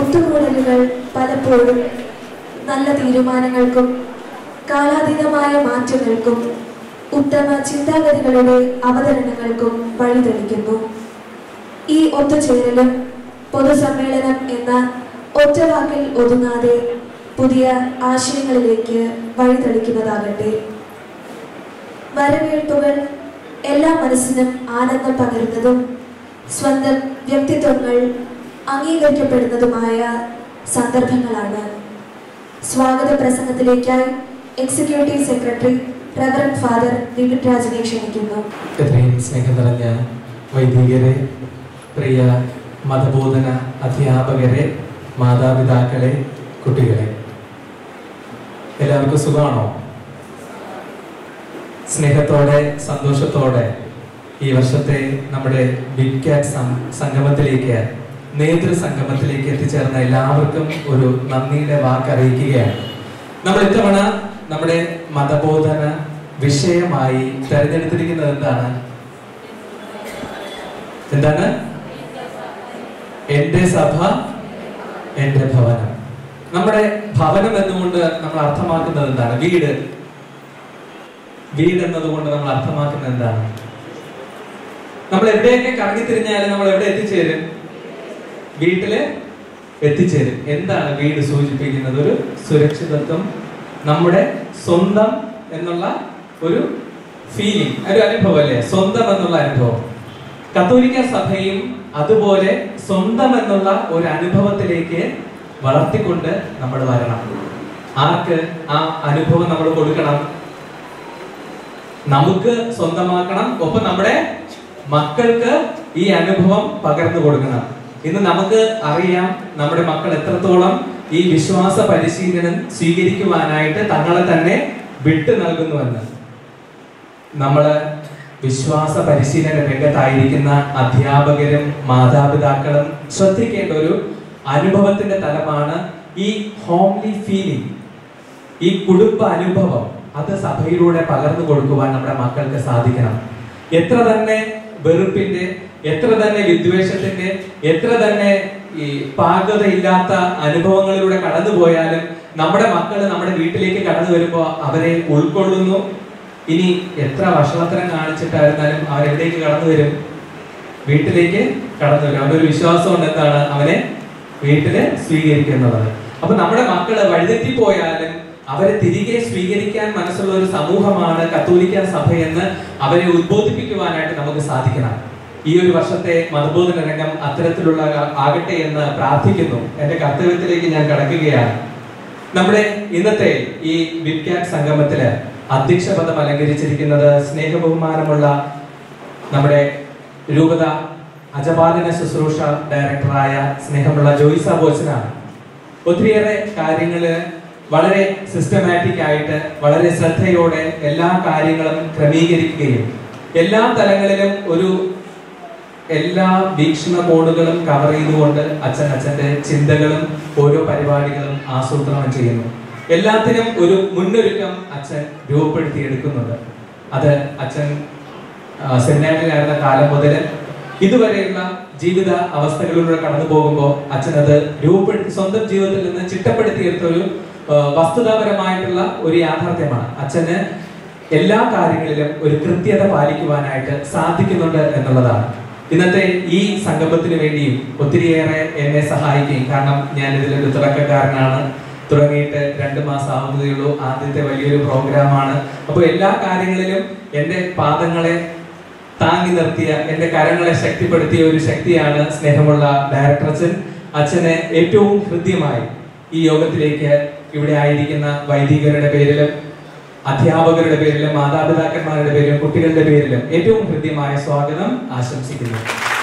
ഒത്തുകൂടലുകൾ പലപ്പോഴും നല്ല തീരുമാനങ്ങൾക്കും കാലാതീതമായ മാറ്റങ്ങൾക്കും ഉത്തമ ചിന്താഗതികളുടെ അവതരണങ്ങൾക്കും വഴിതെളിക്കുന്നു ഈ ഒത്തുചേരലും പൊതുസമ്മേളനം എന്ന ഒറ്റവാക്കിൽ ഒതുങ്ങാതെ പുതിയ ആശയങ്ങളിലേക്ക് വഴിതെളിക്കുന്നതാകട്ടെ വരവേൽപ്പുകൾ എല്ലാ മനസ്സിനും ആനന്ദം പകരുന്നതും സ്വന്തം വ്യക്തിത്വങ്ങൾ അംഗീകരിക്കപ്പെടുന്നതുമായ സന്ദർഭങ്ങളാണ് സ്വാഗത പ്രസംഗത്തിലേക്കായി executive secretary reverend father Vipin രാജിനെ ക്ഷണിക്കുന്നു ഇത്രയും സ്നേഹം നിറഞ്ഞ വൈദികരെ പ്രിയ മതബോധന അധ്യാപകരെ മാതാപിതാക്കളെ കുട്ടികളെ എല്ലാവർക്കും സുഖമാണോ സ്നേഹത്തോടെ സന്തോഷത്തോടെ ഈ വർഷത്തെ നമ്മുടെ ബിഗ് കാറ്റ് സം- സംഗമത്തിലേക്ക് നേതൃ സംഗമത്തിലേക്ക് എത്തിച്ചേർന്ന എല്ലാവർക്കും ഒരു നന്ദിയുടെ വാക്ക് അറിയിക്കുകയാണ് നമ്മൾ ഇത്തവണ നമ്മുടെ മതബോധന വിഷയമായി തെരഞ്ഞെടുത്തിരിക്കുന്നത് എന്താണ് എന്താണ് എന്റെ സഭ എന്റെ ഭവനം നമ്മുടെ ഭവനം എന്നുകൊണ്ട് നമ്മൾ അർത്ഥമാക്കുന്നത് എന്താണ് വീട് വീട് എന്നതുകൊണ്ട് നമ്മൾ അർത്ഥമാക്കുന്നത് എന്താണ് നമ്മൾ എവിടെയൊക്കെ കറങ്ങി തിരിഞ്ഞാലും നമ്മൾ എവിടെ എത്തിച്ചേരും വീട്ടില് എത്തിച്ചേരും എന്താണ് വീട് സൂചിപ്പിക്കുന്നത് ഒരു സുരക്ഷിതത്വം നമ്മുടെ സ്വന്തം എന്നുള്ള ഒരു ഫീലിംഗ് ഒരു അനുഭവം അല്ലേ സ്വന്തം എന്നുള്ള അനുഭവം കത്തോലിക്ക സഭയും അതുപോലെ സ്വന്തം എന്നുള്ള ഒരു അനുഭവത്തിലേക്ക് വളർത്തിക്കൊണ്ട് നമ്മൾ വരണം ആർക്ക് ആ അനുഭവം നമ്മൾ കൊടുക്കണം നമുക്ക് സ്വന്തമാക്കണം ഒപ്പം നമ്മുടെ മക്കൾക്ക് ഈ അനുഭവം പകർന്നു കൊടുക്കണം ഇന്ന് നമുക്ക് അറിയാം നമ്മുടെ മക്കൾ എത്രത്തോളം ഈ വിശ്വാസ പരിശീലനം സ്വീകരിക്കുവാനായിട്ട് തങ്ങളെ തന്നെ വിട്ടു നൽകുന്നുവെന്ന് നമ്മള് വിശ്വാസ പരിശീലന രംഗത്തായിരിക്കുന്ന അധ്യാപകരും മാതാപിതാക്കളും ശ്രദ്ധിക്കേണ്ട ഒരു അനുഭവത്തിന്റെ തലമാണ് ഈ ഹോംലി ഫീലിംഗ് ഈ കുടുംബ അനുഭവം അത് സഭയിലൂടെ പകർന്നു കൊടുക്കുവാൻ നമ്മുടെ മക്കൾക്ക് സാധിക്കണം എത്ര തന്നെ വെറുപ്പിന്റെ എത്ര തന്നെ വിദ്വേഷത്തിന്റെ എത്ര തന്നെ ഈ പാകതയില്ലാത്ത അനുഭവങ്ങളിലൂടെ കടന്നു പോയാലും നമ്മുടെ മക്കൾ നമ്മുടെ വീട്ടിലേക്ക് കടന്നു വരുമ്പോൾ അവരെ ഉൾക്കൊള്ളുന്നു ഇനി എത്ര വഷളത്തരം കാണിച്ചിട്ടായിരുന്നാലും അവരെവിടേക്ക് കടന്നു വരും വീട്ടിലേക്ക് കടന്നു വരും അവനൊരു വിശ്വാസമുണ്ട് എന്താണ് അവനെ വീട്ടില് സ്വീകരിക്കുന്നത് അപ്പൊ നമ്മുടെ മക്കള് വഴിതെറ്റി പോയാലും അവരെ തിരികെ സ്വീകരിക്കാൻ മനസ്സുള്ള ഒരു സമൂഹമാണ് കത്തോലിക്ക സഭയെന്ന് അവരെ ഉദ്ബോധിപ്പിക്കുവാനായിട്ട് നമുക്ക് സാധിക്കണം ഈ ഒരു വർഷത്തെ മതബോധന രംഗം അത്തരത്തിലുള്ള ആകട്ടെ എന്ന് പ്രാർത്ഥിക്കുന്നു എന്റെ കർത്തവ്യത്തിലേക്ക് ഞാൻ കടക്കുകയാണ് നമ്മുടെ ഇന്നത്തെ ഈ വിപ്കാറ്റ് സംഗമത്തില് അധ്യക്ഷ പദം അലങ്കരിച്ചിരിക്കുന്നത് സ്നേഹബഹുമാനമുള്ള നമ്മുടെ രൂപത അജപാലന ശുശ്രൂഷ ഡയറക്ടറായ സ്നേഹമുള്ള ജോയിസ ബോച്ചനാണ് ഒത്തിരിയേറെ കാര്യങ്ങള് വളരെ സിസ്റ്റമാറ്റിക് ആയിട്ട് വളരെ ശ്രദ്ധയോടെ എല്ലാ കാര്യങ്ങളും ക്രമീകരിക്കുകയും എല്ലാ തലങ്ങളിലും ഒരു എല്ലാ വീക്ഷണ കോണുകളും കവർ ചെയ്തുകൊണ്ട് അച്ഛൻ അച്ഛന്റെ ചിന്തകളും ഓരോ പരിപാടികളും ആസൂത്രണം ചെയ്യുന്നു എല്ലാത്തിനും ഒരു മുന്നൊരുക്കം അച്ഛൻ രൂപപ്പെടുത്തിയെടുക്കുന്നുണ്ട് അത് അച്ഛൻ ആ, സെമിനാരിലായിരുന്ന കാലം മുതൽ ഇതുവരെയുള്ള ജീവിത അവസ്ഥകളിലൂടെ കടന്നു പോകുമ്പോൾ അച്ഛൻ അത് രൂപപ്പെടുത്തി സ്വന്തം ജീവിതത്തിൽ നിന്ന് ചിട്ടപ്പെടുത്തിയെടുത്ത ഒരു ആ, വസ്തുതാപരമായിട്ടുള്ള ഒരു യാഥാർത്ഥ്യമാണ് അച്ഛന് എല്ലാ കാര്യങ്ങളിലും ഒരു കൃത്യത പാലിക്കുവാനായിട്ട് സാധിക്കുന്നുണ്ട് എന്നുള്ളതാണ് ഇന്നത്തെ ഈ സംഗമത്തിന് വേണ്ടിയും ഒത്തിരിയേറെ എന്നെ സഹായിക്കുകയും കാരണം ഞാൻ ഇതിലൊരു തുടക്കക്കാരനാണ് തുടങ്ങിയിട്ട് രണ്ട് മാസം ആവുന്നതേ ഉള്ളൂ ആദ്യത്തെ വലിയൊരു പ്രോഗ്രാമാണ് അപ്പോൾ എല്ലാ കാര്യങ്ങളിലും എൻ്റെ പാദങ്ങളെ താങ്ങി നിർത്തിയ എൻ്റെ കരങ്ങളെ ശക്തിപ്പെടുത്തിയ ഒരു ശക്തിയാണ് സ്നേഹമുള്ള ഡയറക്ടർ അച്ഛൻ അച്ഛനെ ഏറ്റവും ഹൃദ്യമായി ഈ യോഗത്തിലേക്ക് ഇവിടെ ആയിരിക്കുന്ന വൈദികരുടെ പേരിലും അധ്യാപകരുടെ പേരിലും മാതാപിതാക്കന്മാരുടെ പേരിലും കുട്ടികളുടെ പേരിലും ഏറ്റവും ഹൃദ്യമായ സ്വാഗതം ആശംസിക്കുന്നു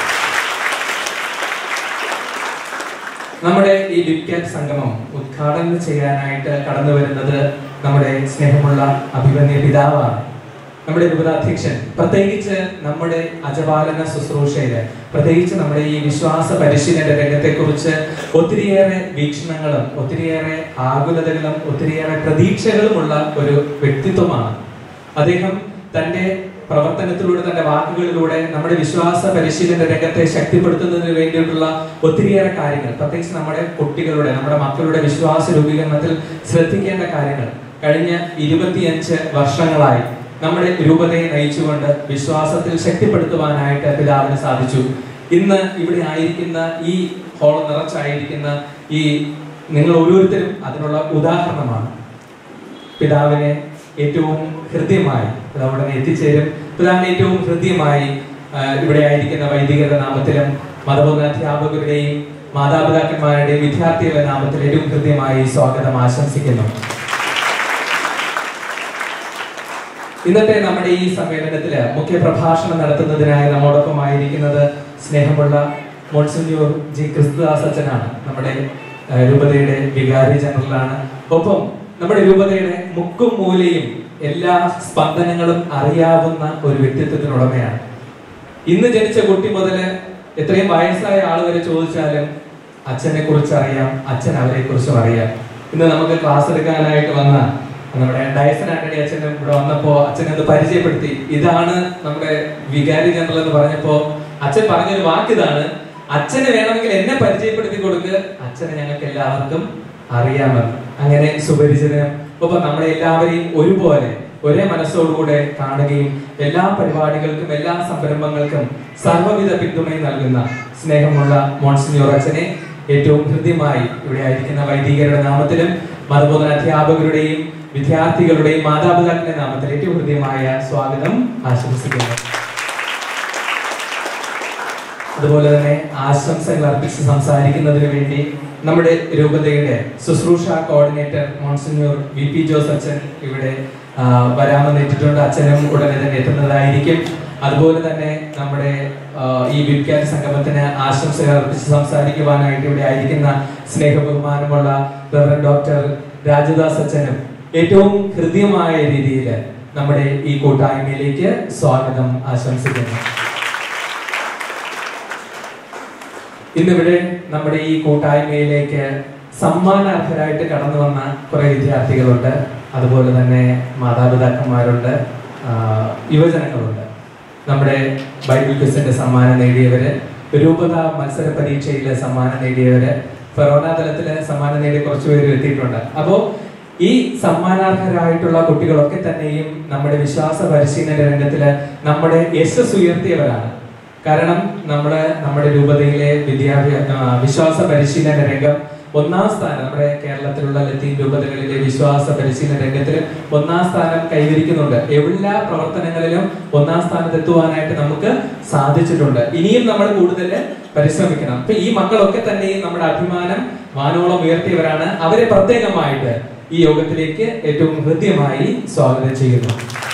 നമ്മുടെ ഈ ലിപ്കാറ്റ് സംഗമം ഉദ്ഘാടനം ചെയ്യാനായിട്ട് കടന്നു വരുന്നത് നമ്മുടെ സ്നേഹമുള്ള അഭിമന്യ പിതാവാണ് നമ്മുടെ രൂപതാധ്യക്ഷൻ പ്രത്യേകിച്ച് നമ്മുടെ അജപാലന ശുശ്രൂഷയില് പ്രത്യേകിച്ച് നമ്മുടെ ഈ വിശ്വാസ പരിശീലന രംഗത്തെ കുറിച്ച് ഒത്തിരിയേറെ വീക്ഷണങ്ങളും ഒത്തിരിയേറെ ആകുലതകളും ഒത്തിരിയേറെ പ്രതീക്ഷകളുമുള്ള ഒരു വ്യക്തിത്വമാണ് അദ്ദേഹം തന്റെ പ്രവർത്തനത്തിലൂടെ തന്റെ വാക്കുകളിലൂടെ നമ്മുടെ വിശ്വാസ പരിശീലന രംഗത്തെ ശക്തിപ്പെടുത്തുന്നതിന് വേണ്ടിയിട്ടുള്ള ഒത്തിരിയേറെ കാര്യങ്ങൾ പ്രത്യേകിച്ച് നമ്മുടെ കുട്ടികളുടെ നമ്മുടെ മക്കളുടെ വിശ്വാസ രൂപീകരണത്തിൽ ശ്രദ്ധിക്കേണ്ട കാര്യങ്ങൾ കഴിഞ്ഞ ഇരുപത്തിയഞ്ച് വർഷങ്ങളായി നമ്മുടെ രൂപതയെ നയിച്ചുകൊണ്ട് വിശ്വാസത്തിൽ ശക്തിപ്പെടുത്തുവാനായിട്ട് പിതാവിന് സാധിച്ചു ഇന്ന് ഇവിടെ ആയിരിക്കുന്ന ഈ ഹോൾ നിറച്ചായിരിക്കുന്ന ഈ നിങ്ങൾ ഓരോരുത്തരും അതിനുള്ള ഉദാഹരണമാണ് പിതാവിനെ ഏറ്റവും ഹൃദ്യമായി പിതാവ് ഉടനെ എത്തിച്ചേരും പിതാവിനെ ഏറ്റവും ഹൃദ്യമായി ആ, ഇവിടെ ആയിരിക്കുന്ന വൈദികരുടെ നാമത്തിലും മതബോധ അധ്യാപകരുടെയും മാതാപിതാക്കന്മാരുടെയും വിദ്യാർത്ഥികളുടെ നാമത്തിൽ ഏറ്റവും ഹൃദ്യമായി സ്വാഗതം ആശംസിക്കുന്നു ഇന്നത്തെ നമ്മുടെ ഈ സമ്മേളനത്തില് മുഖ്യ പ്രഭാഷണം നടത്തുന്നതിനായി നമ്മോടൊപ്പം ആയിരിക്കുന്നത് സ്നേഹമുള്ള മോൺസിന്യൂർ ജി ക്രിസ്തുദാസ് അച്ഛനാണ് നമ്മുടെ ആ, രൂപതയുടെ വികാരി ജനറലാണ് ഒപ്പം നമ്മുടെ രൂപതയുടെ മുക്കും മൂലയും എല്ലാ സ്പന്ദനങ്ങളും അറിയാവുന്ന ഒരു വ്യക്തിത്വത്തിനുടമയാണ് ഇന്ന് ജനിച്ച കുട്ടി മുതല് എത്രയും വയസ്സായ ആൾ വരെ ചോദിച്ചാലും അച്ഛനെ കുറിച്ച് അറിയാം അച്ഛൻ അവരെ കുറിച്ചും അറിയാം ഇന്ന് നമുക്ക് ക്ലാസ് എടുക്കാനായിട്ട് വന്ന നമ്മുടെ ഡയസൺ ആന്റണി അച്ഛൻ ഇവിടെ വന്നപ്പോ അച്ഛനെ ഒന്ന് പരിചയപ്പെടുത്തി ഇതാണ് നമ്മുടെ വികാരി ജനറൽ എന്ന് പറഞ്ഞപ്പോ അച്ഛൻ പറഞ്ഞൊരു വാക്ക് ഇതാണ് അച്ഛന് വേണമെങ്കിൽ എന്നെ പരിചയപ്പെടുത്തി കൊടുക്ക് അച്ഛനെ ഞങ്ങൾക്ക് എല്ലാവർക്കും അറിയാമെന്ന് അങ്ങനെ സുപരിചിതനും ഒപ്പം നമ്മളെ എല്ലാവരെയും ഒരുപോലെ ഒരേ മനസ്സോടുകൂടെ കാണുകയും എല്ലാ പരിപാടികൾക്കും എല്ലാ സംരംഭങ്ങൾക്കും സർവ്വവിധ പിന്തുണയും നൽകുന്ന സ്നേഹമുള്ള മോൺസിനിയോർ അച്ഛനെ ഏറ്റവും ഹൃദ്യമായി ഇവിടെ ആയിരിക്കുന്ന വൈദികരുടെ നാമത്തിലും മതബോധന അധ്യാപകരുടെയും വിദ്യാർത്ഥികളുടെയും മാതാപിതാക്കളുടെ നാമത്തിൽ ഏറ്റവും ഹൃദ്യമായ സ്വാഗതം ആശംസിക്കുന്നു അതുപോലെ തന്നെ ആശംസകൾ അർപ്പിച്ച് സംസാരിക്കുന്നതിന് വേണ്ടി നമ്മുടെ രൂപതയുടെ ശുശ്രൂഷ coordinator monsignor V P Jose അച്ഛൻ ഇവിടെ ആ, വരാമെന്ന് എത്തിയിട്ടുണ്ട് അച്ഛനും ഉടനെ തന്നെ എത്തുന്നതായിരിക്കും അതുപോലെ തന്നെ നമ്മുടെ ആ, ഈ വിപ്കാരി സംഗമത്തിന് ആശംസകൾ അർപ്പിച്ച് സംസാരിക്കുവാനായിട്ട് ഇവിടെ ആയിരിക്കുന്ന സ്നേഹ ബഹുമാനമുള്ള റവറൻ ഡോക്ടർ രാജദാസ് അച്ഛനും ഏറ്റവും ഹൃദ്യമായ രീതിയിൽ നമ്മുടെ ഈ കൂട്ടായ്മയിലേക്ക് സ്വാഗതം ആശംസിക്കുന്നു ഇന്നിവിടെ നമ്മുടെ ഈ കൂട്ടായ്മയിലേക്ക് സമ്മാനാർഹരായിട്ട് കടന്നു വന്ന കുറെ വിദ്യാർത്ഥികളുണ്ട് അതുപോലെ തന്നെ മാതാപിതാക്കന്മാരുണ്ട് ആ, യുവജനങ്ങളുണ്ട് നമ്മുടെ ബൈബിൾ ക്വിസിന്റെ സമ്മാനം നേടിയവര് രൂപത മത്സര പരീക്ഷയിലെ സമ്മാനം നേടിയവര് ഫെറോന തലത്തില് സമ്മാനം നേടിയ കുറച്ച് പേര് എത്തിയിട്ടുണ്ട് അപ്പോ ഈ സമ്മാനാർഹരായിട്ടുള്ള കുട്ടികളൊക്കെ തന്നെയും നമ്മുടെ വിശ്വാസ പരിശീലന രംഗത്തില് നമ്മുടെ യശസ് ഉയർത്തിയവരാണ് കാരണം നമ്മുടെ നമ്മുടെ രൂപതയിലെ വിദ്യാഭ്യാസ ആ, വിശ്വാസ പരിശീലന രംഗം ഒന്നാം സ്ഥാനം നമ്മുടെ കേരളത്തിലുള്ള ലത്തീൻ രൂപതകളിലെ വിശ്വാസ പരിശീലന രംഗത്തിൽ ഒന്നാം സ്ഥാനം കൈവരിക്കുന്നുണ്ട് എല്ലാ പ്രവർത്തനങ്ങളിലും ഒന്നാം സ്ഥാനത്ത് എത്തുവാനായിട്ട് നമുക്ക് സാധിച്ചിട്ടുണ്ട് ഇനിയും നമ്മൾ കൂടുതൽ പരിശ്രമിക്കണം അപ്പൊ ഈ മക്കളൊക്കെ തന്നെയും നമ്മുടെ അഭിമാനം വാനോളം ഉയർത്തിയവരാണ് അവരെ പ്രത്യേകമായിട്ട് ഈ യോഗത്തിലേക്ക് ഏറ്റവും ഹൃദ്യമായി സ്വാഗതം ചെയ്യുന്നു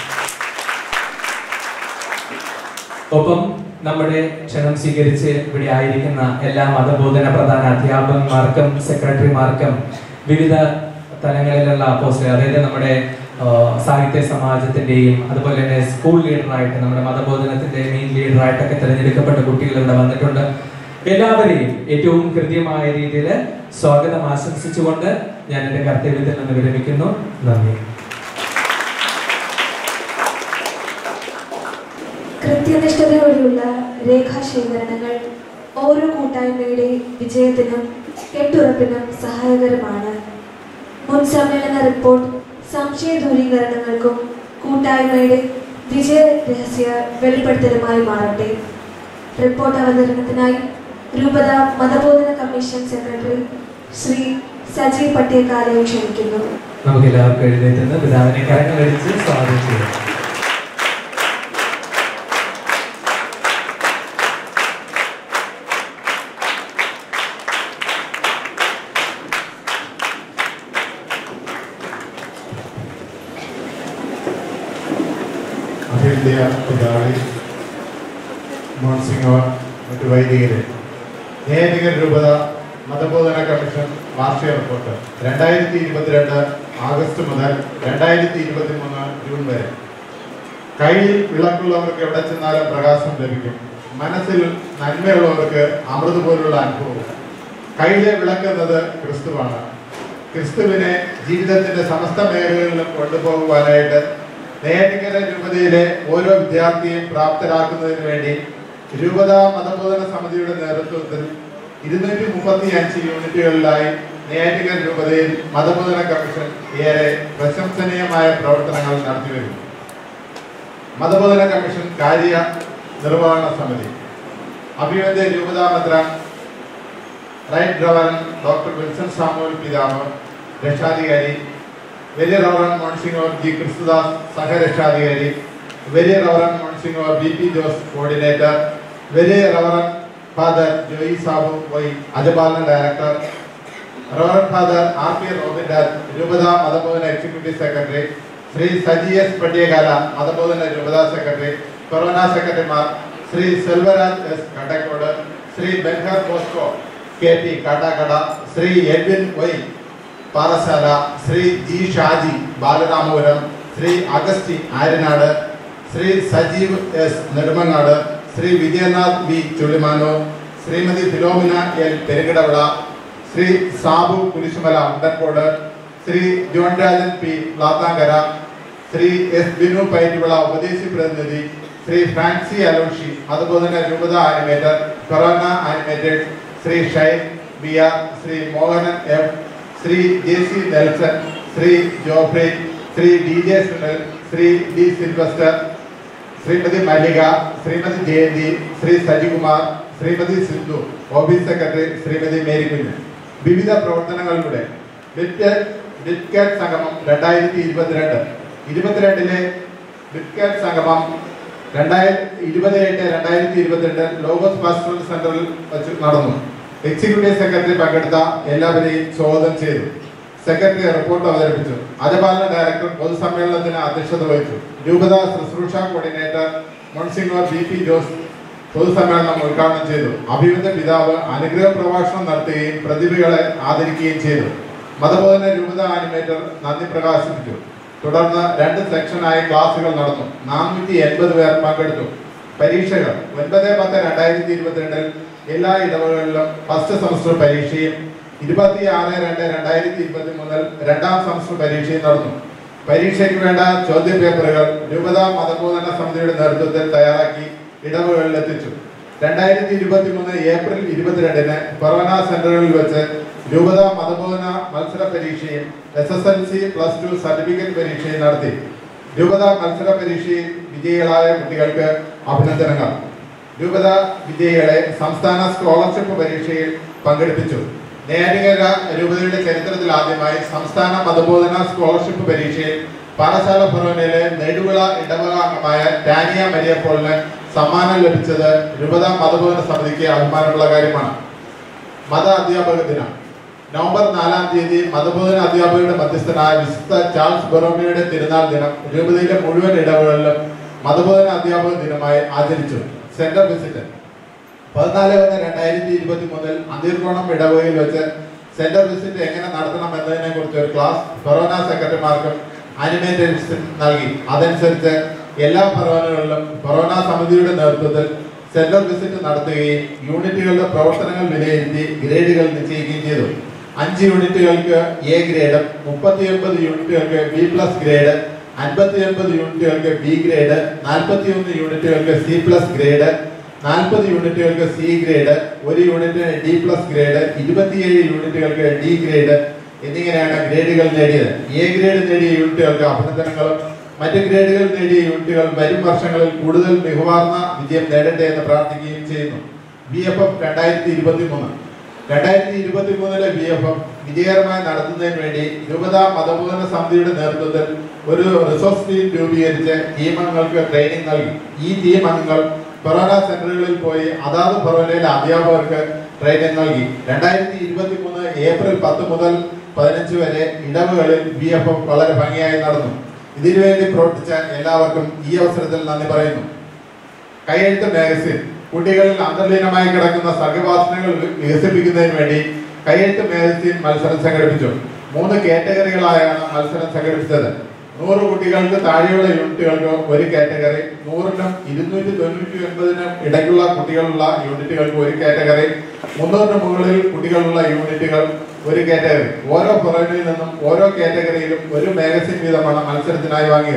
ഒപ്പം നമ്മുടെ ക്ഷണം സ്വീകരിച്ച് ഇവിടെ ആയിരിക്കുന്ന എല്ലാ മതബോധന പ്രധാന അധ്യാപകന്മാർക്കും സെക്രട്ടറിമാർക്കും വിവിധ തലങ്ങളിലുള്ള അപ്പോസ്റ്റ് അതായത് നമ്മുടെ ആ, സാഹിത്യ സമാജത്തിന്റെയും അതുപോലെ തന്നെ സ്കൂൾ ലീഡറായിട്ട് നമ്മുടെ മതബോധനത്തിന്റെ മെയിൻ ലീഡറായിട്ടൊക്കെ തിരഞ്ഞെടുക്കപ്പെട്ട കുട്ടികൾ ഇവിടെ വന്നിട്ടുണ്ട് എല്ലാവരെയും ഏറ്റവും കൃത്യമായ രീതിയിൽ സ്വാഗതം ആശംസിച്ചുകൊണ്ട് ഞാൻ എന്റെ കർത്തവ്യത്തിൽ നിന്ന് വിരമിക്കുന്നു നന്ദി കൃത്യനിഷ്ഠതയോടെയുള്ള രേഖാശേഖരണങ്ങൾ ഓരോ കൂട്ടായ്മയുടെ വിജയത്തിനും കെട്ടുറപ്പിനും സഹായകരമാണ് മുൻ സമ്മേളന റിപ്പോർട്ട് സംശയ ദൂരീകരണങ്ങൾക്കും കൂട്ടായ്മയുടെ വിജയ രഹസ്യ വെളിപ്പെടുത്തലുമായി മാറട്ടെ റിപ്പോർട്ട് അവതരണത്തിനായി രൂപത മതബോധന കമ്മീഷൻ സെക്രട്ടറി ശ്രീ സജി പട്ടേക്കാലെ ക്ഷണിക്കുന്നു നമുക്ക് എല്ലാവർക്കും എഴുന്നേറ്റ് പിതാവിനെ കരങ്ങളടിച്ച് സ്വാഗതം ചെയ്യാം അഭിവന്യ പിതാവെ മോൺസിംഗോർ മറ്റു വൈദികരെ ഏകദിന രൂപത മതബോധന കമ്മീഷൻ വാർഷിക റിപ്പോർട്ട് രണ്ടായിരത്തി ഇരുപത്തിരണ്ട് ആഗസ്റ്റ് മുതൽ രണ്ടായിരത്തി ഇരുപത്തി മൂന്ന് ജൂൺ വരെ കയ്യിൽ വിളക്കുള്ളവർക്ക് എവിടെ ചെന്നാലും പ്രകാശം ലഭിക്കും മനസ്സിൽ നന്മയുള്ളവർക്ക് അമൃത് പോലുള്ള അനുഭവം കയ്യിലെ വിളക്കുന്നത് ക്രിസ്തുവാണ് ക്രിസ്തുവിനെ ജീവിതത്തിന്റെ സമസ്ത മേഖലകളിലും കൊണ്ടുപോകുവാനായിട്ട് നെയ്യാറ്റിൻകര രൂപതയിലെ ഓരോ വിദ്യാർത്ഥിയെയും പ്രാപ്തരാക്കുന്നതിന് വേണ്ടി രൂപത മതബോധന സമിതിയുടെ നേതൃത്വത്തിൽ ഇരുന്നൂറ്റി മുപ്പത്തി അഞ്ച് യൂണിറ്റുകളിലായി നെയ്യാറ്റിൻകര രൂപതയിൽ മതബോധന കമ്മീഷൻ ഏറെ പ്രശംസനീയമായ പ്രവർത്തനങ്ങൾ നടത്തിവരുന്നു മതബോധന കമ്മീഷൻ കാര്യ നിർവഹണ സമിതി അഭിവന്ദ്യ രൂപതാ മെത്രാൻ right reverend doctor Wilson Samuel പിതാവ് രക്ഷാധികാരി വലിയ റവറൻ മോൺസിംഗോർ ജി ക്രിസ്തുദാസ് സഹരക്ഷാധികാരി വലിയ reverend monsignor B P Jose coordinator വലിയ reverend father Joy Sabu Y അജപാലന director reverend father R P Robin Raj രൂപത മതബോധന executive secretary Shri Saji S Pattiyakala മതബോധന രൂപത സെക്രട്ടറി കൊറോന സെക്രട്ടറിമാർ Shri Selvaraj S Kandakkode Shri Benhur Bosco K P Kattakada Shri Edwin Y Parassala Shri G Shaji Balaramapuram Shri Augusty Aryanad Shri Sajeev S Nedumangad Shri Vijayanath V Chullimanoor Shrimati Philomina L Perukidavila Shri Sabu Kurisumala Undankode Shri John Rajan P Lathankara Shri S Binu Paituvila ഉപദേശി പ്രതിനിധി ശ്രീ ഫ്രാൻസി അലോഷി അതുപോലെ തന്നെ രൂപത ആനിമേറ്റർ കൊറോന animated Shri Shine B R Shri Mohanan F Shri J C Nelson Shri Jofry Shri D J Sunil Shri D Sylvester Shrimati Mallika Shrimati Jayanthi Shri Sajikumar Shrimati Sindhu office secretary Shrimati മേരിക്കുഞ്ഞ് വിവിധ പ്രവർത്തനങ്ങളിലൂടെ ബിറ്റ്കാറ്റ് ബിറ്റ്കാറ്റ് സംഗമം രണ്ടായിരത്തി ഇരുപത്തിരണ്ട് ഇരുപത്തിരണ്ടിലെ ബിറ്റ്കാറ്റ് സംഗമം രണ്ടായിരത്തി ഇരുപത് എട്ട് രണ്ടായിരത്തി ഇരുപത്തിരണ്ട് ലോഗോസ് പാസ്റ്ററൽ സെന്ററിൽ വച്ച് നടന്നു എക്സിക്യൂട്ടീവ് സെക്രട്ടറി പങ്കെടുത്ത എല്ലാവരെയും സ്വാഗതം ചെയ്തു സെക്രട്ടറി റിപ്പോർട്ട് അവതരിപ്പിച്ചു അജപാലന ഡയറക്ടർ പൊതുസമ്മേളനത്തിന് അധ്യക്ഷത വഹിച്ചു രൂപത ശുശ്രൂഷ coordinator monsignor B P Jose പൊതുസമ്മേളനം ഉദ്ഘാടനം ചെയ്തു അഭിവന്ദ പിതാവ് അനുഗ്രഹ പ്രഭാഷണം നടത്തുകയും പ്രതിഭകളെ ആദരിക്കുകയും ചെയ്തു മതബോധന രൂപത ആനിമേറ്റർ നന്ദി പ്രകാശിപ്പിച്ചു തുടർന്ന് രണ്ട് സെക്ഷനായി ക്ലാസുകൾ നടന്നു നാനൂറ്റി എൺപത് പേർ പങ്കെടുത്തു പരീക്ഷകൾ ഒൻപത് പത്ത് രണ്ടായിരത്തി ഇരുപത്തിരണ്ടിൽ എല്ലാ ഇടവകളിലും ഫസ്റ്റ് സെമസ്റ്റർ പരീക്ഷയും ഇരുപത്തി ആറ് രണ്ട് രണ്ടായിരത്തി ഇരുപത്തി മൂന്നിൽ രണ്ടാം സെമസ്റ്റർ പരീക്ഷയും നടന്നു പരീക്ഷയ്ക്ക് വേണ്ട ചോദ്യ പേപ്പറുകൾ രൂപത മതബോധന സമിതിയുടെ നേതൃത്വത്തിൽ തയ്യാറാക്കി ഇടവുകളിൽ എത്തിച്ചു രണ്ടായിരത്തി ഇരുപത്തി മൂന്ന് ഏപ്രിൽ ഇരുപത്തിരണ്ടിന് കൊറോണ സെന്ററുകളിൽ വെച്ച് രൂപത മതബോധന മത്സര പരീക്ഷയും S S L C plus two certificate പരീക്ഷയും നടത്തി രൂപത മത്സര പരീക്ഷയിൽ വിജയികളായ കുട്ടികൾക്ക് അഭിനന്ദനങ്ങൾ രൂപത വിജയികളെ സംസ്ഥാന സ്കോളർഷിപ്പ് പരീക്ഷയിൽ പങ്കെടുപ്പിച്ചു നേരികര രൂപതയുടെ ചരിത്രത്തിൽ ആദ്യമായി സംസ്ഥാന മതബോധന സ്കോളർഷിപ്പ് പരീക്ഷയിൽ പാറശാല ഫൊറോനയിലെ നെടുവിള ഇടവക അംഗമായ ടാനിയ മരിയ പോളിന് സമ്മാനം ലഭിച്ചത് രൂപത മതബോധന സമിതിക്ക് അഭിമാനമുള്ള കാര്യമാണ് മത അധ്യാപക ദിനം നവംബർ നാലാം തീയതി മതബോധന അധ്യാപകരുടെ മധ്യസ്ഥനായ വിശുദ്ധ ചാൾസ് ബൊറോമിയുടെ തിരുനാൾ ദിനം രൂപതയിലെ മുഴുവൻ ഇടവകളിലും മതബോധന അധ്യാപക ദിനമായി ആചരിച്ചു സെന്റർ വിസിറ്റ് പതിനാല് ഒന്ന് രണ്ടായിരത്തി ഇരുപത്തി മൂന്നിൽ അന്തീർകോണം ഇടവകയിൽ വെച്ച് സെന്റർ വിസിറ്റ് എങ്ങനെ നടത്തണം എന്നതിനെ കുറിച്ച് ഒരു ക്ലാസ് കൊറോണ സെക്രട്ടറിമാർക്കും ആനിമേറ്റേഴ്സും നൽകി അതനുസരിച്ച് എല്ലാ ഫറോനുകളിലും കൊറോണ സമിതിയുടെ നേതൃത്വത്തിൽ സെന്റർ വിസിറ്റ് നടത്തുകയും യൂണിറ്റുകളുടെ പ്രവർത്തനങ്ങൾ വിലയിരുത്തി ഗ്രേഡുകൾ നിശ്ചയിക്കുകയും ചെയ്തു അഞ്ച് യൂണിറ്റുകൾക്ക് എ ഗ്രേഡും മുപ്പത്തിയൊൻപത് യൂണിറ്റുകൾക്ക് ബി പ്ലസ് ഗ്രേഡ് അൻപത്തിയൊൻപത് യൂണിറ്റുകൾക്ക് ബി ഗ്രേഡ് നാൽപ്പത്തിയൊന്ന് യൂണിറ്റുകൾക്ക് സി പ്ലസ് ഗ്രേഡ് നാൽപ്പത് യൂണിറ്റുകൾക്ക് സി ഗ്രേഡ് ഒരു യൂണിറ്റിന് ഡി പ്ലസ് ഗ്രേഡ് ഇരുപത്തിയേഴ് യൂണിറ്റുകൾക്ക് ഡി ഗ്രേഡ് എന്നിങ്ങനെയാണ് ഗ്രേഡുകൾ നേടിയത് എ ഗ്രേഡ് നേടിയ യൂണിറ്റുകൾക്ക് അഭിനന്ദനങ്ങളും മറ്റ് ഗ്രേഡുകൾ നേടിയ യൂണിറ്റുകൾ വരും വർഷങ്ങളിൽ കൂടുതൽ മികവാർന്ന വിജയം നേടട്ടെ എന്ന് പ്രാർത്ഥിക്കുകയും ചെയ്യുന്നു ബി എഫ് എഫ് രണ്ടായിരത്തി ഇരുപത്തി മൂന്ന് രണ്ടായിരത്തി ഇരുപത്തി മൂന്നിലെ ബി എഫ് എഫ് വിജയകരമായി നടത്തുന്നതിന് വേണ്ടി രൂപത മതബോധന സമിതിയുടെ നേതൃത്വത്തിൽ ഒരു റിസോഴ്സ് ടീം രൂപീകരിച്ച് ടീം അംഗങ്ങൾക്ക് ട്രെയിനിങ് നൽകി ഈ ടീം അംഗങ്ങൾ കൊറോണ സെന്ററുകളിൽ പോയി അതാത് കൊറോനയിലെ അധ്യാപകർക്ക് ട്രെയിനിങ് നൽകി രണ്ടായിരത്തി ഇരുപത്തി മൂന്ന് ഏപ്രിൽ പത്ത് മുതൽ പതിനഞ്ച് വരെ ഇടവുകളിൽ ബി എഫ് എഫ് വളരെ ഭംഗിയായി നടന്നു ഇതിനുവേണ്ടി പ്രവർത്തിച്ച എല്ലാവർക്കും ഈ അവസരത്തിൽ നന്ദി പറയുന്നു കൈയെഴുത്ത് മാഗസിൻ കുട്ടികളിൽ അന്തർലീനമായി കിടക്കുന്ന സർഗവാസനകൾ വികസിപ്പിക്കുന്നതിന് വേണ്ടി കൈയെഴുത്ത് മാഗസിൻ മത്സരം സംഘടിപ്പിച്ചു മൂന്ന് കാറ്റഗറികളായാണ് മത്സരം സംഘടിപ്പിച്ചത് നൂറ് കുട്ടികൾക്ക് താഴെയുള്ള യൂണിറ്റുകൾക്ക് ഒരു കാറ്റഗറി നൂറിനും ഇരുന്നൂറ്റി തൊണ്ണൂറ്റി ഒൻപതിനും ഇടയ്ക്കുള്ള കുട്ടികളുള്ള യൂണിറ്റുകൾക്ക് ഒരു കാറ്റഗറി മുന്നൂറിന് മുകളിൽ കുട്ടികളുള്ള യൂണിറ്റുകൾ ഒരു കാറ്റഗറി ഓരോ ഫൊറോനിൽ നിന്നും ഓരോ കാറ്റഗറിയിലും ഒരു മാഗസിൻ വീതമാണ് മത്സരത്തിനായി വാങ്ങിയത്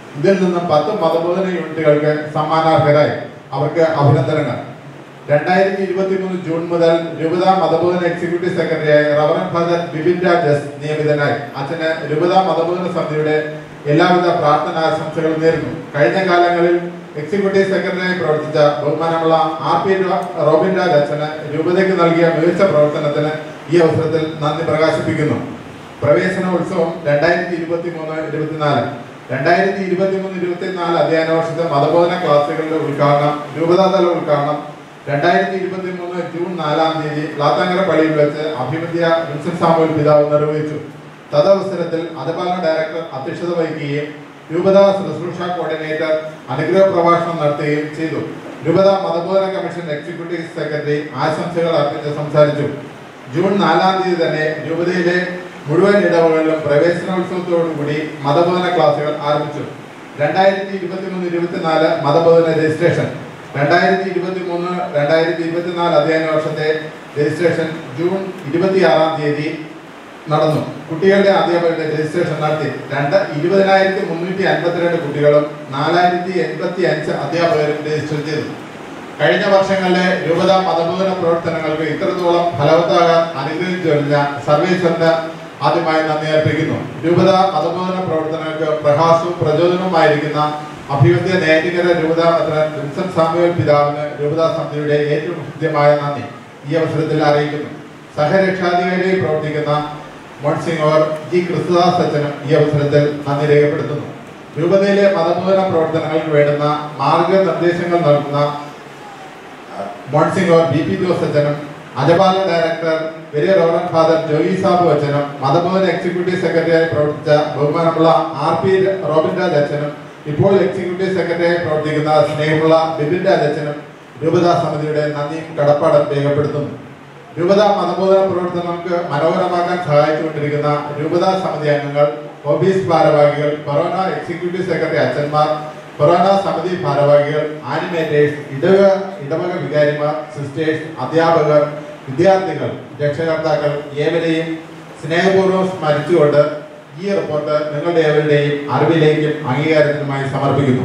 ഇതിൽ നിന്നും പത്ത് മതബോധന യൂണിറ്റുകൾക്ക് സമ്മാനാർഹരായി അവർക്ക് അഭിനന്ദനങ്ങൾ രണ്ടായിരത്തി ഇരുപത്തി മൂന്ന് ജൂൺ മുതൽ രൂപത മതബോധന എക്സിക്യൂട്ടീവ് സെക്രട്ടറിയായി റവറൻ ഫാദർ ബിപിൻ രാജസ് നിയമിതനായി അച്ഛന് രൂപത മതബോധന സമിതിയുടെ എല്ലാവിധ പ്രാർത്ഥനാശംസകളും നേരുന്നു കഴിഞ്ഞ കാലങ്ങളിൽ എക്സിക്യൂട്ടീവ് സെക്രട്ടറിയായി പ്രവർത്തിച്ച ബഹുമാനമുള്ള ആർ പി റോബിൻ രാജ് അച്ഛന് രൂപതയ്ക്ക് നൽകിയ മികച്ച പ്രവർത്തനത്തിന് ഈ അവസരത്തിൽ നന്ദി പ്രകാശിപ്പിക്കുന്നു പ്രവേശന ഉത്സവം രണ്ടായിരത്തി ഇരുപത്തി മൂന്ന് ഇരുപത്തിനാല് രണ്ടായിരത്തി ഇരുപത്തി മൂന്ന് ഇരുപത്തിനാല് അധ്യയന വർഷത്തെ മതബോധന ക്ലാസുകളുടെ ഉദ്ഘാടനം രൂപതാതല ഉദ്ഘാടനം രണ്ടായിരത്തി ഇരുപത്തി മൂന്ന് ജൂൺ നാലാം തീയതി ലാത്താങ്കര പള്ളിയിൽ വെച്ച് അഭിമന്യ വിൻസെന്റ് സാമുവൽ പിതാവ് നിർവഹിച്ചു തദവസരത്തിൽ അതപാലന ഡയറക്ടർ അധ്യക്ഷത വഹിക്കുകയും രൂപത ശുശ്രൂഷ കോർഡിനേറ്റർ അനുഗ്രഹ പ്രഭാഷണം നടത്തുകയും ചെയ്തു രൂപത മതബോധന കമ്മീഷൻ എക്സിക്യൂട്ടീവ് സെക്രട്ടറി ആശംസകൾ അർപ്പിച്ച് സംസാരിച്ചു ജൂൺ നാലാം തീയതി തന്നെ രൂപതയിലെ മുഴുവൻ ഇടവകളിലും പ്രവേശനോത്സവത്തോടുകൂടി മതബോധന ക്ലാസുകൾ ആരംഭിച്ചു രണ്ടായിരത്തി ഇരുപത്തി മൂന്ന് ഇരുപത്തിനാല് മതബോധന രജിസ്ട്രേഷൻ രണ്ടായിരത്തി ഇരുപത്തി മൂന്ന് രണ്ടായിരത്തി ഇരുപത്തിനാല് അധ്യയന വർഷത്തെ രജിസ്ട്രേഷൻ ജൂൺ ഇരുപത്തിയാറാം തീയതി നടന്നു കുട്ടികളുടെ അധ്യാപകരുടെ രജിസ്ട്രേഷൻ നടത്തി രണ്ട് ഇരുപതിനായിരത്തി മുന്നൂറ്റി അൻപത്തിരണ്ട് കുട്ടികളും നാലായിരത്തി എൺപത്തി അഞ്ച് അധ്യാപകരും രജിസ്റ്റർ ചെയ്തു കഴിഞ്ഞ വർഷങ്ങളിലെ രൂപത മതബോധന പ്രവർത്തനങ്ങൾക്ക് ഇത്രത്തോളം ഫലവത്താകാൻ അനുഗ്രഹിച്ചു കഴിഞ്ഞ സർവീസിന് ആദ്യമായി നന്ദി അർപ്പിക്കുന്നു രൂപത മതബോധന പ്രവർത്തനങ്ങൾക്ക് പ്രകാശവും പ്രചോദനവുമായിരിക്കുന്ന അഭിവന്ധ്യ നേറ്റികര രൂപത മെത്രൻ വിൻസെന്റ് സാമുവൽ പിതാവിന് രൂപതാ സമിതിയുടെ ഏറ്റവും ഹൃദ്യമായ നന്ദി ഈ അവസരത്തിൽ അറിയിക്കുന്നു സഹരക്ഷാധികാരിയായി പ്രവർത്തിക്കുന്ന മോൺസിംഗോർ ജി ക്രിസ്തുദാസ് അച്ഛനും ഈ അവസരത്തിൽ നന്ദി രേഖപ്പെടുത്തുന്നു രൂപതയിലെ മതബോധന പ്രവർത്തനങ്ങൾക്ക് വേണ്ടുന്ന മാർഗനിർദ്ദേശങ്ങൾ നൽകുന്ന മോൺസിംഗോർ ബി പി ജോസ് അച്ഛനും അജപാല ഡയറക്ടർ വലിയ റോറൻ ഫാദർ ജോയി സാബു അച്ഛനും മതബോധന എക്സിക്യൂട്ടീവ് സെക്രട്ടറിയായി പ്രവർത്തിച്ച ബഹുമാനമുള്ള ആർ പി റോബിൻ രാജ് അച്ഛനും ഇപ്പോൾ എക്സിക്യൂട്ടീവ് സെക്രട്ടറിയായി പ്രവർത്തിക്കുന്ന സ്നേഹമുള്ള ബിപിൻ രാജ് അച്ഛനും രൂപതാ സമിതിയുടെ നന്ദിയും കടപ്പാടും രേഖപ്പെടുത്തുന്നു രൂപതാ മതബോധന പ്രവർത്തനങ്ങൾക്ക് മനോഹരമാക്കാൻ സഹായിച്ചുകൊണ്ടിരിക്കുന്ന രൂപതാ സമിതി അംഗങ്ങൾ ഓഫീസ് ഭാരവാഹികൾ കൊറോണ എക്സിക്യൂട്ടീവ് സെക്രട്ടറി അച്ഛന്മാർ കൊറോണ സമിതി ഭാരവാഹികൾ ആനിമേറ്റേഴ്സ് ഇടവക ഇടവക വികാരിമാർ സിസ്റ്റേഴ്സ് അധ്യാപകർ വിദ്യാർത്ഥികൾ രക്ഷകർത്താക്കൾ ഏവരെയും സ്നേഹപൂർവ്വം സ്മരിച്ചുകൊണ്ട് ഈ റിപ്പോർട്ട് നിങ്ങളുടെ ഏവരുടെയും അറിവിലേക്കും അംഗീകാരത്തിനുമായി സമർപ്പിക്കുന്നു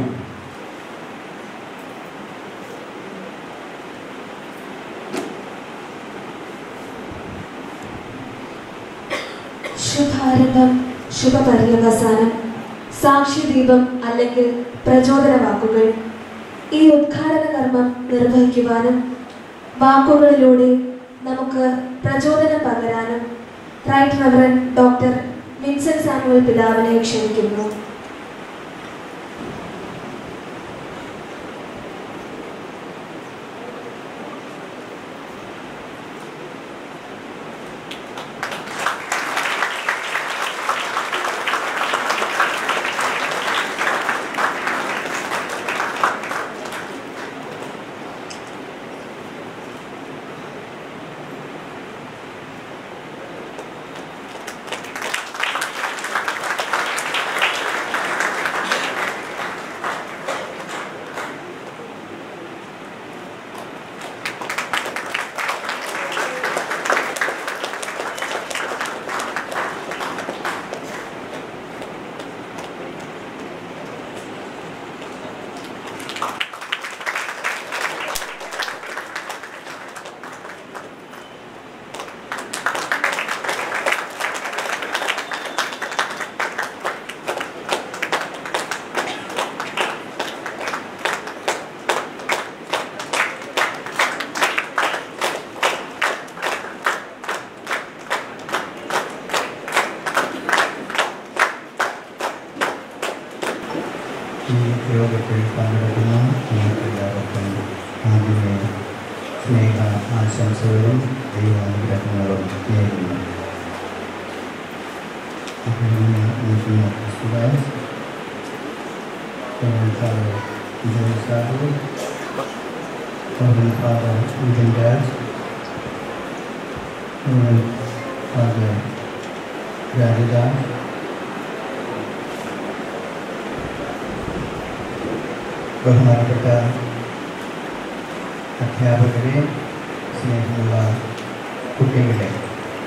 ശുഭാരംഭം ശുഭപര്യവസാനം സാക്ഷിദീപം അല്ലെങ്കിൽ പ്രചോദന വാക്കുകൾ ഈ ഉദ്ഘാടന കർമ്മം നിർവഹിക്കുവാനും വാക്കുകളിലൂടെ നമുക്ക് പ്രചോദനം പകരാനും right reverend doctor Vincent Samuel പിതാവിനെ ക്ഷണിക്കുന്നു ഈ യോഗത്തിൽ പങ്കെടുക്കുന്ന നിങ്ങൾക്കെല്ലാവർക്കും ആദ്യമേ സ്നേഹ ആശംസകളും ദൈവാനുഗ്രഹങ്ങളും നേരുന്നു അഭിനന്ദന നിൽക്കുന്ന Kristudas father Joy Sabu father Udayan Raj father Rajadas ബഹുമാനപ്പെട്ട അധ്യാപകരെ സ്നേഹമുള്ള കുട്ടികളെ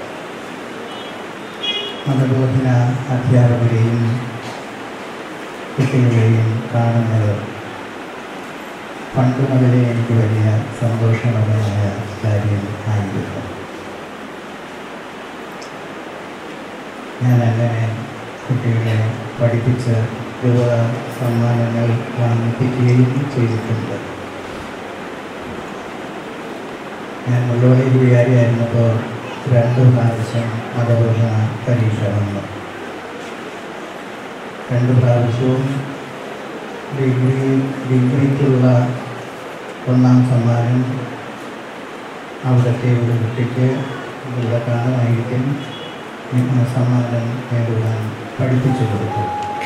മതബോധന അധ്യാപകരെയും കുട്ടികളെയും കാണുന്നത് പണ്ട് മുതലേ എനിക്ക് വലിയ സന്തോഷകരമായ കാര്യം ആയിരുന്നു ഞാൻ അങ്ങനെ കുട്ടികളെ പഠിപ്പിച്ച് രൂപ സമ്മാനങ്ങൾ വാങ്ങിപ്പിക്കുകയും ചെയ്തിട്ടുണ്ട് ഞാൻ മുഴുവൻ വികാരിയായിരുന്നപ്പോൾ രണ്ട് പ്രാവശ്യം മതബോധന പരീക്ഷ വന്നു രണ്ട് പ്രാവശ്യവും ഡിഗ്രി ഡിഗ്രിക്കുള്ള ഒന്നാം സമ്മാനം അവിടുത്തെ ഒരു കുട്ടിക്ക് ഇവിടെ കാണുമായിരിക്കും നിങ്ങൾ സമ്മാനം നേടുവാൻ പഠിപ്പിച്ചു കൊടുത്തു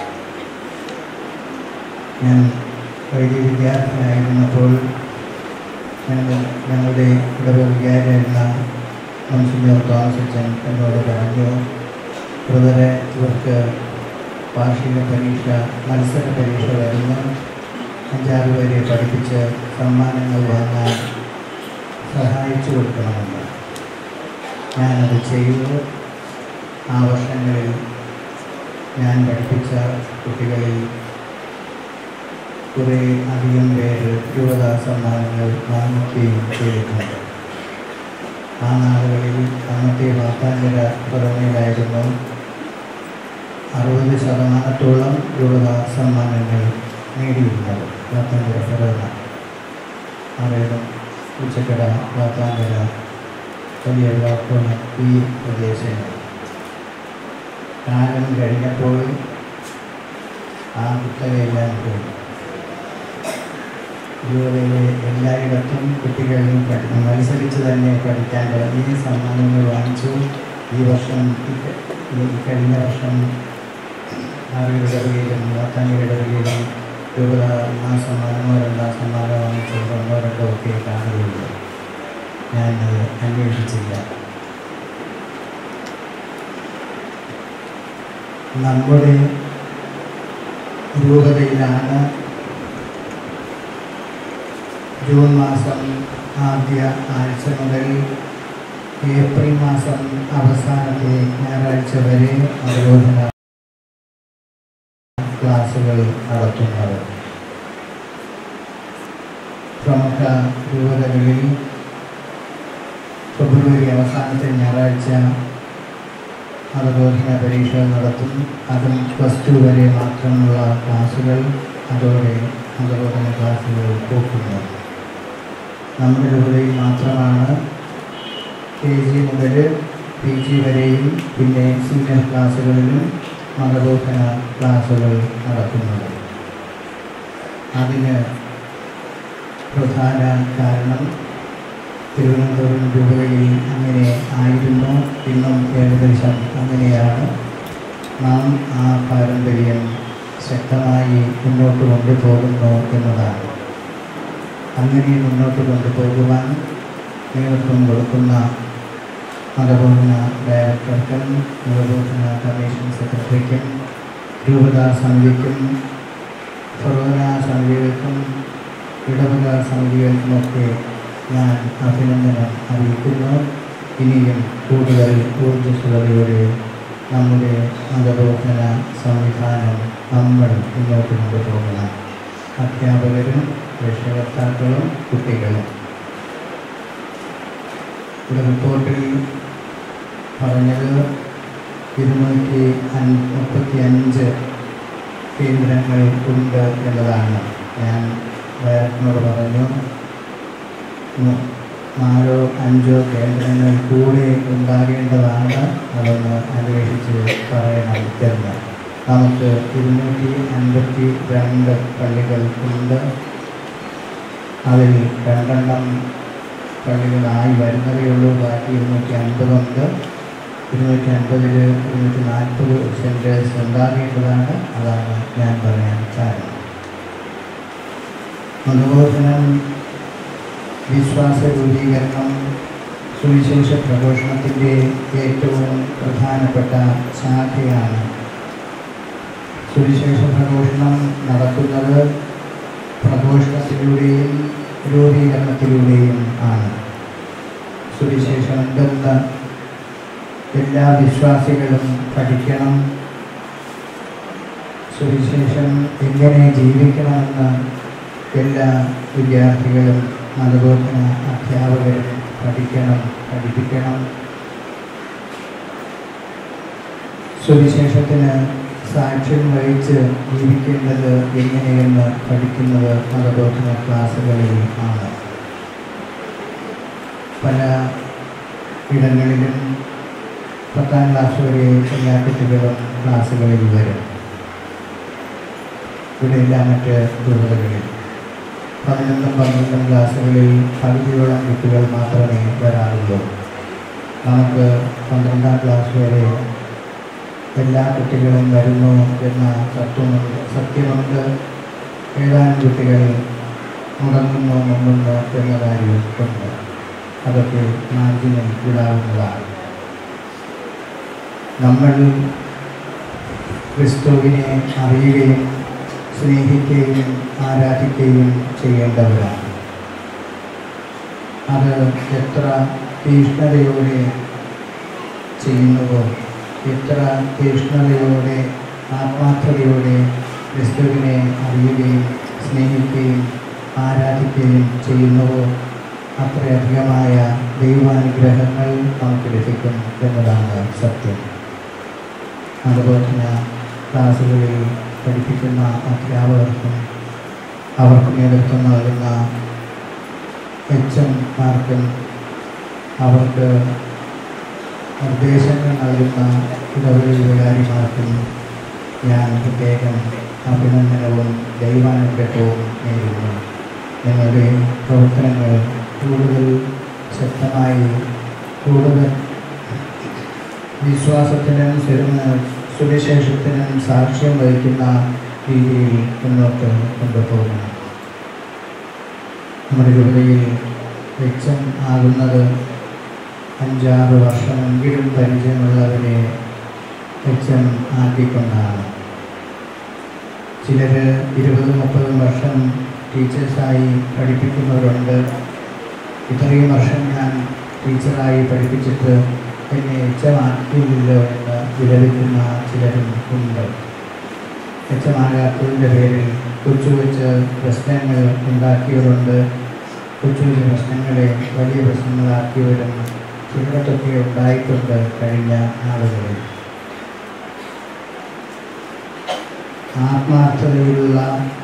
ഞാൻ വൈദ്യ വിദ്യാർത്ഥിയായിരുന്നപ്പോൾ ഞങ്ങൾ ഞങ്ങളുടെ ഇടവ വികാരിയായിരുന്ന monsignor തോമസ് അച്ഛൻ എന്നോട് പറഞ്ഞു ബ്രദറെ ഇവർക്ക് വാർഷിക പരീക്ഷ മത്സര പരീക്ഷ വരുന്നു അഞ്ചാറ് പേരെ പഠിപ്പിച്ച് സമ്മാനങ്ങൾ വാങ്ങാൻ സഹായിച്ചു കൊടുക്കണമെന്ന് ഞാനത് ചെയ്തു ആ വർഷങ്ങളിൽ ഞാൻ പഠിപ്പിച്ച കുട്ടികളിൽ കുറേ അധികം പേര് യുവതാ സമ്മാനങ്ങൾ വാങ്ങിക്കുകയും ചെയ്തിട്ടുണ്ട് ആ നാളുകളിൽ അന്നത്തെ വാർത്താങ്കര പുറമേലായിരുന്നു അറുപത് ശതമാനത്തോളം യുവതാ സമ്മാനങ്ങൾ നേടിയിരുന്നത് വാർത്താങ്കര ഫെറോന അറിയണം ഉച്ചക്കട വാർത്താങ്കര വലിയ വാക്കുകൾ ഈ പ്രദേശങ്ങൾ കാലം കഴിഞ്ഞപ്പോൾ ആ കുത്തകയെല്ലാം പോയി ഇതുപോലെ എല്ലായിടത്തും കുട്ടികൾ പഠി മത്സരിച്ച് തന്നെ പഠിക്കാൻ തുടങ്ങി സമ്മാനങ്ങൾ വാങ്ങിച്ചു ഈ വർഷം ഈ ക- ഈ കഴിഞ്ഞ വർഷം ആറുകളിടവകയിലും മൂവാത്താനിടവകയിലും രൂപ ഒന്നാം സമ്മാനമോ രണ്ടാം സമ്മാനമോ വാങ്ങിച്ചത് ഒന്നോ രണ്ടോ ഒക്കെ കാണുകയുള്ളൂ ഞാൻ അത് അന്വേഷിച്ചില്ല നമ്മുടെ രൂപതയിലാണ് ജൂൺ മാസം ആദ്യ ആഴ്ച മുതൽ ഏപ്രിൽ മാസം അവസാനത്തെ ഞായറാഴ്ച വരെ അവബോധന ക്ലാസുകൾ നടത്തുന്നത് പ്രമുഖ രൂപതകളിൽ ഫെബ്രുവരി അവസാനത്തെ ഞായറാഴ്ച മതബോധന പരീക്ഷ നടത്തും അതും പ്ലസ് ടു വരെ മാത്രമുള്ള ക്ലാസുകൾ അതോടെ മതബോധന ക്ലാസുകൾ പോക്കുന്നു നമ്മുടെ രൂപതയിൽ മാത്രമാണ് കെ ജി മുതൽ പി ജി വരെയും പിന്നെ സീനിയർ ക്ലാസ്സുകളിലും മതബോധന ക്ലാസുകൾ നടക്കുന്നത് അതിന് പ്രധാന കാരണം തിരുവനന്തപുരം രൂപതയിൽ അങ്ങനെ ആയിരുന്നു ഇന്നും ഏകദേശം അങ്ങനെയാണ് നാം ആ പാരമ്പര്യം ശക്തമായി മുന്നോട്ട് കൊണ്ടുപോകുന്നു എന്നതാണ് അങ്ങനെ മുന്നോട്ട് കൊണ്ടുപോകുവാൻ നേതൃത്വം കൊടുക്കുന്ന മതബോധന ഡയറക്ടർക്കും മതബോധന കമ്മീഷൻ സെക്രട്ടറിക്കും രൂപതാ സമിതിക്കും ഫൊറോന സമിതികൾക്കും ഇടവക സമിതികൾക്കുമൊക്കെ ഞാൻ അഭിനന്ദനം അറിയിക്കുന്നു ഇനിയും കൂടുതൽ ഊർജ്ജസ്വലതയോടെ നമ്മുടെ മതബോധന സംവിധാനം നമ്മൾ മുന്നോട്ട് കൊണ്ടുപോകണം അധ്യാപകരും രക്ഷകർത്താക്കളും കുട്ടികളും ഇവിടെ റിപ്പോർട്ടിൽ പറഞ്ഞത് ഇരുന്നൂറ്റി അൻ- മുപ്പത്തി അഞ്ച് കേന്ദ്രങ്ങൾ ഉണ്ട് എന്നതാണ് ഞാൻ ഡയറക്ടറിനോട് പറഞ്ഞു ഉം, നാലോ അഞ്ചോ കേന്ദ്രങ്ങൾ കൂടെ ഉണ്ടാകേണ്ടതാണ് അതൊന്ന് അന്വേഷിച്ച് പറയണം എന്ന് നമുക്ക് ഇരുന്നൂറ്റി അൻപത്തി രണ്ട് പള്ളികൾ ഉണ്ട് അതിൽ രണ്ടെണ്ണം പള്ളികളായി വരുന്നതേ ഉള്ളൂ ബാക്കി ഇരുന്നൂറ്റി അൻപതുണ്ട് ഇരുന്നൂറ്റി അൻപതിൽ ഇരുന്നൂറ്റി നാൽപ്പത് സെൻറ്റേഴ്സ് ഉണ്ടാകേണ്ടതാണ് അതാണ് ഞാൻ പറയാൻ കാരണം മതബോധനം വിശ്വാസ രൂപീകരണം സുവിശേഷ പ്രഘോഷണത്തിൻ്റെ ഏറ്റവും പ്രധാനപ്പെട്ട ശാഖയാണ് സുവിശേഷ പ്രഘോഷണം നടക്കുന്നത് പ്രഘോഷണത്തിലൂടെയും രൂപീകരണത്തിലൂടെയും ആണ് സുവിശേഷം എന്തെന്ന് എല്ലാ വിശ്വാസികളും പഠിക്കണം സുവിശേഷം എങ്ങനെ ജീവിക്കണമെന്ന് എല്ലാ വിദ്യാർത്ഥികളും അതുപോലെ അധ്യാപകരും പഠിക്കണം പഠിപ്പിക്കണം സുവിശേഷത്തിന് സാക്ഷ്യം വഹിച്ച് ജീവിക്കേണ്ടത് എങ്ങനെയെന്ന് പഠിക്കുന്നത് മതബോധന ക്ലാസ്സുകളിൽ ആണ് പല ഇടങ്ങളിലും പത്താം ക്ലാസ് വരെ എല്ലാ കുട്ടികളും ക്ലാസ്സുകളിൽ വരും ഇവിടെയെല്ലാം മറ്റ് രൂപതകളിൽ പതിനൊന്നും പന്ത്രണ്ടും ക്ലാസ്സുകളിൽ പകുതിയോളം കുട്ടികൾ മാത്രമേ വരാറുള്ളൂ നമുക്ക് പന്ത്രണ്ടാം ക്ലാസ് വരെ എല്ലാ കുട്ടികളും വരുന്നു എന്ന തത്വമുണ്ട് സത്യമുണ്ട് ഏതാനും കുട്ടികൾ മുടങ്ങുന്നു മുങ്ങുന്നു എന്ന കാര്യം ഉണ്ട് അതൊക്കെ മാർജിനിൽ വിടാവുന്നതാണ് നമ്മൾ ക്രിസ്തുവിനെ അറിയുകയും സ്നേഹിക്കുകയും ആരാധിക്കുകയും ചെയ്യേണ്ടവരാണ് അത് എത്ര തീഷ്ണതയോടെ ചെയ്യുന്നുവോ എത്ര തീഷ്ണതയോടെ ആത്മാർത്ഥതയോടെ ക്രിസ്തുവിനെ അറിയുകയും സ്നേഹിക്കുകയും ആരാധിക്കുകയും ചെയ്യുന്നുവോ അത്രയധികമായ ദൈവാനുഗ്രഹങ്ങൾ നമുക്ക് ലഭിക്കും എന്നതാണ് സത്യം അതുപോലെ ക്ലാസ്സുകളിൽ പഠിപ്പിക്കുന്ന അധ്യാപകർക്കും അവർക്ക് നേതൃത്വം നൽകുന്ന എച്ച് എംമാർക്കും അവർക്ക് നിർദ്ദേശങ്ങൾ നൽകുന്ന ഇടവഴി വികാരിമാർക്കും ഞാൻ പ്രത്യേകം അഭിനന്ദനവും ദൈവാനുഗ്രഹവും നേരുന്നു നിങ്ങളുടെ പ്രവർത്തനങ്ങൾ കൂടുതൽ ശക്തമായി കൂടുതൽ വിശ്വാസത്തിനും ചെറുന്ന് സുവിശേഷത്തിനും സാക്ഷ്യം വഹിക്കുന്ന രീതിയിൽ മുന്നോട്ട് കൊണ്ടുപോകണം നമ്മുടെ രൂപതയിൽ വെച്ചം ആകുന്നത് അഞ്ചാറ് വർഷമെങ്കിലും പരിചയമുള്ളവരെ വെച്ചം ആക്കിക്കൊണ്ടാണ് ചിലർ ഇരുപതും മുപ്പതും വർഷം ടീച്ചേഴ്സായി പഠിപ്പിക്കുന്നവരുണ്ട് ഇത്രയും വർഷം ഞാൻ ടീച്ചറായി പഠിപ്പിച്ചിട്ട് എന്നെ എച്ചമാക്കിയില്ലല്ലോ എന്ന് വിലപിക്കുന്ന ചിലരും ഉണ്ട് എച്ചമാകാത്തതിൻ്റെ പേരിൽ കൊച്ചു കൊച്ചു പ്രശ്നങ്ങൾ ഉണ്ടാക്കിയവരുണ്ട് കൊച്ചു കൊച്ചു പ്രശ്നങ്ങളെ വലിയ പ്രശ്നങ്ങളാക്കിയവരും ചിലടത്തൊക്കെ ഉണ്ടായിട്ടുണ്ട് കഴിഞ്ഞ നാളുകളിൽ ആത്മാർത്ഥതയിലുള്ള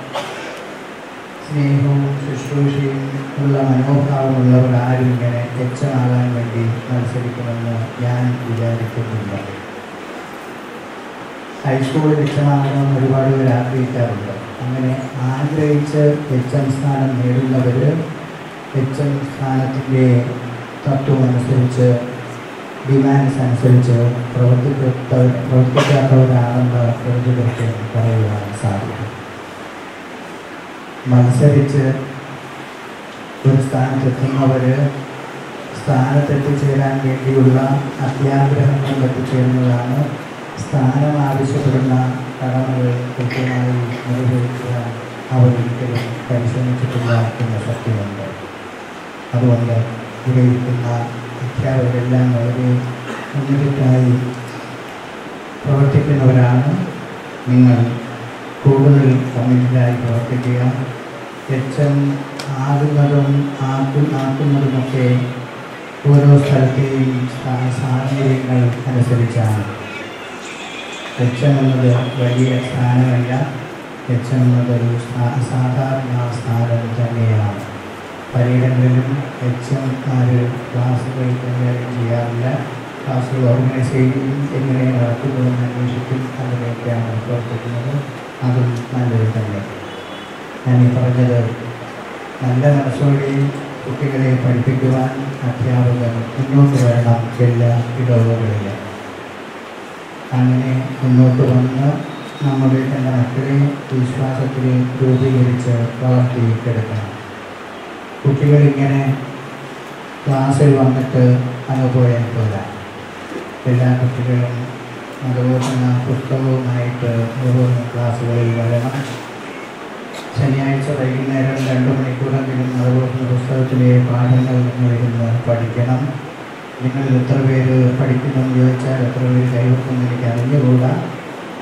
സ്നേഹവും ശുശ്രൂഷയും ഉള്ള മനോഭാവമുള്ളവർ ആരും ഇങ്ങനെ മെച്ചമാകാൻ വേണ്ടി മത്സരിക്കുമെന്ന് ഞാൻ വിചാരിക്കുന്നില്ല ഹൈസ്കൂളിൽ മെച്ചമാകണമെന്ന് ഒരുപാട് പേർ ആഗ്രഹിക്കാറുണ്ട് അങ്ങനെ ആഗ്രഹിച്ച് എച്ച് എം സ്ഥാനം നേടുന്നവർ എച്ച് എം സ്ഥാനത്തിൻ്റെ തത്വം അനുസരിച്ച് ഡിമാൻഡ്സ് അനുസരിച്ച് പ്രവർത്തിപ്പെട്ട പ്രവർത്തിക്കാത്തവരാണെന്ന് പ്രതികൾക്ക് പറയുവാൻ സാധിക്കും മത്സരിച്ച് ഒരു സ്ഥാനത്തെത്തുന്നവർ സ്ഥാനത്തെത്തിച്ചേരാൻ വേണ്ടിയുള്ള അത്യാഗ്രഹം കൊണ്ട് എത്തിച്ചേരുന്നതാണ് സ്ഥാനം ആവശ്യപ്പെടുന്ന കടമകൾ കൃത്യമായി നിർവഹിക്കുവാൻ അവർ ഒരിക്കലും പരിശ്രമിച്ചിട്ടില്ല എന്ന സത്യമുണ്ട് അതുകൊണ്ട് ഇവിടെ ഇരിക്കുന്ന അധ്യാപകരെല്ലാം വളരെ മുന്നിട്ടായി പ്രവർത്തിക്കുന്നവരാണ് നിങ്ങൾ കൂടുതൽ കമ്മിറ്റായി പ്രവർത്തിക്കുക എച്ചം ആകുന്നതും ആക്കു ആക്കുന്നതുമൊക്കെ ഓരോ സ്ഥലത്തെയും സ്ഥാ- സാഹചര്യങ്ങൾ അനുസരിച്ചാണ് എച്ചം എന്നത് വലിയ സ്ഥാനമല്ല എച്ചം എന്നതൊരു സാ- സാധാരണ സ്ഥാനം തന്നെയാണ് പലയിടങ്ങളിലും എച്ച് എംമാർ ക്ലാസ്സുകൾ കൈകാര്യം ചെയ്യാറില്ല ക്ലാസ്സുകൾ ഓർഗനൈസ് ചെയ്യുകയും എങ്ങനെ നടക്കുന്നു എന്ന് അന്വേഷിക്കും അങ്ങനെയൊക്കെയാണ് പ്രവർത്തിക്കുന്നത് അതും നല്ലത് തന്നെ ഞാൻ ഈ പറഞ്ഞത് നല്ല മനസ്സോടെ കുട്ടികളെ പഠിപ്പിക്കുവാൻ അധ്യാപകർ മുന്നോട്ട് വരണം എല്ലാ ഇടവുകളിലും അങ്ങനെ മുന്നോട്ട് വന്ന് നമ്മുടെ എൻ്റെ മക്കളെ വിശ്വാസത്തിൽ രൂപീകരിച്ച് വളർത്തിയെടുക്കണം കുട്ടികളിങ്ങനെ ക്ലാസ്സിൽ വന്നിട്ട് അങ്ങ് പോയാൽ പോരാ എല്ലാ കുട്ടികളും അതുപോലെ പുസ്തകവുമായിട്ട് ഓരോ ക്ലാസ്സുകളിൽ വരണം ശനിയാഴ്ച വൈകുന്നേരം രണ്ട് മണിക്കൂറെങ്കിലും അതുപോലെ പുസ്തകത്തിലെ പാഠങ്ങൾ നിങ്ങൾ ഇരുന്ന് പഠിക്കണം നിങ്ങൾ എത്ര പേര് പഠിക്കുമെന്ന് ചോദിച്ചാൽ എത്ര പേര് കൈവക്കുമെന്ന് എനിക്ക് അറിഞ്ഞുകൂടാ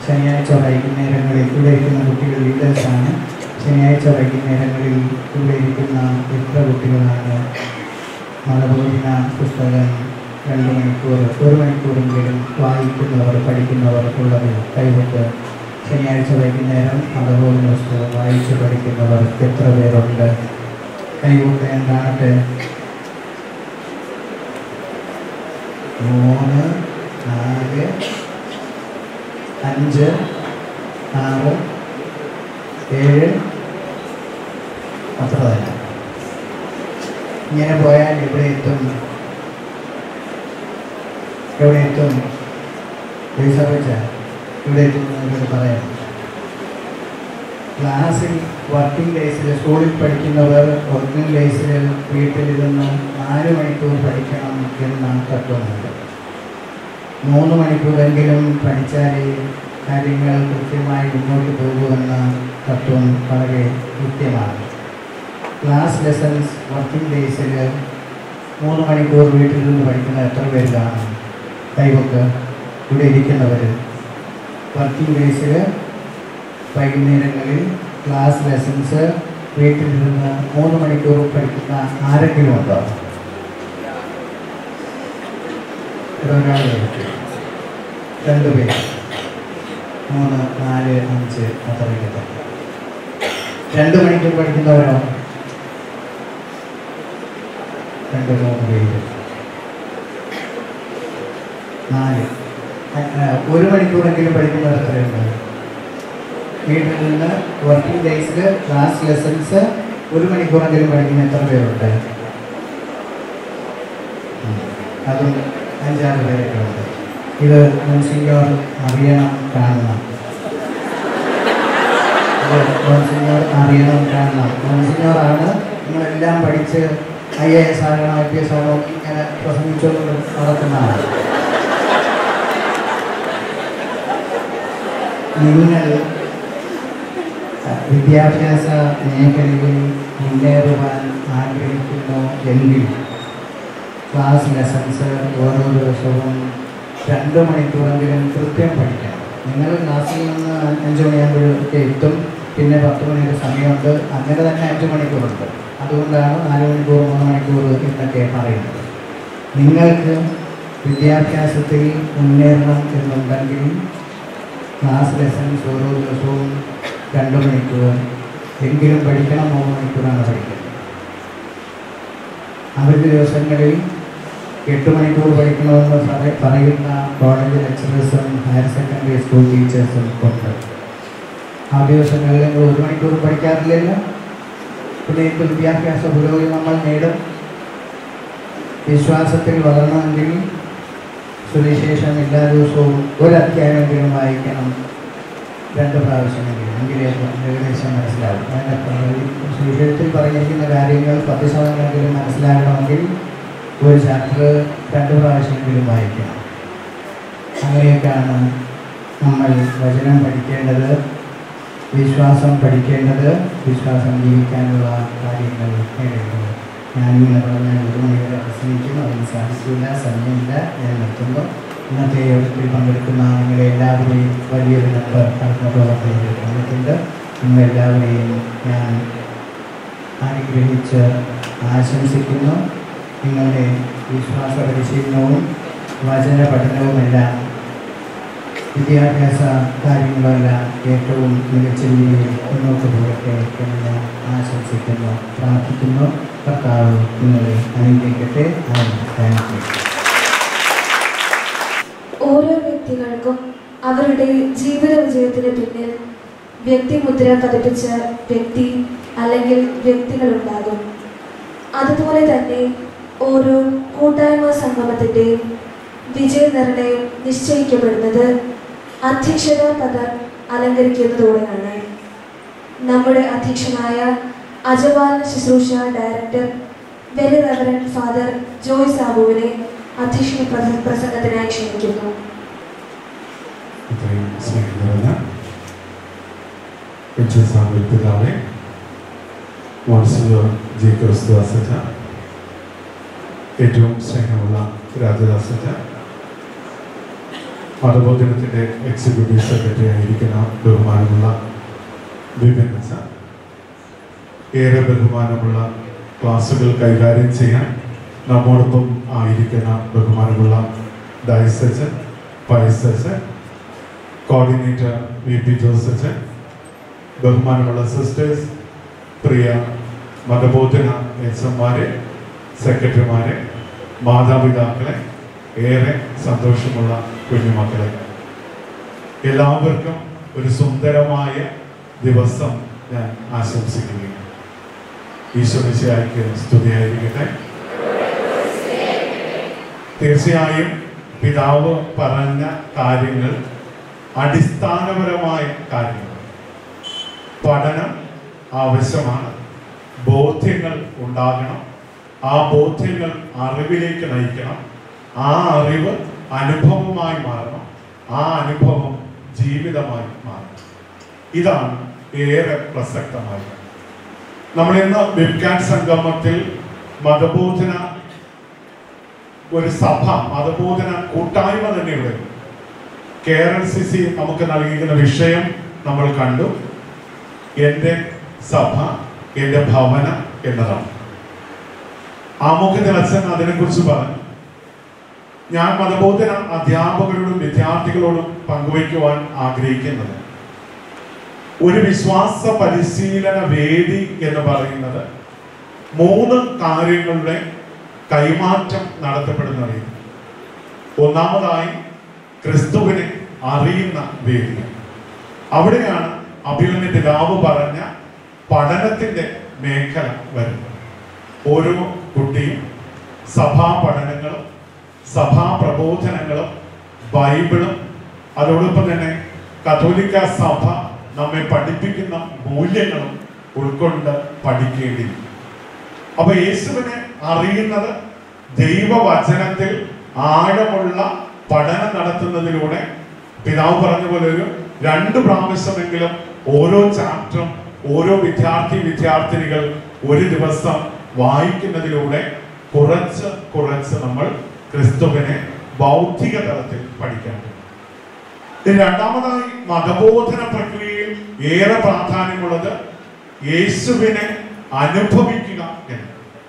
ശനിയാഴ്ച വൈകുന്നേരങ്ങളിൽ ഇവിടെ ഇരിക്കുന്ന കുട്ടികൾ ലീഡേഴ്സാണ് ശനിയാഴ്ച വൈകുന്നേരങ്ങളിൽ ഇവിടെ ഇരിക്കുന്ന എത്ര കുട്ടികളാണ് മലബോധിന പുസ്തകം രണ്ട് മണിക്കൂർ ഒരു മണിക്കൂറെങ്കിലും വായിക്കുന്നവർ പഠിക്കുന്നവർ ഉള്ളത് കൈവിട്ട് ശനിയാഴ്ച വൈകുന്നേരം മലബോധിന പുസ്തകം വായിച്ച് പഠിക്കുന്നവർ എത്ര പേരുണ്ട് കൈവിട്ട് എന്താണട്ടെ മൂന്ന് നാല് അഞ്ച് ആറ് ഏഴ് അത്ര തന്നെ ഇങ്ങനെ പോയാൽ എവിടെ എത്തും എവിടെ എത്തും പൈസ വെച്ച ഇവിടെ എത്തും എന്നൊക്കെ പറയാം ക്ലാസ്സിൽ വർക്കിംഗ് ഡേയ്സിൽ സ്കൂളിൽ പഠിക്കുന്നവർ വർക്കിംഗ് ഡേയ്സിൽ വീട്ടിലിരുന്ന് നാല് മണിക്കൂർ പഠിക്കണം എന്ന തത്വമുണ്ട് മൂന്ന് മണിക്കൂറെങ്കിലും പഠിച്ചാലേ കാര്യങ്ങൾ കൃത്യമായി മുന്നോട്ട് പോകുമെന്ന തത്വം വളരെ കൃത്യമാണ് ക്ലാസ് ലെസൺസ് വർക്കിംഗ് ഡേയ്സിൽ മൂന്ന് മണിക്കൂർ വീട്ടിൽ നിന്ന് പഠിക്കുന്ന എത്ര പേര് കാണും കൈവക്ക് ഇവിടെ ഇരിക്കുന്നവർ വർക്കിംഗ് ഡേയ്സിൽ വൈകുന്നേരങ്ങളിൽ ക്ലാസ് ലെസൺസ് വീട്ടിൽ നിന്ന് മൂന്ന് മണിക്കൂർ പഠിക്കുന്ന ആരെങ്കിലും ഉണ്ടോ ഒരാൾ രണ്ട് പേര് മൂന്ന് നാല് അഞ്ച് അത്രയ്ക്ക് രണ്ട് മണിക്കൂർ പഠിക്കുന്നവരോ രണ്ട് മൂന്ന് പേര് നാല് അ- ആ, ഒരു മണിക്കൂറെങ്കിലും പഠിക്കുന്നവർ എത്രയുണ്ട് വീട്ടിൽ നിന്ന് വർക്കിംഗ് ഡേയ്സിൽ ക്ലാസ് ലെസൺസ് ഒരു മണിക്കൂറെങ്കിലും പഠിക്കുന്ന എത്ര പേരുണ്ട് ഉം. അതും അഞ്ചാറ് പേരൊക്കെ ഉണ്ട് ഇത് മുൻസിംഗോർ അറിയണം കാണണം ഇത് മുൻസിംഗോർ അറിയണം കാണണം മുൻസിംഗോറാണ് നിങ്ങളെല്ലാം പഠിച്ച് ഐ എ എസ് ആകണം ഐ പി എസ് ആകണം ഇങ്ങനെ പ്രസംഗിച്ചുകൊണ്ട് നടക്കുന്നതാണ് നിങ്ങൾ വിദ്യാഭ്യാസ മേഖലയിൽ മുന്നേറുവാൻ ആഗ്രഹിക്കുന്നു എങ്കിൽ ക്ലാസ് ലെസൺസ് ഓരോ ദിവസവും രണ്ട് മണിക്കൂറെങ്കിലും കൃത്യം പഠിക്കണം നിങ്ങൾ ക്ലാസ്സിൽ നിന്ന് അഞ്ച് മണിയാകുമ്പോഴൊക്കെ എത്തും പിന്നെ പത്ത് മണിയുടെ സമയമുണ്ട് അങ്ങനെ തന്നെ അഞ്ച് മണിക്കൂറുണ്ട് അതുകൊണ്ടാണ് നാല് മണിക്കൂർ മൂന്ന് മണിക്കൂർ എന്നൊക്കെ പറയുന്നത് നിങ്ങൾക്ക് വിദ്യാഭ്യാസത്തിൽ മുന്നേറണം എന്നുണ്ടെങ്കിൽ ക്ലാസ് ലെസൺസ് ഓരോ ദിവസവും രണ്ട് മണിക്കൂർ എങ്കിലും പഠിക്കണം മൂന്ന് മണിക്കൂറാണ് പഠിക്കുന്നത് അവധി ദിവസങ്ങളിൽ എട്ട് മണിക്കൂർ പഠിക്കണമെന്ന് പറ- പറയുന്ന കോളേജ് ലെക്ചറേഴ്സും ഹയർ സെക്കൻഡറി സ്കൂൾ ടീച്ചേഴ്സും ഉണ്ട് ആ ദിവസങ്ങളിൽ നിങ്ങൾ ഒരു മണിക്കൂർ പഠിക്കാറില്ലല്ലോ പിന്നെ ഇപ്പോൾ വിദ്യാഭ്യാസ പുരോഗതി നമ്മൾ നേടും വിശ്വാസത്തിൽ വളരണമെങ്കിൽ സുവിശേഷം എല്ലാ ദിവസവും ഒരു അധ്യായമെങ്കിലും വായിക്കണം രണ്ട് പ്രാവശ്യമെങ്കിലും എങ്കിലേ ഏകദേശം മനസ്സിലാവും അങ്ങനെ പറ- സുവിശേഷത്തിൽ പറഞ്ഞിരിക്കുന്ന കാര്യങ്ങൾ പത്ത് ശതമാനമെങ്കിലും മനസ്സിലാകണമെങ്കിൽ ഒരു ചാപ്റ്റർ രണ്ട് പ്രാവശ്യമെങ്കിലും വായിക്കണം അങ്ങനെയൊക്കെയാണ് നമ്മൾ വചനം പഠിക്കേണ്ടത് വിശ്വാസം പഠിക്കേണ്ടത് വിശ്വാസം ജീവിക്കാനുള്ള കാര്യങ്ങൾ നേടേണ്ടത് ഞാനിങ്ങനെ പറഞ്ഞാൽ ഒരു മണിവരെ പ്രസംഗിക്കും അതിന് സാധിക്കില്ല സമയമില്ല ഞാൻ നിർത്തുന്നു ഇന്നത്തെ യോഗത്തിൽ പങ്കെടുക്കുന്ന നിങ്ങളെ എല്ലാവരെയും വലിയൊരു നമ്പർ കടന്നപ്രവർത്തനത്തിൽ വന്നിട്ടുണ്ട് നിങ്ങളെല്ലാവരെയും ഞാൻ അനുഗ്രഹിച്ച് ആശംസിക്കുന്നു നിങ്ങളുടെ വിശ്വാസ പരിശീലനവും വചന പഠനവുമെല്ലാം വിദ്യാഭ്യാസ കാര്യങ്ങളെല്ലാം ഏറ്റവും മികച്ച രീതിയിൽ മുന്നോട്ട് പോകട്ടെ എന്ന് ഞാൻ ആശംസിക്കുന്നു പ്രാർത്ഥിക്കുന്നു കർത്താവ് നിങ്ങളെ അനുഗ്രഹിക്കട്ടെ താങ്ക് യു ഓരോ വ്യക്തികൾക്കും അവരുടെ ജീവിത വിജയത്തിന് പിന്നിൽ വ്യക്തിമുദ്ര പതിപ്പിച്ച വ്യക്തി അല്ലെങ്കിൽ വ്യക്തികളുണ്ടാകും അതുപോലെ തന്നെ ഓരോ കൂട്ടായ്മ സംഗമത്തിൻ്റെയും വിജയനിർണയം നിശ്ചയിക്കപ്പെടുന്നത് അധ്യക്ഷതാ പദം അലങ്കരിക്കുന്നതോടെയാണ് നമ്മുടെ അധ്യക്ഷനായ അജപാലന ശുശ്രൂഷ director very reverend father Joy സാബുവിനെ അധ്യക്ഷ പ്രസ- പ്രസംഗത്തിനായി ക്ഷണിക്കുന്നു ഇത്രയും സ്നേഹം നിറഞ്ഞ എച്ച് സാമ്പിൾ പിതാവെ മോൺസിഞ്ഞോർ ജെ ക്രിസ്തുദാസച്ച ഏറ്റവും സ്നേഹമുള്ള രാജദാസച്ച മതബോധനത്തിൻ്റെ എക്സിക്യൂട്ടീവ് സെക്രട്ടറി ആയിരിക്കുന്ന ബഹുമാനമുള്ള വിപിൻ സർ ഏറെ ബഹുമാനമുള്ള ക്ലാസുകൾ കൈകാര്യം ചെയ്യാൻ നമ്മോടൊപ്പം ആയിരിക്കുന്ന ബഹുമാനമുള്ള ഡയസച്ചൻ പൈസച്ചൻ കോർഡിനേറ്റർ വി പി ജോസച്ചൻ ബഹുമാനമുള്ള സിസ്റ്റേഴ്സ് പ്രിയ മതബോധന എച്ച് എംമാരെ സെക്രട്ടറിമാരെ മാതാപിതാക്കളെ ഏറെ സന്തോഷമുള്ള കുഞ്ഞുമക്കളെ എല്ലാവർക്കും ഒരു സുന്ദരമായ ദിവസം ഞാൻ ആശംസിക്കുകയാണ് ഈശ്വരശിയായിക്ക് സ്തുതിയായിരിക്കട്ടെ തീർച്ചയായും പിതാവ് പറഞ്ഞ കാര്യങ്ങൾ അടിസ്ഥാനപരമായ കാര്യങ്ങൾ പഠനം ആവശ്യമാണ് ബോധ്യങ്ങൾ ഉണ്ടാകണം ആ ബോധ്യങ്ങൾ അറിവിലേക്ക് നയിക്കണം ആ അറിവ് അനുഭവമായി മാറണം ആ അനുഭവം ജീവിതമായി മാറണം ഇതാണ് ഏറെ പ്രസക്തമായി നമ്മൾ ഇന്ന് വിപ്കാൻ സംഗമത്തിൽ മതബോധന ഒരു സഭ മതബോധന കൂട്ടായ്മ തന്നെ ഇവിടെ കേരള സി സി നമുക്ക് നൽകിയിരിക്കുന്ന വിഷയം നമ്മൾ കണ്ടു എൻ്റെ സഭ എൻ്റെ ഭവനം എന്നതാണ് ആമുഖത്തിൽ അച്ഛൻ അതിനെക്കുറിച്ച് പറഞ്ഞു ഞാൻ മതബോധന അധ്യാപകരോടും വിദ്യാർത്ഥികളോടും പങ്കുവയ്ക്കുവാൻ ആഗ്രഹിക്കുന്നത് ഒരു വിശ്വാസ പരിശീലന വേദി എന്ന് പറയുന്നത് മൂന്ന് കാര്യങ്ങളുടെ കൈമാറ്റം നടത്തപ്പെടുന്ന വേദി ഒന്നാമതായി ക്രിസ്തുവിനെ അറിയുന്ന വേദി അവിടെയാണ് അഭിമന്യ പിതാവ് പറഞ്ഞ പഠനത്തിന്റെ മേഖല വരുന്നത് ഓരോ കുട്ടിയും സഭാ പഠനങ്ങളും സഭാ പ്രബോധനങ്ങളും ബൈബിളും അതോടൊപ്പം തന്നെ കത്തോലിക്ക സഭ നമ്മെ പഠിപ്പിക്കുന്ന മൂല്യങ്ങളും ഉൾക്കൊണ്ട് പഠിക്കേണ്ടിയിരിക്കും അപ്പൊ യേശുവിനെ അറിയുന്നത് ദൈവവചനത്തിൽ ആഴമുള്ള പഠനം നടത്തുന്നതിലൂടെ പിതാവ് പറഞ്ഞ പോലെ ഒരു രണ്ട് പ്രാവശ്യമെങ്കിലും ഓരോ ചാപ്റ്ററും ഓരോ വിദ്യാർത്ഥി വിദ്യാർത്ഥിനികൾ ഒരു ദിവസം വായിക്കുന്നതിലൂടെ കുറച്ച് കുറച്ച് നമ്മൾ ക്രിസ്തുവിനെ ബൗദ്ധിക തലത്തിൽ പഠിക്കാൻ പറ്റും ഇനി രണ്ടാമതായി മതബോധന പ്രക്രിയയിൽ ഏറെ പ്രാധാന്യമുള്ളത് യേശുവിനെ അനുഭവിക്കുക എന്ന്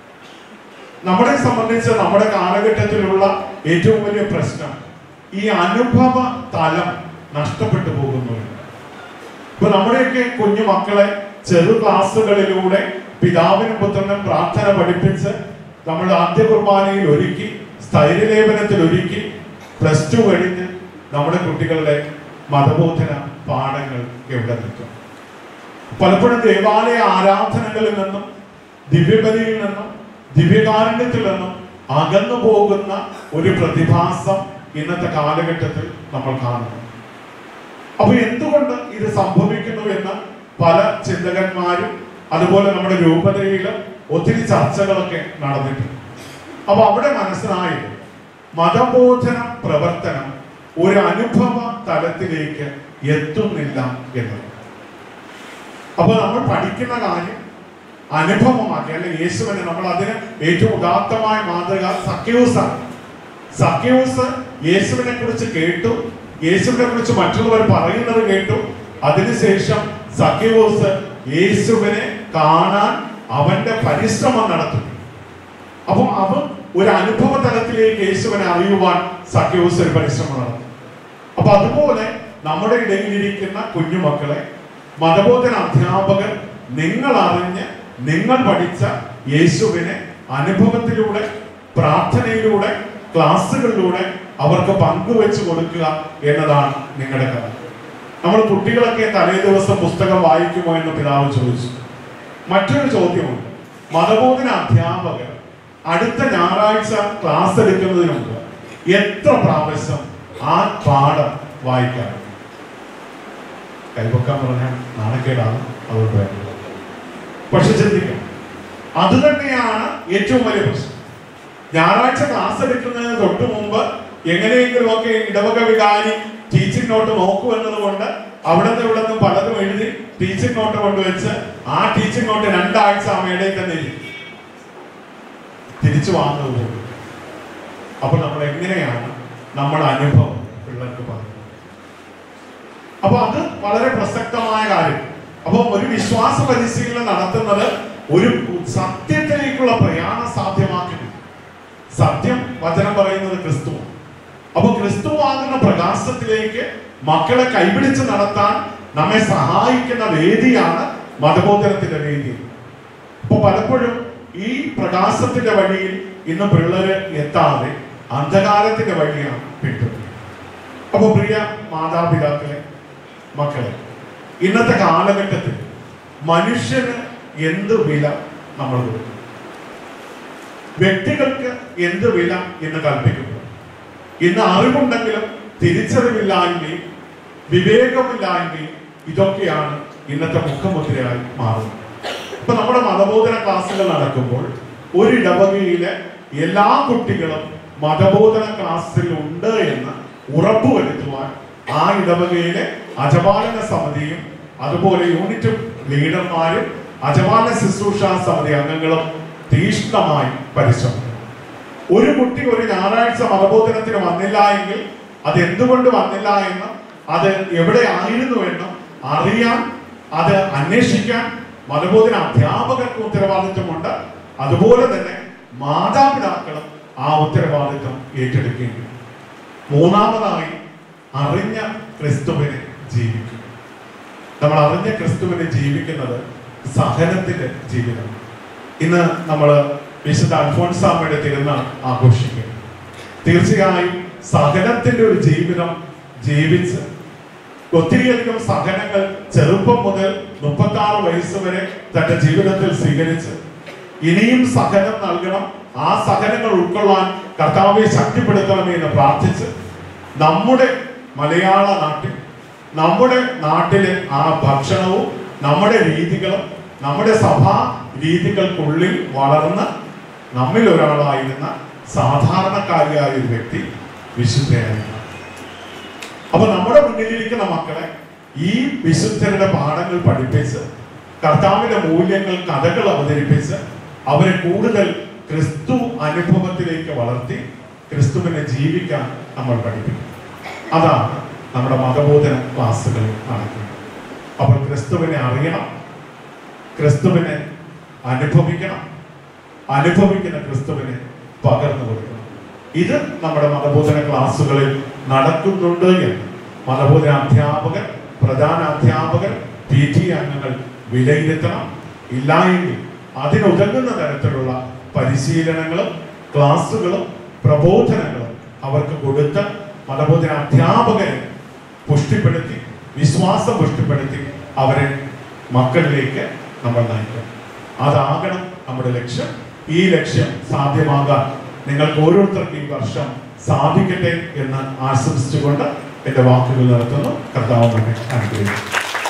നമ്മളെ സംബന്ധിച്ച് നമ്മുടെ കാലഘട്ടത്തിലുള്ള ഏറ്റവും വലിയ പ്രശ്നം ഈ അനുഭവ തലം നഷ്ടപ്പെട്ടു പോകുന്നു എന്ന്. ഇപ്പൊ നമ്മുടെയൊക്കെ കുഞ്ഞു മക്കളെ ചെറു ക്ലാസ്സുകളിലൂടെ പിതാവിനും പുത്രനും പ്രാർത്ഥന പഠിപ്പിച്ച് നമ്മൾ ആദ്യ കുർബാനയിൽ ഒരുക്കി സ്ഥൈര്യലേപനത്തിൽ ഒരുക്കി പ്ലസ് ടു കഴിഞ്ഞ് നമ്മുടെ കുട്ടികളുടെ മതബോധന പാഠങ്ങൾ എവിടെ നിൽക്കും പലപ്പോഴും ദേവാലയ ആരാധനകളിൽ നിന്നും ദിവ്യബലിയിൽ നിന്നും ദിവ്യകാരുണ്യത്തിൽ നിന്നും അകന്നു പോകുന്ന ഒരു പ്രതിഭാസം ഇന്നത്തെ കാലഘട്ടത്തിൽ നമ്മൾ കാണുന്നു അപ്പൊ എന്തുകൊണ്ട് ഇത് സംഭവിക്കുന്നു എന്ന് പല ചിന്തകന്മാരും അതുപോലെ നമ്മുടെ രൂപതയിലും ഒത്തിരി ചർച്ചകളൊക്കെ നടന്നിട്ടുണ്ട് അപ്പൊ അവിടെ മനസ്സിലായത് മതബോധന പ്രവർത്തനം ഒരു അനുഭവ തലത്തിലേക്ക് എത്തുന്നില്ല എന്നത് അപ്പൊ നമ്മൾ പഠിക്കുന്ന കാര്യം അനുഭവമാക്കി അല്ലെങ്കിൽ യേശുവിനെ നമ്മൾ അതിന് ഏറ്റവും ഉദാത്തമായ മാതൃക സഖ്യൂസാണ് സഖ്യൂസ് യേശുവിനെ കുറിച്ച് കേട്ടു യേശുവിനെ കുറിച്ച് മറ്റുള്ളവർ പറയുന്നത് കേട്ടു അതിനുശേഷം സഖ്യൂസ് യേശുവിനെ കാണാൻ അവന്റെ പരിശ്രമം നടത്തും അപ്പം അവൻ ഒരു അനുഭവ തലത്തിലേക്ക് യേശുവിനെ അറിയുവാൻ സഖ്യൂസ് ഒരു പരിശ്രമം നടത്തും അപ്പൊ അതുപോലെ നമ്മുടെ ഇടയിലിരിക്കുന്ന കുഞ്ഞുമക്കളെ മതബോധന അധ്യാപകർ നിങ്ങൾ അറിഞ്ഞ് നിങ്ങൾ പഠിച്ച യേശുവിനെ അനുഭവത്തിലൂടെ പ്രാർത്ഥനയിലൂടെ ക്ലാസ്സുകളിലൂടെ അവർക്ക് പങ്കുവെച്ച് കൊടുക്കുക എന്നതാണ് നിങ്ങളുടെ കഥ നമ്മൾ കുട്ടികളൊക്കെ തലേ ദിവസം പുസ്തകം വായിക്കുമോ എന്ന് പിതാവ് ചോദിച്ചു മറ്റൊരു ചോദ്യമുണ്ട് മതബോധന അധ്യാപകർ അടുത്ത ഞായറാഴ്ച ക്ലാസ് എടുക്കുന്നതിന് മുമ്പ് എത്ര പ്രാവശ്യം ആ പാഠം വായിക്കാറുണ്ട് കൈവക്കാൻ പറഞ്ഞാൽ നാണക്കേടാണ് അതുകൊണ്ട് വേണ്ട പക്ഷെ ചിന്തിക്കാം അത് തന്നെയാണ് ഏറ്റവും വലിയ പ്രശ്നം ഞായറാഴ്ച ക്ലാസ് എടുക്കുന്നതിന് തൊട്ട് മുമ്പ് എങ്ങനെയെങ്കിലും ഒക്കെ ഇടവക വികാരി ടീച്ചിങ് നോട്ട് നോക്കൂ എന്നതുകൊണ്ട് അവിടെ നിന്ന് ഇവിടെ നിന്ന് പലതും എഴുതി ടീച്ചിങ് നോട്ട് കൊണ്ടുവച്ച് ആ ടീച്ചിങ് നോട്ട് രണ്ടാഴ്ച ആ മേടയിൽ തന്നെ ഇരിക്കും. തിരിച്ചു വാങ്ങുന്നത് അപ്പോൾ നമ്മൾ എങ്ങനെയാണ് നമ്മുടെ അനുഭവം പിള്ളേർക്ക് പിള്ളേർക്ക് പറഞ്ഞു അപ്പൊ അത് വളരെ പ്രസക്തമായ കാര്യം അപ്പൊ ഒരു വിശ്വാസ പരിശീലനം നടത്തുന്നത് ഒരു സത്യത്തിലേക്കുള്ള പ്രയാണം സാധ്യമാക്കുന്നു സത്യം വചനം പറയുന്നത് ക്രിസ്തു അപ്പൊ ക്രിസ്തുവാകുന്ന പ്രകാശത്തിലേക്ക് മക്കളെ കൈപിടിച്ച് നടത്താൻ നമ്മെ സഹായിക്കുന്ന വേദിയാണ് മതബോധനത്തിന്റെ വേദി അപ്പൊ പലപ്പോഴും ഈ പ്രകാശത്തിന്റെ വഴിയിൽ ഇന്ന് പിള്ളേര് എത്താതെ അന്ധകാരത്തിന്റെ വഴിയാണ് പിന്തുടരുന്നത് അപ്പൊ പ്രിയ മാതാപിതാക്കളെ മക്കളെ ഇന്നത്തെ കാലഘട്ടത്തിൽ മനുഷ്യന് എന്ത് വില നമ്മൾ കൊടുക്കും വ്യക്തികൾക്ക് എന്ത് വില എന്ന് കൽപ്പിക്കുന്നു ഇന്ന് അറിവുണ്ടെങ്കിലും തിരിച്ചറിവില്ലായ്മയും വിവേകമില്ലായ്മയും ഇതൊക്കെയാണ് ഇന്നത്തെ മുഖമുദ്രയായി മാറുന്നത് ഇപ്പൊ നമ്മുടെ മതബോധന ക്ലാസ്സുകൾ നടക്കുമ്പോൾ ഒരു ഇടവകയിലെ എല്ലാ കുട്ടികളും മതബോധന ക്ലാസ്സിൽ ഉണ്ട് എന്ന് ഉറപ്പുവരുത്തുവാൻ ആ ഇടവകയിലെ അജപാലന സമിതിയും അതുപോലെ യൂണിറ്റ് ലീഡർമാരും അജപാലന ശുശ്രൂഷ സമിതി അംഗങ്ങളും തീഷ്ണമായി പരിശ്രമിക്കും ഒരു കുട്ടി ഒരു ഞായറാഴ്ച മതബോധനത്തിന് വന്നില്ല എങ്കിൽ അത് എന്തുകൊണ്ട് വന്നില്ല എന്നും അത് എവിടെ ആയിരുന്നു എന്നും അറിയാൻ അത് അന്വേഷിക്കാൻ മതബോധന അധ്യാപകർക്ക് ഉത്തരവാദിത്വമുണ്ട് അതുപോലെ തന്നെ മാതാപിതാക്കളും ആ ഉത്തരവാദിത്വം ഏറ്റെടുക്കേണ്ടി മൂന്നാമതായി അറിഞ്ഞ ക്രിസ്തുവിനെ ജീവിക്കും നമ്മൾ അറിഞ്ഞ ക്രിസ്തുവിനെ ജീവിക്കുന്നത് സഹനത്തിന്റെ ജീവിതം ഇന്ന് നമ്മൾ വിശുദ്ധ അൽഫോൻസാമയുടെ തിരുനാൾ ആഘോഷിക്കും തീർച്ചയായും സഹനത്തിന്റെ ഒരു ജീവിതം ജീവിച്ച് ഒത്തിരിയധികം സഹനങ്ങൾ ചെറുപ്പം മുതൽ മുപ്പത്തി ആറ് വയസ്സ് വരെ തന്റെ ജീവിതത്തിൽ സ്വീകരിച്ച് ഇനിയും സഹനം നൽകണം ആ സഹനങ്ങൾ ഉൾക്കൊള്ളാൻ കർത്താവെ ശക്തിപ്പെടുത്തണമേ എന്ന് പ്രാർത്ഥിച്ച് നമ്മുടെ മലയാള നാട്ടിൽ നമ്മുടെ നാട്ടിലെ ആ ഭക്ഷണവും നമ്മുടെ രീതികളും നമ്മുടെ സഭാ രീതികൾക്കുള്ളിൽ വളർന്ന് നമ്മിൽ ഒരാളായിരുന്ന സാധാരണക്കാരിയായ ഒരു വ്യക്തി വിശുദ്ധയായിരുന്നു അപ്പൊ നമ്മുടെ മുന്നിലിരിക്കുന്ന മക്കളെ ഈ വിശുദ്ധരുടെ പാഠങ്ങൾ പഠിപ്പിച്ച് കർത്താവിന്റെ മൂല്യങ്ങൾ കഥകൾ അവതരിപ്പിച്ച് അവരെ കൂടുതൽ ക്രിസ്തു അനുഭവത്തിലേക്ക് വളർത്തി ക്രിസ്തുവിനെ ജീവിക്കാൻ നമ്മൾ പഠിപ്പിക്കും അതാണ് നമ്മുടെ മതബോധന ക്ലാസ്സുകൾ നടക്കുന്നത് അപ്പോൾ ക്രിസ്തുവിനെ അറിയണം ക്രിസ്തുവിനെ അനുഭവിക്കണം അനുഭവിക്കുന്ന ക്രിസ്തുവിനെ പകർന്നു കൊടുക്കണം ഇത് നമ്മുടെ മതബോധന ക്ലാസ്സുകളിൽ നടക്കുന്നുണ്ട് എന്ന് മതബോധന അധ്യാപകർ പ്രധാന അധ്യാപകർ പി ടി അംഗങ്ങൾ വിലയിരുത്തണം ഇല്ലായെങ്കിൽ അതിനുതകുന്ന തരത്തിലുള്ള പരിശീലനങ്ങളും ക്ലാസ്സുകളും പ്രബോധനങ്ങളും അവർക്ക് കൊടുത്ത് മതബോധന അധ്യാപകരെ പുഷ്ടിപ്പെടുത്തി വിശ്വാസം പുഷ്ടിപ്പെടുത്തി അവരെ മക്കളിലേക്ക് നമ്മൾ നയിക്കണം അതാകണം നമ്മുടെ ലക്ഷ്യം ഈ ലക്ഷ്യം സാധ്യമാകാൻ നിങ്ങൾക്ക് ഓരോരുത്തർക്കും ഈ വർഷം സാധിക്കട്ടെ എന്ന് ആശംസിച്ചുകൊണ്ട് എന്റെ വാക്കുകൾ നിർത്തുന്നു കർത്താവ് നമ്മെ അനുഗ്രഹിക്കും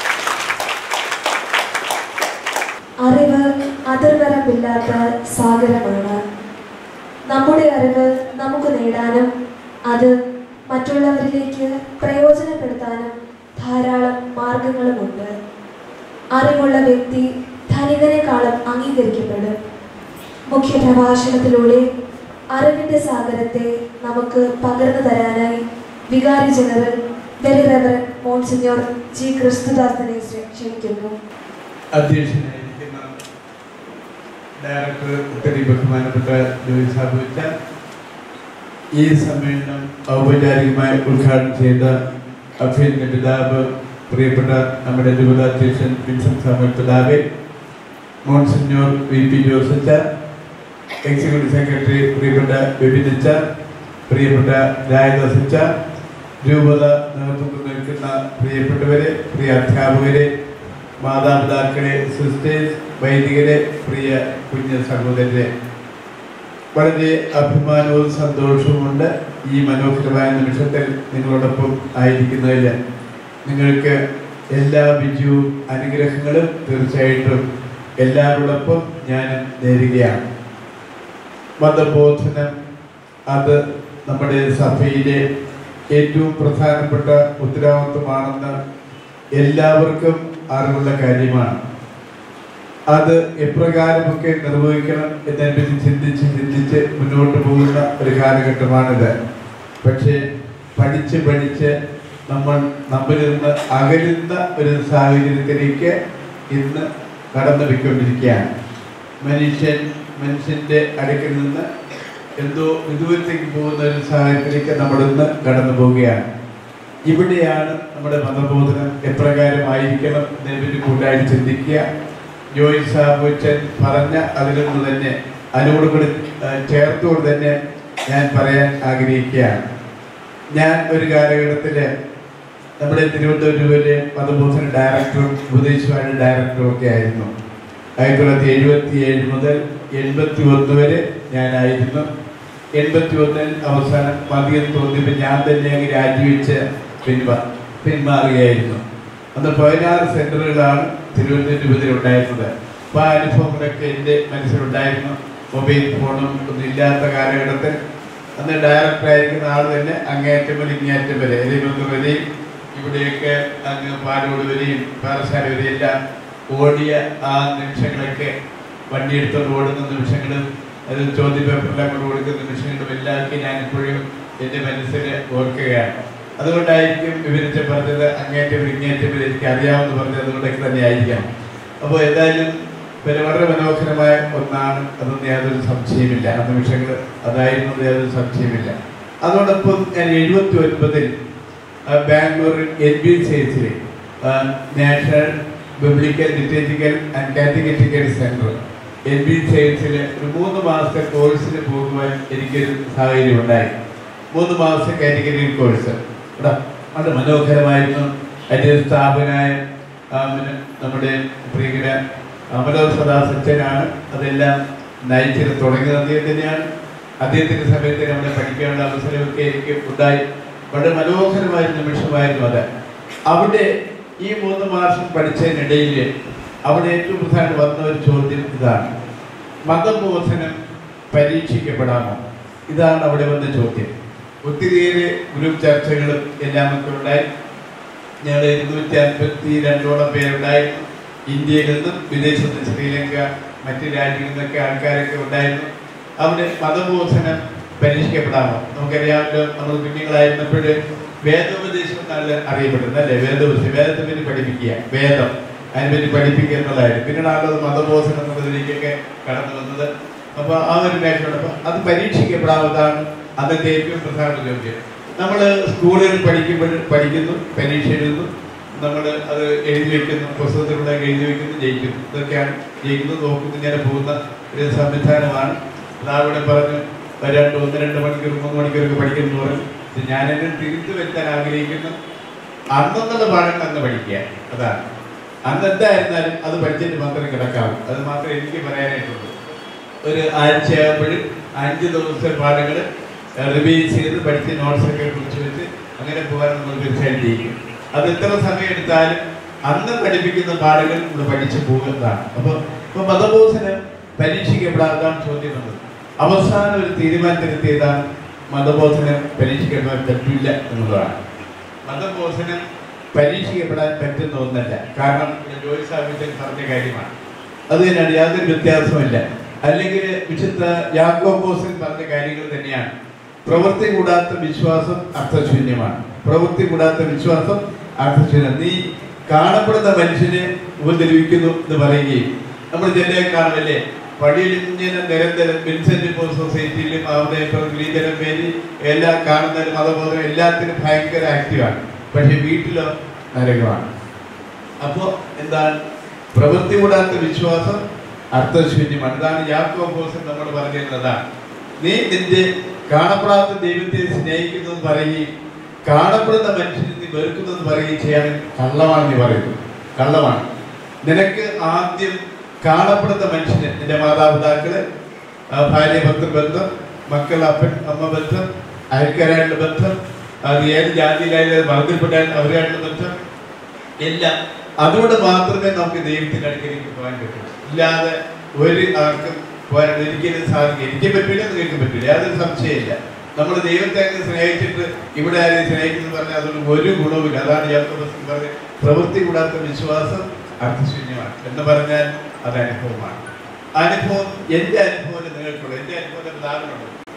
അറിവ് അതിർവരമില്ലാത്ത സാഗരമാണ് നമ്മുടെ അറിവ് നമുക്ക് നേടാനും അത് മറ്റുള്ളവരിലേക്ക് പ്രയോജനപ്പെടുത്താനും ധാരാളം മാർഗങ്ങളുമുണ്ട് അറിവുള്ള വ്യക്തി ധനികനേക്കാളും അംഗീകരിക്കപ്പെടും മുഖ്യ പ്രഭാഷണത്തിലൂടെ അറിവിന്റെ സാഗരത്തെ നമുക്ക് പകർന്നു തരാനായി വികാരി general very reverend monsignor G ക്രിസ്തുദാസനെ ക്ഷണിക്കുന്നു അധ്യക്ഷനായിരിക്കുന്ന ഡയറക്ടർ ഒത്തിരി ബഹുമാനപ്പെട്ട ജോയി സാബു വെച്ച ഈ സമ്മേളനം ഔപചാരികമായി ഉദ്ഘാടനം ചെയ്ത അഭ്യന്തര പിതാവ് പ്രിയപ്പെട്ട നമ്മുടെ രൂപതാധ്യക്ഷൻ വിൻസെന്റ് സാമുൽ പിതാവെ മോൺസിഞ്ഞോർ വി പി ജോസച്ച എക്സിക്യൂട്ടീവ് സെക്രട്ടറി പ്രിയപ്പെട്ട ബിബിനച്ച പ്രിയപ്പെട്ട രായദാസച്ച രൂപത നേതൃത്വം നിൽക്കുന്ന പ്രിയപ്പെട്ടവരെ പ്രിയ അധ്യാപകരെ മാതാപിതാക്കളെ സിസ്റ്റേഴ്സ് വൈദികരെ പ്രിയ കുഞ്ഞു സഹോദരരെ വളരെ അഭിമാനവും സന്തോഷവുമുണ്ട് ഈ മനോഹരമായ നിമിഷത്തിൽ നിങ്ങളോടൊപ്പം ആയിരിക്കുന്നതിൽ നിങ്ങൾക്ക് എല്ലാ വിജയവും അനുഗ്രഹങ്ങളും തീർച്ചയായിട്ടും എല്ലാവരോടൊപ്പം ഞാൻ നേരുകയാണ് മതബോധനം അത് നമ്മുടെ സഭയിലെ ഏറ്റവും പ്രധാനപ്പെട്ട ഉത്തരവാദിത്വമാണെന്ന് എല്ലാവർക്കും അറിവുള്ള കാര്യമാണ് അത് എപ്രകാരമൊക്കെ നിർവഹിക്കണം എന്നതിനെപ്പറ്റി ചിന്തിച്ച് ചിന്തിച്ച് മുന്നോട്ട് പോകുന്ന ഒരു കാലഘട്ടമാണിത് പക്ഷേ പഠിച്ച് പഠിച്ച് നമ്മൾ നമ്മിൽ നിന്ന് അകലുന്ന ഒരു സാഹചര്യത്തിലേക്ക് ഇന്ന് കടന്നു പോയിക്കൊണ്ടിരിക്കുകയാണ് മനുഷ്യൻ മനുഷ്യന്റെ അടുക്കിൽ നിന്ന് എന്തോ വിദൂരത്തേക്ക് പോകുന്ന ഒരു സാഹചര്യത്തിലേക്ക് നമ്മൾ ഇന്ന് കടന്നു പോവുകയാണ് ഇവിടെയാണ് നമ്മുടെ മതബോധനം എപ്രകാരമായിരിക്കണം എന്നതിനെ കൂട്ടായിട്ട് ചിന്തിക്കുക ജോയി സാബുച്ചൻ പറഞ്ഞ അതിൽ നിന്ന് തന്നെ അതിനോട് കൂടി ആ, ചേർത്തുകൊണ്ട് തന്നെ ഞാൻ പറയാൻ ആഗ്രഹിക്കുകയാണ് ഞാൻ ഒരു കാലഘട്ടത്തില് നമ്മുടെ തിരുവനന്തപുരത്തിലെ മതബോധന ഡയറക്ടറും ഉപദേശിവാരുടെ ഡയറക്ടറും ഒക്കെ ആയിരുന്നു ആയിരത്തി തൊള്ളായിരത്തി എഴുപത്തി ഏഴ് മുതൽ എൺപത്തി ഒന്ന് വരെ ഞാനായിരുന്നു എൺപത്തി ഒന്നിൽ അവസാനം മതിയം തോന്നിയപ്പോൾ ഞാൻ തന്നെ അങ്ങ് രാജിവെച്ച് പിൻമാ പിന്മാറുകയായിരുന്നു അന്ന് പതിനാറ് സെന്ററുകളാണ് തിരുവനന്തപുരം രൂപത്തിൽ ഉണ്ടായിരുന്നത് അപ്പോൾ ആ അനുഭവങ്ങളൊക്കെ എൻ്റെ മനസ്സിലുണ്ടായിരുന്നു മൊബൈൽ ഫോണും ഒന്നും ഇല്ലാത്ത കാലഘട്ടത്തിൽ അന്ന് ഡയറക്ടർ ആയിരിക്കുന്ന ആൾ തന്നെ അങ്ങേയറ്റം വരെ ഇങ്ങേയറ്റം വരെ എലിമത്ത് വരെയും ഇവിടെയൊക്കെ അങ്ങ് പാലോട് വരെയും പാറശാല വരെയും എല്ലാം ഓടിയ ആ നിമിഷങ്ങളൊക്കെ വണ്ടി എടുത്തോണ്ട് ഓടുന്ന നിമിഷങ്ങളും അത് ചോദ്യ പേപ്പറിലെല്ലാം കൊണ്ട് കൊടുക്കുന്ന നിമിഷങ്ങളും എല്ലാവർക്കും ഞാൻ ഇപ്പോഴും എൻ്റെ മനസ്സിൽ ഓർക്കുകയാണ് അതുകൊണ്ടായിരിക്കും വിവരിച്ച പറഞ്ഞത് അങ്ങേറ്റം ഇങ്ങേറ്റം വരെ എനിക്ക് അറിയാമെന്ന് പറഞ്ഞത് അതുകൊണ്ടൊക്കെ തന്നെ ആയിരിക്കാം അപ്പോൾ എന്തായാലും പിന്നെ വളരെ മനോഹരമായ ഒന്നാണ് അതൊന്നും യാതൊരു സംശയമില്ല ആ നിമിഷങ്ങൾ അതായിരുന്നു യാതൊരു സംശയമില്ല അതോടൊപ്പം ഞാൻ എഴുപത്തി ഒൻപതിൽ ബാംഗ്ലൂരിൽ എൻ ബി സി എസിൽ national biblical liturgical and catechetical centre N B C എസിൽ ഒരു മൂന്ന് മാസത്തെ കോഴ്സിന് പോകുവാൻ എനിക്കൊരു സാഹചര്യം ഉണ്ടായി മൂന്ന് മാസത്തെ കാറ്റഗറി കോഴ്സ് ഇവിടെ വളരെ മനോഹരമായിരുന്നു അതിൻ്റെ സ്ഥാപനായ ആ, പിന്നെ നമ്മുടെ പ്രിയങ്കര അമലോർ സദാ സച്ചനാണ് അതെല്ലാം നയിച്ചത് തുടങ്ങിയത് അദ്ദേഹം തന്നെയാണ് അദ്ദേഹത്തിന്റെ സമയത്ത് നമ്മളെ പഠിക്കാനുള്ള അവസരമൊക്കെ എനിക്ക് ഉണ്ടായി വളരെ മനോഹരമായ ഒരു നിമിഷമായിരുന്നു അത് അവിടെ ഈ മൂന്ന് മാസം പഠിച്ചതിനിടയിൽ അവിടെ ഏറ്റവും പ്രധാനം വന്ന ഒരു ചോദ്യം ഇതാണ് മതബോധനം പരീക്ഷിക്കപ്പെടാമോ ഇതാണ് അവിടെ വന്ന ചോദ്യം ഒത്തിരിയേറെ ഗ്രൂപ്പ് ചർച്ചകളും എല്ലാം ഒക്കെ ഉണ്ടായി ഞങ്ങൾ ഇരുന്നൂറ്റി അൻപത്തി രണ്ടോളം പേരുണ്ടായിരുന്നു ഇന്ത്യയിൽ നിന്നും വിദേശത്ത് ശ്രീലങ്ക മറ്റ് രാജ്യങ്ങളിൽ നിന്നൊക്കെ ആൾക്കാരൊക്കെ ഉണ്ടായിരുന്നു അവിടെ മതബോധനം പരീക്ഷിക്കപ്പെടാമോ നമുക്കറിയാമല്ലോ നമ്മൾ കുഞ്ഞുങ്ങളായിരുന്നപ്പോൾ വേദോപദേശം എന്നാണ് അറിയപ്പെടുന്നത് അല്ലേ വേദോപദേശം വേദത്തെ പറ്റി പഠിപ്പിക്കുക വേദം അതിനെപ്പറ്റി പഠിപ്പിക്കുക എന്നുള്ളതായിരുന്നു പിന്നീടാണല്ലോ അത് മതബോധനം എന്നുള്ളതിലേക്കൊക്കെ കടന്നു വന്നത് അപ്പൊ ആ ഒരു മേഖലയുണ്ട് അപ്പൊ അത് പരീക്ഷിക്കപ്പെടാവുന്നതാണ് അന്നത്തെ ഏറ്റവും പ്രധാന ചോദ്യം നമ്മൾ സ്കൂളിൽ പഠിക്കുമ്പോൾ പഠിക്കുന്നു പരീക്ഷ എഴുതുന്നു നമ്മൾ അത് എഴുതി വെക്കുന്നു പുസ്തകത്തിലൂടെ എഴുതി വെക്കുന്നു ജയിക്കുന്നു ഇതൊക്കെയാണ് ജയിക്കുന്നു നോക്കുന്നു ഇങ്ങനെ പോകുന്ന ഒരു സംവിധാനമാണ് അതാവിടെ പറഞ്ഞു ഒരു രണ്ട് ഒന്ന് രണ്ട് മണിക്കൂർ മൂന്ന് മണിക്കൂറൊക്കെ പഠിക്കുന്നു പറഞ്ഞു പക്ഷെ ഞാനെന്നെ തിരിച്ചു വരുത്താൻ ആഗ്രഹിക്കുന്നു അന്നെന്നുള്ള പാഠങ്ങൾ അന്ന് പഠിക്കുക അതാണ് അന്ന് എന്തായിരുന്നാലും അത് പഠിച്ചിട്ട് മാത്രമേ കിടക്കാവൂ അത് മാത്രമേ എനിക്ക് പറയാനായിട്ടുള്ളൂ ഒരു ആഴ്ചയാകുമ്പോഴും അഞ്ച് ദിവസത്തെ പാഠങ്ങൾ റിവൈസ് ചെയ്ത് പഠിച്ച് നോട്ട്സ് ഒക്കെ കുറിച്ച് വെച്ച് അങ്ങനെ പോകാൻ നമ്മൾ തീർച്ചയായും ചെയ്യും അത് എത്ര സമയം എടുത്താലും അന്ന് പഠിപ്പിക്കുന്ന പാഠങ്ങൾ നമ്മൾ പഠിച്ചു പോകുന്നതാണ് അപ്പോൾ ഇപ്പൊ മതബോധനം പരീക്ഷിക്കപ്പെടാതാണ് ചോദ്യം വന്നത് അവസാനം ഒരു തീരുമാനത്തിലെത്തിയതാണ് മതബോധനം പരീക്ഷിക്കപ്പെടാൻ പറ്റില്ല എന്നുള്ളതാണ് മതബോധനം പരീക്ഷിക്കപ്പെടാൻ പറ്റുന്ന ഒന്നല്ല കാരണം ഇവിടെ ജോലി സ്ഥാപിച്ചൻ പറഞ്ഞ കാര്യമാണ് അത് തന്നെയാണ് യാതൊരു വ്യത്യാസമില്ല അല്ലെങ്കിൽ വിശുദ്ധ യാക്കോബോസൻ പറഞ്ഞ കാര്യങ്ങൾ തന്നെയാണ് പ്രവൃത്തി കൂടാത്ത വിശ്വാസം അർത്ഥശൂന്യമാണ് പ്രവൃത്തി കൂടാത്ത വിശ്വാസം അർത്ഥശൂന്യം നീ കാണപ്പെടുന്ന മനുഷ്യനെ ഉപദ്രവിക്കുന്നു എന്ന് പറയുകയും നമ്മൾ ചിലരെ കാണുമല്ലേ പള്ളിയിൽ ഇങ്ങനെ നിരന്തരം വിൻസെന്റ് പോൾ സൊസൈറ്റിയിലും അവിടെ ലീതരം പേര് എല്ലാം കാണുന്നതിനും മതബോധനം എല്ലാത്തിനും ഭയങ്കര ആക്റ്റീവാണ് പക്ഷെ വീട്ടിലോ നരകമാണ് അപ്പോ എന്താണ് പ്രവൃത്തി കൂടാത്ത വിശ്വാസം അർത്ഥശൂന്യമാണ് ഇതാണ് യാക്കോബോസൻ നമ്മൾ പറഞ്ഞിരുന്നതാണ് നീ നിന്റെ കാണപ്പെടാത്ത ദൈവത്തെ സ്നേഹിക്കുന്നു പറയുകയും കാണപ്പെടുന്ന മനുഷ്യനെ നീ വെറുക്കുന്നു പറയുകയും ചെയ്യാൻ കള്ളമാണ് നീ പറയുന്നത് കള്ളമാണ് നിനക്ക് ആദ്യം കാണപ്പെടുന്ന മനുഷ്യന് നിന്റെ മാതാപിതാക്കള് ആ, ഭാര്യ ഭർത്തൃ ബന്ധം മക്കൾ അപ്പൻ അമ്മ ബന്ധം അയൽക്കാരായിട്ടുള്ള ബന്ധം അത് ഏത് ജാതിയിലായാലും മതത്തിൽപ്പെട്ടാലും അവരായിട്ടുള്ള ബന്ധം എല്ലാം അതുകൊണ്ട് മാത്രമേ നമുക്ക് ദൈവത്തിന്റെ അടുക്കലേക്ക് പോകാൻ പറ്റൂ ഇല്ലാതെ ഒരു ആർക്കും പോകാൻ ഒരിക്കലും സാധിക്കും എനിക്ക് പറ്റില്ല നിങ്ങൾക്ക് പറ്റില്ല യാതൊരു സംശയമില്ല നമ്മൾ ദൈവത്തെ അങ്ങ് സ്നേഹിച്ചിട്ട് ഇവിടെ ആരെയും സ്നേഹിക്കുന്നു പറഞ്ഞാൽ അതുകൊണ്ട് ഒരു ഗുണവുമില്ല അതാണ് യാക്കോബ് പറഞ്ഞത് പ്രവൃത്തി കൂടാത്ത വിശ്വാസം അർത്ഥശൂന്യമാണ് എന്ന് പറഞ്ഞാൽ അത് അനുഭവമാണ് അനുഭവം എന്റെ അനുഭവം നിങ്ങൾക്കുള്ള എന്റെ അനുഭവം ഉദാഹരണമുണ്ട്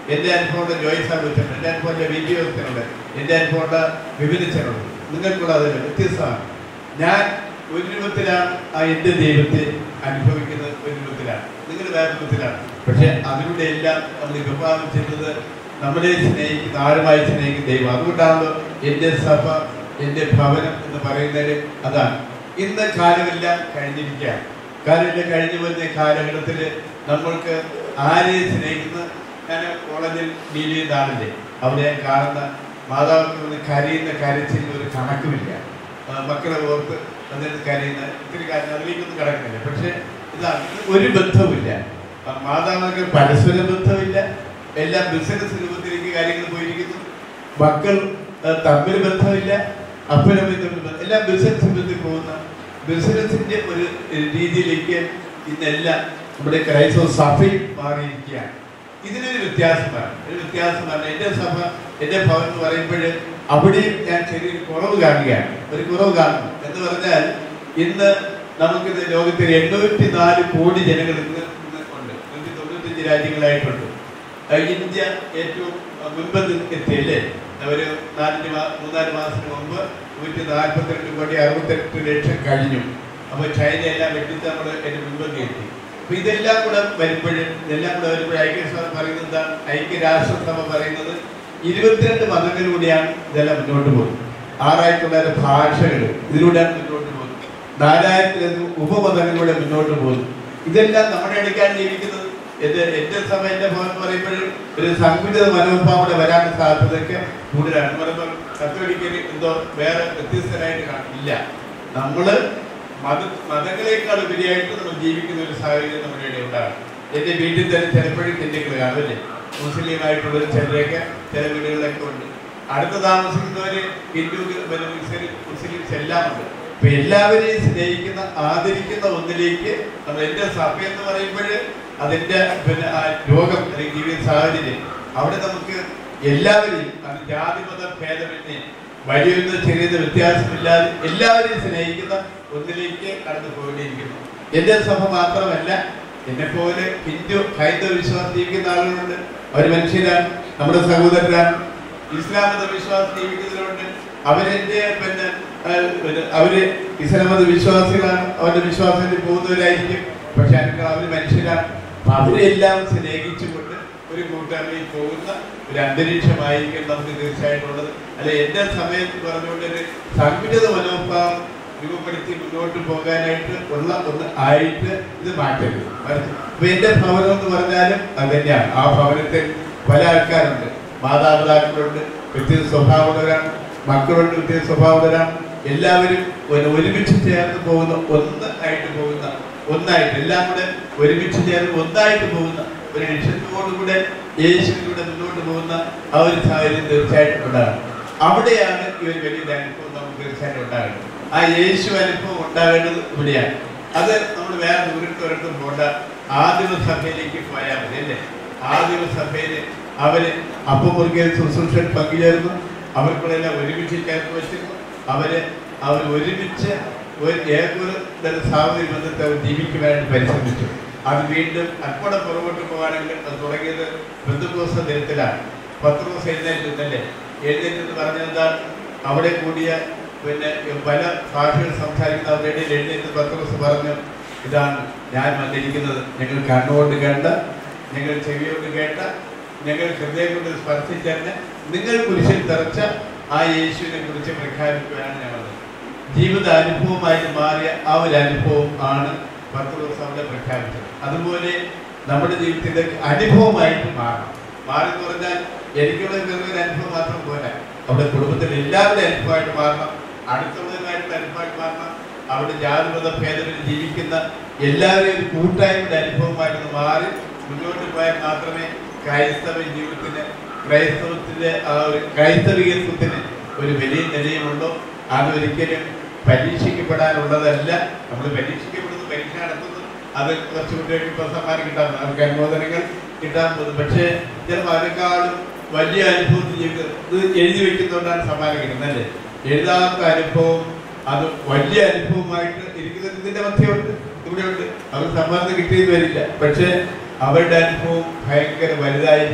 എൻ്റെ അനുഭവമുള്ള ജോയിസ് ആലോചനുണ്ട് എൻ്റെ അനുഭവമുള്ള വി ജി വ്യവസ്ഥനുണ്ട് എൻ്റെ അനുഭവമുള്ള വിപിനിച്ചനുണ്ട് നിങ്ങൾക്കുള്ള അത് വ്യത്യസ്തമാണ് ഞാൻ ഒരു രൂപത്തിലാണ് ആ എൻ്റെ ദൈവത്തെ അനുഭവിക്കുന്നത് ഒരു രൂപത്തിലാണ് നിങ്ങൾ വേറെ രൂപത്തിലാണ് പക്ഷെ അതിലൂടെ എല്ലാം നമ്മൾ വിഭാവനം ചെയ്യുന്നത് നമ്മളെ സ്നേഹിക്കുന്ന ആരുമായി സ്നേഹിക്കുന്ന ദൈവം അതുകൊണ്ടാണല്ലോ എൻ്റെ സഭ എൻ്റെ ഭവനം എന്ന് പറയുന്നത് അതാണ് ഇന്ന് കാലമെല്ലാം കഴിഞ്ഞിരിക്കുകയാണ് കാലമെല്ലാം കഴിഞ്ഞു വരുന്ന കാലഘട്ടത്തിൽ നമ്മൾക്ക് ആരെ സ്നേഹിക്കുന്ന ഞാൻ കോളേജിൽ ഡീൽ ചെയ്യുന്ന ആളില്ലേ അവിടെ കാണുന്ന മാതാപിതാക്കൾ കരയുന്ന കരച്ചിൽ ഒരു കണക്കുമില്ല ആ, മക്കളെ ഓർത്ത് അതിന് കരയുന്ന ഇത്തിരി കാര്യം അതിലേക്കൊന്നും കിടക്കുന്നില്ല പക്ഷെ ഇതാണ് ഇത് ഒരു ബന്ധവുമില്ല ആ, മാതാപിതാക്കൾ പരസ്പര ബന്ധമില്ല എല്ലാം ബിസിനസ് രൂപത്തിലേക്ക് കാര്യങ്ങൾ പോയിരിക്കുന്നു മക്കൾ ആ, തമ്മിൽ ബന്ധമില്ല അപ്പനമ്മ തമ്മിൽ ബന്ധം എല്ലാം ബിസിനസ് ബന്ധത്തിൽ പോകുന്ന ബിസിനസിന്റെ ഒരു രീതിയിലേക്ക് ഇന്നെല്ലാം നമ്മുടെ ക്രൈസ്തവ സഭയും മാറിയിരിക്കുകയാണ് ഇതിനൊരു വ്യത്യാസമാണ് ഒരു വ്യത്യാസമാണ് എൻ്റെ സഭ എൻ്റെ ഭവൻ എന്ന് പറയുമ്പോൾ അവിടെയും ഞാൻ ചെറിയൊരു കുറവ് കാണുകയാണ് ഒരു കുറവ് കാണുന്നു എന്ന് പറഞ്ഞാൽ ഇന്ന് നമുക്കിത് ലോകത്തിൽ എണ്ണൂറ്റി നാല് കോടി ജനങ്ങൾ ഇന്ന് ഇന്ന് ഉണ്ട് നൂറ്റി തൊണ്ണൂറ്റഞ്ച് രാജ്യങ്ങളായിട്ടുണ്ട് ആ, ഇന്ത്യ ഏറ്റവും മുൻപ് എത്തിയല്ലേ ഒരു നാലഞ്ച് മാ മൂന്നാല് മാസത്തിന് മുമ്പ് നൂറ്റി നാൽപ്പത്തിരണ്ട് കോടി അറുപത്തെട്ട് ലക്ഷം കഴിഞ്ഞു അപ്പോൾ ചൈന എല്ലാം വെട്ടിച്ച് നമ്മൾ എൻ്റെ മുൻപൊക്കെ എത്തി അപ്പൊ ഇതെല്ലാം കൂടെ വരുമ്പോൾ ഇതെല്ലാം കൂടെ വരുമ്പോൾ ഐക്യസഭ പറയുന്നത് എന്താണ് ഐക്യരാഷ്ട്രസഭ പറയുന്നത് ഇരുപത്തിരണ്ട് മതങ്ങളിലൂടെയാണ് ഇതെല്ലാം മുന്നോട്ട് പോകുന്നത് ആറായിരത്തി തൊള്ളായിരം ഭാഷകൾ ഇതിലൂടെയാണ് മുന്നോട്ട് പോകുന്നത് നാലായിരത്തിലധികം ഉപമതങ്ങളിലൂടെ മുന്നോട്ട് പോകുന്നു ഇതെല്ലാം നമ്മുടെ ഇടയ്ക്കാണ് ജീവിക്കുന്നത് എന്റെ എന്റെ സഭ എന്റെ ഭവൻ എന്ന് പറയുമ്പോൾ ഒരു സങ്കുചിത മനോഭാവം കൂടെ വരാൻ സാധ്യതയൊക്കെ കൂടുതലാണ് എന്ന് പറയുമ്പോൾ കത്തോലിക്കൽ എന്തോ വേറെ വ്യത്യസ്തരായിട്ട് കാണില്ല നമ്മള് മത മതങ്ങളെക്കാൾ ഉപരിയായിട്ട് നമ്മൾ ജീവിക്കുന്ന ഒരു സാഹചര്യം നമ്മുടെ ഇടയിൽ ഉണ്ടാകും എന്റെ വീട്ടിൽ തന്നെ ചിലപ്പോഴും ഹിന്ദുക്കൾ കാണും അല്ലേ മുസ്ലിം ആയിട്ടുള്ള ചിലരൊക്കെ ചില വീടുകളിലൊക്കെ ഉണ്ട് അടുത്ത് താമസിക്കുന്നവര് ഹിന്ദു പിന്നെ മുസ്ലിം മുസ്ലിംസ് എല്ലാം ഉണ്ട് അപ്പൊ എല്ലാവരെയും സ്നേഹിക്കുന്ന ആദരിക്കുന്ന ഒന്നിലേക്ക് നമ്മൾ എന്റെ സഭ എന്ന് പറയുമ്പോൾ അതിന്റെ പിന്നെ ആ രോഗം അല്ലെങ്കിൽ ജീവിത സാഹചര്യം അവിടെ നമുക്ക് എല്ലാവരെയും അത് ജാതി മത ഭേദമന്യേ വലിയൊന്ന് ചെറിയത് വ്യത്യാസമില്ലാതെ എല്ലാവരെയും സ്നേഹിക്കുന്ന ഒന്നിലേക്ക് കടന്നു പോകേണ്ടിയിരിക്കുന്നു എന്റെ സഭ മാത്രമല്ല എന്നെ പോലെ ഹിന്ദു ഹൈന്ദവ വിശ്വാസം ജീവിക്കുന്ന ആളുകളുണ്ട് അവർ മനുഷ്യരാണ് നമ്മുടെ സഹോദരരാണ് ഇസ്ലാം മത വിശ്വാസം ജീവിക്കുന്നവരുണ്ട് അവരെന്റെ പിന്നെ ആ, പിന്നെ അവര് ഇസ്ലാം മത വിശ്വാസികളാണ് അവരുടെ വിശ്വാസത്തിൽ പോകുന്നവരായിരിക്കും പക്ഷെ അവർക്ക് അവർ മനുഷ്യരാണ് അപ്പൊ അവരെല്ലാം സ്നേഹിച്ചുകൊണ്ട് ഒരു കൂട്ടായ്മയിൽ പോകുന്ന ഒരു അന്തരീക്ഷമായിരിക്കും നമുക്ക് തീർച്ചയായിട്ടും ഉള്ളത് അല്ലെ എന്റെ സമയത്ത് പറഞ്ഞുകൊണ്ട് ഒരു സങ്കുചിത മനോഭാവം രൂപപ്പെടുത്തി മുന്നോട്ട് പോകാനായിട്ട് ഉള്ള ഒന്ന് ആയിട്ട് ഇത് മാറ്റരുത് മറിച്ച് ഇപ്പൊ എന്റെ ഭവനം എന്ന് പറഞ്ഞാലും അത് തന്നെയാണ് ആ ഭവനത്തിൽ പല ആൾക്കാരുണ്ട് മാതാപിതാക്കളുണ്ട് വ്യത്യസ്ത സ്വഭാവമുള്ളവരാണ് മക്കളുണ്ട് വ്യത്യസ്ത സ്വഭാവമുള്ളവരാണ് എല്ലാവരും ഒരു- ഒരുമിച്ച് ചേർന്ന് പോകുന്ന ഒന്ന് ആയിട്ട് പോകുന്ന ഒന്നായിട്ട് എല്ലാം കൂടെ ഒരുമിച്ച് ചേർന്ന് ഒന്നായിട്ട് പോകുന്ന ഒരു ലക്ഷ്യത്തോടുകൂടെ യേശുവിലൂടെ മുന്നോട്ട് പോകുന്ന ആ ഒരു സാഹചര്യം തീർച്ചയായിട്ടും ഉണ്ടാകും അവിടെയാണ് ഈ ഒരു വലിയ അനുഭവം നമുക്ക് തീർച്ചയായിട്ടും ഉണ്ടാകേണ്ടത് ആ യേശു അനുഭവം ഉണ്ടാകേണ്ടത് ഇവിടെയാണ് അത് നമ്മൾ വേറെ ദൂരത്ത് ഒരിടത്തും പോണ്ട ആദിമ സഭയിലേക്ക് പോയാൽ മതി അല്ലേ ആദിമ സഭയില് അവര് അപ്പമുറുകിയ ശുശ്രൂഷൻ പങ്കുചേർന്നു അവർക്കുള്ളെല്ലാം ഒരുമിച്ച് ചേർത്ത് വെച്ചിരുന്നു അവര് അവർ ഒരുമിച്ച് ഒരു ഏതൊരു സാമൂഹിക ബന്ധത്തെ അവർ ജീവിക്കുവാനായിട്ട് പരിശ്രമിച്ചു അത് വീണ്ടും അൽപ്പടം പുറകോട്ട് പോകാണെങ്കിൽ അത് തുടങ്ങിയത് ബന്ധുക്കോസ ദിനത്തിലാണ് പത്ത് ദിവസം എഴുന്നേറ്റ് നിന്നല്ലേ എഴുന്നേറ്റ് എന്ന് പറഞ്ഞാൽ എന്താ അവിടെ കൂടിയ പിന്നെ പല ഭാഷകൾ സംസാരിക്കുന്ന അവരുടെ ഇടയിൽ എഴുന്നേറ്റ് പത്ത് ദിവസം പറഞ്ഞു ഇതാണ് ഞാൻ വന്നിരിക്കുന്നത് ഞങ്ങൾ കണ്ണുകൊണ്ട് കണ്ട ഞങ്ങൾ ചെവിയോട് കേട്ട ഞങ്ങൾ ഹൃദയം കൊണ്ട് സ്പർശിച്ചറിഞ്ഞ നിങ്ങൾ കുരിശിൽ തെറച്ച ആ യേശുവിനെ കുറിച്ച് പ്രഖ്യാപിക്കുകയാണ് ഞങ്ങൾ ജീവിത അനുഭവമായിട്ട് മാറിയ ആ ഒരു അനുഭവം ആണ് പത്ത് ദിവസം അവിടെ പ്രഖ്യാപിച്ചത് അതുപോലെ നമ്മുടെ ജീവിതത്തിന്റെ അനുഭവമായിട്ട് മാറണം മാറി എന്ന് പറഞ്ഞാൽ എനിക്കുള്ള വെറും ഒരു അനുഭവം മാത്രം പോരാ അവിടെ കുടുംബത്തിൽ എല്ലാവരുടെ അനുഭവമായിട്ട് മാറണം അടുത്തുള്ളവരുമായിട്ടുള്ള അനുഭവമായിട്ട് മാറണം അവിടെ ജാതിമത ഭേദത്തിൽ ജീവിക്കുന്ന എല്ലാവരെയും ഒരു കൂട്ടായ്മയുടെ അനുഭവമായിട്ട് മാറി മുന്നോട്ട് പോയാൽ മാത്രമേ ക്രൈസ്തവ ജീവിതത്തിന് ക്രൈസ്തവത്തിന്റെ ആ ഒരു ക്രൈസ്തവികത്വത്തിന് ഒരു വലിയ നിലയുമുള്ളൂ അതൊരിക്കലും പരീക്ഷിക്കപ്പെടാനുള്ളതല്ല നമ്മൾ പരീക്ഷിക്കപ്പെടുന്നു പരീക്ഷ നടത്തുന്നു അത് കുറച്ച് കുട്ടികൾക്ക് ഇപ്പൊ സമ്മാനം കിട്ടാൻ പോകുന്നു. അവർക്ക് അനുമോദനങ്ങൾ കിട്ടാൻ പോകുന്നു പക്ഷേ ചിലപ്പോൾ അതിനേക്കാളും വലിയ അനുഭവത്തിൽ ജീവിതം ഇത് എഴുതി വെക്കുന്നതുകൊണ്ടാണ് സമ്മാനം കിട്ടുന്നത് അല്ലേ എഴുതാത്ത അനുഭവം അത് വലിയ അനുഭവമായിട്ട് ഇരിക്കുന്നത് ഇതിന്റെ മധ്യമുണ്ട് ഇവിടെയുണ്ട് അവർ സമ്മാനം കിട്ടിയെന്ന് വരില്ല പക്ഷേ അവരുടെ അനുഭവം ഭയങ്കര വലുതായിരിക്കും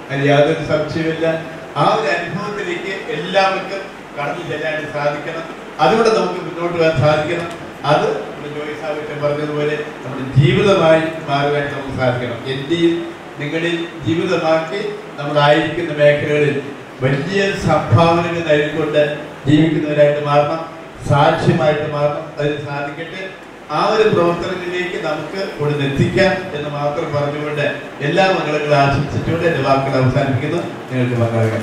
അതിൽ യാതൊരു സംശയമില്ല ആ ഒരു അനുഭവത്തിലേക്ക് എല്ലാവർക്കും കടന്നു ചെല്ലാൻ സാധിക്കണം അതുകൊണ്ട് നമുക്ക് മുന്നോട്ട് പോകാൻ സാധിക്കണം അത് നമ്മുടെ ജോയി സാഹിത്യം പറഞ്ഞതുപോലെ നമ്മുടെ ജീവിതമായി മാറുവാൻ നമുക്ക് സാധിക്കണം എന്റെയും നിങ്ങളുടെയും ജീവിതമാക്കി നമ്മളായിരിക്കുന്ന മേഖലകളിൽ വലിയ സംഭാവനകൾ നൽകിക്കൊണ്ട് ജീവിക്കുന്നവരായിട്ട് മാറണം സാക്ഷ്യമായിട്ട് മാറണം അതിന് സാധിക്കട്ടെ ആ ഒരു പ്രവർത്തനങ്ങളിലേക്ക് നമുക്ക് ഉടനെ എത്തിക്കാം എന്ന് മാത്രം പറഞ്ഞുകൊണ്ട് എല്ലാ മംഗളങ്ങളും ആശംസിച്ചുകൊണ്ട് എന്റെ വാക്കുകൾ അവസാനിപ്പിക്കുന്നു നിങ്ങൾക്ക് മംഗളങ്ങൾ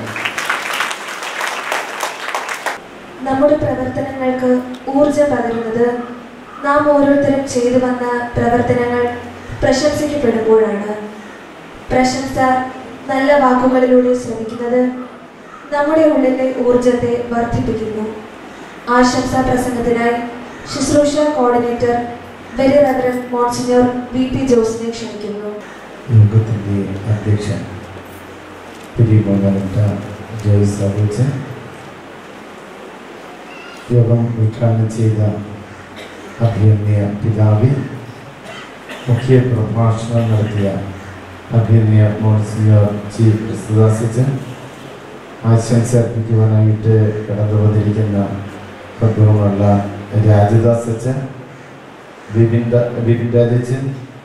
നമ്മുടെ പ്രവർത്തനങ്ങൾക്ക് ഊർജം പകരുന്നത് നാം ഓരോരുത്തരും ചെയ്തു വന്ന പ്രവർത്തനങ്ങൾ പ്രശംസിക്കപ്പെടുമ്പോഴാണ് പ്രശംസ നല്ല വാക്കുകളിലൂടെ ശ്രമിക്കുന്നത് നമ്മുടെ ഉള്ളിലെ ഊർജത്തെ വർദ്ധിപ്പിക്കുന്നു ആശംസാ പ്രസംഗത്തിനായി ശുശ്രൂഷ coordinator very reverend monsignor V P ജോസിനെ ക്ഷണിക്കുന്നു യോഗത്തിൻ്റെ അധ്യക്ഷൻ പിരിമോനറ്റ ജോയ്സ് അബൂച്ചൻ യോഗം ഉദ്ഘാടനം ചെയ്ത അഭിനന്യ പിതാവി മുഖ്യ പ്രഭാഷണം നടത്തിയ അഭിനന്യ മോൺസിഞ്ഞോർ ചീഫ് ക്രിസ്തുദാസച്ചൻ ആശംസ അർപ്പിക്കുവാനായിട്ട് കടന്നു വന്നിരിക്കുന്ന ബഹുമുള്ള രാജദാസച്ചൻ വിപിൻ വിപിൻ രാജച്ചൻ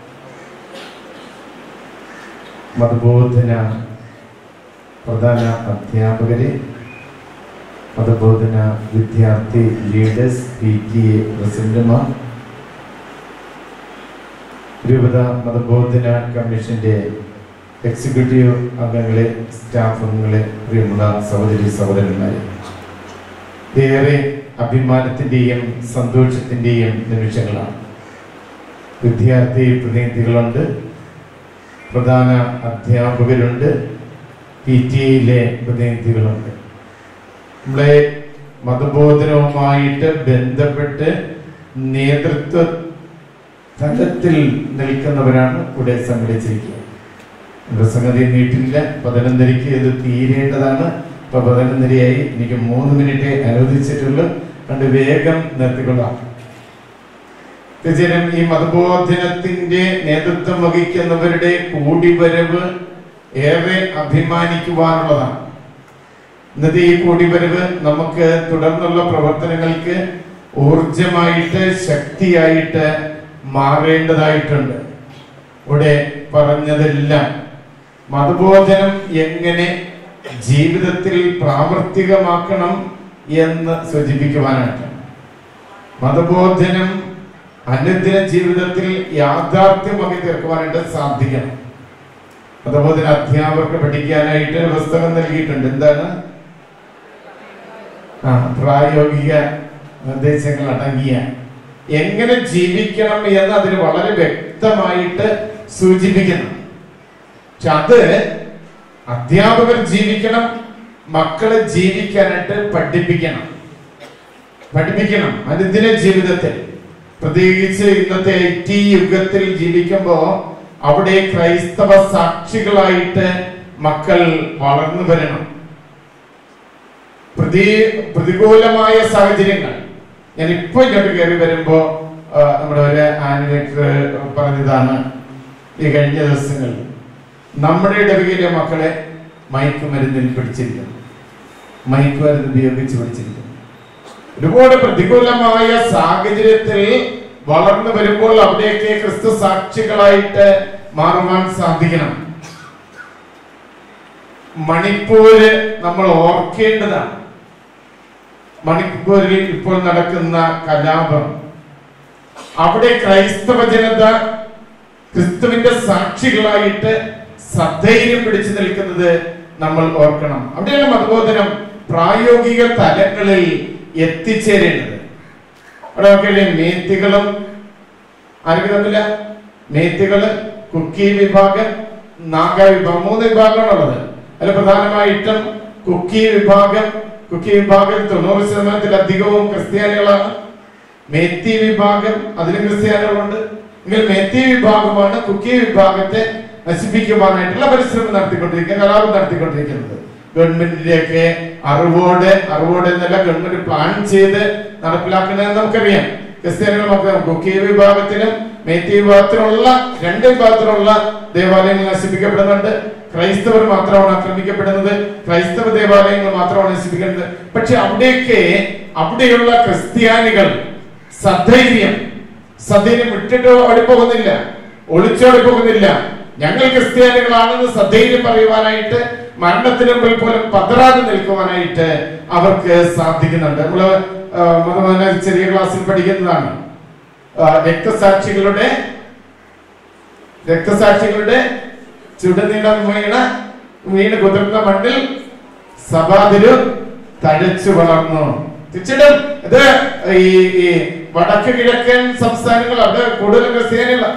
മതബോധന പ്രധാന അധ്യാപകരെ മതബോധന വിദ്യാർത്ഥി ലീഡേഴ്സ് പി ടി എ പ്രസിഡന്റുമാർ രൂപത മതബോധന കമ്മീഷന്റെ എക്സിക്യൂട്ടീവ് അംഗങ്ങളെ സ്റ്റാഫ് അംഗങ്ങളെ പ്രിയമുള്ള സഹോദരി സഹോദരന്മാരെ ഏറെ അഭിമാനത്തിന്റെയും സന്തോഷത്തിന്റെയും നിമിഷങ്ങളാണ് വിദ്യാർത്ഥി പ്രതിനിധികളുണ്ട് പ്രധാന അധ്യാപകരുണ്ട് പി ടി എയിലെ പ്രതിനിധികളുണ്ട് നമ്മളെ മതബോധനവുമായിട്ട് ബന്ധപ്പെട്ട് നേതൃത്വ തലത്തിൽ നിൽക്കുന്നവരാണ് ഇവിടെ സംഘടിച്ചിരിക്കുക നമ്മുടെ സംഗതി നീട്ടില്ല പതിനൊന്നരയ്ക്ക് ഇത് തീരേണ്ടതാണ് ഇപ്പൊ പതിനൊന്നരയായി എനിക്ക് മൂന്ന് മിനിറ്റ് അനുവദിച്ചിട്ടുള്ളൂ കണ്ട് വേഗം നിർത്തിക്കൊള്ളാം തീർച്ചയായും ഈ മതബോധനത്തിന്റെ നേതൃത്വം വഹിക്കുന്നവരുടെ കൂടിവരവ് ഏറെ അഭിമാനിക്കുവാനുള്ളതാണ് ഇന്നത്തെ ഈ കൂടിവരവ് നമുക്ക് തുടർന്നുള്ള പ്രവർത്തനങ്ങൾക്ക് ഊർജമായിട്ട് ശക്തിയായിട്ട് മാറേണ്ടതായിട്ടുണ്ട് ഇവിടെ പറഞ്ഞതെല്ലാം മതബോധനം എങ്ങനെ ജീവിതത്തിൽ പ്രാവർത്തികമാക്കണം എന്ന് സൂചിപ്പിക്കുവാനായിട്ടാണ് മതബോധനം അനുദിന ജീവിതത്തിൽ യാഥാർത്ഥ്യമാക്കി തീർക്കുവാനായിട്ട് സാധിക്കണം അതുപോലെ അധ്യാപകർക്ക് പഠിക്കാനായിട്ട് ഒരു പുസ്തകം നൽകിയിട്ടുണ്ട് എന്താണ് ആ പ്രായോഗിക നിർദ്ദേശങ്ങൾ അടങ്ങിയ എങ്ങനെ ജീവിക്കണം എന്ന് അതിന് വളരെ വ്യക്തമായിട്ട് സൂചിപ്പിക്കുന്നു പക്ഷെ അത് അധ്യാപകർ ജീവിക്കണം മക്കളെ ജീവിക്കാനായിട്ട് പഠിപ്പിക്കണം പഠിപ്പിക്കണം അനുദിന ജീവിതത്തിൽ പ്രത്യേകിച്ച് ഇന്നത്തെ ഐ ടി യുഗത്തിൽ ജീവിക്കുമ്പോ അവിടെ ക്രൈസ്തവ സാക്ഷികളായിട്ട് മക്കൾ വളർന്നു വരണം പ്രതി പ്രതികൂലമായ സാഹചര്യങ്ങൾ ഞാൻ ഇപ്പൊ ഇങ്ങോട്ട് കയറി വരുമ്പോ ആ, നമ്മുടെ ഒരു ആനിമേറ്റർ പറഞ്ഞതാണ് ഈ കഴിഞ്ഞ ദിവസങ്ങളിൽ നമ്മുടെ ഇടവകയിലെ മക്കളെ മയക്കുമരുന്നിൽ പിടിച്ചിരിക്കുന്നു മയക്കുമരുന്ന് ഉപയോഗിച്ച് പിടിച്ചിരിക്കുന്നു ഒരുപാട് പ്രതികൂലമായ സാഹചര്യത്തിൽ വളർന്നു വരുമ്പോൾ അവിടേക്ക് ക്രിസ്തു സാക്ഷികളായിട്ട് മാറുവാൻ സാധിക്കണം മണിപ്പൂര് നമ്മൾ ഓർക്കേണ്ടതാണ് മണിപ്പൂരിൽ ഇപ്പോൾ നടക്കുന്ന കലാപം അവിടെ ക്രൈസ്തവ ജനത ക്രിസ്തുവിന്റെ സാക്ഷികളായിട്ട് സധൈര്യം പിടിച്ചു നിൽക്കുന്നത് നമ്മൾ ഓർക്കണം അവിടെയാണ് മതബോധനം പ്രായോഗിക തലങ്ങളിൽ എത്തിച്ചേരേണ്ടത് അവിടെ നോക്കിയാലേ മേത്തികളും ആർക്ക് തമ്മില മേത്തികള് കുക്കി വിഭാഗം നാഗ വിഭാഗം മൂന്ന് വിഭാഗമാണുള്ളത് അതിൽ പ്രധാനമായിട്ടും കുക്കി വിഭാഗം കുക്കി വിഭാഗം തൊണ്ണൂറ് ശതമാനത്തിലധികവും ക്രിസ്ത്യാനികളാണ് മേത്തി വിഭാഗം അതിലും ക്രിസ്ത്യാനികളുണ്ട് എങ്കിൽ മേത്തി വിഭാഗമാണ് കുക്കി വിഭാഗത്തെ നശിപ്പിക്കുവാനായിട്ടുള്ള പരിശ്രമം നടത്തിക്കൊണ്ടിരിക്കുന്നത് കലാപം നടത്തിക്കൊണ്ടിരിക്കുന്നത് ഗവൺമെന്റിന്റെ ഒക്കെ അറിവോടെ അറിവോടെ എന്നല്ല ഗവൺമെന്റ് പ്ലാൻ ചെയ്ത് നടപ്പിലാക്കുന്നതെന്ന് നമുക്കറിയാം ക്രിസ്ത്യാനികൾ നമുക്ക് കുക്കി വിഭാഗത്തിലും മേത്തി വിഭാഗത്തിലുള്ള രണ്ട് വിഭാഗത്തിലുള്ള ദേവാലയങ്ങൾ നശിപ്പിക്കപ്പെടുന്നുണ്ട് ക്രൈസ്തവർ മാത്രമാണ് ആക്രമിക്കപ്പെടുന്നത് ക്രൈസ്തവ ദേവാലയങ്ങൾ മാത്രമാണ് നശിപ്പിക്കുന്നത് പക്ഷെ അവിടെയൊക്കെ അവിടെയുള്ള ക്രിസ്ത്യാനികൾ സധൈര്യം സധൈര്യം വിട്ടിട്ട് ഓടിപ്പോകുന്നില്ല ഒളിച്ചോടി പോകുന്നില്ല ഞങ്ങൾ ക്രിസ്ത്യാനികളാണെന്ന് സധൈര്യം പറയുവാനായിട്ട് മരണത്തിന് മുമ്പിൽ പോലും പതറാതെ നിൽക്കുവാനായിട്ട് അവർക്ക് സാധിക്കുന്നുണ്ട് നമ്മള് ആ, മതമന ചെറിയ ക്ലാസ്സിൽ പഠിക്കുന്നതാണ് ആ, രക്തസാക്ഷികളുടെ രക്തസാക്ഷികളുടെ ചുടുനീളം വീണ വീണ് കുതിർന്ന മണ്ണിൽ സഭാതിരു തഴച്ചു വളർന്നു തീർച്ചയായിട്ടും ഇത് ഈ ഈ വടക്ക് കിഴക്കൻ സംസ്ഥാനങ്ങൾ അവിടെ കൂടുതൽ ക്രിസ്ത്യാനികളാണ്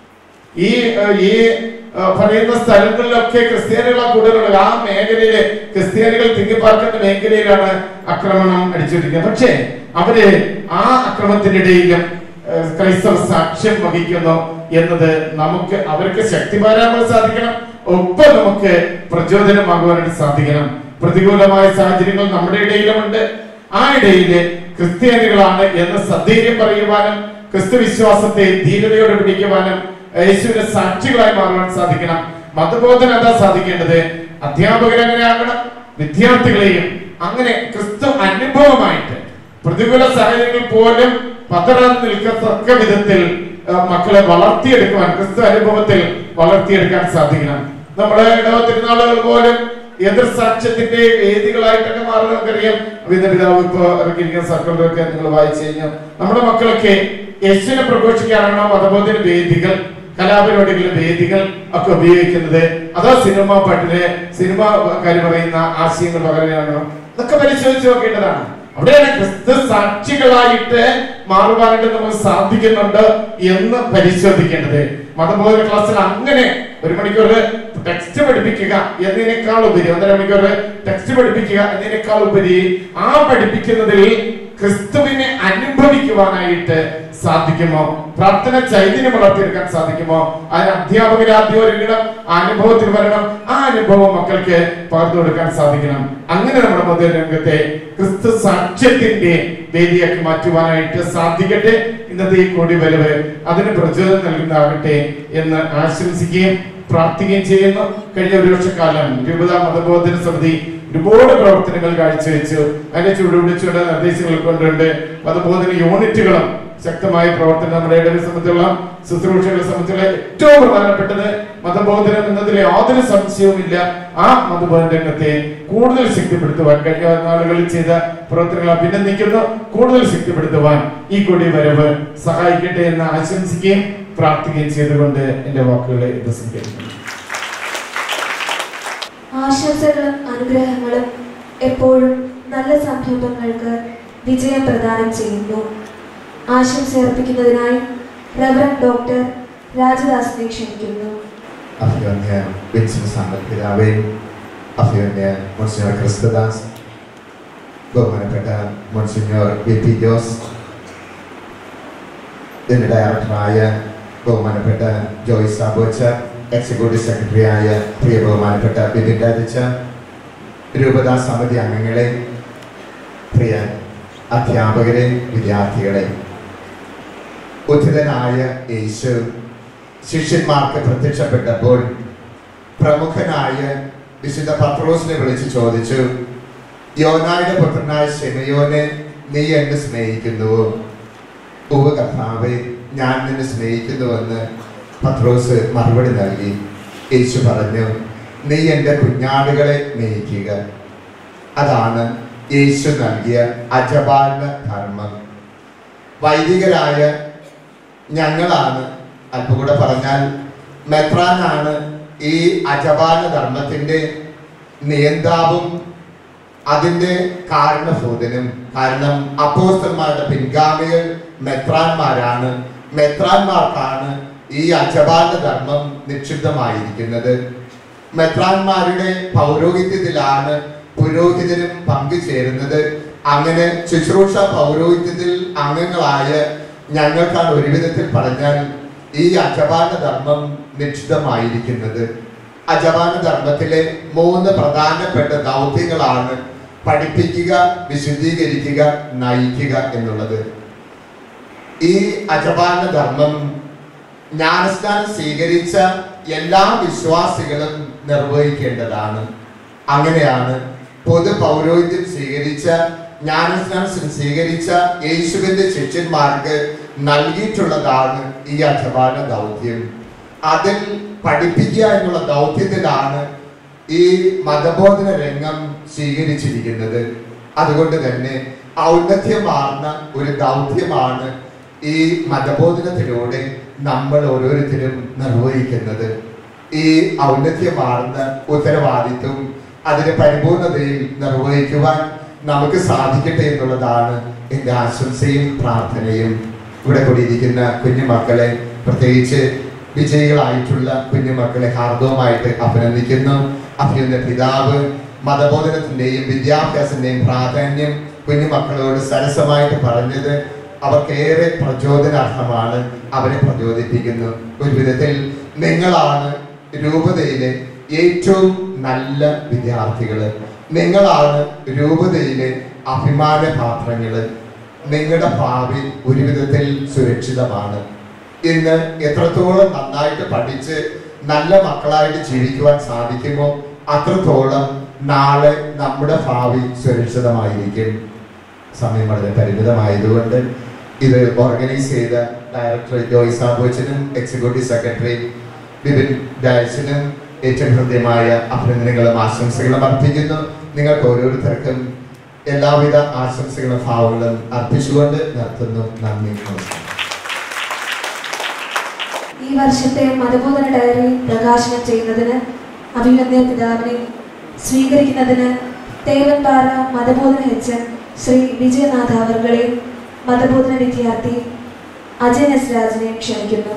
ഈ ഏഹ്, ഈ ഏഹ്, പറയുന്ന സ്ഥലങ്ങളിലൊക്കെ ക്രിസ്ത്യാനികളാ കൂടുതലുള്ളത് ആ മേഖലയില് ക്രിസ്ത്യാനികൾ തിങ്ങിപ്പാർക്കുന്ന മേഖലയിലാണ് ആക്രമണം അടിച്ചിരിക്കുന്നത് പക്ഷേ അവര് ആ അക്രമത്തിന്റെ ഇടയിലും ഏഹ്, ക്രൈസ്തവ സാക്ഷ്യം വഹിക്കുന്നു എന്നത് നമുക്ക് അവർക്ക് ശക്തി പാരാൻ സാധിക്കണം ഒപ്പം നമുക്ക് പ്രചോദനമാകുവാനായിട്ട് സാധിക്കണം പ്രതികൂലമായ സാഹചര്യങ്ങൾ നമ്മുടെ ഇടയിലുമുണ്ട് ആ ഇടയില് ക്രിസ്ത്യാനികളാണ് എന്ന് സധൈര്യം പറയുവാനും ക്രിസ്തു വിശ്വാസത്തെ ധീരതയോടെ പിടിക്കുവാനും യേശുവിന്റെ സാക്ഷികളായി മാറുവാൻ സാധിക്കണം മതബോധന അതാ സാധിക്കേണ്ടത് അധ്യാപകർ അങ്ങനെ ആകണം വിദ്യാർത്ഥികളെയും അങ്ങനെ ക്രിസ്തു അനുഭവമായിട്ട് പ്രതികൂല സാഹചര്യങ്ങൾ പോലും പതറാൻ നിൽക്കത്തക്ക വിധത്തിൽ ആ, മക്കളെ വളർത്തിയെടുക്കുവാൻ ക്രിസ്തു അനുഭവത്തിൽ വളർത്തിയെടുക്കാൻ സാധിക്കണം നമ്മുടെ ഇടവ തിരുനാളുകൾ പോലും എതിർ സാക്ഷ്യത്തിന്റെ വേദികളായിട്ടൊക്കെ മാറുന്ന നമുക്കറിയാം അഭിന്ന പിതാവ് ഇപ്പൊ ഇറക്കിയിരിക്കുന്ന സർക്കിളിലൊക്കെ നിങ്ങൾ വായിച്ചു കഴിഞ്ഞാൽ നമ്മുടെ മക്കളൊക്കെ യേശുവിനെ പ്രഘോഷിക്കാനാണോ മതബോധന വേദികൾ കലാപരിപാടികളുടെ വേദികൾ ഒക്കെ ഉപയോഗിക്കുന്നത് അതോ സിനിമ പാട്ടില് സിനിമക്കാര് പറയുന്ന ആശയങ്ങൾ പകരാനാണോ ഇതൊക്കെ പരിശോധിച്ച് നോക്കേണ്ടതാണ് അവിടെയാണ് ക്രിസ്തു സാക്ഷികളായിട്ട് മാറുവാനായിട്ട് നമുക്ക് സാധിക്കുന്നുണ്ട് എന്ന് പരിശോധിക്കേണ്ടത് മതബോധന ക്ലാസ്സിൽ അങ്ങനെ ഒരു മണിക്കൂർ ടെക്സ്റ്റ് പഠിപ്പിക്കുക എന്നതിനേക്കാൾ ഉപരി ഒന്നര മണിക്കൂർ ടെക്സ്റ്റ് പഠിപ്പിക്കുക എന്നതിനേക്കാൾ ഉപരി ആ പഠിപ്പിക്കുന്നതിൽ ക്രിസ്തുവിനെ അനുഭവിക്കുവാനായിട്ട് സാധിക്കുമോ പ്രാർത്ഥന ചൈതന്യം വളർത്തിയെടുക്കാൻ സാധിക്കുമോ അതിന് അധ്യാപകർ ആദ്യം ഒരുങ്ങണം ആ അനുഭവത്തിൽ വരണം ആ അനുഭവം മക്കൾക്ക് പകർന്നു കൊടുക്കാൻ സാധിക്കണം അങ്ങനെ നമ്മുടെ മത രംഗത്തെ ക്രിസ്തു സാക്ഷ്യത്തിന്റെ വേദിയാക്കി മാറ്റുവാനായിട്ട് സാധിക്കട്ടെ ഇന്നത്തെ ഈ കൂടി വരവ് അതിന് പ്രചോദനം നൽകുന്നതാകട്ടെ എന്ന് ആശംസിക്കുകയും പ്രാർത്ഥിക്കുകയും ചെയ്യുന്നു കഴിഞ്ഞ ഒരു വർഷക്കാലം രൂപത മതബോധന സമിതി ഒരുപാട് പ്രവർത്തനങ്ങൾ കാഴ്ചവെച്ചു അതിനെ ചുവടുപിടിച്ചുകൊണ്ട് നിർദ്ദേശങ്ങൾ കൊണ്ടുണ്ട് മതബോധന യൂണിറ്റുകളും ശക്തമായ പ്രവർത്തനം നമ്മുടെ ഇടവെ സംബന്ധിച്ചുള്ള ശുശ്രൂഷകളെ സംബന്ധിച്ചുള്ള ഏറ്റവും പ്രധാനപ്പെട്ടത് മതബോധനം എന്നതിൽ യാതൊരു സംശയവുമില്ല ആ മതബോധന രംഗത്തെ കൂടുതൽ ശക്തിപ്പെടുത്തുവാൻ കഴിഞ്ഞ നാളുകളിൽ ചെയ്ത പ്രവർത്തനങ്ങൾ അഭിനന്ദിക്കുന്നു കൂടുതൽ ശക്തിപ്പെടുത്തുവാൻ ഈ കൊടി വരവ് സഹായിക്കട്ടെ എന്ന് ആശംസിക്കുകയും പ്രാർത്ഥിക്കുകയും ചെയ്തുകൊണ്ട് എന്റെ വാക്കുകളെ ഉപസംഹരിക്കുന്നു ആശംസകളും അനുഗ്രഹങ്ങളും എപ്പോഴും നല്ല സംരംഭങ്ങൾക്ക് വിജയം പ്രദാനം ചെയ്യുന്നു ആശംസ അർപ്പിക്കുന്നതിനായി റവറൻ ഡോക്ടർ രാജദാസിനെ ക്ഷണിക്കുന്നു അഭിവന്യ വിൻസൻ സാമ്പൽ പിതാവേ അഭിവന്യ മോൺസിഞ്ഞോർ ക്രിസ്തുദാസ് ബഹുമാനപ്പെട്ട മോൺസിഞ്ഞോർ വി പി ജോസ് ഇതിന്റെ ഡയറക്ടറായ ബഹുമാനപ്പെട്ട ജോയ് സാബോച്ച എക്സിക്യൂട്ടീവ് സെക്രട്ടറിയായ പ്രിയ ബഹുമാനപ്പെട്ട ബിപിൻ രാജച്ച രൂപതാ സമിതി അംഗങ്ങളെ പ്രിയ അധ്യാപകരെ വിദ്യാർത്ഥികളെ ഉചിതനായ യേശു ശിഷ്യന്മാർക്ക് പ്രത്യക്ഷപ്പെട്ടപ്പോൾ പ്രമുഖനായ വിശുദ്ധ പത്രോസിനെ വിളിച്ച് ചോദിച്ചു യോനായുടെ പുത്രനായ ശെമയോനെ നീ എന്നെ സ്നേഹിക്കുന്നുവോ ഉവ കർത്താവെ ഞാൻ നിന്നെ സ്നേഹിക്കുന്നുവെന്ന് പത്രോസ് മറുപടി നൽകി യേശു പറഞ്ഞു നീ എൻ്റെ കുഞ്ഞാടുകളെ മേയിക്കുക അതാണ് യേശു നൽകിയ അജപാലന ധർമ്മം വൈദികരായ ഞങ്ങളാണ് അല്പം കൂടെ പറഞ്ഞാൽ മെത്രാനാണ് ഈ അജപാലന ധർമ്മത്തിന്റെ നിയന്താവും അതിന്റെ കാരണഭൂതനും കാരണം അപ്പോസ്തന്മാരുടെ പിൻഗാമികൾ മെത്രാന്മാരാണ് മെത്രാന്മാർക്കാണ് ഈ അജപാലന ധർമ്മം നിക്ഷിപ്തമായിരിക്കുന്നത് മെത്രാന്മാരുടെ പൗരോഹിത്യത്തിലാണ് പുരോഹിതരും പങ്കുചേരുന്നത് അങ്ങനെ ശുശ്രൂഷ പൗരോഹിത്യത്തിൽ അംഗങ്ങളായ ഞങ്ങൾക്കാണ് ഒരു വിധത്തിൽ പറഞ്ഞാൽ ഈ അജപാന ധർമ്മം നിശ്ചിതമായിരിക്കുന്നത് അജപാന ധർമ്മത്തിലെ മൂന്ന് പ്രധാനപ്പെട്ട ദൗത്യങ്ങളാണ് പഠിപ്പിക്കുക വിശുദ്ധീകരിക്കുക നയിക്കുക എന്നുള്ളത് ഈ അജപാന ധർമ്മം ജ്ഞാനസ്നാനം സ്വീകരിച്ച എല്ലാ വിശ്വാസികളും നിർവഹിക്കേണ്ടതാണ് അങ്ങനെയാണ് പൊതു പൗരോഹിത്യം സ്വീകരിച്ച ജ്ഞാനസ്നാനം സ്വീകരിച്ച യേശുവിന്റെ ശിഷ്യന്മാർക്ക് നൽകിയിട്ടുള്ളതാണ് ഈ അധവാന ദൗത്യം അതിൽ പഠിപ്പിക്കുക എന്നുള്ള ദൗത്യത്തിലാണ് ഈ മതബോധന രംഗം സ്വീകരിച്ചിരിക്കുന്നത് അതുകൊണ്ട് തന്നെ ഔന്നത്യമാർന്ന ഒരു ദൗത്യമാണ് ഈ മതബോധനത്തിലൂടെ നമ്മൾ ഓരോരുത്തരും നിർവഹിക്കുന്നത് ഈ ഔന്നത്യമാർന്ന ഉത്തരവാദിത്വം അതിന്റെ പരിപൂർണതയിൽ നിർവഹിക്കുവാൻ നമുക്ക് സാധിക്കട്ടെ എന്നുള്ളതാണ് എൻ്റെ ആശംസയും പ്രാർത്ഥനയും ഇവിടെ കൂടിയിരിക്കുന്ന കുഞ്ഞുമക്കളെ പ്രത്യേകിച്ച് വിജയികളായിട്ടുള്ള കുഞ്ഞുമക്കളെ ഹാർദവുമായിട്ട് അഭിനന്ദിക്കുന്നു അഭിനന്ദ പിതാവ് മതബോധനത്തിന്റെയും വിദ്യാഭ്യാസത്തിന്റെയും പ്രാധാന്യം കുഞ്ഞുമക്കളോട് സരസമായിട്ട് പറഞ്ഞത് അവർക്കേറെ പ്രചോദനാർഹമാണ് അവരെ പ്രചോദിപ്പിക്കുന്നു ഒരു വിധത്തിൽ നിങ്ങളാണ് രൂപതയിലെ ഏറ്റവും നല്ല വിദ്യാർത്ഥികള് നിങ്ങളാണ് രൂപതയിലെ അഭിമാന പാത്രങ്ങള് നിങ്ങളുടെ ഭാവി ഒരു വിധത്തിൽ സുരക്ഷിതമാണ് ഇന്ന് എത്രത്തോളം നന്നായിട്ട് പഠിച്ച് നല്ല മക്കളായിട്ട് ജീവിക്കുവാൻ സാധിക്കുമോ അത്രത്തോളം നാളെ നമ്മുടെ ഭാവി സുരക്ഷിതമായിരിക്കും സമയം വളരെ പരിമിതമായതുകൊണ്ട് ഇത് ഓർഗനൈസ് ചെയ്ത ഡയറക്ടർ ജോയ് സാബോച്ചനും എക്സിക്യൂട്ടീവ് സെക്രട്ടറി ബിപിൻ ഡയസിനും ഏറ്റവും ഹൃദ്യമായ അഭിനന്ദനങ്ങളും ആശംസകളും അർപ്പിക്കുന്നു നിങ്ങൾക്ക് ഓരോരുത്തർക്കും എല്ലാവിധ ആശംസകളും ഭാവങ്ങളും അർപ്പിച്ചുകൊണ്ട് നിർത്തുന്നു നന്ദി നമസ്കാരം ഈ വർഷത്തെ മതബോധന ഡയറി പ്രകാശനം ചെയ്യുന്നതിന് അഭിനന്ദന പിതാവിനെ സ്വീകരിക്കുന്നതിന് തേവൻപാറ മതബോധന എച്ച് ശ്രീ വിജയനാഥ അവർകളെ മതബോധന വിദ്യാർത്ഥി അജയ് എസ് രാജിനെ ക്ഷണിക്കുന്നു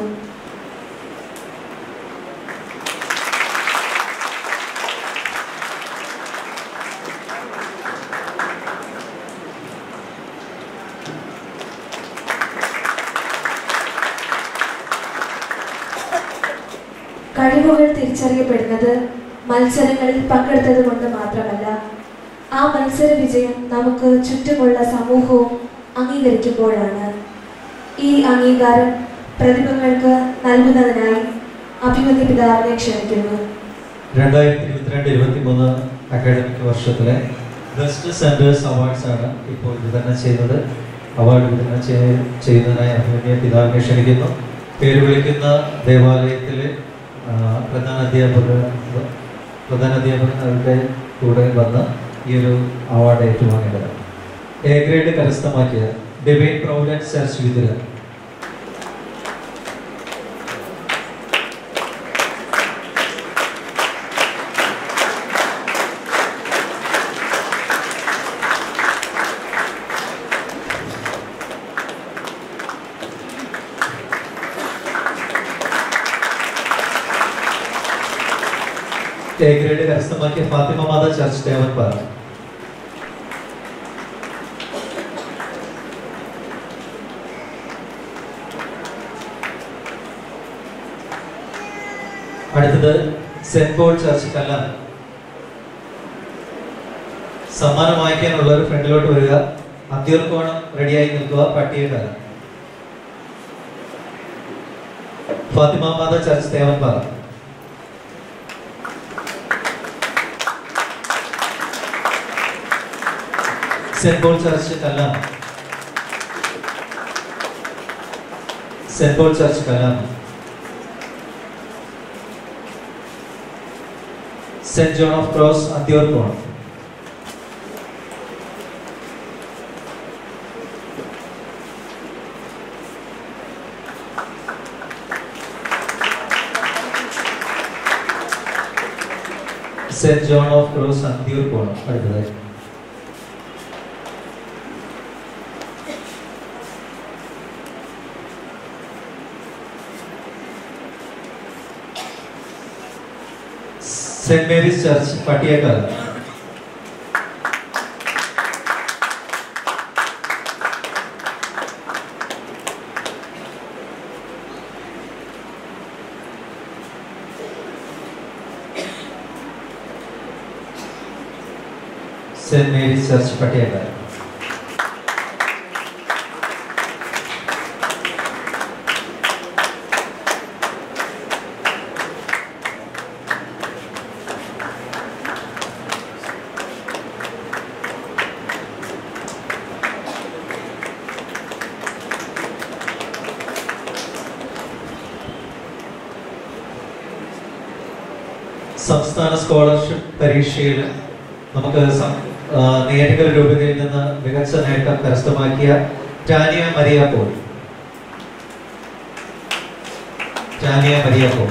കഴിവുകൾ തിരിച്ചറിയപ്പെടുന്നത് മത്സരങ്ങളിൽ പങ്കെടുത്തത് കൊണ്ട് മാത്രമല്ല ആ മത്സര വിജയം നമുക്ക് ചുറ്റുമുള്ള സമൂഹവും അംഗീകരിക്കുമ്പോഴാണ് ഈ അംഗീകാരം പ്രതിഭകൾക്ക് നൽകുന്നതിനായി അഭിമന്യ പിതാവിനെ ക്ഷണിക്കുന്നു രണ്ടായിരത്തി ഇരുപത്തിരണ്ട് ഇരുപത്തി മൂന്ന് അക്കാഡമിക് വർഷത്തിലെ ബെസ്റ്റ് സെൻറ്റേഴ്സ് അവാർഡ്സ് ആണ് ഇപ്പോൾ വിതരണം ചെയ്യുന്നത് അവാർഡ് വിതരണം ചെയ്യ- ചെയ്യുന്നതിനായി അഭിമന്യ പിതാവിനെ ക്ഷണിക്കുന്നു പേര് വിളിക്കുന്ന ദേവാലയത്തിലെ ആ, പ്രധാന അധ്യാപക പ്രധാന അധ്യാപകരുടെ കൂടെ വന്ന് ഈ ഒരു അവാർഡ് ഏറ്റുവാങ്ങേണ്ടതാണ് എ ഗ്രേഡ് കരസ്ഥമാക്കിയ divine providence church Vithura A grade കരസ്ഥമാക്കിയ ഫാത്തിമ മാത ചർച്ച് ദേവൻപാറ അടുത്തത് സെന്റ് പോൾ ചർച്ച് കല്ലാണ് സമ്മാനം വാങ്ങിക്കാനുള്ളവർ ഫ്രണ്ടിലോട്ട് വരിക അന്ത്യർക്കോണം റെഡിയായി നിൽക്കുക പട്ടികക്കാരൻ Fatima Matha church Devanpara saint Paul church കല്ലാണ് സെന്റ് പോൾ ചർച്ച് കല്ലാണ് saint John of cross Anthiyoorkonam saint John of cross Anthiyoorkonam അടുത്തതായി saint Mary's church Pattiyakkad saint Mary's church Pattiyakkad സംസ്ഥാന സ്കോളർഷിപ്പ് പരീക്ഷയിൽ നമുക്ക് സം- ആ, നെയ്യാറ്റിൻകര രൂപതയിൽ നിന്ന് മികച്ച നേട്ടം കരസ്ഥമാക്കിയ Tania Maria Paul Tania Maria Paul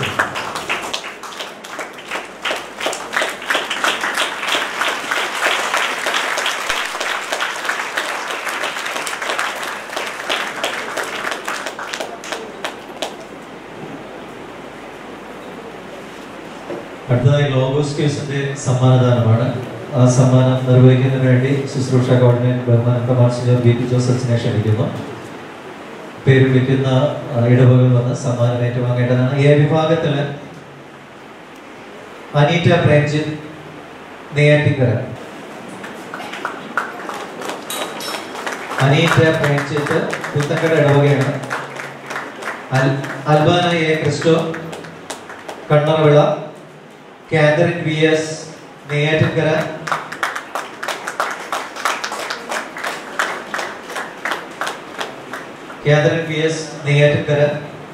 അടുത്തതായി ലോഗോസ് കേസിന്റെ സമ്മാനദാനമാണ് ആ സമ്മാനം നിർവഹിക്കുന്നതിന് വേണ്ടി ശുശ്രൂഷ കോർഡിനേറ്റർ ബഹുമാനം കമാൻഡ് സിനിയർ ബി പി ജോസഫിനെ ക്ഷണിക്കുന്നു പേര് വിളിക്കുന്ന ആ, ഇടവകൾ വന്ന് സമ്മാനം ഏറ്റുവാങ്ങേണ്ടതാണ് എ വിഭാഗത്തില് അനീറ്റ പ്രേംജിത്ത് നെയ്യാറ്റിക്കര അനീറ്റ പ്രേംജിത്ത് പുത്തങ്കര ഇടവകയാണ് അൽ- Albana A Christo Kannaravila Catherine V S Neyyattinkara Catherine V S Neyyattinkara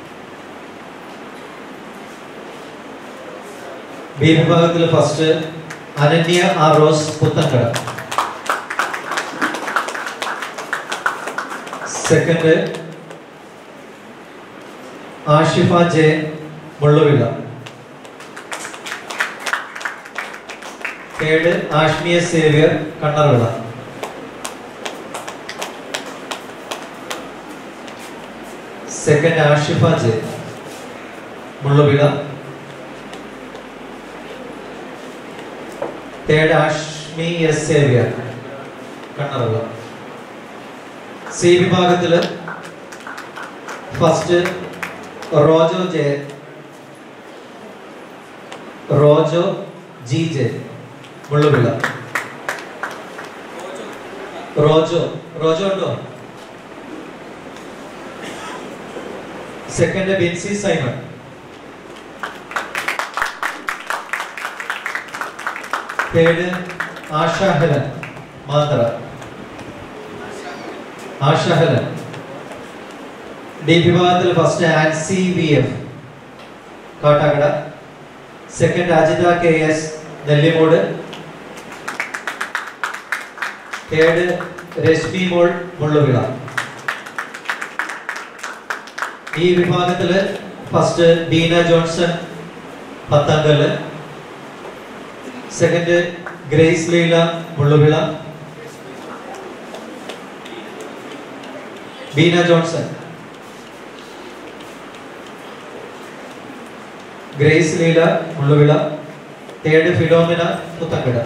B വിഭാഗത്തിൽ first Ananya R Rose Puthenkada second Ashifa J Mulluvila third Ashmiya Xavier Kannaruvila second Ashifa J Mulluvila third Ashmi S Xavier Kannaruvila C വിഭാഗത്തില് first Rojo J Rojo G J Mulluvila Rojo Rojo ഉണ്ടോ second Bincy Simon third Asha Helen മാത്ര Asha Helen D വിഭാഗത്തിൽ first Ancy V F Kattakada second Ajitha K S Nellimoodu third Reshmi Mol Mulluvila E വിഭാഗത്തില് first Deena Johnson Pathankallu second Grace Leela Mulluvila Beena Johnson Grace Leela Mulluvila third Philomina Puthenkada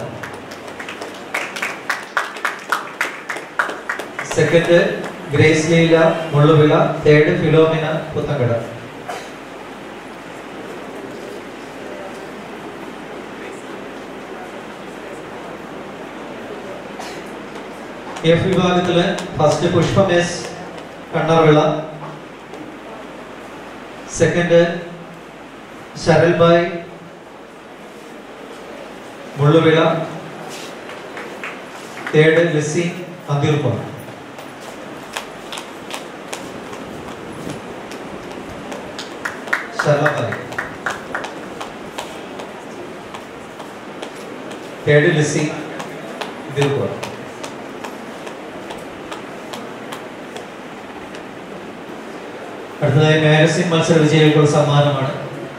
second Grace Leela Mulluvila third Philomina Puthenkada F വിഭാഗത്തില് first Pushpam S Kannarvila second Sharal Bai Mulluvila third Lissy Anthirppa Sharal Bai third Lissy Anthirppa അടുത്തതായി magazine മത്സര വിജയികൾക്കുള്ള സമ്മാനമാണ്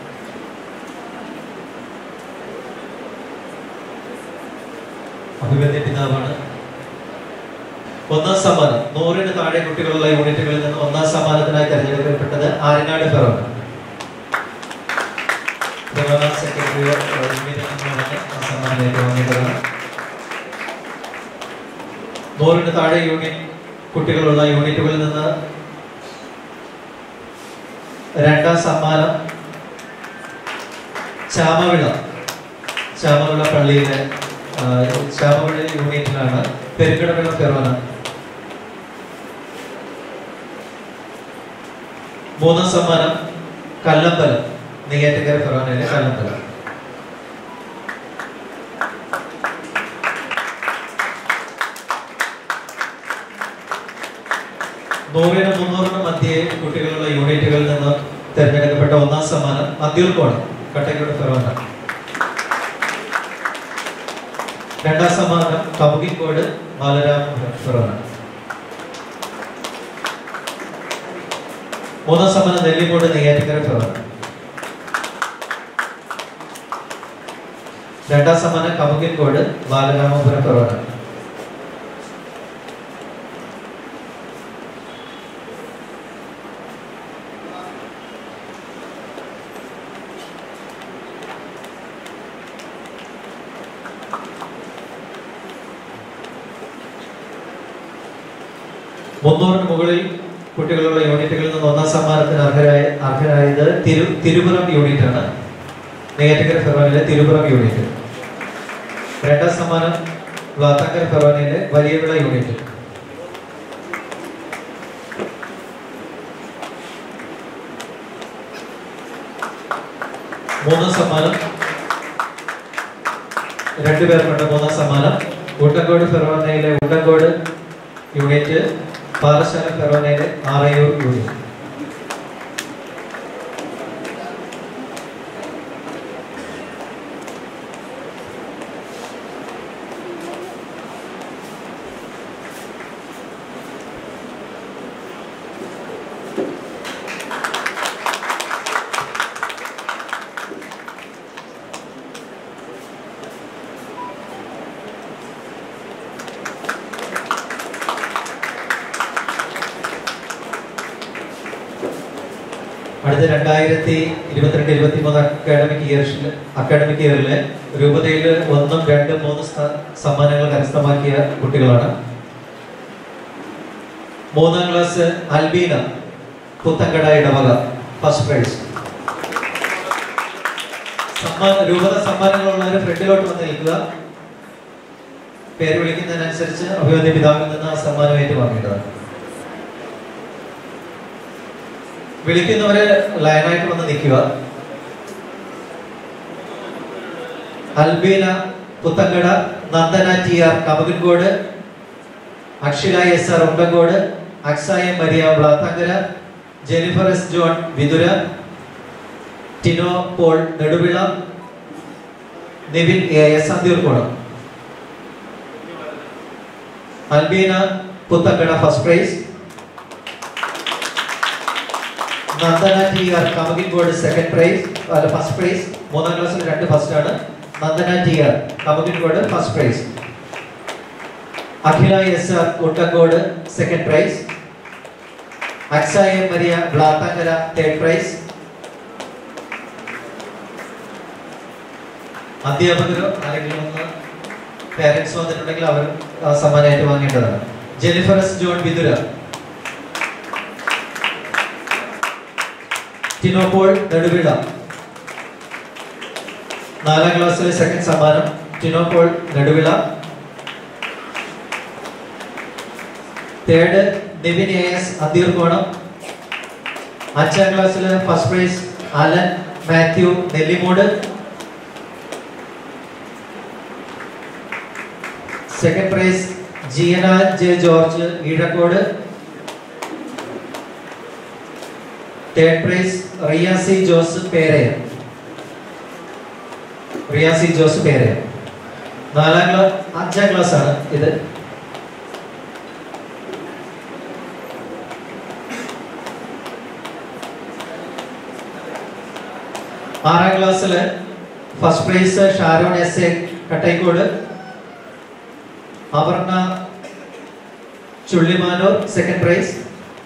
അഭിമന്യ പിതാവാണ് ഒന്നാം സമ്മാനം നൂറിന് താഴെ കുട്ടികളുള്ള യൂണിറ്റുകളിൽ നിന്ന് ഒന്നാം സമ്മാനത്തിനായി തെരഞ്ഞെടുക്കപ്പെട്ടത് ആരനാട് ഫെറോന ഫെറോന സെക്രട്ടറി ആ സമ്മാനം ഏറ്റുവാങ്ങിയതാണ് നൂറിന് താഴെ യൂണിറ്റ് കുട്ടികളുള്ള യൂണിറ്റുകളിൽ നിന്ന് രണ്ടാം സമ്മാനം ചാമവിള ചാമവിള പള്ളിയിലെ ആ, ചാമവിള യൂണിറ്റിലാണ് പെരുക്കടവിള ഫെറോന മൂന്നാം സമ്മാനം കല്ലമ്പലം നെയ്യാറ്റക്കര ഫെറോനയിലെ കല്ലമ്പലം നൂറിന് മുന്നൂറിന് മധ്യേ കുട്ടികളുള്ള യൂണിറ്റുകളിൽ നിന്ന് തിരഞ്ഞെടുക്കപ്പെട്ട ഒന്നാം സമ്മാനം മദ്യൂർക്കോട് കട്ടക്കോട് ഫെറോന രണ്ടാം സമ്മാനം കമുകിക്കോട് ബാലരാമ ഫിറോന മൂന്നാം സമ്മാനം നെല്ലിക്കോട് നെയ്യാറ്റിക്കര ഫിറോന രണ്ടാം സമ്മാനം കമുകിക്കോട് ബാലരാമപുരം ഫിറോന മുന്നൂറിന് മുകളിൽ കുട്ടികളുള്ള യൂണിറ്റുകളിൽ നിന്ന് ഒന്നാം സമ്മാനത്തിന് അർഹരായ അർഹരായത് തിരു തിരുപുറം യൂണിറ്റ് ആണ് നെയ്യാറ്റിക്കര ഫെറോനിലെ തിരുപുറം യൂണിറ്റ് രണ്ടാം സമ്മാനം വ്ലാത്തങ്കര ഫെറോനിലെ വലിയവിള യൂണിറ്റ് മൂന്നാം സമ്മാനം രണ്ടുപേർക്കുണ്ട് മൂന്നാം സമ്മാനം ഉണ്ടങ്കോട് ഫെറോനയിലെ ഉണ്ടങ്കോട് യൂണിറ്റ് പാറശാല ഫെറോനയിലെ ആറയൂർ യൂണിറ്റ് അടുത്ത രണ്ടായിരത്തി ഇരുപത്തിരണ്ട് ഇരുപത്തി മൂന്ന് അക്കാഡമിക് ഇയർഷിൽ അക്കാഡമിക് ഇയറിൽ രൂപതയിൽ ഒന്നും രണ്ടും മൂന്ന് സ്ഥാ- സമ്മാനങ്ങൾ കരസ്ഥമാക്കിയ കുട്ടികളാണ് മൂന്നാം ക്ലാസ് അൽബീന പുത്തങ്കട ഇടവക ഫസ്റ്റ് പ്രൈസ് സമ്മാന രൂപത സമ്മാനങ്ങളുള്ളവർ ഫ്രണ്ടിലോട്ട് വന്ന് നിൽക്കുക പേര് വിളിക്കുന്നതിനനുസരിച്ച് അഭിവാദ്യ പിതാവിൽ നിന്ന് ആ സമ്മാനം ഏറ്റുവാങ്ങേണ്ടതാണ് വിളിക്കുന്നവര് ലൈനായിട്ട് വന്ന് നിൽക്കുക Albina Puthenkada Nandana T R Kamakinkode Akshara S R Undankode Aksaya Maria Vlathankara Jennifer S John Vithura Tino Paul Neduvila Nivin A S Anthiyoorkonam Albina Puthenkada first prize Nandana T R Kamakinkode second prize അല്ല ഫസ്റ്റ് പ്രൈസ് മൂന്നാം ക്ലാസ്സിൽ രണ്ട് ഫസ്റ്റ് ആണ് Nandana T R Kamakinkode first prize Akhila S R Kuttankode second prize Aksaya Maria Blathankara third prize അധ്യാപകരോ ആരെങ്കിലും ഒന്ന് parents വന്നിട്ടുണ്ടെങ്കിൽ അവർ ആ സമ്മാനമായിട്ട് വാങ്ങേണ്ടതാണ് Jennifer S John Vithura Tino Paul Neduvila നാലാം ക്ലാസ്സിലെ സെക്കൻഡ് സമ്മാനം Tino Paul Neduvila third Nivin A S Anthiyoorkonam അഞ്ചാം ക്ലാസ്സിലെ first prize Alan Mathew Nellimoodu second prize Jiyana J George Ezhakode third prize Riyasi Jose Peraya Riyasi Jose Peraya നാലാം ക്ലാസ് അഞ്ചാം ക്ലാസ് ആണ് ഇത് ആറാം ക്ലാസ്സില് first prize Sharon S A Kattaikode Aparna Chullimanoor second prize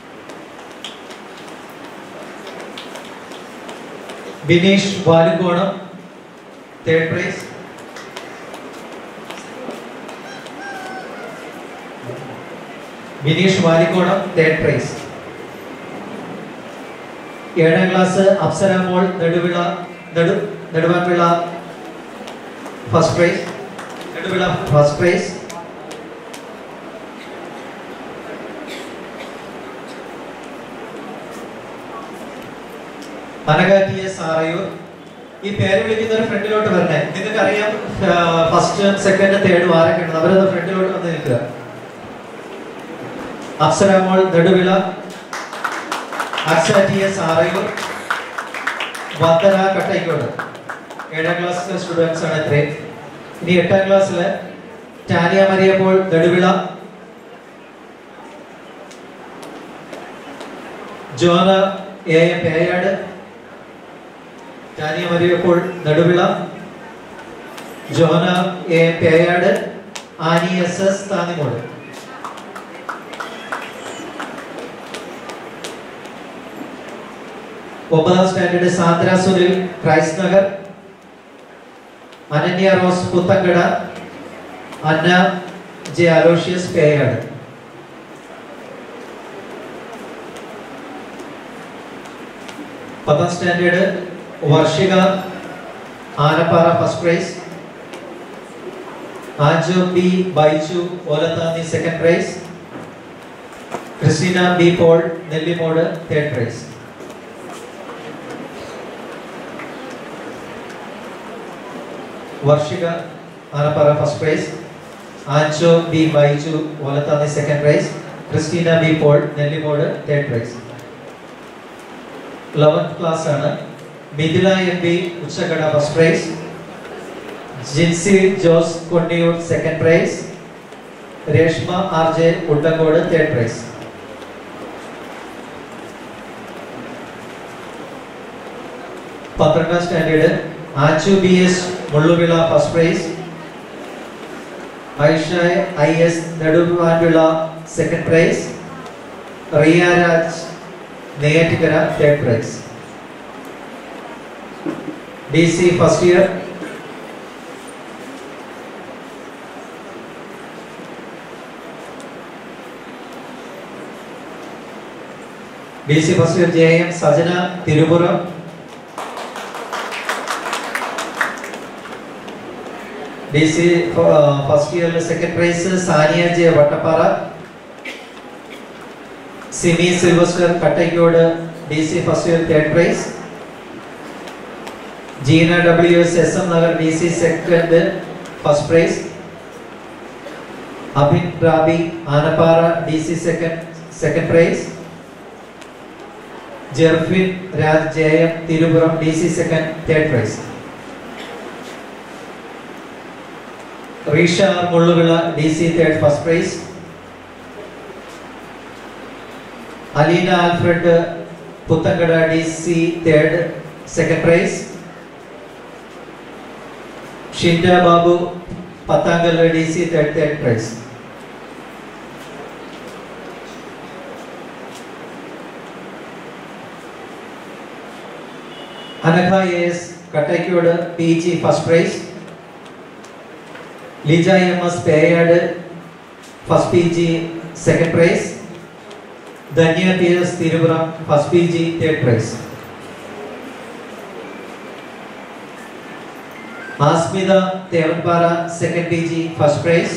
Bineesh Valukonam third prize Bineesh Valikkonam third prize ഏഴാം ക്ലാസ് അപ്സര മോൾ നെടുവിള നെടു നെടുവാൻപിള്ള first prize Neduvila first prize Anagha T S Arayoor ഈ പേര് വിളിക്കുന്നവർ ഫ്രണ്ടിലോട്ട് വരണേ നിങ്ങൾക്ക് അറിയാം ഫസ്റ്റ് സെക്കൻഡ് തേർഡ് ആരൊക്കെ ഉണ്ട് അവരത് ഫ്രണ്ടിലോട്ട് വന്ന് നിൽക്കുക അപ്സര മോൾ നെടുവിള അക്ഷ ടി എസ് ആറയൂർ വന്ദന കട്ടൈക്കോട് ഏഴാം ക്ലാസ്സിലെ സ്റ്റുഡൻസ് ആണ് ഇത്രയും ഇനി എട്ടാം ക്ലാസ്സിലെ Tania Maria Paul Neduvila Jona A M Peyad Tania Maria Paul Neduvila Jona A M Peyad Annie S S Thannimodu ഒമ്പതാം standard Sandra Sunil Christ Nagar Ananya Rose Puthenkada Anna J Aloysius Peyad പത്താം standard Varshika Anappara first prize Ajo B Baiju Olathanni second prize Christina B Paul Nellimode third price വർഷിക Anappara first prize Anjo B Baiju Olathanni second prize Christina B Paul Nellimode third prize eleventh class ആണ് Mithila M B Uchakkada first prize Jincy Jose Kondiyoor second prize Reshma R J Undankode third prize പന്ത്രണ്ടാം standard Achu B S Mulluvila first prize Aisha I S Neduvanvila second prize Riya Raj Neyyattinkara third prize D C first year D C first year J M Sajana Thirupuram D C first ഇയറിൽ second prize Saniya J Vattappara Simi Sylvester Kattakode D C first year third prize Jeena W S S M Nagar D C second first prize Abhin Rabi Anappara D C second second prize Jerfin Raj J M Thirupuram D C second third prize Reesha Mulluvila D C third first prize Aleena Alfred Puthenkada D C third second prize Shinda Babu Pathankal D C third third prize Anagha A S Kattakode P G first prize Lija M S Peyad first P G second prize Dhanya P S Thirupuram first P G third prize Asmita Thevanpara second P G first prize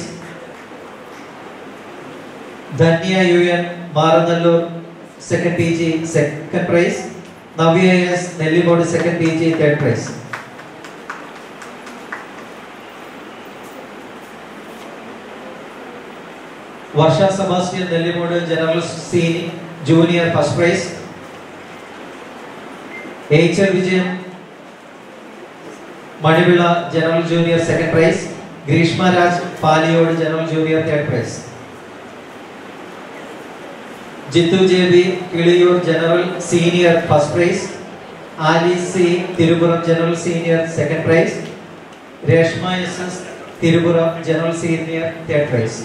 Dhanya U N Maranalloor second P G second prize Navya S Nellimode second P G third prize Varsha Sebastian Nellimode general സീനി junior first prize H L Vijayan Manivila general junior second prize Greeshma Raj Paliyode general junior third price Jithu J B Kiliyoor general senior first prize Ali C Thirupuram general senior second prize Reshma S S Thirupuram general senior third prize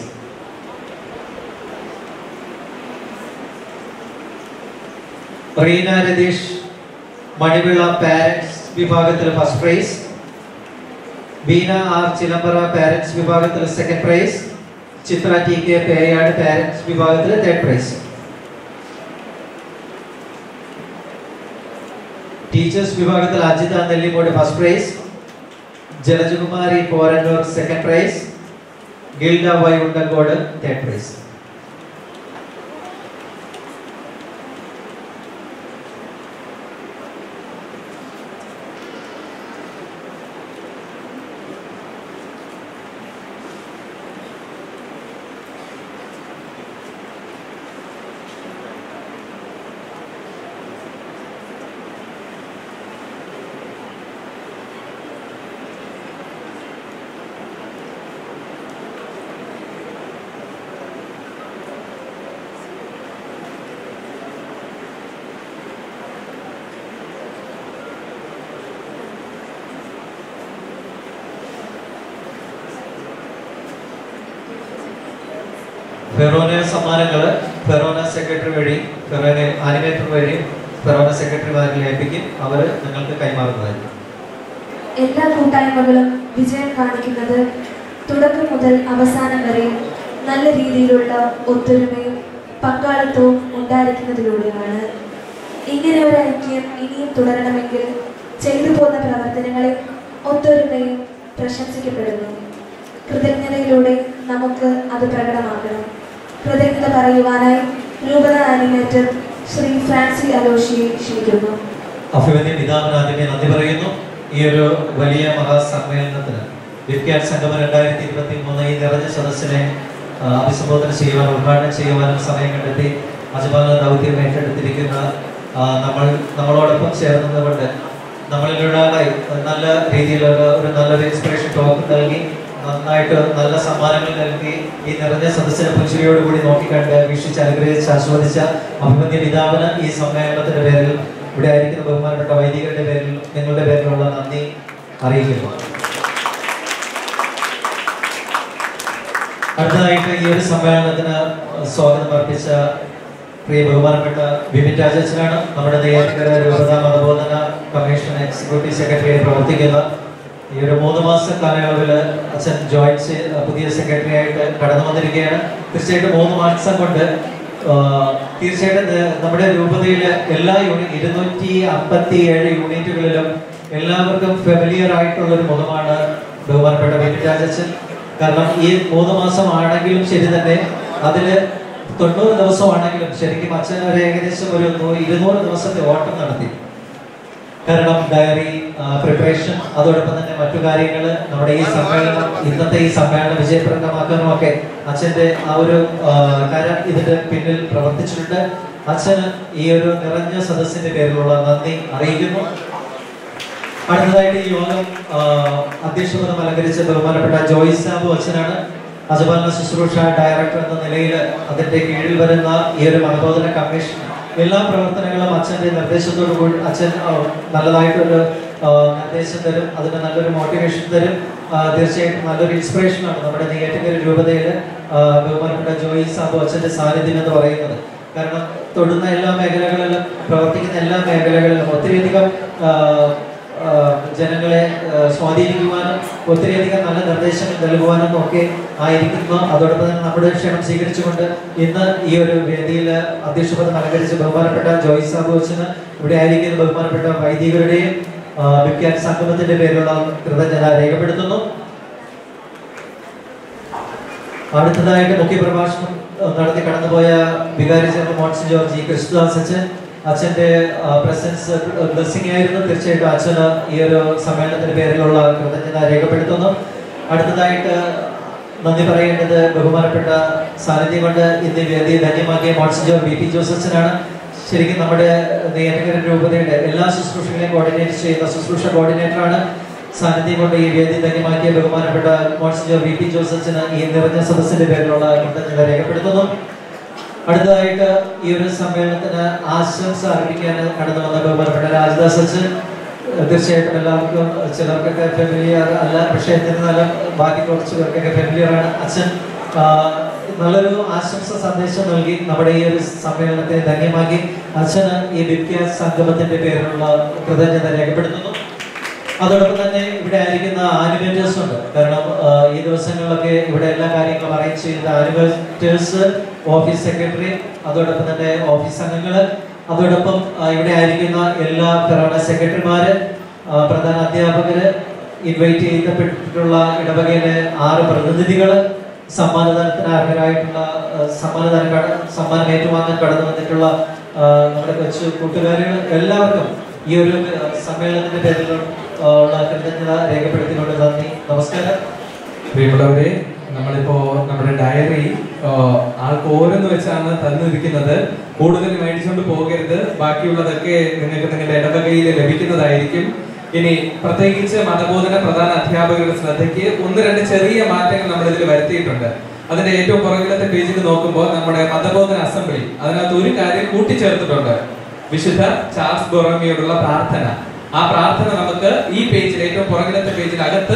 Reena Ratheesh Manivila parents വിഭാഗത്തിൽ first prize Beena R Chilampara parents വിഭാഗത്തിൽ second prize Chitra T K Peyad parents വിഭാഗത്തിൽ third prize teachers വിഭാഗത്തിൽ Ajitha Nellimode first prize Jalajakumari Porannoor second prize Gilda Y Undankode third prize forane സമ്മാനങ്ങൾ forane secretary വഴി Forane animator വഴി ഫെറോന സെക്രട്ടറിമാരിൽ ഏൽപ്പിക്കും അവർ നിങ്ങൾക്ക് കൈമാറുന്നതായിരിക്കും എല്ലാ കൂട്ടായ്മകളും വിജയം കാണിക്കുന്നത് തുടക്കം മുതൽ അവസാനം വരെ നല്ല രീതിയിലുള്ള ഒത്തൊരുമയും പങ്കാളിത്തവും ഉണ്ടായിരിക്കുന്നതിലൂടെയാണ് ഇങ്ങനെ ഒരു ഐക്യം ഇനിയും തുടരണമെങ്കിൽ ചെയ്തു പോന്ന പ്രവർത്തനങ്ങളെ ഒത്തൊരുമയും പ്രശംസിക്കപ്പെടുന്നു കൃതജ്ഞതയിലൂടെ നമുക്ക് അത് പ്രകടമാക്കണം കൃതജ്ഞത പറയുവാനായി രൂപത ആനിമേറ്റർ ശ്രീ ഫ്രാൻസി അലോഷിയെ ക്ഷണിക്കുന്നു അഭിമന്യ പിതാവിന് ആദ്യമേ നന്ദി പറയുന്നു ഈ ഒരു വലിയ മഹാസമ്മേളനത്തിന് വിഖ്യാൻ സംഗമം രണ്ടായിരത്തി ഇരുപത്തി മൂന്ന് ഈ നിറഞ്ഞ സദസ്സിനെ ആ, അഭിസംബോധന ചെയ്യുവാനും ഉദ്ഘാടനം ചെയ്യുവാനും സമയം കണ്ടെത്തി അജപാല ദൗത്യം ഏറ്റെടുത്തിരിക്കുന്ന ആ, നമ്മൾ നമ്മളോടൊപ്പം ചേർന്നതുകൊണ്ട് നമ്മളിലൊരാളായി നല്ല രീതിയിലുള്ള ഒരു നല്ലൊരു ഇൻസ്പിറേഷൻ ടോക്ക് നൽകി നന്നായിട്ട് നല്ല സമ്മാനങ്ങൾ നൽകി ഈ നിറഞ്ഞ സദസ്സിനെ പുഞ്ചിരിയോടുകൂടി നോക്കിക്കണ്ട് വീക്ഷിച്ച് അനുഗ്രഹിച്ച് ആസ്വദിച്ച അഭിമന്യ പിതാവിന് ഈ സമ്മേളനത്തിന്റെ പേരിൽ ഇവിടെ ആയിരിക്കുന്ന ബഹുമാനപ്പെട്ട വൈദികരുടെ പേരിൽ നിങ്ങളുടെ പേരിലുള്ള നന്ദി അറിയിക്കുന്നു അടുത്തതായിട്ട് ഈ ഒരു സമ്മേളനത്തിന് സ്വാഗതം അർപ്പിച്ച പ്രിയ ബഹുമാനപ്പെട്ട ബിപിൻ രാജച്ചനാണ് നമ്മുടെ നെയ്യാറ്റിക്കര രൂപത മതബോധന കമ്മീഷൻ എക്സിക്യൂട്ടീവ് സെക്രട്ടറിയായി പ്രവർത്തിക്കുന്ന ഈ ഒരു മൂന്ന് മാസ കാലയളവിൽ അച്ഛൻ ജോയിൻ ചെയ്ത് പുതിയ സെക്രട്ടറി ആയിട്ട് കടന്നു വന്നിരിക്കുകയാണ് തീർച്ചയായിട്ടും മൂന്ന് മാസം കൊണ്ട് ആ, തീർച്ചയായിട്ടും ഇത് നമ്മുടെ രൂപതയിലെ എല്ലാ യൂണിറ്റ് ഇരുന്നൂറ്റി അമ്പത്തി ഏഴ് യൂണിറ്റുകളിലും എല്ലാവർക്കും ഫെമിലിയർ ആയിട്ടുള്ള ഒരു മുഖമാണ് ബഹുമാനപ്പെട്ട ബിപിൻ രാജച്ചൻ കാരണം ഈ മൂന്ന് മാസം ആണെങ്കിലും ശരി തന്നെ അതില് തൊണ്ണൂറ് ദിവസമാണെങ്കിലും ശരിക്കും അച്ഛൻ ഒരു ഏകദേശം ഒരു നൂ- ഇരുന്നൂറ് ദിവസത്തെ ഓട്ടം നടത്തി കാരണം ഡയറി പ്രിപ്പറേഷൻ അതോടൊപ്പം തന്നെ മറ്റു കാര്യങ്ങൾ നമ്മുടെ ഈ സമ്മേളനം ഇന്നത്തെ ഈ സമ്മേളനം വിജയപ്രദമാക്കാനും ഒക്കെ അച്ഛന്റെ ആ ഒരു ആ, കരം ഇതിന്റെ പിന്നിൽ പ്രവർത്തിച്ചിട്ടുണ്ട് അച്ഛന് ഈ ഒരു നിറഞ്ഞ സദസ്സിന്റെ പേരിലുള്ള നന്ദി അറിയിക്കുന്നു അടുത്തതായിട്ട് ഈ യോഗം ആ, അധ്യക്ഷപദം അലങ്കരിച്ച ബഹുമാനപ്പെട്ട ജോയിസ് സാബു അച്ഛനാണ് അജപാലന ശുശ്രൂഷ ഡയറക്ടർ എന്ന നിലയിൽ അതിന്റെ കീഴിൽ വരുന്ന ഈ ഒരു മതബോധന കമ്മീഷൻ എല്ലാ പ്രവർത്തനങ്ങളും അച്ഛന്റെ നിർദ്ദേശത്തോടു കൂടി അച്ഛൻ ആ, നല്ലതായിട്ടൊരു ആ, നിർദ്ദേശം തരും അതിന് നല്ലൊരു മോട്ടിവേഷൻ തരും ആ, തീർച്ചയായിട്ടും നല്ലൊരു ഇൻസ്പിറേഷൻ ആണ് നമ്മുടെ നെയ്യാറ്റിക്കര രൂപതയിൽ ആ, ബഹുമാനപ്പെട്ട ജോയി സാബു അച്ഛന്റെ സാന്നിധ്യം എന്ന് പറയുന്നത് കാരണം തൊടുന്ന എല്ലാ മേഖലകളിലും പ്രവർത്തിക്കുന്ന എല്ലാ മേഖലകളിലും ഒത്തിരിയധികം ആ, ആ, ജനങ്ങളെ ആ, സ്വാധീനിക്കുവാനും ഒത്തിരിയധികം നല്ല നിർദ്ദേശങ്ങൾ നൽകുവാനും ഒക്കെ ആയിരിക്കുന്നു അതോടൊപ്പം തന്നെ നമ്മുടെ ക്ഷണം സ്വീകരിച്ചുകൊണ്ട് ഇന്ന് ഈ ഒരു വേദിയിൽ അധ്യക്ഷപദം അലങ്കരിച്ച ബഹുമാനപ്പെട്ട ജോയിസ് സാബുവച്ചന് ഇവിടെ ആയിരിക്കുന്ന ബഹുമാനപ്പെട്ട വൈദികരുടെയും ആ, വിഖ്യാൻ സംഗമത്തിന്റെ പേരിലുള്ള കൃതജ്ഞത രേഖപ്പെടുത്തുന്നു അടുത്തതായിട്ട് മുഖ്യപ്രഭാഷണം അഹ് നടത്തി കടന്നുപോയ വികാരി general monsignor George E Krishnadas അച്ഛൻ അച്ഛന്റെ പ്രസൻസ് ബ്ലെസ്സിംഗ് ആയിരുന്നു തീർച്ചയായിട്ടും അച്ഛന് ഈ ഒരു സമ്മേളനത്തിന്റെ പേരിലുള്ള കൃതജ്ഞത രേഖപ്പെടുത്തുന്നു അടുത്തതായിട്ട് നന്ദി പറയേണ്ടത് ബഹുമാനപ്പെട്ട സാന്നിധ്യം കൊണ്ട് ഇന്ന് ഈ വേദി ധന്യമാക്കിയ മോൺസൺ ജോർജ് ബി പി ജോസഫ്സനാണ് ശരിക്കും നമ്മുടെ നെയ്യാറ്റിക്കര രൂപതയുടെ എല്ലാ ശുശ്രൂഷകളെയും കോർഡിനേറ്റ് ചെയ്യുന്ന ശുശ്രൂഷ കോർഡിനേറ്ററാണ് സാന്നിധ്യം കൊണ്ട് ഈ വേദി ധന്യമാക്കിയ ബഹുമാനപ്പെട്ട മോൺസിജർ വി പി ജോസഫിന് ഈ നിറഞ്ഞ സദസ്സിന്റെ പേരിലുള്ള കൃതജ്ഞത രേഖപ്പെടുത്തുന്നു അടുത്തതായിട്ട് ഈ ഒരു സമ്മേളനത്തിന് ആശംസ അർപ്പിക്കാൻ കടന്നു വന്ന ബഹുമാനപ്പെട്ട രാജദാസ് അച്ഛൻ തീർച്ചയായിട്ടും എല്ലാവർക്കും ചിലർക്കൊക്കെ ഫെമിലിയർ അല്ല പക്ഷേ എന്നിരുന്നാലും ബാക്കി കുറച്ച് പേർക്കൊക്കെ ഫെമിലിയർ ആണ് അച്ഛൻ ആ, നല്ലൊരു ആശംസ സന്ദേശം നൽകി നമ്മുടെ ഈ ഒരു സമ്മേളനത്തെ ധന്യമാക്കി അച്ഛന് ഈ വിദ്യാ സംഗമത്തിന്റെ പേരിലുള്ള കൃതജ്ഞത രേഖപ്പെടുത്തുന്നു അതോടൊപ്പം തന്നെ ഇവിടെ ആയിരിക്കുന്ന ആനിമേറ്റേഴ്സ് ഉണ്ട് കാരണം ആ, ഈ ദിവസങ്ങളിലൊക്കെ ഇവിടെ എല്ലാ കാര്യങ്ങളും അറേഞ്ച് ചെയ്യുന്ന ആനിമേറ്റേഴ്സ് ഓഫീസ് സെക്രട്ടറി അതോടൊപ്പം തന്നെ ഓഫീസ് അംഗങ്ങള് അതോടൊപ്പം ആ, ഇവിടെ ആയിരിക്കുന്ന എല്ലാ ഫെറോണ സെക്രട്ടറിമാര് ആ, പ്രധാന അധ്യാപകര് ഇൻവൈറ്റ് ചെയ്യപ്പെട്ടിട്ടുള്ള ഇടവകയിലെ ആറ് പ്രതിനിധികള് സമ്മാനദാനത്തിന് അർഹരായിട്ടുള്ള ആ, സമ്മാനദാനം കട- സമ്മാനം ഏറ്റുവാങ്ങാൻ കടന്നു വന്നിട്ടുള്ള ആ, നമ്മുടെ കൊച്ചു കൂട്ടുകാരികൾ എല്ലാവർക്കും ഈ ഒരു ആ, സമ്മേളനത്തിന്റെ പേരിൽ ആ, ഉള്ള കൃതജ്ഞത രേഖപ്പെടുത്തിക്കൊണ്ട് നന്ദി നമസ്കാരം പ്രിയമുള്ളവരെ നമ്മളിപ്പോ നമ്മുടെ ഡയറി ആൾക്ക് ഓരോന്ന് വെച്ചാണ് തന്നിരിക്കുന്നത് കൂടുതൽ മേടിച്ചുകൊണ്ട് പോകരുത് ബാക്കിയുള്ളതൊക്കെ നിങ്ങൾക്ക് നിങ്ങളുടെ ഇടവകയിൽ ലഭിക്കുന്നതായിരിക്കും ഇനി പ്രത്യേകിച്ച് മതബോധന പ്രധാന അധ്യാപകരുടെ ശ്രദ്ധയ്ക്ക് ഒന്ന് രണ്ട് ചെറിയ മാറ്റങ്ങൾ നമ്മൾ ഇതിൽ വരുത്തിയിട്ടുണ്ട് അതിന്റെ ഏറ്റവും പുറകിലത്തെ പേജിൽ നോക്കുമ്പോൾ നമ്മുടെ മതബോധന അസംബ്ലി അതിനകത്ത് ഒരു കാര്യം കൂട്ടിച്ചേർത്തിട്ടുണ്ട് വിശുദ്ധ ചാൾസ് ബൊറോമിയോടുള്ള പ്രാർത്ഥന ആ പ്രാർത്ഥന നമുക്ക് ഈ പേജിൽ ഏറ്റവും പുറകിലത്തെ പേജിൽ അകത്ത്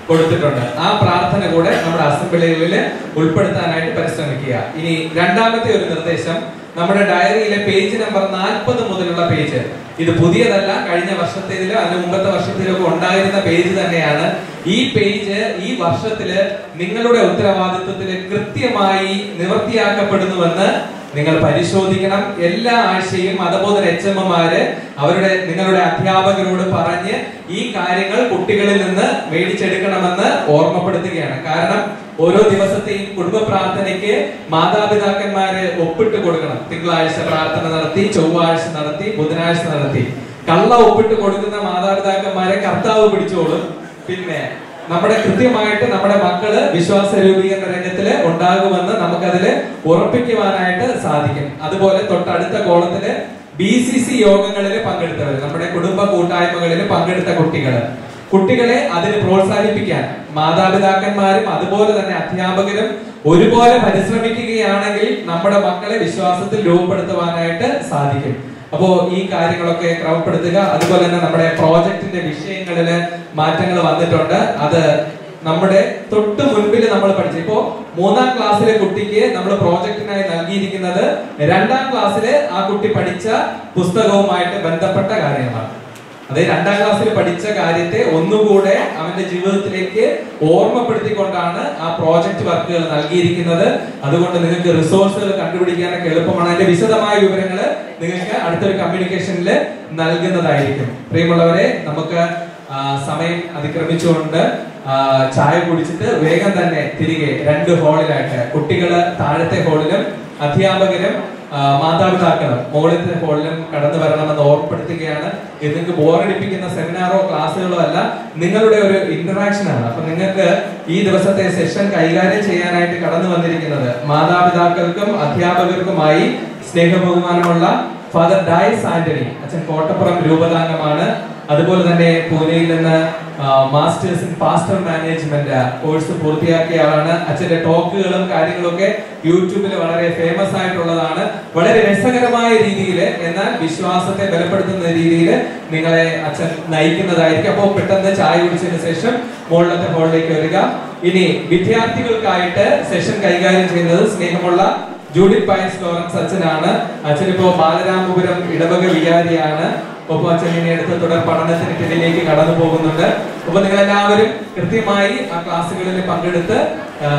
കൊടുത്തിട്ടുണ്ട് ആ പ്രാർത്ഥന കൂടെ നമ്മുടെ അസംബ്ലികളിൽ ഉൾപ്പെടുത്താനായിട്ട് പരിശ്രമിക്കുക ഇനി രണ്ടാമത്തെ ഒരു നിർദ്ദേശം നമ്മുടെ ഡയറിയിലെ പേജ് നമ്പർ നാൽപ്പത് മുതലുള്ള പേജ് ഇത് പുതിയതല്ല കഴിഞ്ഞ വർഷത്തേതിലോ അതിന് മുമ്പത്തെ വർഷത്തിലോ ഒക്കെ ഉണ്ടായിരുന്ന പേജ് തന്നെയാണ് ഈ പേജ് ഈ വർഷത്തില് നിങ്ങളുടെ ഉത്തരവാദിത്വത്തിൽ കൃത്യമായി നിവർത്തിയാക്കപ്പെടുന്നുവെന്ന് നിങ്ങൾ പരിശോധിക്കണം എല്ലാ ആഴ്ചയും മതബോധന എച്ച് എമ്മാര് അവരുടെ നിങ്ങളുടെ അധ്യാപകരോട് പറഞ്ഞ് ഈ കാര്യങ്ങൾ കുട്ടികളിൽ നിന്ന് മേടിച്ചെടുക്കണമെന്ന് ഓർമ്മപ്പെടുത്തുകയാണ് കാരണം ഓരോ ദിവസത്തെയും കുടുംബ പ്രാർത്ഥനയ്ക്ക് മാതാപിതാക്കന്മാര് ഒപ്പിട്ട് കൊടുക്കണം തിങ്കളാഴ്ച പ്രാർത്ഥന നടത്തി ചൊവ്വാഴ്ച നടത്തി ബുധനാഴ്ച നടത്തി കള്ള ഒപ്പിട്ട് കൊടുക്കുന്ന മാതാപിതാക്കന്മാരെ കർത്താവ് പിടിച്ചോളും പിന്നെ നമ്മുടെ കൃത്യമായിട്ട് നമ്മുടെ മക്കള് വിശ്വാസ രൂപീകരണ രംഗത്തില് ഉണ്ടാകുമെന്ന് നമുക്കതില് ഉറപ്പിക്കുവാനായിട്ട് സാധിക്കും അതുപോലെ തൊട്ടടുത്ത കോളത്തില് ബി സി സി യോഗങ്ങളിൽ പങ്കെടുത്തവർ നമ്മുടെ കുടുംബ കൂട്ടായ്മകളിൽ പങ്കെടുത്ത കുട്ടികള് കുട്ടികളെ അതിന് പ്രോത്സാഹിപ്പിക്കാൻ മാതാപിതാക്കന്മാരും അതുപോലെ തന്നെ അധ്യാപകരും ഒരുപോലെ പരിശ്രമിക്കുകയാണെങ്കിൽ നമ്മുടെ മക്കളെ വിശ്വാസത്തിൽ രൂപപ്പെടുത്തുവാനായിട്ട് സാധിക്കും അപ്പോ ഈ കാര്യങ്ങളൊക്കെ ക്രമപ്പെടുത്തുക അതുപോലെ തന്നെ നമ്മുടെ പ്രോജക്റ്റിന്റെ വിഷയങ്ങളിൽ മാറ്റങ്ങൾ വന്നിട്ടുണ്ട് അത് നമ്മുടെ തൊട്ട് മുൻപിൽ നമ്മൾ പഠിച്ചു ഇപ്പോ മൂന്നാം ക്ലാസ്സിലെ കുട്ടിക്ക് നമ്മൾ പ്രോജക്റ്റിനായി നൽകിയിരിക്കുന്നത് രണ്ടാം ക്ലാസ്സിലെ ആ കുട്ടി പഠിച്ച പുസ്തകവുമായിട്ട് ബന്ധപ്പെട്ട കാര്യങ്ങളാണ് അതെ രണ്ടാം ക്ലാസ്സിൽ പഠിച്ച കാര്യത്തെ ഒന്നുകൂടെ അവന്റെ ജീവിതത്തിലേക്ക് ഓർമ്മപ്പെടുത്തിക്കൊണ്ടാണ് ആ പ്രോജക്റ്റ് വർക്കുകൾ നൽകിയിരിക്കുന്നത് അതുകൊണ്ട് നിങ്ങൾക്ക് റിസോഴ്സുകൾ കണ്ടുപിടിക്കാനൊക്കെ എളുപ്പമാണ് അതിന്റെ വിശദമായ വിവരങ്ങൾ നിങ്ങൾക്ക് അടുത്തൊരു കമ്മ്യൂണിക്കേഷനിൽ നൽകുന്നതായിരിക്കും പ്രിയമുള്ളവരെ നമുക്ക് ആ, സമയം അതിക്രമിച്ചുകൊണ്ട് ആ, ചായ കുടിച്ചിട്ട് വേഗം തന്നെ തിരികെ രണ്ട് ഹാളിലായിട്ട് കുട്ടികള് താഴത്തെ ഹാളിലും അധ്യാപകരും ആ, മാതാപിതാക്കളും മുകളിലത്തെ ഹോളിലും കടന്നു വരണമെന്ന് ഓർമ്മപ്പെടുത്തുകയാണ് ഇത് നിങ്ങൾക്ക് ബോറടിപ്പിക്കുന്ന സെമിനാറോ ക്ലാസ്സുകളോ അല്ല നിങ്ങളുടെ ഒരു ഇന്ററാക്ഷൻ ആണ് അപ്പൊ നിങ്ങൾക്ക് ഈ ദിവസത്തെ സെഷൻ കൈകാര്യം ചെയ്യാനായിട്ട് കടന്നു വന്നിരിക്കുന്നത് മാതാപിതാക്കൾക്കും അധ്യാപകർക്കുമായി സ്നേഹബഹുമാനമുള്ള ഫാദർ ഡയസ് ആന്റണി അച്ഛൻ കോട്ടപ്പുറം രൂപതാംഗമാണ് അതുപോലെ തന്നെ പൂനെയിൽ നിന്ന് masters in pastor management course പൂർത്തിയാക്കിയ ആളാണ് അച്ഛന്റെ ടോക്കുകളും കാര്യങ്ങളും ഒക്കെ യൂട്യൂബിൽ വളരെ ഫേമസ് ആയിട്ടുള്ളതാണ് വളരെ രസകരമായ രീതിയിൽ എന്നാൽ വിശ്വാസത്തെ ബലപ്പെടുത്തുന്ന രീതിയിൽ നിങ്ങളെ അച്ഛൻ നയിക്കുന്നതായിരിക്കും അപ്പോൾ പെട്ടെന്ന് ചായ കുടിച്ചതിന് ശേഷം മുകളിലത്തെ ഹോളിലേക്ക് വരിക ഇനി വിദ്യാർത്ഥികൾക്കായിട്ട് സെഷൻ കൈകാര്യം ചെയ്യുന്നത് സ്നേഹമുള്ള ജൂഡിത് പയസ് ലോറൻസ് അച്ഛനാണ് അച്ഛൻ ഇപ്പോ ബാലരാമപുരം ഇടവക വികാരിയാണ് ഒപ്പം അച്ഛൻ ഇനി അടുത്ത തുടർ പഠനത്തിന് ഇതിലേക്ക് കടന്നു പോകുന്നുണ്ട് അപ്പൊ നിങ്ങൾ എല്ലാവരും കൃത്യമായി ആ ക്ലാസ്സുകളിൽ പങ്കെടുത്ത് ആ,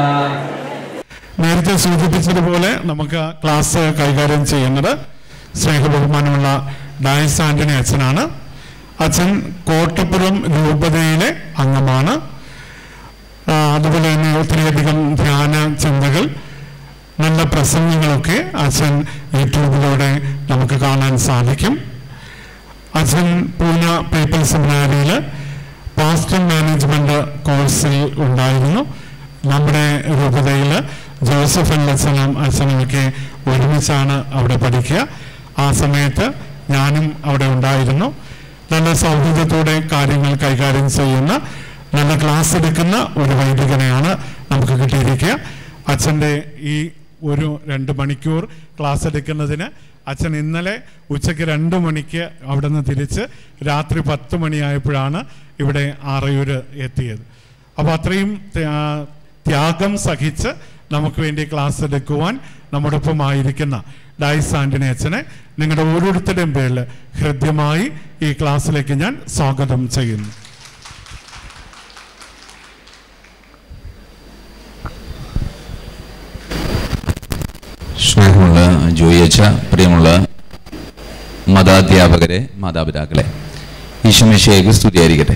നേരത്തെ സൂചിപ്പിച്ചതുപോലെ നമുക്ക് ക്ലാസ് കൈകാര്യം ചെയ്യുന്നത് സ്നേഹബഹുമാനമുള്ള ഡയസ് ആന്റണി അച്ഛനാണ് അച്ഛൻ കോട്ടപ്പുറം രൂപതയിലെ അംഗമാണ് ആ, അതുപോലെ തന്നെ ഒത്തിരിയധികം ധ്യാന ചിന്തകൾ നല്ല പ്രസംഗങ്ങളൊക്കെ അച്ഛൻ യൂട്യൂബിലൂടെ നമുക്ക് കാണാൻ സാധിക്കും അച്ഛൻ പൂന പീപ്പിൾ സെമിനാരിയിൽ പാസ്റ്റർ മാനേജ്മെന്റ് കോഴ്സിൽ ഉണ്ടായിരുന്നു നമ്മുടെ രൂപതയിൽ ജോസഫ് എൽ അച്ഛനും അച്ഛനുമൊക്കെ ഒരുമിച്ചാണ് അവിടെ പഠിക്കുക ആ സമയത്ത് ഞാനും അവിടെ ഉണ്ടായിരുന്നു നല്ല സൗഹൃദത്തോടെ കാര്യങ്ങൾ കൈകാര്യം ചെയ്യുന്ന നല്ല ക്ലാസ് എടുക്കുന്ന ഒരു വൈദികനെയാണ് നമുക്ക് കിട്ടിയിരിക്കുക അച്ഛൻ്റെ ഈ ഒരു രണ്ട് മണിക്കൂർ ക്ലാസ് എടുക്കുന്നതിന് അച്ഛൻ ഇന്നലെ ഉച്ചയ്ക്ക് രണ്ട് മണിക്ക് അവിടെ നിന്ന് തിരിച്ച് രാത്രി പത്ത് മണിയായപ്പോഴാണ് ഇവിടെ ആറയൂർ എത്തിയത് അപ്പോൾ അത്രയും ത്യാ- ത്യാഗം സഹിച്ച് നമുക്ക് വേണ്ടി ക്ലാസ് എടുക്കുവാൻ നമ്മുടെ ഒപ്പം ആയിരിക്കുന്ന ഡൈസ് ആന്റണി അച്ഛനെ നിങ്ങളുടെ ഓരോരുത്തരുടെയും പേരിൽ ഹൃദ്യമായി ഈ ക്ലാസ്സിലേക്ക് ഞാൻ സ്വാഗതം ചെയ്യുന്നു സ്നേഹമുള്ള ജോയിയച്ച പ്രിയമുള്ള മതാധ്യാപകരെ മാതാപിതാക്കളെ ഈശ്വമിഷയ്ക്ക് സ്തുതിയായിരിക്കട്ടെ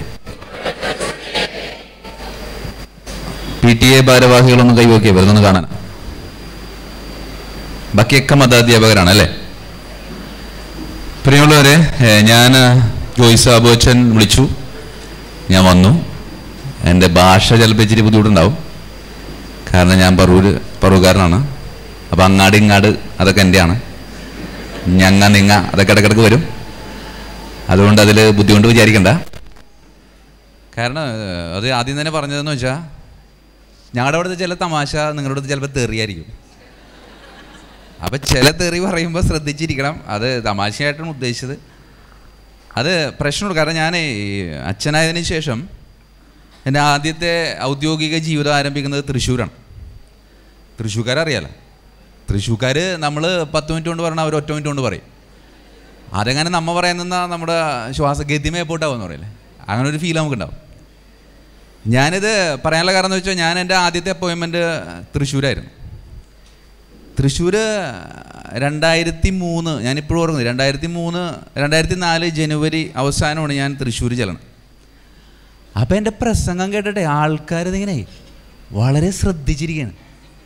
പി ടി എ ഭാരവാഹികളൊന്നും കൈവക്കിയ വെറുതെ ഒന്ന് കാണാൻ ബാക്കിയൊക്കെ മതാധ്യാപകരാണ് അല്ലേ പ്രിയമുള്ളവരെ ഏഹ്, ഞാൻ ജോയ് സാബു അച്ഛൻ വിളിച്ചു ഞാൻ വന്നു എൻ്റെ ഭാഷ ചിലപ്പോൾ ഇച്ചിരി ബുദ്ധിമുട്ടുണ്ടാവും കാരണം ഞാൻ പറൂര് പറൂക്കാരനാണ് അപ്പം അങ്ങാട് ഇങ്ങാട് അതൊക്കെ എൻ്റെയാണ് ഞങ്ങ നിങ്ങ അതൊക്കെ ഇടക്കിടക്ക് വരും അതുകൊണ്ട് അതിൽ ബുദ്ധിമുട്ട് വിചാരിക്കണ്ട കാരണം ഏഹ്, അത് ആദ്യം തന്നെ പറഞ്ഞതെന്ന് വെച്ചാൽ ഞങ്ങളുടെ അവിടുത്തെ ചില തമാശ നിങ്ങളുടെ അടുത്ത് ചിലപ്പോൾ തെറിയായിരിക്കും അപ്പം ചില തെറി പറയുമ്പോൾ ശ്രദ്ധിച്ചിരിക്കണം അത് തമാശയായിട്ടാണ് ഉദ്ദേശിച്ചത് അത് പ്രശ്നമുണ്ട് കാരണം ഞാൻ ഈ അച്ഛനായതിനു ശേഷം എൻ്റെ ആദ്യത്തെ ഔദ്യോഗിക ജീവിതം ആരംഭിക്കുന്നത് തൃശ്ശൂരാണ് തൃശ്ശൂർക്കാരറിയാലോ തൃശ്ശൂർക്കാർ നമ്മൾ പത്ത് മിനിറ്റ് കൊണ്ട് പറഞ്ഞാൽ അവർ ഒറ്റ മിനിറ്റ് കൊണ്ട് പറയും അതെങ്ങനെ നമ്മ പറയുന്ന നമ്മുടെ ശ്വാസഗദ്യമേ പോട്ടാവെന്ന് പറയില്ലേ അങ്ങനെ ഒരു ഫീൽ നമുക്കുണ്ടാവും ഞാനിത് പറയാനുള്ള കാരണം എന്ന് വെച്ചാൽ ഞാൻ എൻ്റെ ആദ്യത്തെ അപ്പോയിൻമെൻറ്റ് തൃശ്ശൂരായിരുന്നു തൃശ്ശൂർ രണ്ടായിരത്തി മൂന്ന് ഞാനിപ്പോഴും ഓർക്കുന്നത് രണ്ടായിരത്തി മൂന്ന് രണ്ടായിരത്തി നാല് ജനുവരി അവസാനമാണ് ഞാൻ തൃശ്ശൂർ ചെല്ലണം അപ്പം എൻ്റെ പ്രസംഗം കേട്ടിട്ടെ ആൾക്കാർ ഇതിങ്ങനെ വളരെ ശ്രദ്ധിച്ചിരിക്കുകയാണ്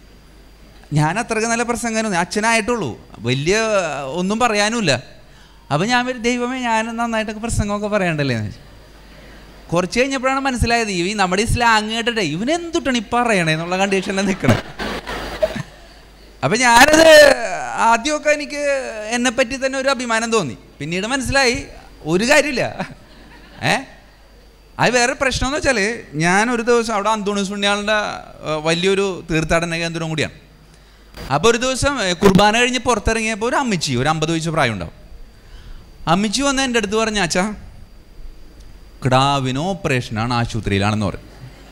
ഞാൻ അത്രയ്ക്ക് നല്ല പ്രസംഗമായിരുന്നു അച്ഛനായിട്ടുള്ളൂ വലിയ ഒന്നും പറയാനുമില്ല അപ്പം ഞാൻ ഒരു ദൈവമേ ഞാൻ നന്നായിട്ടൊക്കെ പ്രസംഗമൊക്കെ പറയണ്ടല്ലേ എന്ന് വെച്ചു. കുറച്ച് കഴിഞ്ഞപ്പോഴാണ് മനസ്സിലായത് ഈ നമ്മുടെ ഈ സ്ലാങ് കേട്ടിട്ടെ ഇവൻ എന്തുട്ടാണ് ഈ പറയണേ എന്നുള്ള കണ്ടീഷനിൽ നിൽക്കണേ അപ്പം ഞാനത് ആദ്യമൊക്കെ എനിക്ക് എന്നെപ്പറ്റി തന്നെ ഒരു അഭിമാനം തോന്നി പിന്നീട് മനസ്സിലായി ഒരു കാര്യമില്ല ഏ അത് വേറെ പ്രശ്നം എന്ന് വെച്ചാൽ ഞാൻ ഒരു ദിവസം അവിടെ അന്തോണീസ് പുണ്യാളിൻ്റെ ഏഹ്, വലിയൊരു തീർത്ഥാടന കേന്ദ്രം കൂടിയാണ് അപ്പോൾ ഒരു ദിവസം ഏഹ്, കുർബാന കഴിഞ്ഞ് പുറത്തിറങ്ങിയപ്പോൾ ഒരു അമ്മച്ചി ഒരു അമ്പത് വയസ്സ് പ്രായം ഉണ്ടാവും അമ്മച്ചി വന്ന് എൻ്റെ അടുത്ത് പറഞ്ഞ അച്ഛാ കിടാവിന് ഓപ്പറേഷനാണ് ആശുപത്രിയിലാണെന്ന് പറയും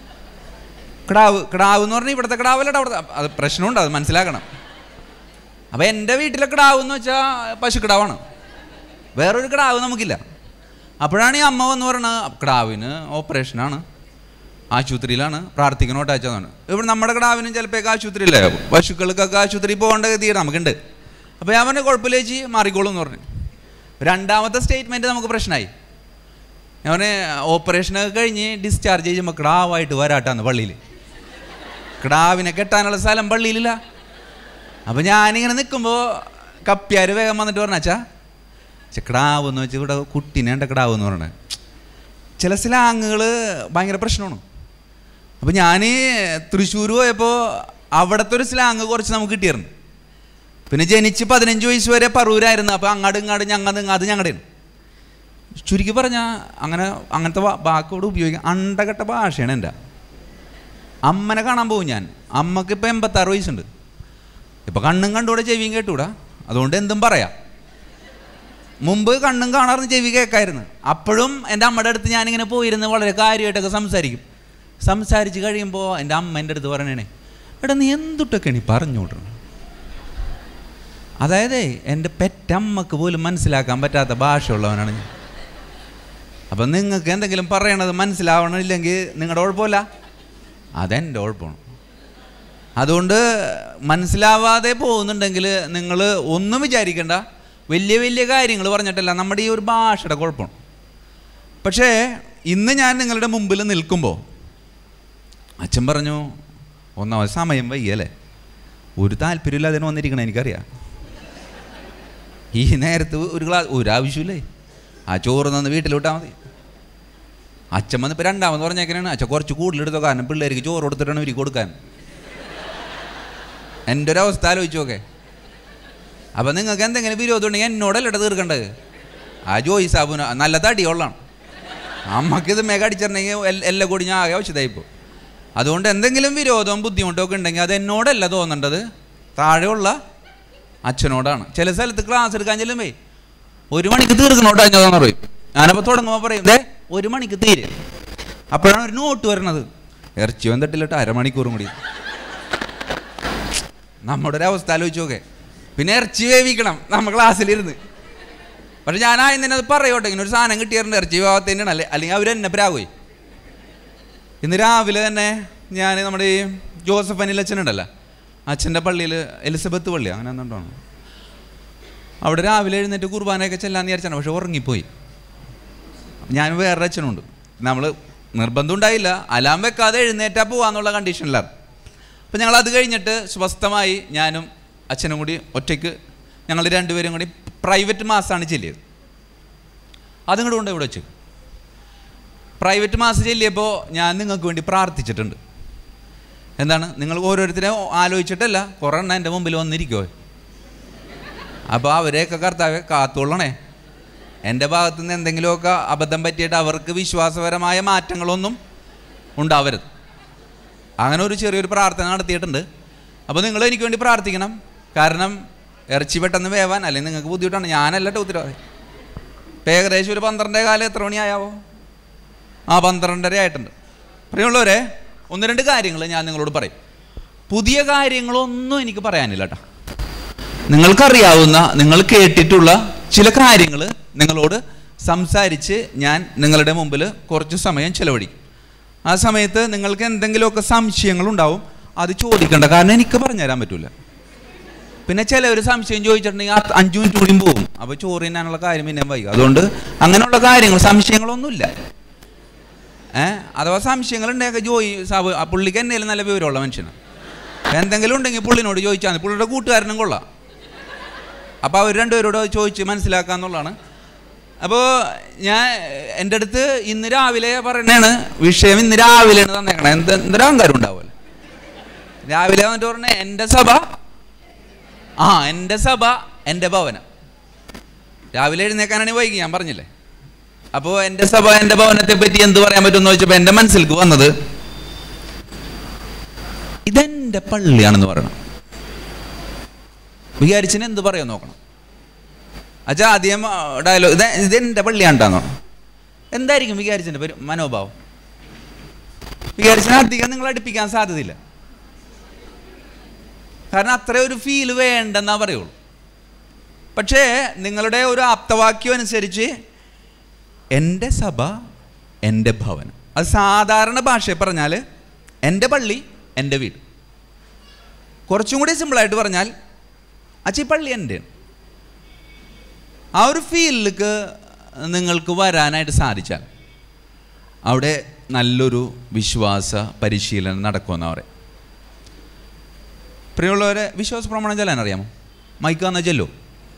കിടാവ് കിടാവ് എന്ന് പറഞ്ഞാൽ ഇവിടുത്തെ കിടാവല്ലട അവിടുത്തെ അത് പ്രശ്നമുണ്ട് അത് മനസ്സിലാക്കണം അപ്പോൾ എൻ്റെ വീട്ടിലെ കിടാവ് എന്ന് വെച്ചാൽ പശുക്കിടാവാണ് വേറൊരു കിടാവ് നമുക്കില്ല അപ്പോഴാണ് ഈ അമ്മ വന്ന് പറഞ്ഞത് കിടാവിന് ഓപ്പറേഷനാണ് ആശുപത്രിയിലാണ് പ്രാർത്ഥിക്കണോട്ട് അയച്ചതാണ് ഇവിടെ നമ്മുടെ കിടാവിനും ചിലപ്പോൾ ആശുപത്രിയില്ലേ പശുക്കൾക്കൊക്കെ ആശുപത്രിയിൽ പോകേണ്ട ഗതിയാണ് നമുക്കുണ്ട് അപ്പോൾ ഞാൻ പറഞ്ഞു കുഴപ്പമില്ല ചേച്ചി മാറിക്കോളൂ എന്ന് പറഞ്ഞു രണ്ടാമത്തെ സ്റ്റേറ്റ്മെൻറ്റ് നമുക്ക് പ്രശ്നമായി ഞാൻ പറഞ്ഞു ഓപ്പറേഷനൊക്കെ കഴിഞ്ഞ് ഡിസ്ചാർജ് ചെയ്യുമ്പോൾ കിടാവായിട്ട് വരാട്ടാന്ന് പള്ളിയിൽ കിടാവിനെ കെട്ടാനുള്ള സ്ഥലം പള്ളിയിലില്ല അപ്പം ഞാനിങ്ങനെ നിൽക്കുമ്പോൾ കപ്പ്യാർ വേഗം വന്നിട്ട് പറഞ്ഞാച്ചാ ചെ കിടാവ് എന്ന് വെച്ചാൽ ഇവിടെ കുട്ടീനെ എൻ്റെ കിടാവ് എന്ന് പറയണത് ചില സ്ലാങ്ങുകൾ ഭയങ്കര പ്രശ്നമാണ് അപ്പോൾ ഞാൻ തൃശ്ശൂർ പോയപ്പോൾ അവിടുത്തെ ഒരു സ്ലാങ് കുറച്ച് നമുക്ക് കിട്ടിയിരുന്നു പിന്നെ ജനിച്ച് പതിനഞ്ച് വയസ്സ് വരെ പറൂരായിരുന്നു അപ്പോൾ അങ്ങാട് ഇങ്ങാട് ഞങ്ങത് അത് ഞങ്ങളുടെയാണ് ചുരുക്കി പറഞ്ഞാൽ അങ്ങനെ അങ്ങനത്തെ വാ- വാക്കോട് ഉപയോഗിക്കാം അണ്ടകെട്ട ഭാഷയാണ് എൻ്റെ അമ്മനെ കാണാൻ പോകും ഞാൻ അമ്മക്ക് ഇപ്പം എൺപത്താറ് വയസ്സുണ്ട് ഇപ്പം കണ്ണും കണ്ടുകൂടെ ചെവിയും കേട്ടൂടാ അതുകൊണ്ട് എന്തും പറയാം മുമ്പ് കണ്ണും കാണാറുണ്ട് ചെവി കേൾക്കായിരുന്നു അപ്പോഴും എൻ്റെ അമ്മയുടെ അടുത്ത് ഞാനിങ്ങനെ പോയിരുന്ന് വളരെ കാര്യമായിട്ടൊക്കെ സംസാരിക്കും സംസാരിച്ച് കഴിയുമ്പോൾ എൻ്റെ അമ്മ എൻ്റെ അടുത്ത് പറയണേ എടാ നീ എന്തുട്ടൊക്കെയാണ് ഈ പറഞ്ഞുകൊണ്ടിരുന്നത് അതായത് എൻ്റെ പെറ്റമ്മക്ക് പോലും മനസ്സിലാക്കാൻ പറ്റാത്ത ഭാഷയുള്ളവനാണ് ഞാൻ അപ്പം നിങ്ങൾക്ക് എന്തെങ്കിലും പറയണത് മനസ്സിലാവണമില്ലെങ്കിൽ നിങ്ങളുടെ കുഴപ്പമില്ല അതെൻ്റെ കുഴപ്പമാണ് അതുകൊണ്ട് മനസ്സിലാവാതെ പോകുന്നുണ്ടെങ്കിൽ നിങ്ങൾ ഒന്നും വിചാരിക്കണ്ട വലിയ വലിയ കാര്യങ്ങൾ പറഞ്ഞിട്ടല്ല നമ്മുടെ ഈ ഒരു ഭാഷയുടെ കുഴപ്പമാണ് പക്ഷേ ഇന്ന് ഞാൻ നിങ്ങളുടെ മുമ്പിൽ നിൽക്കുമ്പോൾ അച്ഛൻ പറഞ്ഞു ഒന്നാമത് സമയം വയ്യല്ലേ ഒരു താല്പര്യമില്ല അതിന് വന്നിരിക്കണം എനിക്കറിയാം ഈ നേരത്ത് ഒരു ഗ്ലാസ് ഒരു ആവശ്യമില്ലേ ആ ചോറ് തന്ന് വീട്ടിലോട്ടാൽ മതി അച്ഛൻ വന്ന് ഇപ്പോൾ രണ്ടാമത് പറഞ്ഞേക്കനാണ് അച്ഛൻ കുറച്ച് കൂടുതലെടുത്തോ കാരണം പിള്ളേർക്ക് ചോറ് കൊടുത്തിട്ടാണ് ഇവർക്ക് കൊടുക്കാൻ എൻ്റെ ഒരു അവസ്ഥ ആലോചിച്ച് നോക്കെ അപ്പം നിങ്ങൾക്ക് എന്തെങ്കിലും വിരോധം ഉണ്ടെങ്കിൽ എന്നോടല്ല തീർക്കേണ്ടത് ആ ജോയി സാബുന നല്ല തടിയുള്ളതാണ് അമ്മക്കിത് മേഘ അടിച്ചിട്ടുണ്ടെങ്കിൽ എൽ- എല്ലാം കൂടി ഞാൻ ആകെ ആവശ്യതായിപ്പോൾ അതുകൊണ്ട് എന്തെങ്കിലും വിരോധവും ബുദ്ധിമുട്ടും ഒക്കെ ഉണ്ടെങ്കിൽ അത് എന്നോടല്ല തോന്നേണ്ടത് താഴെയുള്ള അച്ഛനോടാണ് ചില സ്ഥലത്ത് ക്ലാസ് എടുക്കാൻ ചെല്ലുമ്പേ ഒരു മണിക്ക് തീർക്കണോട്ടാ ഞാൻ പറയും ഞാനപ്പോൾ തുടങ്ങുമ്പോൾ പറയും ദേ ഒരു മണിക്ക് തീരെ അപ്പോഴാണ് ഒരു നോട്ട് വരണത് ഇറച്ചി വന്നിട്ടില്ലട്ടോ അരമണിക്കൂറും കൂടി നമ്മുടെ ഒരു അവസ്ഥ ആലോചിച്ച് നോക്കെ പിന്നെ ഇറച്ചി വേവിക്കണം നമ്മൾ ക്ലാസ്സിലിരുന്ന് പക്ഷെ ഞാൻ ആദ്യം തന്നെ അത് പറയോട്ടെ ഇങ്ങനെ ഒരു സാധനം കിട്ടിയിട്ടുണ്ട് ഇറച്ചി വേവാത്തതിനാണ് അല്ലെ അല്ലെങ്കിൽ അവർ എന്നെ പ്രാഗോയി ഇന്ന് രാവിലെ തന്നെ ഞാൻ നമ്മുടെ ഈ ജോസഫ് അനിലച്ഛൻ ഉണ്ടല്ലോ അച്ഛൻ്റെ പള്ളിയിൽ എലിസബത്ത് പള്ളി അങ്ങനെ എന്തുകൊണ്ടാണ് അവിടെ രാവിലെ എഴുന്നേറ്റ് കുർബാനയൊക്കെ ചെല്ലാന്ന് വിചാരിച്ചാണ് പക്ഷെ ഉറങ്ങിപ്പോയി ഞാൻ വേറൊരു അച്ഛനുണ്ട് നമ്മൾ നിർബന്ധം ഉണ്ടായില്ല അലാം വെക്കാതെ എഴുന്നേറ്റാ പോവാന്നുള്ള കണ്ടീഷനിലാണ് അപ്പം ഞങ്ങൾ അത് കഴിഞ്ഞിട്ട് സ്വസ്ഥമായി ഞാനും അച്ഛനും കൂടി ഒറ്റയ്ക്ക് ഞങ്ങൾ രണ്ടുപേരും കൂടി പ്രൈവറ്റ് മാസമാണ് ചെല്ലിയത് അതും കൂടെ കൊണ്ട് ഇവിടെ വെച്ച് പ്രൈവറ്റ് മാസം ചെല്ലിയപ്പോൾ ഞാൻ നിങ്ങൾക്ക് വേണ്ടി പ്രാർത്ഥിച്ചിട്ടുണ്ട് എന്താണ് നിങ്ങൾ ഓരോരുത്തരെ ആലോചിച്ചിട്ടല്ല കുറേ എണ്ണം എൻ്റെ മുമ്പിൽ വന്നിരിക്കുമോ അപ്പോൾ അവരെയൊക്കെ കർത്താവെ കാത്തുകൊള്ളണേ എൻ്റെ ഭാഗത്തു നിന്ന് എന്തെങ്കിലുമൊക്കെ അബദ്ധം പറ്റിയിട്ട് അവർക്ക് വിശ്വാസപരമായ മാറ്റങ്ങളൊന്നും ഉണ്ടാവരുത് അങ്ങനെ ഒരു ചെറിയൊരു പ്രാർത്ഥന നടത്തിയിട്ടുണ്ട് അപ്പോൾ നിങ്ങൾ എനിക്ക് വേണ്ടി പ്രാർത്ഥിക്കണം കാരണം ഇറച്ചി പെട്ടെന്ന് വേവാൻ അല്ലെങ്കിൽ നിങ്ങൾക്ക് ബുദ്ധിമുട്ടാണ് ഞാനല്ല കേട്ടോ ഉത്തരവാദി ഇപ്പം ഏകദേശം ഒരു പന്ത്രണ്ടേ കാലം എത്ര മണിയായാവോ ആ പന്ത്രണ്ടര ആയിട്ടുണ്ട് പ്രിയമുള്ളവരെ ഒന്ന് രണ്ട് കാര്യങ്ങൾ ഞാൻ നിങ്ങളോട് പറയും പുതിയ കാര്യങ്ങളൊന്നും എനിക്ക് പറയാനില്ല കേട്ടോ നിങ്ങൾക്കറിയാവുന്ന നിങ്ങൾ കേട്ടിട്ടുള്ള ചില കാര്യങ്ങൾ നിങ്ങളോട് സംസാരിച്ച് ഞാൻ നിങ്ങളുടെ മുമ്പിൽ കുറച്ച് സമയം ചെലവഴിക്കും ആ സമയത്ത് നിങ്ങൾക്ക് എന്തെങ്കിലുമൊക്കെ സംശയങ്ങളുണ്ടാവും അത് ചോദിക്കണ്ട കാരണം എനിക്ക് പറഞ്ഞുതരാൻ പറ്റില്ല പിന്നെ ചിലവർ സംശയം ചോദിച്ചിട്ടുണ്ടെങ്കിൽ ആ അഞ്ചു മിനിറ്റ് കൂടിയും പോകും അപ്പോൾ ചോറ് തിന്നാനുള്ള കാര്യം പിന്നെ വൈകും അതുകൊണ്ട് അങ്ങനെയുള്ള കാര്യങ്ങൾ സംശയങ്ങളൊന്നുമില്ല ഏഹ് അഥവാ സംശയങ്ങൾ ഉണ്ടെങ്കിൽ ജോയി സാബ് ആ പുള്ളിക്ക് എന്നേലും നല്ല വിവരമുള്ള മനുഷ്യനാണ് എന്തെങ്കിലും ഉണ്ടെങ്കിൽ പുള്ളിനോട് ചോദിച്ചാൽ മതി പുള്ളിയുടെ കൂട്ടുകാരനും കൊള്ളാം അപ്പോൾ അവർ രണ്ടുപേരോട് ചോദിച്ച് മനസ്സിലാക്കാന്നുള്ളതാണ് അപ്പോൾ ഞാൻ എൻ്റെ അടുത്ത് ഇന്ന് രാവിലെ പറയണേണ് വിഷയം ഇന്ന് രാവിലെയാണ് തന്നേക്കണേ എന്ത് എന്തൊരു അഹങ്കാരം ഉണ്ടാവുമല്ലോ രാവിലെ വന്നിട്ട് പറഞ്ഞേ എൻ്റെ സഭ ആ എൻ്റെ സഭ എൻ്റെ ഭവനം രാവിലെ എഴുന്നേക്കാനാണ് വൈകി ഞാൻ പറഞ്ഞില്ലേ അപ്പോൾ എൻ്റെ സഭ എൻ്റെ ഭവനത്തെ പറ്റി എന്ത് പറയാൻ പറ്റുമെന്ന് ചോദിച്ചപ്പോൾ എൻ്റെ മനസ്സിലേക്ക് വന്നത് ഇതെൻ്റെ പള്ളിയാണെന്ന് പറയണം വിചാരിച്ചിന് എന്ത് പറയാൻ നോക്കണം അച്ഛാ ആദ്യം ഡയലോഗ് ഇത് ഇതെൻ്റെ പള്ളിയാണ്ടാന്നോ എന്തായിരിക്കും വിചാരിച്ചിൻ്റെ പരി മനോഭാവം വിചാരിച്ചിന് അധികം നിങ്ങൾ അടുപ്പിക്കാൻ സാധ്യതയില്ല കാരണം അത്ര ഒരു ഫീൽ വേണ്ടെന്നാ പറയുള്ളൂ പക്ഷേ നിങ്ങളുടെ ഒരു ആപ്തവാക്യം അനുസരിച്ച് എൻ്റെ സഭ എൻ്റെ ഭവനം അത് സാധാരണ ഭാഷയിൽ പറഞ്ഞാൽ എൻ്റെ പള്ളി എൻ്റെ വീട് കുറച്ചും കൂടി സിമ്പിളായിട്ട് പറഞ്ഞാൽ അച്ഛ ഈ പള്ളി എൻ്റെ ആ ഒരു ഫീലിലേക്ക് നിങ്ങൾക്ക് വരാനായിട്ട് സാധിച്ചാൽ അവിടെ നല്ലൊരു വിശ്വാസ പരിശീലനം നടക്കുമെന്നാണ് പറയും പ്രിയമുള്ളവരെ വിശ്വാസ പ്രമാണം ചെല്ലാൻ അറിയാമോ മൈക്ക് വന്നാൽ ചെല്ലോ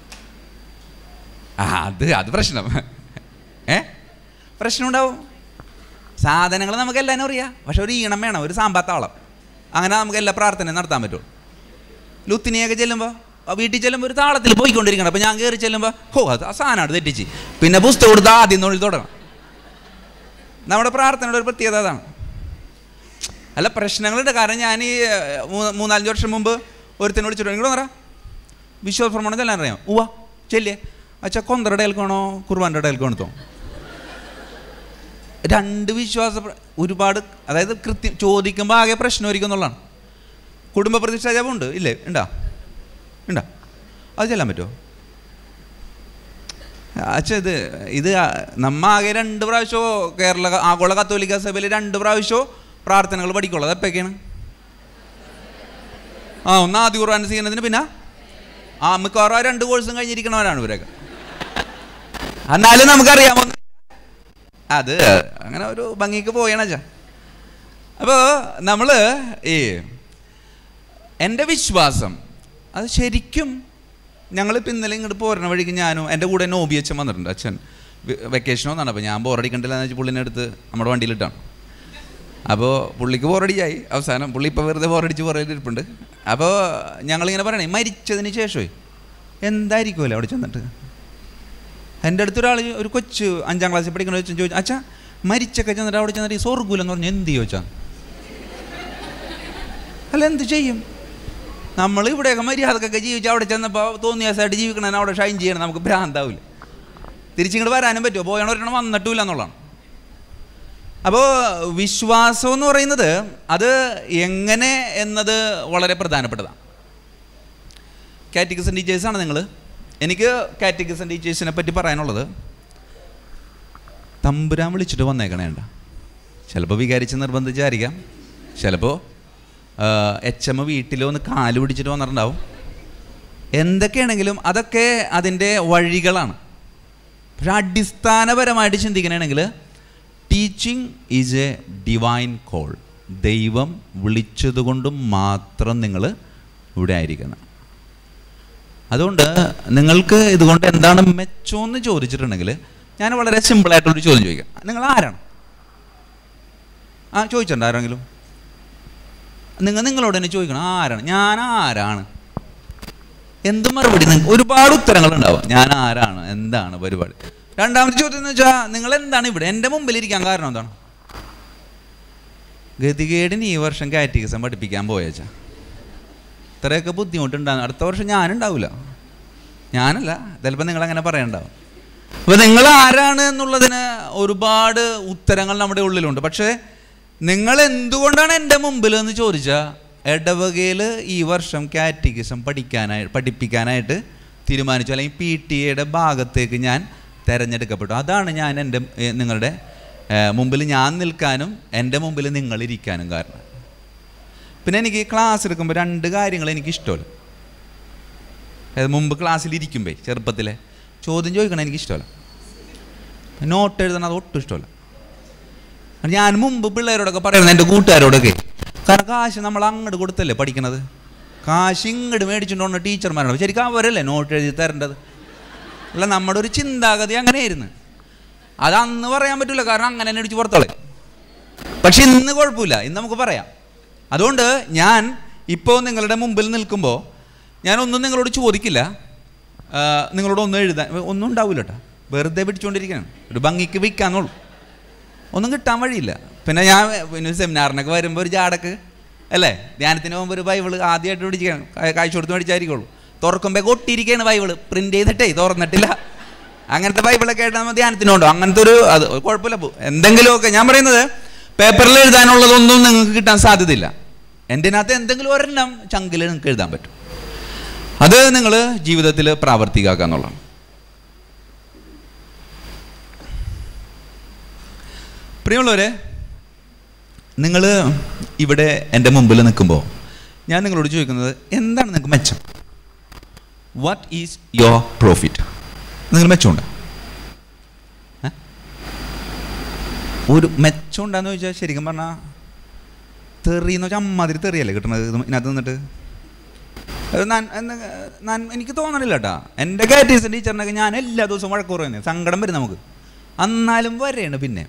ആ അത് അത് പ്രശ്നം ഏ പ്രശ്നം ഉണ്ടാവും സാധനങ്ങൾ നമുക്ക് എല്ലാവരും അറിയാം പക്ഷെ ഒരു ഈണം വേണം ഒരു സാമ്പാത്താളം അങ്ങനെ നമുക്ക് എല്ലാ പ്രാർത്ഥനയും നടത്താൻ പറ്റുള്ളൂ ലുത്തിനിയൊക്കെ ചെല്ലുമ്പോൾ വീട്ടിൽ ചെല്ലുമ്പോൾ ഒരു താളത്തിൽ പോയിക്കൊണ്ടിരിക്കണം അപ്പോൾ ഞാൻ കയറി ചെല്ലുമ്പോൾ ഹോ അത് ആ സാധനമാണ് തെറ്റിച്ച് പിന്നെ പുസ്തകം കൊടുത്ത് ആദ്യം നുള്ളിൽ തുടങ്ങണം നമ്മുടെ പ്രാർത്ഥനയുടെ ഒരു പ്രത്യേകത അതാണ് അല്ല പ്രശ്നങ്ങളുണ്ട് കാരണം ഞാൻ ഈ ഏഹ്, മൂ- മൂന്നാലഞ്ച് വർഷം മുമ്പ് ഒരുത്തിനെ വിളിച്ചിട്ട് നിങ്ങൾ പറ വിശ്വാസ പ്രമാണം ചെല്ലാൻ അറിയാം ഉവ്വ ചെല്ലേ അച്ഛാ കൊന്തരുടെ ഏൽക്കണോ കുർബാൻ്റെ ഏൽക്കണോ തോ രണ്ട് വിശ്വാസ പ്ര- ഒരുപാട് അതായത് കൃത്യം ചോദിക്കുമ്പോൾ ആകെ പ്രശ്നമായിരിക്കും എന്നുള്ളതാണ് കുടുംബ പ്രതിഷ്ഠാ ജപമുണ്ട് ഇല്ലേ ഉണ്ടാ ഉണ്ടാ അത് ചെല്ലാൻ പറ്റുമോ അച്ഛ ഇത് ഇത് ആ- നമ്മ ആകെ രണ്ട് പ്രാവശ്യമോ കേരള ആഗോള കത്തോലിക്ക സഭയിൽ രണ്ട് പ്രാവശ്യമോ പ്രാർത്ഥനകൾ പഠിക്കുള്ളൂ അത് എപ്പോഴൊക്കെയാണ് ആ ഒന്ന് ആദ്യ കുർബാന ചെയ്യുന്നതിന് പിന്നെ ആ മിക്കവാറും ആ രണ്ട് കോഴ്സും കഴിഞ്ഞിരിക്കണവരാണ് ഇവരൊക്കെ എന്നാലും നമുക്കറിയാമോ അത് അങ്ങനെ ഒരു ഭംഗിക്ക് പോയണച്ചാ അപ്പോൾ നമ്മൾ ഈ എൻ്റെ വിശ്വാസം അത് ശരിക്കും ഞങ്ങളിപ്പോൾ ഇന്നലെ ഇങ്ങോട്ട് പോരണ വഴിക്ക് ഞാനും എൻ്റെ കൂടെ നോബി അച്ഛൻ വന്നിട്ടുണ്ട് അച്ഛൻ വെക്കേഷൻ വന്നാണ് അപ്പോൾ ഞാൻ ബോറടിക്കണ്ടില്ല എന്ന് വെച്ചാൽ പുള്ളിനെ എടുത്ത് നമ്മുടെ വണ്ടിയിലിട്ടാണ് അപ്പോൾ പുള്ളിക്ക് ബോറടിയായി അവസാനം പുള്ളി ഇപ്പോൾ വെറുതെ ബോറടിച്ച് പുറകിലിരിപ്പുണ്ട് അപ്പോൾ ഞങ്ങളിങ്ങനെ പറയണേ മരിച്ചതിന് ശേഷമേ എന്തായിരിക്കുമല്ലോ അവിടെ ചെന്നിട്ട് എൻ്റെ അടുത്തൊരാൾ ഒരു കൊച്ചു അഞ്ചാം ക്ലാസ്സിൽ പഠിക്കുന്ന വെച്ച് ചോദിച്ചു അച്ഛാ മരിച്ചൊക്കെ ചെന്നിട്ട് അവിടെ ചെന്നിട്ട് ഈ സ്വർഗ്ഗൂലെന്ന് പറഞ്ഞാൽ എന്ത് ചോദിച്ചാ അല്ല എന്ത് ചെയ്യും നമ്മൾ ഇവിടെയൊക്കെ മര്യാദക്കൊക്കെ ജീവിച്ച് അവിടെ ചെന്നപ്പോൾ തോന്നിയ ദിവസമായിട്ട് ജീവിക്കണേ അവിടെ ഷൈൻ ചെയ്യണം നമുക്ക് ഭ്രാന്താവില്ല തിരിച്ചിങ്ങോട്ട് വരാനും പറ്റുമോ പോയണ ഒരെണ്ണം വന്നിട്ടുമില്ല എന്നുള്ളതാണ് അപ്പോൾ വിശ്വാസം എന്ന് പറയുന്നത് അത് എങ്ങനെ എന്നത് വളരെ പ്രധാനപ്പെട്ടതാണ് കാറ്റഗറിസൺ ടീച്ചേഴ്സാണ് നിങ്ങൾ എനിക്ക് കാറ്റഗറിസൺ ടീച്ചേഴ്സിനെ പറ്റി പറയാനുള്ളത് തമ്പുരാൻ വിളിച്ചിട്ട് വന്നേക്കണേണ്ട ചിലപ്പോൾ വികാരിച്ച് നിർബന്ധിച്ചായിരിക്കാം ചിലപ്പോൾ എച്ച് എം വീട്ടിൽ ഒന്ന് കാല് പിടിച്ചിട്ട് വന്നിട്ടുണ്ടാവും എന്തൊക്കെയാണെങ്കിലും അതൊക്കെ അതിൻ്റെ വഴികളാണ് പക്ഷെ അടിസ്ഥാനപരമായിട്ട് ചിന്തിക്കണമെങ്കിൽ teaching is a divine call ദൈവം വിളിച്ചതുകൊണ്ട് മാത്രം നിങ്ങൾ ഇവിടെ ആയിരിക്കണം അതുകൊണ്ട് നിങ്ങൾക്ക് ഇതുകൊണ്ട് എന്താണ് മെച്ചമെന്ന് ചോദിച്ചിട്ടുണ്ടെങ്കിൽ ഞാൻ വളരെ സിമ്പിളായിട്ടൊരു ചോദ്യം ചോദിക്കാം നിങ്ങൾ ആരാണ് ആ ചോദിച്ചിട്ടുണ്ടോ ആരെങ്കിലും നിങ്ങൾ നിങ്ങളോട് തന്നെ ചോദിക്കണം ആരാണ് ഞാൻ ആരാണ് എന്ത് മറുപടി നിങ്ങൾക്ക് ഒരുപാട് ഉത്തരങ്ങളുണ്ടാവും ഞാൻ ആരാണ് എന്താണ് പരിപാടി രണ്ടാമത്തെ ചോദ്യം എന്ന് വെച്ചാൽ നിങ്ങൾ എന്താണ് ഇവിടെ എൻ്റെ മുമ്പിൽ ഇരിക്കാൻ കാരണം എന്താണ് ഗതികേടിന് ഈ വർഷം കാറ്റഗിസം പഠിപ്പിക്കാൻ പോയച്ചാ ഇത്രയൊക്കെ ബുദ്ധിമുട്ടുണ്ടാകും അടുത്ത വർഷം ഞാനുണ്ടാവില്ല ഞാനല്ല ചിലപ്പോൾ നിങ്ങളങ്ങനെ പറയണ്ടാവും അപ്പോൾ നിങ്ങൾ ആരാണ് എന്നുള്ളതിന് ഒരുപാട് ഉത്തരങ്ങൾ നമ്മുടെ ഉള്ളിലുണ്ട് പക്ഷേ നിങ്ങൾ എന്തുകൊണ്ടാണ് എൻ്റെ മുമ്പിൽ എന്ന് ചോദിച്ചാൽ ഇടവകയിൽ ഈ വർഷം കാറ്റഗിസം പഠിക്കാനായി പഠിപ്പിക്കാനായിട്ട് തീരുമാനിച്ചു അല്ലെങ്കിൽ പി ടി എയുടെ ഭാഗത്തേക്ക് ഞാൻ തിരഞ്ഞെടുക്കപ്പെട്ടു അതാണ് ഞാൻ എൻ്റെ ഏ, നിങ്ങളുടെ ഏ, മുമ്പിൽ ഞാൻ നിൽക്കാനും എൻ്റെ മുമ്പിൽ നിങ്ങളിരിക്കാനും കാരണം പിന്നെ എനിക്ക് ക്ലാസ് എടുക്കുമ്പോൾ രണ്ട് കാര്യങ്ങൾ എനിക്ക് ഇഷ്ടമല്ല അതായത് മുമ്പ് ക്ലാസ്സിൽ ഇരിക്കുമ്പോൾ ചെറുപ്പത്തിലെ ചോദ്യം ചോദിക്കണം എനിക്ക് ഇഷ്ടമല്ല നോട്ട് എഴുതണം അത് ഒട്ടും ഇഷ്ടമല്ല ഞാൻ മുമ്പ് പിള്ളേരോടൊക്കെ പറയുന്നത് എൻ്റെ കൂട്ടുകാരോടൊക്കെ കാരണം കാശ് നമ്മൾ അങ്ങോട്ട് കൊടുത്തല്ലേ പഠിക്കണത് കാശ് ഇങ്ങോട്ട് മേടിച്ചിട്ടുണ്ടോ ടീച്ചർമാരോട് ശരിക്കും അവരല്ലേ നോട്ട് എഴുതി തരേണ്ടത് അല്ല നമ്മുടെ ഒരു ചിന്താഗതി അങ്ങനെയായിരുന്നു അത് അന്ന് പറയാൻ പറ്റില്ല കാരണം അങ്ങനെ തന്നെ അടിച്ച് പുറത്തോളെ പക്ഷെ ഇന്ന് കുഴപ്പമില്ല ഇന്ന് നമുക്ക് പറയാം അതുകൊണ്ട് ഞാൻ ഇപ്പോൾ നിങ്ങളുടെ മുമ്പിൽ നിൽക്കുമ്പോൾ ഞാനൊന്നും നിങ്ങളോട് ചോദിക്കില്ല ആ, നിങ്ങളോട് ഒന്നും എഴുതാൻ ഒന്നും ഉണ്ടാവില്ല കേട്ടോ വെറുതെ പിടിച്ചുകൊണ്ടിരിക്കുകയാണ് ഒരു ഭംഗിക്ക് വിൽക്കാന്നുള്ളൂ ഒന്നും കിട്ടാൻ വഴിയില്ല പിന്നെ ഞാൻ പിന്നെ ഒരു സെമിനാറിനൊക്കെ വരുമ്പോൾ ഒരു ജാടക്ക് അല്ലേ ധ്യാനത്തിന് പോകുമ്പോൾ ഒരു ബൈബിള് ആദ്യമായിട്ട് പിടിക്കുകയാണ് കാഴ്ച കൊടുത്ത് മേടിച്ചായിരിക്കുള്ളൂ തുറക്കുമ്പോൾ ഒട്ടിയിരിക്കുകയാണ് ബൈബിള് പ്രിന്റ് ചെയ്തിട്ടേ തുറന്നിട്ടില്ല അങ്ങനത്തെ ബൈബിളൊക്കെ ആയിട്ട് നമ്മൾ ധ്യാനത്തിന് കൊണ്ടോ അങ്ങനത്തെ ഒരു അത് കുഴപ്പമില്ല പോ എന്തെങ്കിലുമൊക്കെ ഞാൻ പറയുന്നത് പേപ്പറിൽ എഴുതാനുള്ളതൊന്നും നിങ്ങൾക്ക് കിട്ടാൻ സാധ്യതയില്ല എൻ്റെ അകത്ത് എന്തെങ്കിലും ഒരെണ്ണം ചങ്കിൽ നിങ്ങൾക്ക് എഴുതാൻ പറ്റും അത് നിങ്ങൾ ജീവിതത്തിൽ പ്രാവർത്തികമാക്കുക എന്നുള്ളതാണ് പ്രിയമുള്ളവരെ നിങ്ങൾ ഇവിടെ എൻ്റെ മുമ്പിൽ നിൽക്കുമ്പോൾ ഞാൻ നിങ്ങളോട് ചോദിക്കുന്നത് എന്താണ് നിങ്ങൾക്ക് മെച്ചം വാട്ട് ഈസ് യുവർ പ്രോഫിറ്റ് നിങ്ങൾ മെച്ചമുണ്ടോ ഏ? ഒരു മെച്ചം ഉണ്ടാന്ന് ചോദിച്ചാൽ ശരിക്കും പറഞ്ഞാൽ തെറി എന്ന് വെച്ചാൽ അമ്മാതിരി തെറിയല്ലേ കിട്ടണത് ഇത് ഇതിനകത്ത് നിന്നിട്ട് അത് ഞാൻ- എന്ന് ഞാൻ എനിക്ക് തോന്നണില്ല കേട്ടാ എൻ്റെ കാറ്റീസ് ടീച്ചറിനൊക്കെ ഞാൻ എല്ലാ ദിവസവും വഴക്ക് പറയുന്നത് സങ്കടം വരും നമുക്ക് എന്നാലും വരെയാണ് പിന്നെ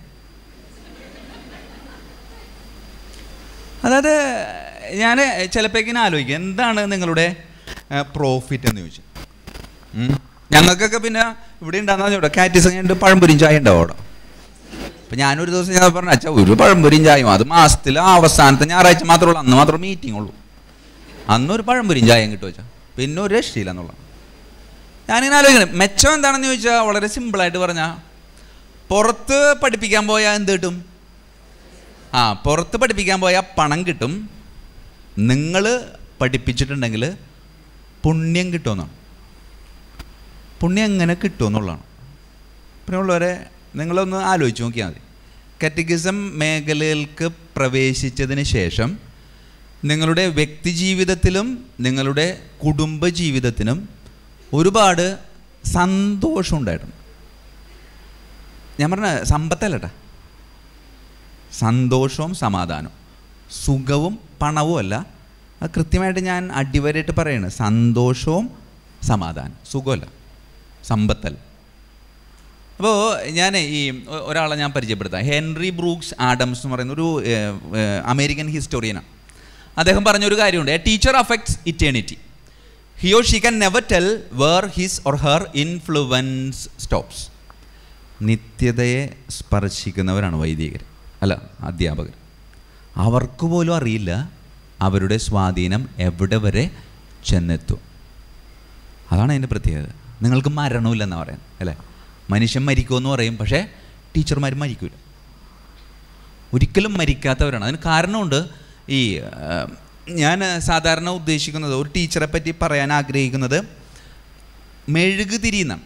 അതായത് ഞാൻ ചിലപ്പോൾ ഇങ്ങനെ ആലോചിക്കും എന്താണ് നിങ്ങളുടെ പ്രോഫിറ്റ് എന്ന് ചോദിച്ചു ഉം. ഞങ്ങൾക്കൊക്കെ പിന്നെ ഇവിടെ ഉണ്ടാകുന്ന ഇവിടെ കാറ്റീസ് കഴിഞ്ഞിട്ട് പഴംപൊരിയും ചായ ഉണ്ടാവും അവിടെ അപ്പം ഞാനൊരു ദിവസം ഞാൻ പറഞ്ഞു അച്ഛാ ഒരു പഴംപൊരിയും ചായയും അത് മാസത്തിൽ അവസാനത്തെ ഞായറാഴ്ച മാത്രമേ ഉള്ളൂ അന്ന് മാത്രമേ മീറ്റിംഗ് ഉള്ളൂ അന്നൊരു പഴംപൊരിയും ചായയും കിട്ടും വെച്ചാൽ പിന്നെ ഒരു രക്ഷയില്ല എന്നുള്ള ഞാനിങ്ങനെ ആലോചിക്കണം മെച്ചം എന്താണെന്ന് ചോദിച്ചാൽ വളരെ സിമ്പിളായിട്ട് പറഞ്ഞാൽ പുറത്ത് പഠിപ്പിക്കാൻ പോയാൽ എന്ത് കിട്ടും ആ പുറത്ത് പഠിപ്പിക്കാൻ പോയാൽ പണം കിട്ടും നിങ്ങൾ പഠിപ്പിച്ചിട്ടുണ്ടെങ്കിൽ പുണ്യം കിട്ടുമെന്നാണ് പുണ്യം എങ്ങനെ കിട്ടുമെന്നുള്ളതാണ് പിന്നെയുള്ളവരെ നിങ്ങളൊന്ന് ആലോചിച്ച് നോക്കിയാൽ മതി കാറ്റഗിസം മേഖലയിലേക്ക് പ്രവേശിച്ചതിന് ശേഷം നിങ്ങളുടെ വ്യക്തി ജീവിതത്തിലും നിങ്ങളുടെ കുടുംബ ജീവിതത്തിനും ഒരുപാട് സന്തോഷം ഉണ്ടായിട്ടുണ്ട് ഞാൻ പറഞ്ഞ സമ്പത്തല്ലട്ടാ സന്തോഷവും സമാധാനവും സുഖവും പണവും അല്ല അത് കൃത്യമായിട്ട് ഞാൻ അടിവരായിട്ട് പറയാണ് സന്തോഷവും സമാധാനം സുഖമല്ല സമ്പത്തല്ല അപ്പോൾ ഞാൻ ഈ ഒ- ഒരാളെ ഞാൻ പരിചയപ്പെടുത്താം ഹെൻറി ബ്രൂക്സ് ആഡംസ് എന്ന് പറയുന്ന ഒരു ഏഹ്, ഏഹ്, അമേരിക്കൻ ഹിസ്റ്റോറിയനാണ് അദ്ദേഹം പറഞ്ഞൊരു കാര്യമുണ്ട് a teacher affects eternity he or she can never tell where his or her influence stops നിത്യതയെ സ്പർശിക്കുന്നവരാണ് വൈദികർ അല്ല അധ്യാപകർ അവർക്ക് പോലും അറിയില്ല അവരുടെ സ്വാധീനം എവിടെ വരെ ചെന്നെത്തും അതാണ് അതിൻ്റെ പ്രത്യേകത നിങ്ങൾക്ക് മരണമില്ലെന്നാണ് പറയുന്നത് അല്ലേ മനുഷ്യൻ മരിക്കുമെന്ന് പറയും പക്ഷേ ടീച്ചർമാർ മരിക്കില്ല ഒരിക്കലും മരിക്കാത്തവരാണ് അതിന് കാരണമുണ്ട് ഈ ആ, ഞാൻ സാധാരണ ഉദ്ദേശിക്കുന്നത് ഒരു ടീച്ചറെ പറ്റി പറയാൻ ആഗ്രഹിക്കുന്നത് മെഴുകുതിരി എന്നാണ്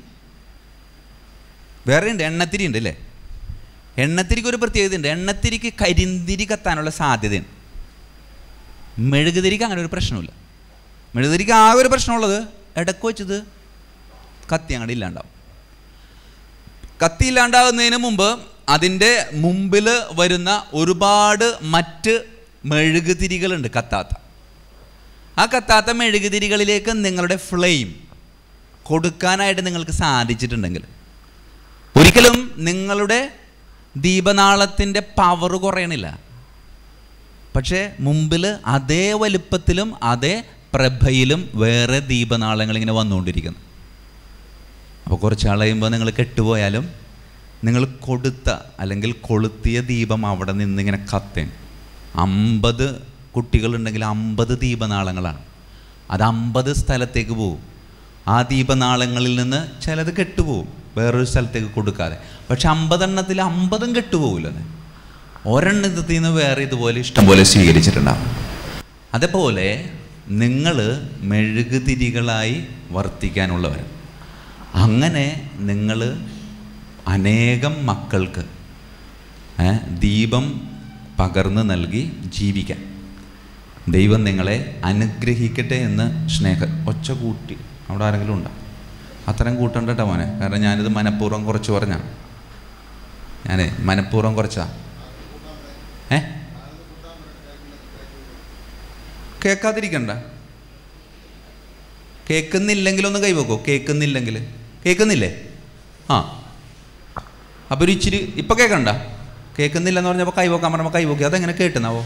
വേറെ ഉണ്ട് എണ്ണത്തിരി ഉണ്ട് അല്ലേ എണ്ണത്തിരിക്ക് ഒരു പ്രത്യേകത ഉണ്ട് എണ്ണത്തിരിക്ക് കരിന്തിരി കത്താനുള്ള സാധ്യതയുണ്ട് മെഴുകുതിരിക്ക് അങ്ങനെ ഒരു പ്രശ്നമില്ല മെഴുകുതിരിക്ക് ആകെ ഒരു പ്രശ്നമുള്ളത് ഇടക്ക് വെച്ചത് കത്തി അങ്ങോട്ട് ഇല്ലാണ്ടാവും കത്തി ഇല്ലാണ്ടാകുന്നതിന് മുമ്പ് അതിൻ്റെ മുമ്പിൽ വരുന്ന ഒരുപാട് മറ്റ് മെഴുകുതിരികളുണ്ട് കത്താത്ത ആ കത്താത്ത മെഴുകുതിരികളിലേക്ക് നിങ്ങളുടെ ഫ്ലെയിം കൊടുക്കാനായിട്ട് നിങ്ങൾക്ക് സാധിച്ചിട്ടുണ്ടെങ്കിൽ ഒരിക്കലും നിങ്ങളുടെ ദീപനാളത്തിൻ്റെ പവർ കുറയണില്ല പക്ഷേ മുമ്പിൽ അതേ വലുപ്പത്തിലും അതേ പ്രഭയിലും വേറെ ദീപനാളങ്ങൾ ഇങ്ങനെ വന്നുകൊണ്ടിരിക്കുന്നു അപ്പോൾ കുറച്ച് ആൾ കഴിയുമ്പോൾ നിങ്ങൾ കെട്ടുപോയാലും നിങ്ങൾ കൊടുത്ത അല്ലെങ്കിൽ കൊളുത്തിയ ദീപം അവിടെ നിന്ന് ഇങ്ങനെ കത്തേൻ അമ്പത് കുട്ടികളുണ്ടെങ്കിൽ അമ്പത് ദീപനാളങ്ങളാണ് അത് അമ്പത് സ്ഥലത്തേക്ക് പോകും ആ ദീപനാളങ്ങളിൽ നിന്ന് ചിലത് കെട്ടുപോകും വേറൊരു സ്ഥലത്തേക്ക് കൊടുക്കാതെ പക്ഷെ അമ്പതെണ്ണത്തിൽ അമ്പതും കെട്ടുപോകില്ല ഒരെണ്ണത്തിൽ നിന്ന് വേറെ ഇതുപോലെ ഇഷ്ടംപോലെ സ്വീകരിച്ചിട്ടുണ്ടാവും അതേപോലെ നിങ്ങൾ മെഴുകുതിരികളായി വർത്തിക്കാനുള്ളവർ അങ്ങനെ നിങ്ങൾ അനേകം മക്കൾക്ക് ഏ, ദീപം പകർന്നു നൽകി ജീവിക്കാൻ ദൈവം നിങ്ങളെ അനുഗ്രഹിക്കട്ടെ എന്ന് സ്നേഹ ഒച്ച കൂട്ടി അവിടെ ആരെങ്കിലും ഉണ്ടോ അത്തരം കൂട്ടണ്ട കേട്ടോ മോനെ കാരണം ഞാനിത് മനഃപൂർവ്വം കുറച്ച് പറഞ്ഞാണ് ഞാനേ മനഃപൂർവ്വം കുറച്ചാ ഏ കേൾക്കാതിരിക്കണ്ട കേൾക്കുന്നില്ലെങ്കിലൊന്ന് കൈവെക്കോ കേൾക്കുന്നില്ലെങ്കിൽ കേൾക്കുന്നില്ലേ ആ അപ്പോൾ ഒരു ഇച്ചിരി ഇപ്പം കേൾക്കണ്ട കേൾക്കുന്നില്ലെന്ന് പറഞ്ഞപ്പോൾ കൈവക്കാൻ പറഞ്ഞപ്പോൾ കൈവക്കി അതെങ്ങനെ കേട്ടുന്നാവോ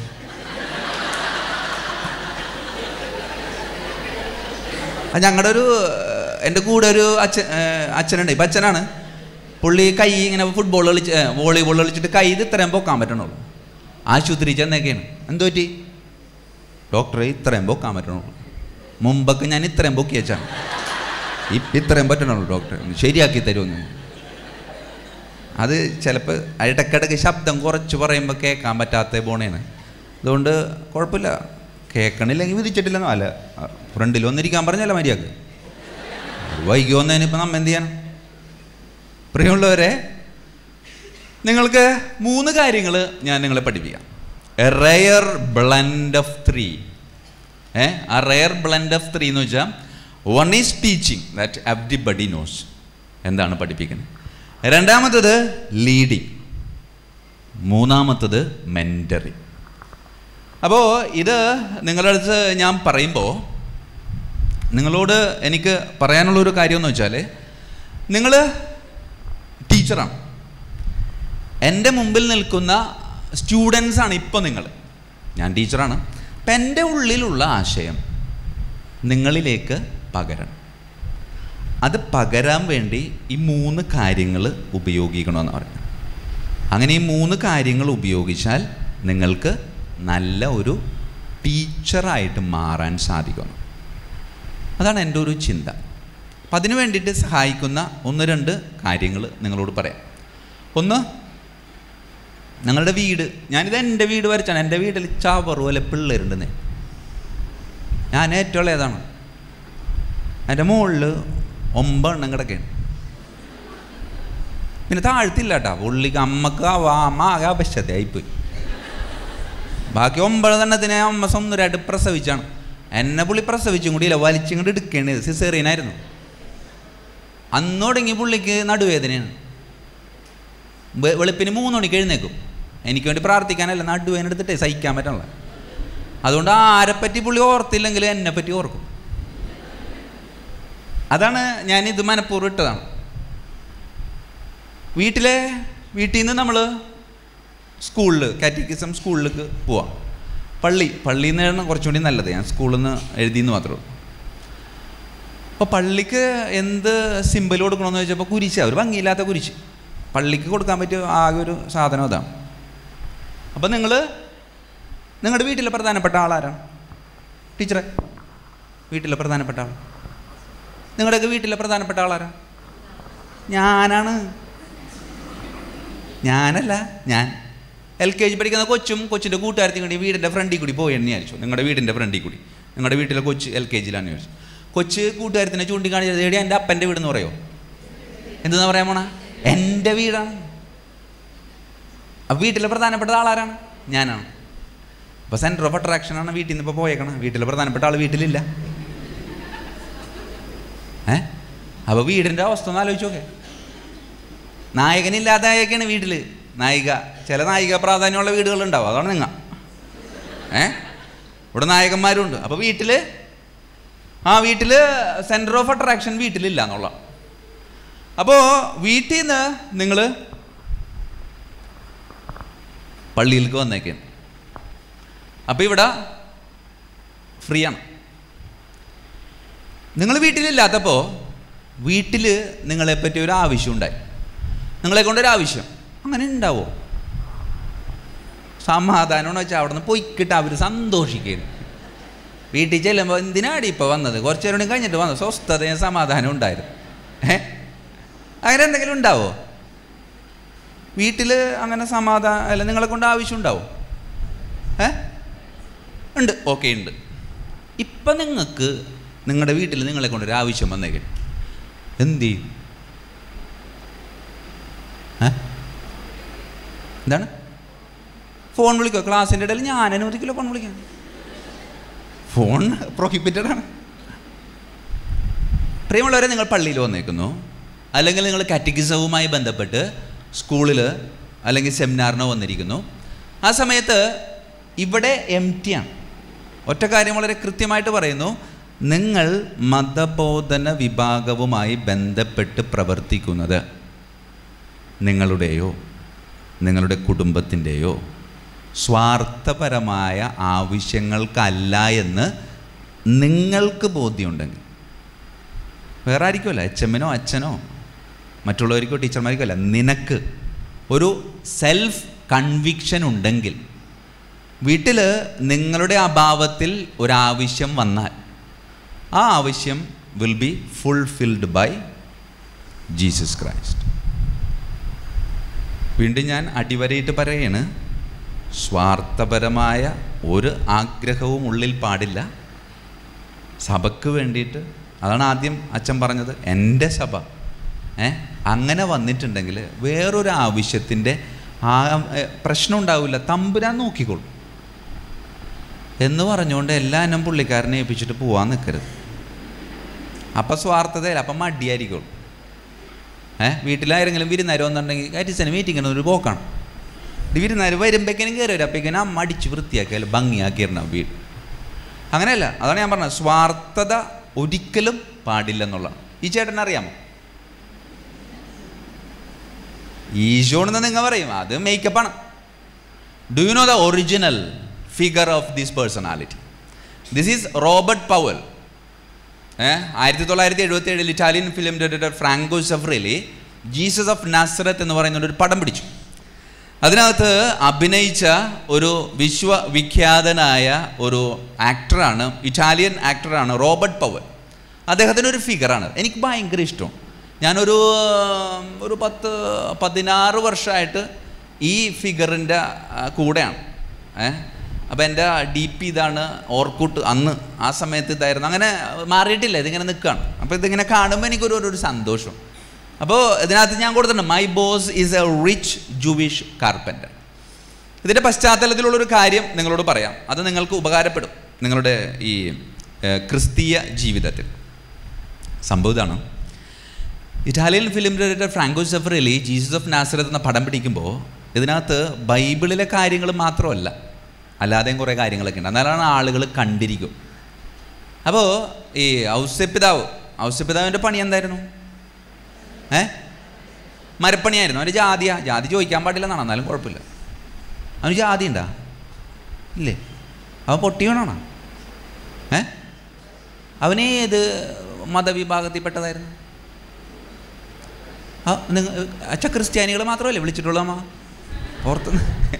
ഞങ്ങളുടെ ഒരു എൻ്റെ കൂടെ ഒരു അച്ഛൻ ഏഹ് അച്ഛനുണ്ട് ഇപ്പം അച്ഛനാണ് പുള്ളി കൈ ഇങ്ങനെ ഫുട്ബോൾ കളിച്ച് ഏഹ് വോളിബോൾ കളിച്ചിട്ട് കൈ ഇത് ഇത്രയും പൊക്കാൻ പറ്റണുള്ളൂ ആശുപത്രി ചെന്നൊക്കെയാണ് എന്തോ പറ്റി ഡോക്ടറെ ഇത്രയും പൊക്കാൻ പറ്റണുള്ളൂ മുമ്പൊക്കെ ഞാൻ ഇത്രയും പൊക്കി വെച്ചാണ് ഇപ്പം ഇത്രയും പറ്റണുള്ളൂ ഡോക്ടറെ ഒന്ന് ശരിയാക്കി തരുമെന്ന് അത് ചിലപ്പോൾ ഇടയ്ക്കിടയ്ക്ക് ശബ്ദം കുറച്ച് പറയുമ്പോൾ കേൾക്കാൻ പറ്റാത്ത പോണേണ് അതുകൊണ്ട് കുഴപ്പമില്ല കേൾക്കണില്ലെങ്കിൽ വിധിച്ചിട്ടില്ലെന്നോ അല്ല ഫ്രണ്ടിൽ വന്നിരിക്കാൻ പറഞ്ഞല്ല മര്യാദക്ക് വൈകി വന്നതിനിപ്പോൾ നമ്മ എന്ത് ചെയ്യണം പ്രിയമുള്ളവരെ നിങ്ങൾക്ക് മൂന്ന് കാര്യങ്ങൾ ഞാൻ നിങ്ങളെ പഠിപ്പിക്കാം a rare blend of three uh a rare blend of three എന്ന് വെച്ചാൽ one is teaching that everybody knows എന്താണ് പഠിപ്പിക്കുന്നത് രണ്ടാമത്തത് ലീഡിങ് മൂന്നാമത്തത് മെൻറ്ററിങ് അപ്പോൾ ഇത് നിങ്ങളുടെ അടുത്ത് ഞാൻ പറയുമ്പോൾ നിങ്ങളോട് എനിക്ക് പറയാനുള്ളൊരു കാര്യം എന്ന് വെച്ചാൽ നിങ്ങൾ ടീച്ചറാണ് എൻ്റെ മുമ്പിൽ നിൽക്കുന്ന സ്റ്റുഡൻസ് ആണ് ഇപ്പോൾ നിങ്ങൾ ഞാൻ ടീച്ചറാണ് അപ്പം എൻ്റെ ഉള്ളിലുള്ള ആശയം നിങ്ങളിലേക്ക് പകരണം അത് പകരാൻ വേണ്ടി ഈ മൂന്ന് കാര്യങ്ങൾ ഉപയോഗിക്കണമെന്ന് പറയുന്നത് അങ്ങനെ ഈ മൂന്ന് കാര്യങ്ങൾ ഉപയോഗിച്ചാൽ നിങ്ങൾക്ക് നല്ല ഒരു ടീച്ചറായിട്ട് മാറാൻ സാധിക്കണം അതാണ് എൻ്റെ ഒരു ചിന്ത അപ്പം അതിനു വേണ്ടിയിട്ട് സഹായിക്കുന്ന ഒന്ന് രണ്ട് കാര്യങ്ങൾ നിങ്ങളോട് പറയാം ഒന്ന് ഞങ്ങളുടെ വീട് ഞാനിത് എൻ്റെ വീട് വരച്ചാണ് എൻ്റെ വീട്ടിൽ ചാവറു പോലെ പിള്ളേരുണ്ടെന്നേ ഞാൻ ഏറ്റവും ഏതാണ് എൻ്റെ മുകളിൽ ഒമ്പതെണ്ണം കിടക്കുകയാണ് പിന്നെ താഴ്ത്തില്ല കേട്ടോ പുള്ളിക്ക് അമ്മക്ക് അമ്മ ആകെ അപശ്യതയായിപ്പോയി ബാക്കി ഒമ്പതെണ്ണത്തിനെ അമ്മ സ്വന്തമായിട്ട് പ്രസവിച്ചാണ് എന്നെ പുള്ളി പ്രസവിച്ചും കൂടിയില്ല വലിച്ചും കൂടി എടുക്കേണ്ടത് സിസേറിയനായിരുന്നു അന്ന് തുടങ്ങി പുള്ളിക്ക് നടുവേദനയാണ് വെ- വെളുപ്പിന് മൂന്ന് മണിക്ക് എഴുന്നേക്കും എനിക്ക് വേണ്ടി പ്രാർത്ഥിക്കാനല്ല നടുവേദന എടുത്തിട്ടേ സഹിക്കാൻ പറ്റണല്ല അതുകൊണ്ട് ആരെപ്പറ്റി പുള്ളി ഓർത്തില്ലെങ്കിൽ എന്നെ പറ്റി ഓർക്കും അതാണ് ഞാൻ ഇത് മനഃപൂർവ്വം ഇട്ടതാണ് വീട്ടിലെ വീട്ടിൽ നിന്ന് നമ്മൾ സ്കൂളിൽ കാറ്റഗിസം സ്കൂളിലേക്ക് പോവാം പള്ളി പള്ളിയിൽ നിന്നാണ് കുറച്ചും കൂടി നല്ലത് ഞാൻ സ്കൂളിൽ നിന്ന് എഴുതിയെന്ന് മാത്രമേ ഉള്ളൂ അപ്പോൾ പള്ളിക്ക് എന്ത് സിമ്പിൾ കൊടുക്കണമെന്ന് ചോദിച്ചപ്പോൾ കുരിശ് ഒരു ഭംഗിയില്ലാത്ത കുരിശ് പള്ളിക്ക് കൊടുക്കാൻ പറ്റിയ ആകെ ഒരു സാധനം അതാണ് അപ്പോൾ നിങ്ങൾ നിങ്ങളുടെ വീട്ടിലെ പ്രധാനപ്പെട്ട ആളാരാണ് ടീച്ചറെ വീട്ടിലെ പ്രധാനപ്പെട്ട ആൾ നിങ്ങളുടെയൊക്കെ വീട്ടിലെ പ്രധാനപ്പെട്ട ആളാരാണ് ഞാനാണ് ഞാനല്ല ഞാൻ എൽ കെ ജി പഠിക്കുന്ന കൊച്ചും കൊച്ചിൻ്റെ കൂട്ടുകാരത്തി കൂടി വീടിൻ്റെ ഫ്രണ്ടിൽ കൂടി പോയെന്ന് വിചാരിച്ചു നിങ്ങളുടെ വീടിൻ്റെ ഫ്രണ്ടിൽ കൂടി നിങ്ങളുടെ വീട്ടിലെ കൊച്ച് എൽ കെ ജിയിലാണെന്ന് വിചാരിച്ചു കൊച്ച് കൂട്ടുകാരത്തിനെ ചൂണ്ടിക്കാണിച്ചത് എടി എൻ്റെ അപ്പൻ്റെ വീടെന്ന് പറയോ എന്തെന്നാ പറയാൻ പോണ എൻ്റെ വീടാണ് അപ്പം വീട്ടിലെ പ്രധാനപ്പെട്ട ആളാരാണ് ഞാനാണ് അപ്പോൾ സെൻറ്റർ ഓഫ് അട്രാക്ഷനാണ് വീട്ടിൽ നിന്ന് ഇപ്പോൾ പോയേക്കണം വീട്ടിലെ പ്രധാനപ്പെട്ട ആൾ വീട്ടിലില്ല ഏ അപ്പോൾ വീടിൻ്റെ അവസ്ഥ ഒന്ന് ആലോചിച്ച് നോക്കേ നായകനില്ലാതായൊക്കെയാണ് വീട്ടിൽ നായിക ചില നായിക പ്രാധാന്യമുള്ള വീടുകളുണ്ടാവും അതാണ് നിങ്ങൾ ഏ ഇവിടെ നായകന്മാരുണ്ട് അപ്പോൾ വീട്ടിൽ ആ വീട്ടിൽ സെൻറ്റർ ഓഫ് അട്രാക്ഷൻ വീട്ടിലില്ല എന്നുള്ള അപ്പോൾ വീട്ടിൽ നിന്ന് നിങ്ങൾ പള്ളിയിലേക്ക് വന്നേക്കാണ് അപ്പോൾ ഇവിടെ ഫ്രീ ആണ് നിങ്ങൾ വീട്ടിലില്ലാത്തപ്പോൾ വീട്ടിൽ നിങ്ങളെപ്പറ്റി ഒരു ആവശ്യം ഉണ്ടായി നിങ്ങളെ കൊണ്ടൊരു ആവശ്യം അങ്ങനെ ഉണ്ടാവോ സമാധാനം എന്ന് വെച്ചാൽ അവിടെ നിന്ന് പൊയ്ക്കിട്ട് അവർ സന്തോഷിക്കുകയാണ് വീട്ടിൽ ചെല്ലുമ്പോൾ എന്തിനാടി ഇപ്പോൾ വന്നത് കുറച്ച് നേരം കൂടി കഴിഞ്ഞിട്ട് വന്നത് സ്വസ്ഥതയും സമാധാനം ഉണ്ടായിരുന്നു ഏ അങ്ങനെ എന്തെങ്കിലും ഉണ്ടാവോ വീട്ടിൽ അങ്ങനെ സമാധാനം അല്ല നിങ്ങളെ കൊണ്ട് ആവശ്യം ഉണ്ടാവും ഏ ഉണ്ട് ഓക്കെ ഉണ്ട് ഇപ്പം നിങ്ങൾക്ക് നിങ്ങളുടെ വീട്ടിൽ നിങ്ങളെ കൊണ്ടൊരു ആവശ്യം വന്നേക്കും എന്ത് ചെയ്യും ഏ എന്താണ് ഫോൺ വിളിക്കുക ക്ലാസ്സിൻ്റെ ഇടയിൽ ഞാൻ അനുവദിക്കില്ല ഫോൺ വിളിക്കാൻ ഫോൺ പ്രൊഹിബിറ്റഡ് ആണ് പ്രിയമുള്ളവരെ നിങ്ങൾ പള്ളിയിൽ വന്നേക്കുന്നു അല്ലെങ്കിൽ നിങ്ങൾ കാറ്റഗിസവുമായി ബന്ധപ്പെട്ട് സ്കൂളിൽ അല്ലെങ്കിൽ സെമിനാറിനോ വന്നിരിക്കുന്നു ആ സമയത്ത് ഇവിടെ എം ആണ് ഒറ്റ കാര്യം വളരെ കൃത്യമായിട്ട് പറയുന്നു നിങ്ങൾ മതബോധന വിഭാഗവുമായി ബന്ധപ്പെട്ട് പ്രവർത്തിക്കുന്നത് നിങ്ങളുടെയോ നിങ്ങളുടെ കുടുംബത്തിൻ്റെയോ സ്വാർത്ഥപരമായ ആവശ്യങ്ങൾക്കല്ല എന്ന് നിങ്ങൾക്ക് ബോധ്യമുണ്ടെങ്കിൽ വേറെ ആയിരിക്കുമല്ല എച്ച് എമ്മിനോ അച്ഛനോ മറ്റുള്ളവർക്കോ ടീച്ചർമാർക്കോ അല്ല നിനക്ക് ഒരു സെൽഫ് കൺവിക്ഷൻ ഉണ്ടെങ്കിൽ വീട്ടിൽ നിങ്ങളുടെ അഭാവത്തിൽ ഒരാവശ്യം വന്നാൽ ആ ആവശ്യം will be fulfilled by Jesus Christ വീണ്ടും ഞാൻ അടിവരയിട്ട് പറയാണ് സ്വാർത്ഥപരമായ ഒരു ആഗ്രഹവും ഉള്ളിൽ പാടില്ല സഭയ്ക്ക് വേണ്ടിയിട്ട് അതാണ് ആദ്യം അച്ഛൻ പറഞ്ഞത് എൻ്റെ സഭ ഏ അങ്ങനെ വന്നിട്ടുണ്ടെങ്കിൽ വേറൊരു ആവശ്യത്തിൻ്റെ ആ ഏ, പ്രശ്നം ഉണ്ടാവില്ല തമ്പുരാൻ നോക്കിക്കോളും എന്ന് പറഞ്ഞുകൊണ്ട് എല്ലാ എണ്ണം പുള്ളിക്കാരനെ ഏൽപ്പിച്ചിട്ട് പോവാൻ നിൽക്കരുത് അപ്പം സ്വാർത്ഥതയില്ല അപ്പം മടിയായിരിക്കുള്ളൂ ഏ വീട്ടിലാരെങ്കിലും വിരുന്നേരം വന്നിട്ടുണ്ടെങ്കിൽ കാറ്റിസന് മീറ്റിങ്ങിന് ഒരു പോക്കാണ് ഇത് വിരുന്നേർ വരുമ്പോഴേക്കും കയറി വരും അപ്പോഴേക്കും അമ്മ അടിച്ച് വൃത്തിയാക്കിയാൽ ഭംഗിയാക്കിയിരുന്ന വീട് അങ്ങനെയല്ല അതാണ് ഞാൻ പറഞ്ഞത് സ്വാർത്ഥത ഒരിക്കലും പാടില്ലെന്നുള്ള ഈ ചേട്ടൻ അറിയാമോ ഈശോണെന്ന് നിങ്ങൾ പറയും അത് മേക്കപ്പാണ് do you know the original figure of this personality this is Robert Powell ഏഹ് ആയിരത്തി തൊള്ളായിരത്തി എഴുപത്തി ഏഴിൽ Italian film director Franco Zeffirelli Jesus of Nazareth എന്ന് പറയുന്ന ഒരു പടം പിടിച്ചു അതിനകത്ത് അഭിനയിച്ച ഒരു വിശ്വവിഖ്യാതനായ ഒരു ആക്ടറാണ് ഇറ്റാലിയൻ ആക്ടറാണ് റോബർട്ട് പവൽ അദ്ദേഹത്തിൻ്റെ ഒരു ഫിഗറാണ് എനിക്ക് ഭയങ്കര ഇഷ്ടം ഞാനൊരു ഉം, ഒരു പത്ത് പതിനാറ് വർഷമായിട്ട് ഈ ഫിഗറിൻ്റെ കൂടെയാണ് ഏഹ് അപ്പോൾ എൻ്റെ ഡി പി ഇതാണ് ഓർക്കൂട്ട് അന്ന് ആ സമയത്ത് ഇതായിരുന്നു അങ്ങനെ മാറിയിട്ടില്ല ഇതിങ്ങനെ നിൽക്കുകയാണ് അപ്പോൾ ഇതിങ്ങനെ കാണുമ്പോൾ എനിക്കൊരു ഒരു ഒരു സന്തോഷം അപ്പോൾ ഇതിനകത്ത് ഞാൻ കൊടുത്തിട്ടുണ്ട് my boss is a rich Jewish carpenter ഇതിൻ്റെ പശ്ചാത്തലത്തിലുള്ളൊരു കാര്യം നിങ്ങളോട് പറയാം അത് നിങ്ങൾക്ക് ഉപകാരപ്പെടും നിങ്ങളുടെ ഈ ഏഹ്, ക്രിസ്തീയ ജീവിതത്തിൽ സംഭവം ഇതാണ് Italian film director Franco Zeffirelli Jesus of Nazareth എന്ന പടം പിടിക്കുമ്പോൾ ഇതിനകത്ത് ബൈബിളിലെ കാര്യങ്ങൾ മാത്രമല്ല അല്ലാതെയും കുറേ കാര്യങ്ങളൊക്കെ ഉണ്ട് എന്നാലാണ് ആളുകൾ കണ്ടിരിക്കും അപ്പോൾ ഈ ഔസ്യപിതാവ് ഔസ്യപിതാവിൻ്റെ പണി എന്തായിരുന്നു ഏ മരപ്പണിയായിരുന്നു അവൻ്റെ ജാതിയാ ജാതി ചോദിക്കാൻ പാടില്ലെന്നാണ് എന്നാലും കുഴപ്പമില്ല അവന് ജാതി ഉണ്ടാ ഇല്ലേ അവൻ പൊട്ടി വീണാണോ ഏ അവനേത് മതവിഭാഗത്തിൽപ്പെട്ടതായിരുന്നു ആ നിങ്ങൾ അച്ഛ ക്രിസ്ത്യാനികൾ മാത്രമല്ലേ വിളിച്ചിട്ടുള്ളൂ അമ്മ പുറത്തുനിന്ന്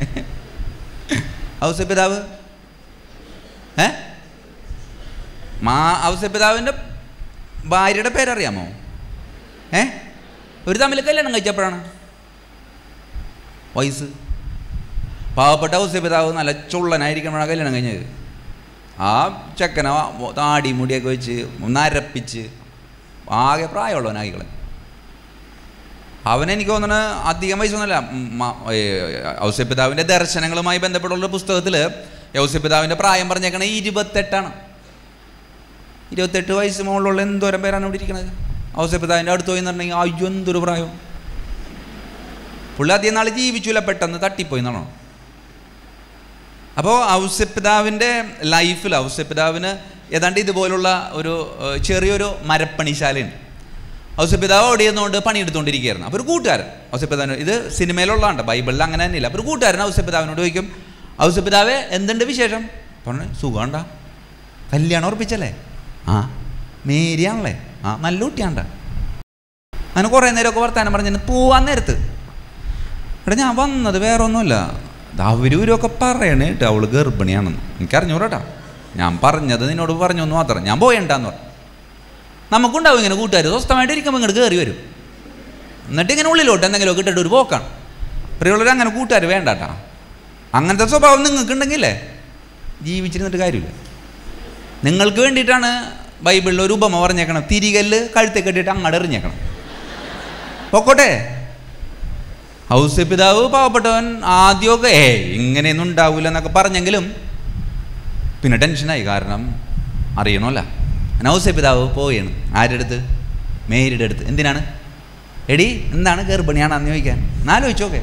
ഔസപിതാവ് ഏ മാ ഔസപിതാവിൻ്റെ ഭാര്യയുടെ പേരറിയാമോ ഏ ഒരു തമ്മിൽ കല്യാണം കഴിച്ചപ്പോഴാണ് വയസ്സ് പാവപ്പെട്ട ഔസപിതാവ് നല്ല ചുള്ളനായിരിക്കുമ്പോഴാണ് കല്യാണം കഴിഞ്ഞത് ആ ചെക്കനെ താടി മുടിയൊക്കെ വെച്ച് നരപ്പിച്ച് ആകെ പ്രായമുള്ളവനായിക്കളെ അവൻ എനിക്ക് തോന്നുന്നത് അധികം വയസ്സൊന്നുമല്ല ഔസ്യപിതാവിൻ്റെ ദർശനങ്ങളുമായി ബന്ധപ്പെട്ടുള്ള പുസ്തകത്തിൽ ഔസ്യപിതാവിൻ്റെ പ്രായം പറഞ്ഞേക്കണേ ഇരുപത്തെട്ടാണ് ഇരുപത്തെട്ട് വയസ്സ് മുകളിലുള്ള എന്തോരം പേരാണ് ഇവിടെ ഇരിക്കുന്നത് ഔസ്യപിതാവിൻ്റെ അടുത്ത് പോയി എന്നുണ്ടെങ്കിൽ അയ്യോ എന്തൊരു പ്രായം പുള്ളി അധികം നാൾ ജീവിച്ചില്ല പെട്ടെന്ന് തട്ടിപ്പോയി എന്നാണോ അപ്പോൾ ഔസ്യപിതാവിൻ്റെ ലൈഫിൽ ഔസ്യപിതാവിന് ഏതാണ്ട് ഇതുപോലുള്ള ഒരു ഏഹ്, ചെറിയൊരു മരപ്പണിശാലയുണ്ട് ഔസപിതാവ് അവിടെ നിന്നുകൊണ്ട് പണിയെടുത്തുകൊണ്ടിരിക്കുകയായിരുന്നു അപ്പോൾ ഒരു കൂട്ടുകാരൻ ഔസപിതാവിന് ഇത് സിനിമയിലുള്ളതാണ് ബൈബിളിൽ അങ്ങനെ തന്നെയില്ല അപ്പോൾ ഒരു കൂട്ടുകാരൻ ഔസപിതാവിനോട് ചോദിക്കും ഔസപിതാവെ എന്തുണ്ട് വിശേഷം പറഞ്ഞു സുഖമുണ്ടാ കല്യാണം ഉറപ്പിച്ചല്ലേ ആ മേരിയാണല്ലേ ആ നല്ല കുട്ടിയാണ്ട അങ്ങനെ കുറേ നേരമൊക്കെ വർത്താനം പറഞ്ഞു പോവാൻ നേരത്ത് എടാ ഞാൻ വന്നത് വേറെ ഒന്നുമില്ല അവരും ഇവരൊക്കെ പറയണേ കേട്ടോ അവള് ഗർഭിണിയാണെന്ന് എനിക്കറിഞ്ഞൂടാ ഞാൻ പറഞ്ഞത് നിന്നോട് പറഞ്ഞു എന്ന് മാത്രം ഞാൻ പോയണ്ടെന്ന് പറഞ്ഞു നമുക്കുണ്ടാവും ഇങ്ങനെ കൂട്ടുകാർ സ്വസ്ഥമായിട്ട് ഇരിക്കുമ്പോൾ ഇങ്ങോട്ട് കയറി വരും എന്നിട്ട് ഇങ്ങനെ ഉള്ളിലോട്ട് എന്തെങ്കിലുമൊക്കെ ഇട്ടിട്ട് ഒരു പോക്കാണ് പ്രിയമുള്ളവർ അങ്ങനെ കൂട്ടുകാർ വേണ്ട കേട്ടോ അങ്ങനത്തെ സ്വഭാവം നിങ്ങൾക്ക് ഉണ്ടെങ്കിലേ ജീവിച്ചിരുന്നിട്ട് കാര്യമില്ല നിങ്ങൾക്ക് വേണ്ടിയിട്ടാണ് ബൈബിളിൽ ഒരു ഉപമ പറഞ്ഞേക്കണം തിരികല്ല് കഴുത്തെ കെട്ടിയിട്ട് അങ്ങോട്ട് എറിഞ്ഞേക്കണം പൊക്കോട്ടെ ഹൗസ് പിതാവ് പാവപ്പെട്ടവൻ ആദ്യമൊക്കെ ഏ ഇങ്ങനെയൊന്നും ഉണ്ടാവില്ല എന്നൊക്കെ പറഞ്ഞെങ്കിലും പിന്നെ ടെൻഷനായി കാരണം അറിയണമല്ല അങ്ങനെ ഹൗസ് പിതാവ് പോവുകയാണ് ആരുടെ അടുത്ത് മേരിയുടെ അടുത്ത് എന്തിനാണ് എടി എന്താണ് ഗർഭിണിയാണെന്ന് ചോദിക്കാൻ എന്നാലോചിച്ചോക്കെ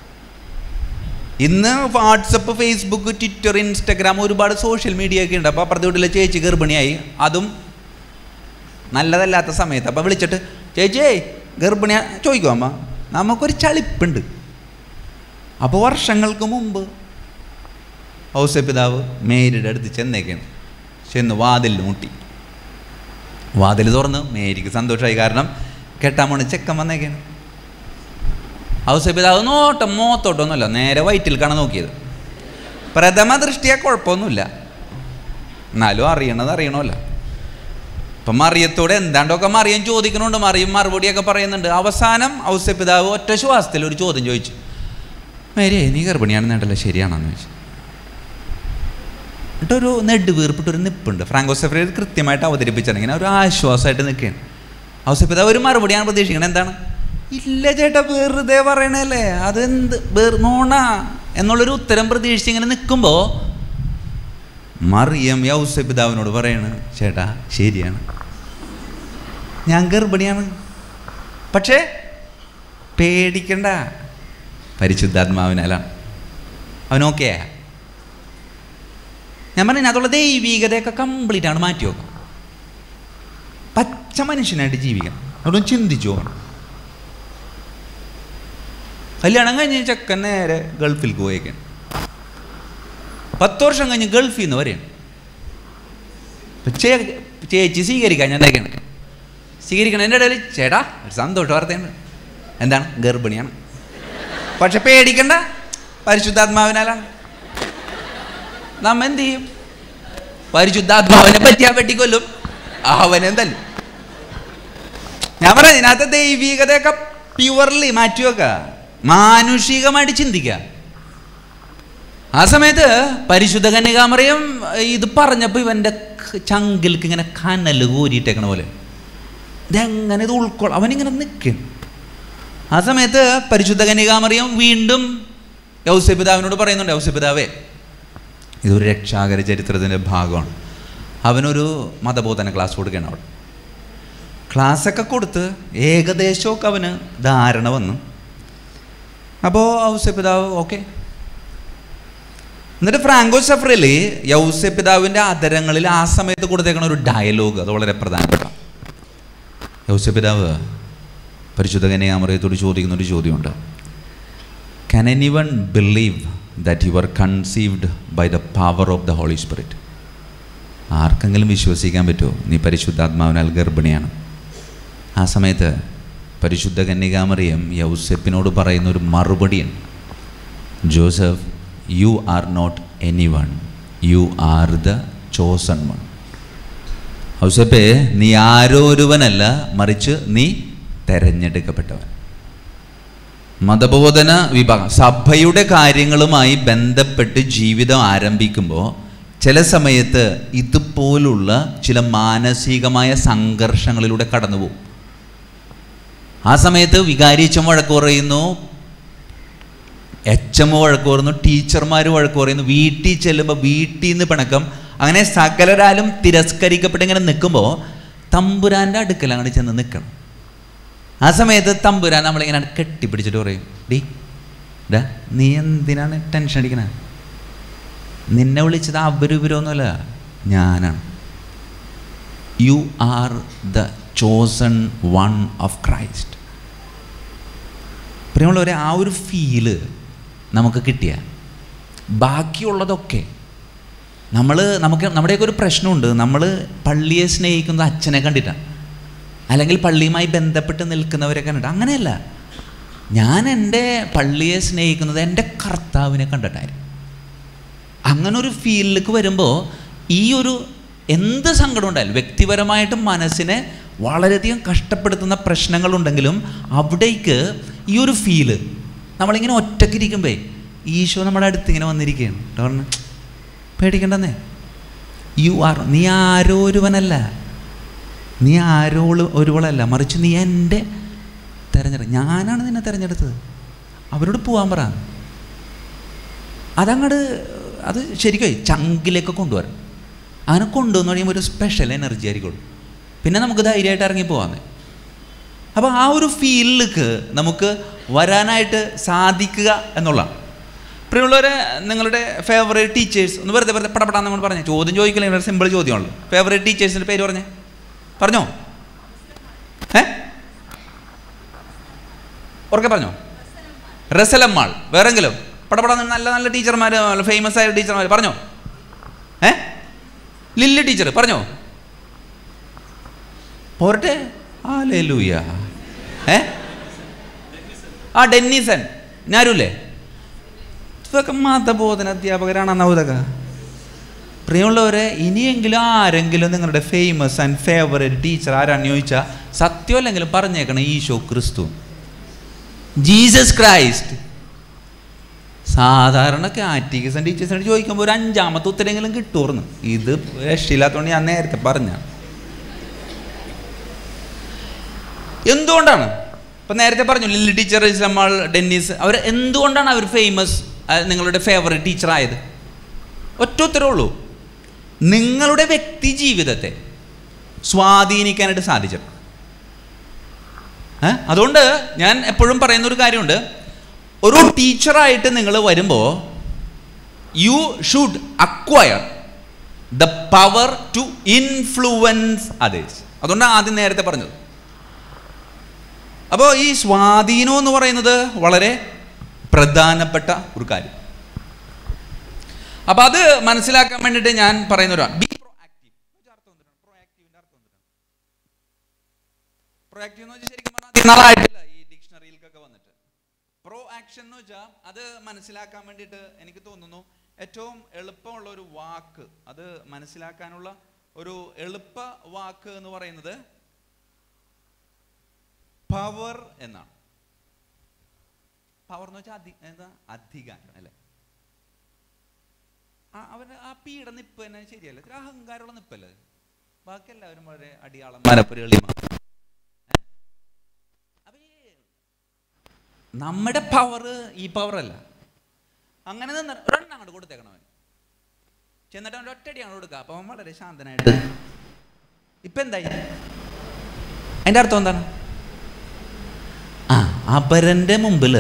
ഇന്ന് വാട്സപ്പ് ഫേസ്ബുക്ക് ട്വിറ്റർ ഇൻസ്റ്റഗ്രാം ഒരുപാട് സോഷ്യൽ മീഡിയ ഒക്കെ ഉണ്ട് അപ്പോൾ അപ്പുറത്തെ വീട്ടിലെ ചേച്ചി ഗർഭിണിയായി അതും നല്ലതല്ലാത്ത സമയത്ത് അപ്പോൾ വിളിച്ചിട്ട് ചേച്ചിയേ ഗർഭിണിയാ ചോദിക്കും അമ്മ നമുക്കൊരു ചളിപ്പുണ്ട് അപ്പോൾ വർഷങ്ങൾക്ക് മുമ്പ് ഔസ പിതാവ് മേരിയുടെ അടുത്ത് ചെന്നേക്കാണ് ചെന്ന് വാതിൽ മുട്ടി വാതിൽ തുറന്ന് മേരിക്ക് സന്തോഷമായി കാരണം കെട്ടാൻ പോണ ചെക്കൻ വന്നേക്കാണ് ഔസ പിതാവ് നോട്ടം മോത്തോട്ടൊന്നുമില്ല നേരെ വയറ്റിൽ കാണാൻ നോക്കിയത് പ്രഥമ ദൃഷ്ടിയെ കുഴപ്പമൊന്നുമില്ല എന്നാലും അറിയണത് അറിയണമല്ല ഇപ്പം മറിയത്തോട് എന്താണ്ടൊക്കെ മറിയം ചോദിക്കണുണ്ട് മറിയും മറുപടിയൊക്കെ പറയുന്നുണ്ട് അവസാനം ഔസ്യപിതാവ് ഒറ്റ ശ്വാസത്തിൽ ഒരു ചോദ്യം ചോദിച്ചു മേരെ നീ ഗർഭിണിയാണെന്നുണ്ടല്ലോ ശരിയാണെന്ന് ചോദിച്ചു എന്നിട്ടൊരു നെഡ് വീർപ്പിട്ടൊരു നിപ്പുണ്ട് ഫ്രാങ്കോസെഫ്രയിൽ കൃത്യമായിട്ട് അവതരിപ്പിച്ചിട്ടുണ്ടെങ്കിൽ ഒരു ആശ്വാസമായിട്ട് നിൽക്കുകയാണ് ഔസ്യപിതാവ് ഒരു മറുപടിയാണ് പ്രതീക്ഷിക്കുന്നത് എന്താണ് ഇല്ല ചേട്ടാ വെറുതെ പറയണല്ലേ അതെന്ത് വേർ നോണ എന്നുള്ളൊരു ഉത്തരം പ്രതീക്ഷിച്ച് ഇങ്ങനെ നിൽക്കുമ്പോൾ മറിയം യൗസപിതാവിനോട് പറയാണ് ചേട്ടാ ശരിയാണ് ഞാൻ ഗർഭിണിയാണ് പക്ഷേ പേടിക്കണ്ട പരിശുദ്ധാത്മാവിനാലാണ് അവൻ ഓക്കെയാ ഞാൻ പറഞ്ഞു അതുള്ള ദൈവീകതയൊക്കെ കംപ്ലീറ്റ് ആണ് മാറ്റി വെക്കാം പച്ച മനുഷ്യനായിട്ട് ജീവിക്കണം അവിടെ ചിന്തിച്ചു നോക്കണം കല്യാണം കഴിഞ്ഞ് ചെക്കൻ നേരെ ഗൾഫിലേക്ക് പോയേക്കാണ് പത്ത് വർഷം കഴിഞ്ഞ് ഗൾഫിൽ നിന്ന് വരെയാണ് ഇപ്പൊ ചേ ചേച്ചി സ്വീകരിക്കാൻ ഞാൻ എന്തൊക്കെയാണ് സ്വീകരിക്കണം എൻ്റെ ഇടയിൽ ചേട്ടാ ഒരു സന്തോഷ വാർത്തയുണ്ട് എന്താണ് ഗർഭിണിയാണ് പക്ഷെ പേടിക്കണ്ട പരിശുദ്ധാത്മാവിനാലാണ് നമ്മ എന്ത് ചെയ്യും പരിശുദ്ധാത്മാവിനെ പറ്റിയാ വെട്ടിക്കൊല്ലും അവനെ തല്ലും ഞാൻ പറയാം ഇതിനകത്ത് ദൈവികതയൊക്കെ പ്യുവർലി മാറ്റി വെക്ക മാനുഷികമായിട്ട് ചിന്തിക്കുക ആ സമയത്ത് പരിശുദ്ധ കന്യകാമറിയം ഇത് പറഞ്ഞപ്പോൾ ഇവൻ്റെ ചങ്കിൽക്ക് ഇങ്ങനെ കനൽ കോരിയിട്ടേക്കണ പോലെ ഇതെങ്ങനെ ഇത് ഉൾക്കൊള്ള അവനിങ്ങനെ നിൽക്കും ആ സമയത്ത് പരിശുദ്ധ കന്യകാമറിയം വീണ്ടും യൗസ്യപിതാവിനോട് പറയുന്നുണ്ട് യൗസ്യപിതാവേ ഇതൊരു രക്ഷാകര ചരിത്രത്തിൻ്റെ ഭാഗമാണ് അവനൊരു മതബോധന ക്ലാസ് കൊടുക്കുകയാണ് അവിടെ ക്ലാസ്സൊക്കെ കൊടുത്ത് ഏകദേശമൊക്കെ അവന് ധാരണ വന്നു അപ്പോൾ ഔസ്യപിതാവ് ഓക്കെ എന്നിട്ട് ഫ്രാങ്കോ സഫറിൽ യൗസ്യ പിതാവിൻ്റെ അതരങ്ങളിൽ ആ സമയത്ത് കൊടുത്തേക്കണ ഒരു ഡയലോഗ് അത് വളരെ പ്രധാനപ്പെട്ട യൗസ്യ പിതാവ് പരിശുദ്ധ കന്യാമറയത്തോട് ചോദിക്കുന്ന ഒരു ചോദ്യമുണ്ട് can anyone believe that you are conceived by the power of the Holy Spirit ആർക്കെങ്കിലും വിശ്വസിക്കാൻ പറ്റുമോ നീ പരിശുദ്ധാത്മാവിനാൽ ഗർഭിണിയാണ് ആ സമയത്ത് പരിശുദ്ധ കന്യകാമറിയം യൗസെപ്പിനോട് പറയുന്ന ഒരു മറുപടിയുണ്ട് Joseph you are not anyone you are the chosen one ഔസപ്പേ നീ ആരോ ഒരുവനല്ല മറിച്ച് നീ തെരഞ്ഞെടുക്കപ്പെട്ടവൻ മതബോധന വിഭാഗം സഭയുടെ കാര്യങ്ങളുമായി ബന്ധപ്പെട്ട് ജീവിതം ആരംഭിക്കുമ്പോൾ ചില സമയത്ത് ഇതുപോലുള്ള ചില മാനസികമായ സംഘർഷങ്ങളിലൂടെ കടന്നുപോകും ആ സമയത്ത് വികാരിച്ചം വഴക്ക് പറയുന്നു എച്ച് എം വഴക്ക് പറയുന്നു ടീച്ചർമാർ വഴക്ക് പറയുന്നു വീട്ടിൽ ചെല്ലുമ്പോൾ വീട്ടിൽ നിന്ന് പിണക്കം അങ്ങനെ സകലരാലും തിരസ്കരിക്കപ്പെട്ട് ഇങ്ങനെ നിൽക്കുമ്പോൾ തമ്പുരാൻ്റെ അടുക്കൽ അങ്ങോട്ട് ചെന്ന് നിൽക്കണം ആ സമയത്ത് തമ്പുരാൻ നമ്മളിങ്ങനെ കെട്ടിപ്പിടിച്ചിട്ട് പറയും ഡി ഡാ നീ എന്തിനാണ് ടെൻഷൻ അടിക്കണേ നിന്നെ വിളിച്ചത് അവരുപരൊന്നുമല്ല ഞാനാണ് you are the chosen one of Christ പ്രിയമുള്ളവരെ ആ ഒരു ഫീല് നമുക്ക് കിട്ടിയ ബാക്കിയുള്ളതൊക്കെ നമ്മൾ നമുക്ക് നമ്മുടെയൊക്കെ ഒരു പ്രശ്നമുണ്ട് നമ്മൾ പള്ളിയെ സ്നേഹിക്കുന്നത് അച്ഛനെ കണ്ടിട്ടാണ് അല്ലെങ്കിൽ പള്ളിയുമായി ബന്ധപ്പെട്ട് നിൽക്കുന്നവരെ കണ്ടിട്ട് അങ്ങനെയല്ല ഞാൻ എൻ്റെ പള്ളിയെ സ്നേഹിക്കുന്നത് എൻ്റെ കർത്താവിനെ കണ്ടിട്ടായിരുന്നു അങ്ങനെ ഒരു ഫീലിലേക്ക് വരുമ്പോൾ ഈ ഒരു എന്ത് സങ്കടം ഉണ്ടായാലും വ്യക്തിപരമായിട്ട് മനസ്സിനെ വളരെയധികം കഷ്ടപ്പെടുത്തുന്ന പ്രശ്നങ്ങളുണ്ടെങ്കിലും അവിടേക്ക് ഈ ഒരു ഫീല് നമ്മളിങ്ങനെ ഒറ്റക്കിരിക്കുമ്പേ ഈശോ നമ്മുടെ അടുത്ത് ഇങ്ങനെ വന്നിരിക്കുകയാണ് എന്നിട്ട് പറഞ്ഞു പേടിക്കണ്ടെന്നേ യു ആർ നീ ആരോ ഒരുവനല്ല നീ ആരോ ഒരുവളല്ല മറിച്ച് നീ എൻ്റെ തിരഞ്ഞെടുപ്പ് ഞാനാണ് നിന്നെ തിരഞ്ഞെടുത്തത് അവരോട് പോകാൻ പറ അതങ്ങോട്ട് അത് ശരിക്കും ചങ്കിലേക്ക് കൊണ്ടുവരാം അങ്ങനെ കൊണ്ടുവന്ന് കഴിയുമ്പോൾ ഒരു സ്പെഷ്യൽ എനർജി ആയിരിക്കുള്ളൂ പിന്നെ നമുക്ക് ധൈര്യമായിട്ട് ഇറങ്ങി പോകാമെന്ന് അപ്പോൾ ആ ഒരു ഫീലിലേക്ക് നമുക്ക് വരാനായിട്ട് സാധിക്കുക എന്നുള്ളതാണ് പ്രിയമുള്ളവരെ നിങ്ങളുടെ ഫേവറേറ്റ് ടീച്ചേഴ്സ് ഒന്ന് വെറുതെ വെറുതെ പടപടാന്ന് നമ്മൾ പറഞ്ഞു ചോദ്യം ചോദിക്കില്ല വളരെ സിമ്പിൾ ചോദ്യമാണല്ലോ ഫേവറേറ്റ് ടീച്ചേഴ്സിൻ്റെ പേര് പറഞ്ഞേ പറഞ്ഞോ ഏ ഉറക്കെ പറഞ്ഞോ റസലമ്മാൾ വേറെങ്കിലും പടപടാന്ന് നല്ല നല്ല ടീച്ചർമാർ ഫേമസ് ആയ ടീച്ചർമാർ പറഞ്ഞോ ഏ ലില്ലി ടീച്ചർ പറഞ്ഞോ പോരട്ടെ ആലേലൂയ ഏ ആ ഡെന്നീസൻ ഞാരുല്ലേ ഇതൊക്കെ മതബോധന അധ്യാപകരാണെന്നാ ഇതൊക്കെ പ്രിയമുള്ളവരെ ഇനിയെങ്കിലും ആരെങ്കിലും നിങ്ങളുടെ ഫേമസ് ആൻഡ് ഫേവറേറ്റ് ടീച്ചർ ആരാന്ന് ചോദിച്ചാൽ സത്യമല്ലെങ്കിലും പറഞ്ഞേക്കണം ഈശോ ക്രിസ്തു ജീസസ് ക്രൈസ്റ്റ് സാധാരണ കാറ്റീകസൻ ടീച്ചേഴ്സിനോട് ചോദിക്കുമ്പോൾ ഒരു അഞ്ചാമത്തെ ഉത്തരെങ്കിലും കിട്ടുമായിരുന്നു ഇത് രക്ഷയില്ലാത്തതുകൊണ്ട് ഞാൻ നേരത്തെ പറഞ്ഞ എന്തുകൊണ്ടാണ് ഇപ്പം നേരത്തെ പറഞ്ഞു ലില്ലി ടീച്ചർ നമ്മൾ ഡെന്നീസ് അവർ എന്തുകൊണ്ടാണ് അവർ ഫേമസ് നിങ്ങളുടെ ഫേവറേറ്റ് ടീച്ചർ ആയത് ഒറ്റ ഉത്തരവുള്ളൂ നിങ്ങളുടെ വ്യക്തി ജീവിതത്തെ സ്വാധീനിക്കാനായിട്ട് സാധിച്ചു ഏ? അതുകൊണ്ട് ഞാൻ എപ്പോഴും പറയുന്ന ഒരു കാര്യമുണ്ട് ഒരു ടീച്ചറായിട്ട് നിങ്ങൾ വരുമ്പോൾ you should acquire the power to influence others അതുകൊണ്ടാണ് ആദ്യം നേരത്തെ പറഞ്ഞത് അപ്പോൾ ഈ സ്വാധീനം എന്ന് പറയുന്നത് വളരെ പ്രധാനപ്പെട്ട ഒരു കാര്യം അപ്പോൾ അത് മനസ്സിലാക്കാൻ വേണ്ടിയിട്ട് ഞാൻ പറയുന്ന ഒരു ബി പ്രൊയാക്റ്റീവ് എന്ന് വെച്ചാൽ ശരിക്കും പറഞ്ഞാൽ അധികം നാളായിട്ടില്ല ഈ ഡിക്ഷണറിയിലൊക്കെ വന്നിട്ട് പ്രോ ആക്ഷൻ എന്ന് വെച്ചാൽ അത് മനസ്സിലാക്കാൻ വേണ്ടിയിട്ട് എനിക്ക് തോന്നുന്നു ഏറ്റവും എളുപ്പമുള്ള ഒരു വാക്ക് അത് മനസ്സിലാക്കാനുള്ള ഒരു എളുപ്പ വാക്ക് എന്ന് പറയുന്നത് പവർ എന്നാണ് പവർ എന്ന് വെച്ചാൽ അധി എന്താ അധികാരം അല്ലേ ആ അവന് ആ പീഡ നിപ്പ് തന്നെ ശരിയല്ല ഇത്ര അഹങ്കാരമുള്ള നിപ്പല്ലേ ബാക്കി എല്ലാവരും വളരെ അടിയാളം മരപ്പുരകളി നമ്മുടെ പവർ ഈ പവർ അല്ല അങ്ങനെ നിന്ന് ഒരെണ്ണം അങ്ങോട്ട് കൊടുത്തേക്കണം അവൻ ചെന്നിട്ട് അവൻ്റെ ഒറ്റടി അങ്ങോട്ട് കൊടുക്കുക അപ്പം അവൻ വളരെ ശാന്തനായിട്ട് ഇപ്പം എന്തായി അതിൻ്റെ അർത്ഥം എന്താണ് ആ അപരൻ്റെ മുമ്പിൽ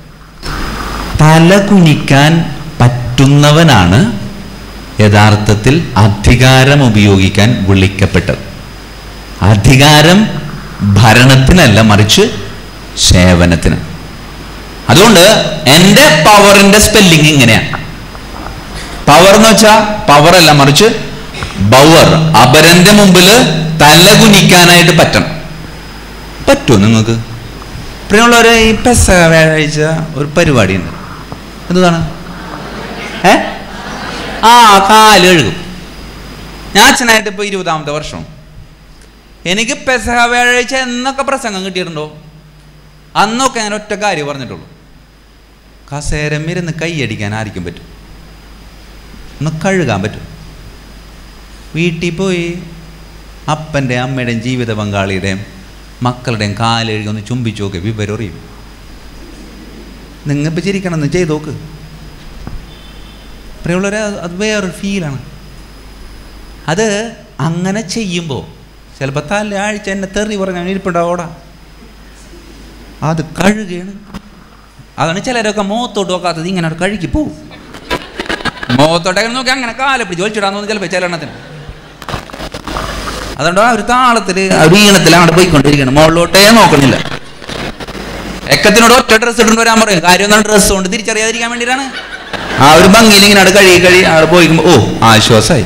തല കുനിക്കാൻ പറ്റുന്നവനാണ് യഥാർത്ഥത്തിൽ അധികാരം ഉപയോഗിക്കാൻ വിളിക്കപ്പെട്ടത് അധികാരം ഭരണത്തിനല്ല മറിച്ച് സേവനത്തിന് അതുകൊണ്ട് എൻ്റെ പവറിന്റെ സ്പെല്ലിംഗ് ഇങ്ങനെയാണ് പവർ എന്ന് വെച്ചാൽ പവർ അല്ല മറിച്ച് ബവർ അപരന്റെ മുമ്പിൽ തല കുനിക്കാനായിട്ട് പറ്റണം പറ്റുമോ നിങ്ങൾക്ക് പ്രിയമുള്ളവരെ ഈ പെസ വ്യാഴാഴ്ച ഒരു പരിപാടിയുണ്ട് എന്താണ് ഏ ആ കാല് കഴുകും ഞാൻ അച്ഛനായിട്ട് ഇപ്പോൾ ഇരുപതാമത്തെ വർഷം എനിക്ക് പെസഹ വ്യാഴാഴ്ച എന്നൊക്കെ പ്രസംഗം കിട്ടിയിട്ടുണ്ടോ അന്നൊക്കെ ഞാൻ ഒറ്റ കാര്യം പറഞ്ഞിട്ടുള്ളൂ കസേരം ഇരുന്ന് കൈയടിക്കാൻ ആർക്കും പറ്റും ഒന്ന് കഴുകാൻ പറ്റും വീട്ടിൽ പോയി അപ്പൻ്റെ അമ്മയുടെയും ജീവിത പങ്കാളിയുടെയും മക്കളുടെയും കാലെഴുകി ഒന്ന് ചുംബിച്ചു നോക്കി വിവരം അറിയും നിങ്ങളിപ്പോൾ ചിരിക്കണം എന്ന് ചെയ്ത് നോക്ക് പ്രിയമുള്ളവരെ അത് വേറൊരു ഫീലാണ് അത് അങ്ങനെ ചെയ്യുമ്പോൾ ചിലപ്പോൾ തല ആഴ്ച എന്നെ തെറി പറഞ്ഞാൽ ഇരിപ്പുണ്ടാവോടാ അത് കഴുകയാണ് അതാണ് ചിലരൊക്കെ മുഖത്തോട്ട് നോക്കാത്തത് ഇങ്ങനെ അവിടെ കഴുകി പോവും മുഖത്തോട്ടൊക്കെ നോക്കി അങ്ങനെ കാലെ പിടിച്ച് ഒളിച്ചിടാൻ തോന്നി ചിലപ്പോൾ ചിലെണ്ണത്തിന് അതുകൊണ്ട് ആ ഒരു താളത്തിൽ ആ ഒരു ഈണത്തിൽ അങ്ങോട്ട് പോയിക്കൊണ്ടിരിക്കണം മുകളിലോട്ടേ നോക്കണില്ല എക്കത്തിനോട് ഒറ്റ ഡ്രസ്സ് ഇട്ടുകൊണ്ട് വരാൻ പറയും കാര്യം എന്താണ് ഡ്രസ്സ് കൊണ്ട് തിരിച്ചറിയാതിരിക്കാൻ വേണ്ടിയിട്ടാണ് ആ ഒരു ഭംഗിയിൽ ഇങ്ങനെ അവിടെ കഴുകി കഴുകി അവിടെ പോയിക്കുമ്പോൾ ഓ ആശ്വാസമായി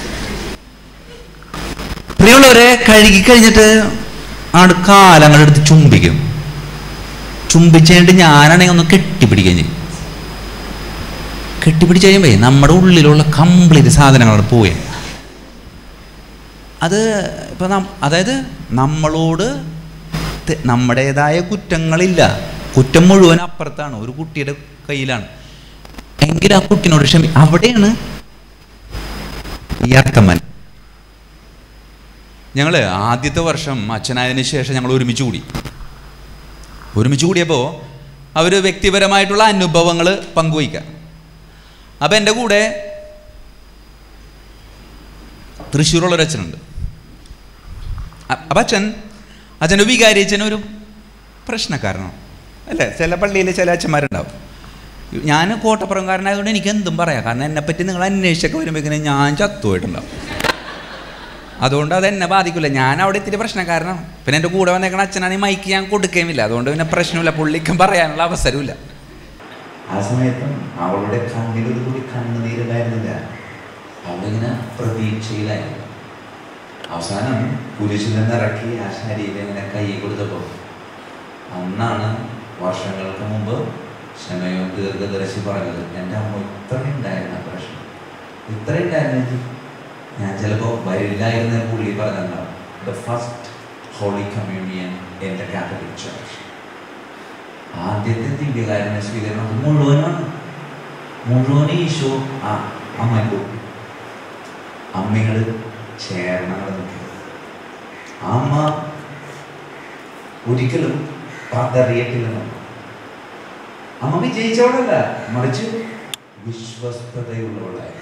പ്രിയമുള്ളവരെ കഴുകി കഴിഞ്ഞിട്ട് ആട് കാലം അങ്ങോട്ട് എടുത്ത് ചുംബിക്കും ചുംബിച്ചുകൊണ്ട് ഞാനാണെങ്കിൽ ഒന്ന് കെട്ടിപ്പിടിക്കുകയും ചെയ്യും കെട്ടിപ്പിടിച്ച് കഴിയുമ്പോ നമ്മുടെ ഉള്ളിലുള്ള കംപ്ലീറ്റ് സാധനങ്ങളാണ് പോവുക അത് ഇപ്പൊ നം അതായത് നമ്മളോട് തെ- നമ്മുടേതായ കുറ്റങ്ങളില്ല കുറ്റം മുഴുവൻ അപ്പുറത്താണ് ഒരു കുട്ടിയുടെ കയ്യിലാണ് എങ്കിൽ ആ കുട്ടിനോട് ക്ഷമി അവിടെയാണ് ഈ അർത്ഥമൻ ഞങ്ങൾ ആദ്യത്തെ വർഷം അച്ഛനായതിനു ശേഷം ഞങ്ങൾ ഒരുമിച്ച് കൂടി ഒരുമിച്ച് കൂടിയപ്പോൾ അവർ വ്യക്തിപരമായിട്ടുള്ള അനുഭവങ്ങൾ പങ്കുവയ്ക്കുക അപ്പം എൻ്റെ കൂടെ തൃശ്ശൂരുള്ളൊരു അച്ഛനുണ്ട് അ- അപ്പം അച്ഛൻ അച്ഛൻ്റെ വികാരി അച്ഛൻ ഒരു പ്രശ്നക്കാരനാണ് അല്ലേ ചില പള്ളിയിൽ ചില അച്ഛന്മാരുണ്ടാവും ഞാൻ കോട്ടപ്പുറംകാരനായതുകൊണ്ട് എനിക്ക് എന്തും പറയാം കാരണം എന്നെപ്പറ്റി നിങ്ങൾ അന്വേഷിച്ചൊക്കെ വരുമ്പോഴേക്കും ഞാൻ ചത്തുപോയിട്ടുണ്ടാവും അതുകൊണ്ട് അത് എന്നെ ബാധിക്കില്ല ഞാൻ അവിടെ ഇത്തിരി പ്രശ്നക്കാരനാണ് പിന്നെ എൻ്റെ കൂടെ വന്നേക്കണ അച്ഛനാണെങ്കിൽ മൈക്ക് ഞാൻ കൊടുക്കുകയുമില്ല അതുകൊണ്ട് പിന്നെ പ്രശ്നമില്ല പുള്ളിക്കും പറയാനുള്ള അവസരമില്ല ആ സമയത്തും അവളുടെ കണ്ണിലൊരു കൂടി കണ്ണുനീരുണ്ടായിരുന്നില്ല അവളിങ്ങനെ പ്രതീക്ഷയിലായിരുന്നു അവസാനം കുരിശിൽ നിന്ന് ഇറക്കി ആ ശരീരം ഇങ്ങനെ കൈ കൊടുത്തപ്പോൾ അന്നാണ് വർഷങ്ങൾക്ക് മുമ്പ് ക്ഷമയോ ദീർഘദർശി പറഞ്ഞത് എൻ്റെ അമ്മ ഇത്ര ഉണ്ടായിരുന്ന പ്രശ്നം ഇത്ര ഉണ്ടായിരുന്നെങ്കിൽ ഞാൻ ചിലപ്പോൾ വരില്ലായിരുന്ന പുള്ളി പറഞ്ഞിട്ടുണ്ടാവും the first Holy Communion in the Catholic Church ആദ്യത്തെ ദിവ്യകാരുണ്യ സ്വീകരണം അത് മുഴുവനാണ് മുഴുവൻ ഈശോ ആ അമ്മയ്ക്ക് കൊടുത്തു അമ്മകൾ ചേർന്നാണ് നിൽക്കുന്നത് ആ അമ്മ ഒരിക്കലും പതറിയിട്ടില്ലെന്ന് അമ്മ വിജയിച്ചവളല്ല മറിച്ച് വിശ്വസ്തതയുള്ളവളായി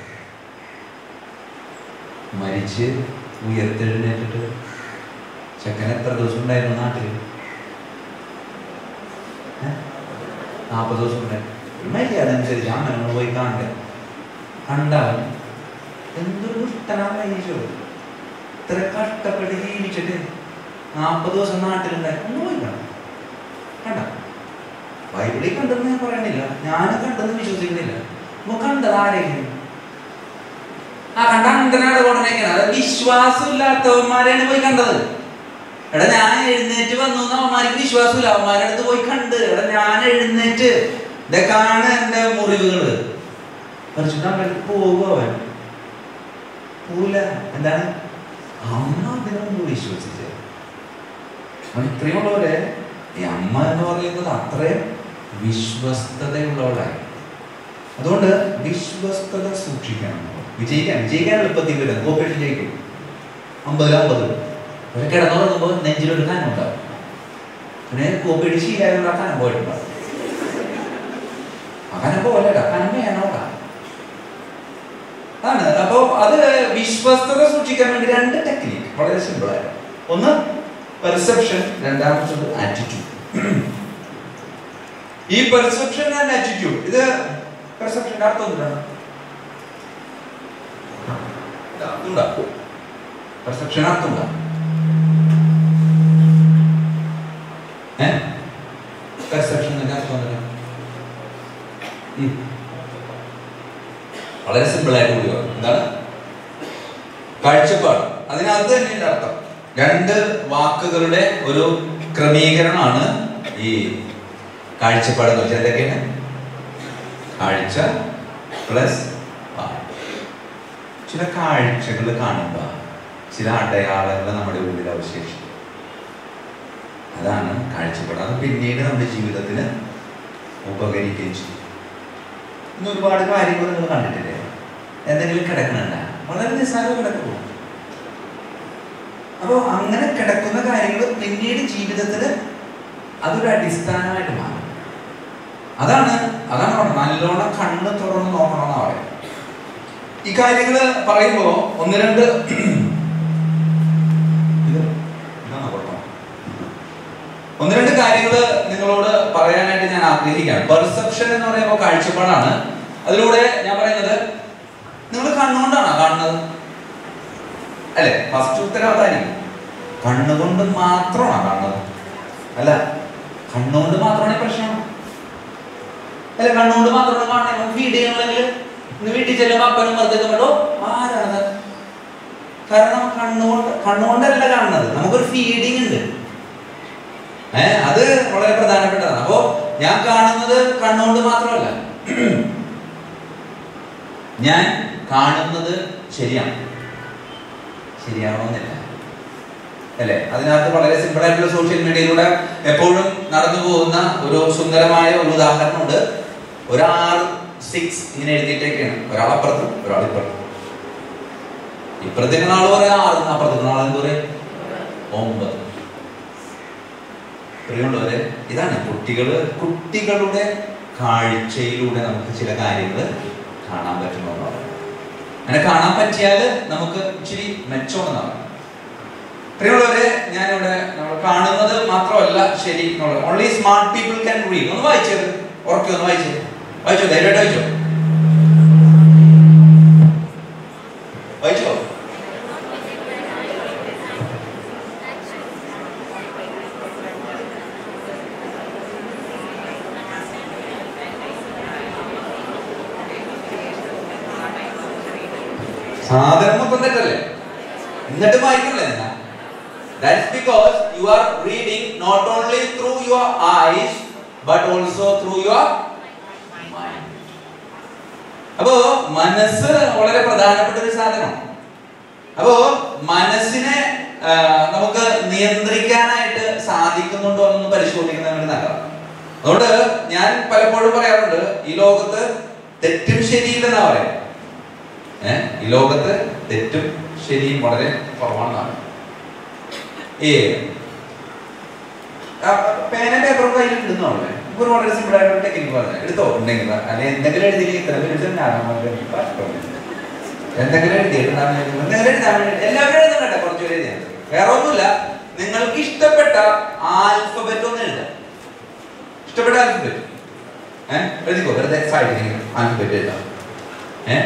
മരിച്ച് ഉയർത്തെഴുന്നേറ്റിട്ട് ചെക്കൻ എത്ര ദിവസം ഉണ്ടായിരുന്നു നാട്ടിൽ നാൽപ്പത് ദിവസം ഉണ്ടായിരുന്നു മര്യാദ അനുസരിച്ച് അമ്മനോട് പോയി കാണണ്ട കണ്ടാൽ എന്തൊരു ദുഷ്ടനാണ് ഈശോ ഇത്ര കഷ്ടപ്പെട്ട് ജീവിച്ചിട്ട് നാൽപ്പത് ദിവസം നാട്ടിലുണ്ടായി ഒന്ന് പോയി കാണാം കണ്ട ബൈബിളിൽ കണ്ടെന്ന് ഞാൻ പറയണില്ല ഞാൻ കണ്ടെന്ന് വിശ്വസിക്കുന്നില്ല അപ്പൊ കണ്ടത് ആരെങ്കിലും ആ കണ്ട അണ്ടനാട് കൊണ്ടേക്കാണ് അത് വിശ്വാസമില്ലാത്തവന്മാരെയാണ് പോയി കണ്ടത് എടാ ഞാൻ എഴുന്നേറ്റ് വന്നു എന്ന് അവന്മാർക്ക് വിശ്വാസമില്ല അവന്മാരുടെ അടുത്ത് പോയി കണ്ട് എടാ ഞാൻ എഴുന്നേറ്റ് ഇതേ കാണ എന്റെ മുറിവുകള് പരിശുദ്ധ പോകുക അവൻ പോവില്ല എന്താണ് അമ്മ അതിനു മുമ്പ് വിശ്വസിച്ചത് അവൻ ഇത്രയുള്ളവരെ ഈ അമ്മ എന്ന് പറയുന്നത് അത്രയും വിശ്വസ്തതയുള്ളവളായി അതുകൊണ്ട് വിശ്വസ്തത സൂക്ഷിക്കണം വിജയിക്കാൻ വിജയിക്കാൻ എളുപ്പത്തിൽ വരും കോപ്പറേഷൻ ജയിക്കും അമ്പതിൽ അമ്പത് ഒരു കിടന്നുറങ്ങുമ്പോൾ നെഞ്ചിലൊരു കനം ഉണ്ടാവും പിന്നെ കോപ്പിയുടെ ശീലമായതുകൊണ്ട് ആ കനം പോയിട്ടുണ്ടാവും ആ കനം പോലെ കനം വേണോട്ടാ ആണ് അപ്പോ അത് വിശ്വസ്തത സൂക്ഷിക്കാൻ വേണ്ടി രണ്ട് ടെക്നിക്ക് വളരെ സിമ്പിൾ ആയി ഒന്ന് പെർസെപ്ഷൻ രണ്ടാമത്തത് ആറ്റിറ്റ്യൂഡ് ഈ പെർസെപ്ഷൻ ആൻഡ് ആറ്റിറ്റ്യൂഡ് ഇത് പെർസെപ്ഷന്റെ അർത്ഥം എന്താണ് അർത്ഥമുണ്ടാ പെർസെപ്ഷൻ അർത്ഥമുണ്ടാ ഏ പെർസെപ്ഷൻ അർത്ഥം എന്താണ് ഉം. വളരെ സിമ്പിൾ ആയിട്ട് കൂടി പറയും എന്താണ് കാഴ്ചപ്പാട് അതിനകത്ത് തന്നെ ഇതിന്റെ അർത്ഥം രണ്ട് വാക്കുകളുടെ ഒരു ക്രമീകരണമാണ് ഈ കാഴ്ചപ്പാട് എന്ന് വെച്ചാൽ എന്തൊക്കെയാണ് കാഴ്ച പ്ലസ് ചില കാഴ്ചകൾ കാണുമ്പോൾ ചില അടയാളങ്ങൾ നമ്മുടെ ഉള്ളിൽ അവശേഷിക്കും അതാണ് കാഴ്ചപ്പാട് അത് പിന്നീട് നമ്മുടെ ജീവിതത്തിന് ഉപകരിക്കുകയും ചെയ്യും ഇന്ന് ഒരുപാട് കാര്യങ്ങൾ നിങ്ങൾ കണ്ടിട്ടില്ലേ എന്തെങ്കിലും കിടക്കണണ്ട വളരെ നിസ്സാരം കിടക്കുള്ളൂ അപ്പോൾ അങ്ങനെ കിടക്കുന്ന കാര്യങ്ങൾ പിന്നീട് ജീവിതത്തിൽ അതൊരു അടിസ്ഥാനമായിട്ട് മാറും അതാണ് അതാണ് പറഞ്ഞത് നല്ലോണം കണ്ണ് തുറന്ന് നോക്കണം എന്നാ പറയുന്നത് ഈ കാര്യങ്ങൾ പറയുമ്പോ ഒന്ന് രണ്ട് ഇത് ഇതാണോ കുഴപ്പം? ഒന്ന് രണ്ട് കാര്യങ്ങൾ നിങ്ങളോട് പറയാനായിട്ട് ഞാൻ ആഗ്രഹിക്കുകയാണ് പെർസെപ്ഷൻ എന്ന് പറയുമ്പോൾ കാഴ്ചപ്പാടാണ് അതിലൂടെ ഞാൻ പറയുന്നത് നിങ്ങൾ കണ്ണുകൊണ്ടാണോ കാണുന്നത് അല്ലെ ഫസ്റ്റ് ഉത്തരവാദിത്തായിരിക്കും കണ്ണുകൊണ്ട് മാത്രമാണോ കാണുന്നത് അല്ല കണ്ണുകൊണ്ട് മാത്രമാണ് പ്രശ്നം അല്ല കണ്ണുകൊണ്ട് മാത്രമാണ് കാണുന്നത് ഫീഡ് ചെയ്യണമെങ്കിൽ ഇന്ന് വീട്ടിൽ ചെല്ലുമ്പോൾ അപ്പനും മറുതൊക്കെ വേണ്ടോ ആരാണത് കാരണം കണ്ണുകൊണ്ട് കണ്ണുകൊണ്ടല്ല കാണുന്നത് നമുക്കൊരു ഫീഡിങ് ഉണ്ട് ഏ അത് വളരെ പ്രധാനപ്പെട്ടതാണ് അപ്പോ ഞാൻ കാണുന്നത് കണ്ണുകൊണ്ട് മാത്രമല്ല ഞാൻ കാണുന്നത് ശരിയാണ് ശരിയാവണമെന്നില്ല അല്ലെ അതിനകത്ത് വളരെ സിമ്പിൾ ആയിട്ടുള്ള സോഷ്യൽ മീഡിയയിലൂടെ എപ്പോഴും നടന്നു പോകുന്ന ഒരു സുന്ദരമായ ഒരു ഉദാഹരണമുണ്ട് ഒരു ആറ് സിക്സ് ഇങ്ങനെ എഴുതിയിട്ടൊക്കെയാണ് ഒരാളപ്പുറത്തും ഒരാളിപ്പുറത്തും ഇപ്പുറത്തേക്ക് ആൾ പറയാം ആറ് അപ്പുറത്തേക്ക് ആൾ എന്ത് പറയും ഒമ്പത് പ്രിയമുള്ളവരെ ഇതാണ് കുട്ടികള് കുട്ടികളുടെ കാഴ്ചയിലൂടെ നമുക്ക് ചില കാര്യങ്ങൾ കാണാൻ പറ്റുമെന്നാണ് അങ്ങനെ കാണാൻ പറ്റിയാൽ നമുക്ക് ഇച്ചിരി മെച്ചമെന്നാണ് പ്രിയമുള്ളവരെ ഞാനിവിടെ നമ്മൾ കാണുന്നത് മാത്രമല്ല ശരി only smart people can read ഒന്ന് വായിച്ചത് ഉറക്കെ ഒന്ന് വായിച്ചത് വായിച്ചോ ധൈര്യമായിട്ട് വായിച്ചോ വായിച്ചോ സാധനം മൊത്തം തെറ്റല്ലേ എന്നിട്ട് വായിക്കണല്ലേ നിങ്ങൾ That's because you are reading not only through your eyes but also through your mind. അപ്പോ മനസ്സ് വളരെ പ്രധാനപ്പെട്ട ഒരു സാധനമാണ് അപ്പോ മനസ്സിനെ ആ, നമുക്ക് നിയന്ത്രിക്കാനായിട്ട് സാധിക്കുന്നുണ്ടോ എന്നൊന്ന് പരിശോധിക്കുന്നത് വേണ്ടി നല്ലതാണ് അതുകൊണ്ട് ഞാൻ പലപ്പോഴും പറയാറുണ്ട് ഈ ലോകത്ത് തെറ്റും ശരിയില്ലെന്നാ പറയാം ഏഹ് ഈ ലോകത്ത് തെറ്റും ശരിയും വളരെ കുറവാണെന്നാണ് ഏ പേന പേപ്പറും കയ്യിലുണ്ടെന്നോ അല്ലേ നമുക്ക് ഒരു വളരെ സിമ്പിൾ ആയിട്ടുള്ള ടെക്നിക്ക് പറഞ്ഞു എടുത്തോ ഉണ്ടെങ്കിൽ അല്ലെ എന്തെങ്കിലും എഴുതിയില്ലെങ്കിൽ ഇത്ര പേര് എന്തെങ്കിലും എഴുതിയിട്ടുണ്ടാകും എന്തെങ്കിലും എഴുതാൻ വേണ്ടി എല്ലാവരും എഴുതണ്ട കുറച്ച് പേര് എഴുതിയാൽ മതി. വേറെ ഒന്നുമില്ല നിങ്ങൾക്ക് ഇഷ്ടപ്പെട്ട ആൽഫബറ്റ് ഒന്ന് എഴുതാം ഇഷ്ടപ്പെട്ട ആൽഫബറ്റ് ഏഹ് എഴുതിക്കോ വെറുതെ സൈഡിൽ ആൽഫബറ്റ് എഴുതാം ഏഹ്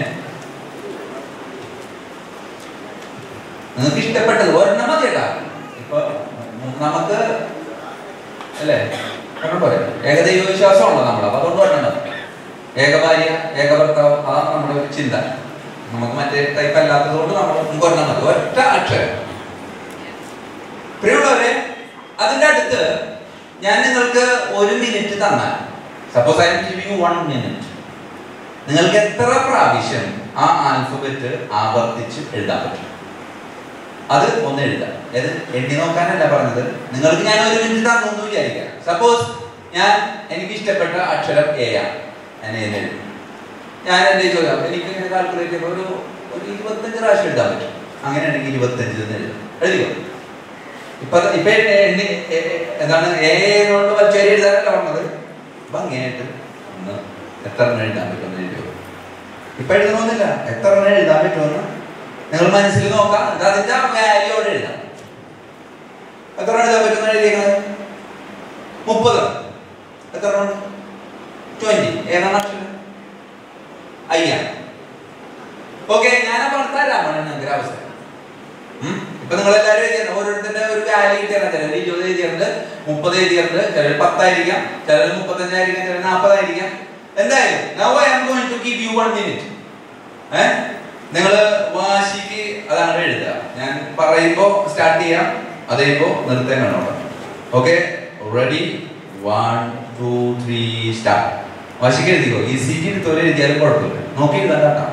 നിങ്ങൾക്ക് ഇഷ്ടപ്പെട്ടത് ഒരെണ്ണം മതി കേട്ടാ ഇപ്പൊ നമുക്ക് അല്ലേ ഒരെണ്ണം പോരെ ഏകദൈവ വിശ്വാസമാണല്ലോ നമ്മൾ അപ്പൊ അതുകൊണ്ട് ഒരെണ്ണം മതി ഏകഭാര്യ ഏകഭർത്താവ് അതാണ് നമ്മുടെ ഒരു ചിന്ത നമുക്ക് മറ്റേ ടൈപ്പ് അല്ലാത്തത് കൊണ്ട് നമ്മൾ നമുക്ക് ഒരെണ്ണം മതി ഒറ്റ അക്ഷരം പ്രിയമുള്ളവരെ അതിന്റെ അടുത്ത് ഞാൻ നിങ്ങൾക്ക് ഒരു മിനിറ്റ് തന്നാൽ suppose I'm giving one minute നിങ്ങൾക്ക് എത്ര പ്രാവശ്യം ആ ആൽഫബറ്റ് ആവർത്തിച്ച് എഴുതാൻ പറ്റും അത് ഒന്ന് എഴുതാം അത് എണ്ണി നോക്കാനല്ല പറഞ്ഞത് നിങ്ങൾക്ക് ഞാൻ ഒരു മിനിറ്റ് തന്നു എന്ന് വിചാരിക്കാം സപ്പോസ് ഞാൻ എനിക്ക് ഇഷ്ടപ്പെട്ട അക്ഷരം എ ആണ് ഞാൻ എ എഴുതി ഞാൻ എന്റെ ചോദ്യം എനിക്ക് ഇങ്ങനെ കാൽക്കുലേറ്റ് ചെയ്യുമ്പോൾ ഒരു ഒരു ഇരുപത്തഞ്ച് പ്രാവശ്യം എഴുതാൻ പറ്റും അങ്ങനെയാണെങ്കിൽ ഇരുപത്തഞ്ച് എന്ന് എഴുതാം എഴുതിയോ ഇപ്പൊ ഇപ്പൊ എണ്ണി എ- എ- എന്താണ് ഏനോട് വലിച്ചേരി എഴുതാനല്ല പറഞ്ഞത് ഭംഗിയായിട്ട് ഒന്ന് എത്ര എണ്ണം എഴുതാൻ പറ്റുമെന്ന് എഴുതിയോ ഇപ്പൊ എഴുതണമെന്നില്ല എത്ര എണ്ണം എഴുതാൻ പറ്റുമെന്ന് നിങ്ങൾ മനസ്സിൽ നോക്കാം എന്നിട്ട് അതിന്റെ വാല്യൂടെ എഴുതാം എത്ര എണ്ണം എഴുതാൻ പറ്റുന്ന എഴുതിയേക്കുന്നത് മുപ്പത് എത്ര എണ്ണം ട്വന്റി ഏതാണ് അക്ഷരം അയ്യാണ് ഓക്കെ ഞാനപ്പോ തരാമാണ് നിങ്ങൾക്ക് അവസരം ഉം? ഇപ്പൊ നിങ്ങൾ എല്ലാവരും എഴുതിയാണ് ഓരോരുത്തരുടെ ഒരു വാല്യൂ കിട്ടിയാണ് ചിലർ ഇരുപത് എഴുതിയിട്ടുണ്ട് മുപ്പത് എഴുതിയിട്ടുണ്ട് ചിലർ പത്തായിരിക്കാം ചിലർ മുപ്പത്തഞ്ചായിരിക്കാം ചിലർ നാൽപ്പതായിരിക്കാം എന്തായാലും now I am going to give you one minute ഏഹ് നിങ്ങൾ വാശിക്ക് അതാണ് എഴുതുക ഞാൻ പറയുമ്പോൾ സ്റ്റാർട്ട് ചെയ്യാം അതേപ്പോ നിർത്താൻ വേണം okay ready one two three start വാശിക്ക് എഴുതിക്കോ ഈ സീറ്റ് എടുത്തോലെ എഴുതിയാലും കുഴപ്പമില്ല നോക്കി എഴുതാൻ കേട്ടോ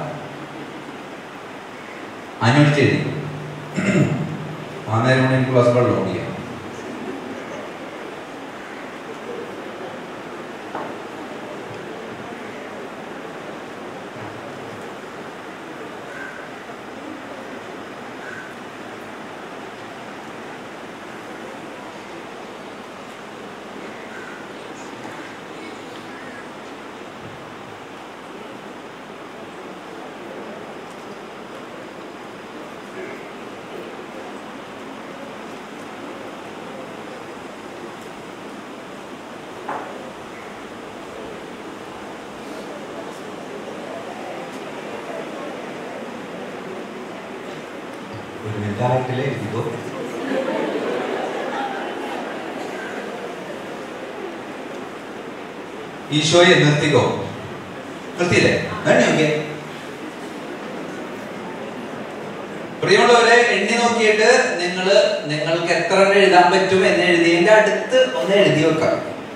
അഞ്ഞൂറ്റി എഴുതിക്കോ ആ നേരം കൊണ്ട് എനിക്ക് ക്ലാസ് വെള്ളം ഓടിയാം ഒരു മിനിറ്റ് ആയിട്ടില്ലേ എഴുതിക്കോ ഈശോയെ നിർത്തിക്കോ നിർത്തിയില്ലേ വേണ്ടി നോക്കിയേ പ്രിയമുള്ളവരെ എണ്ണി നോക്കിയിട്ട് നിങ്ങൾ നിങ്ങൾക്ക് എത്ര എണ്ണം എഴുതാൻ പറ്റും എന്ന് എഴുതിയതിന്റെ അടുത്ത് ഒന്ന് എഴുതി വെക്കാം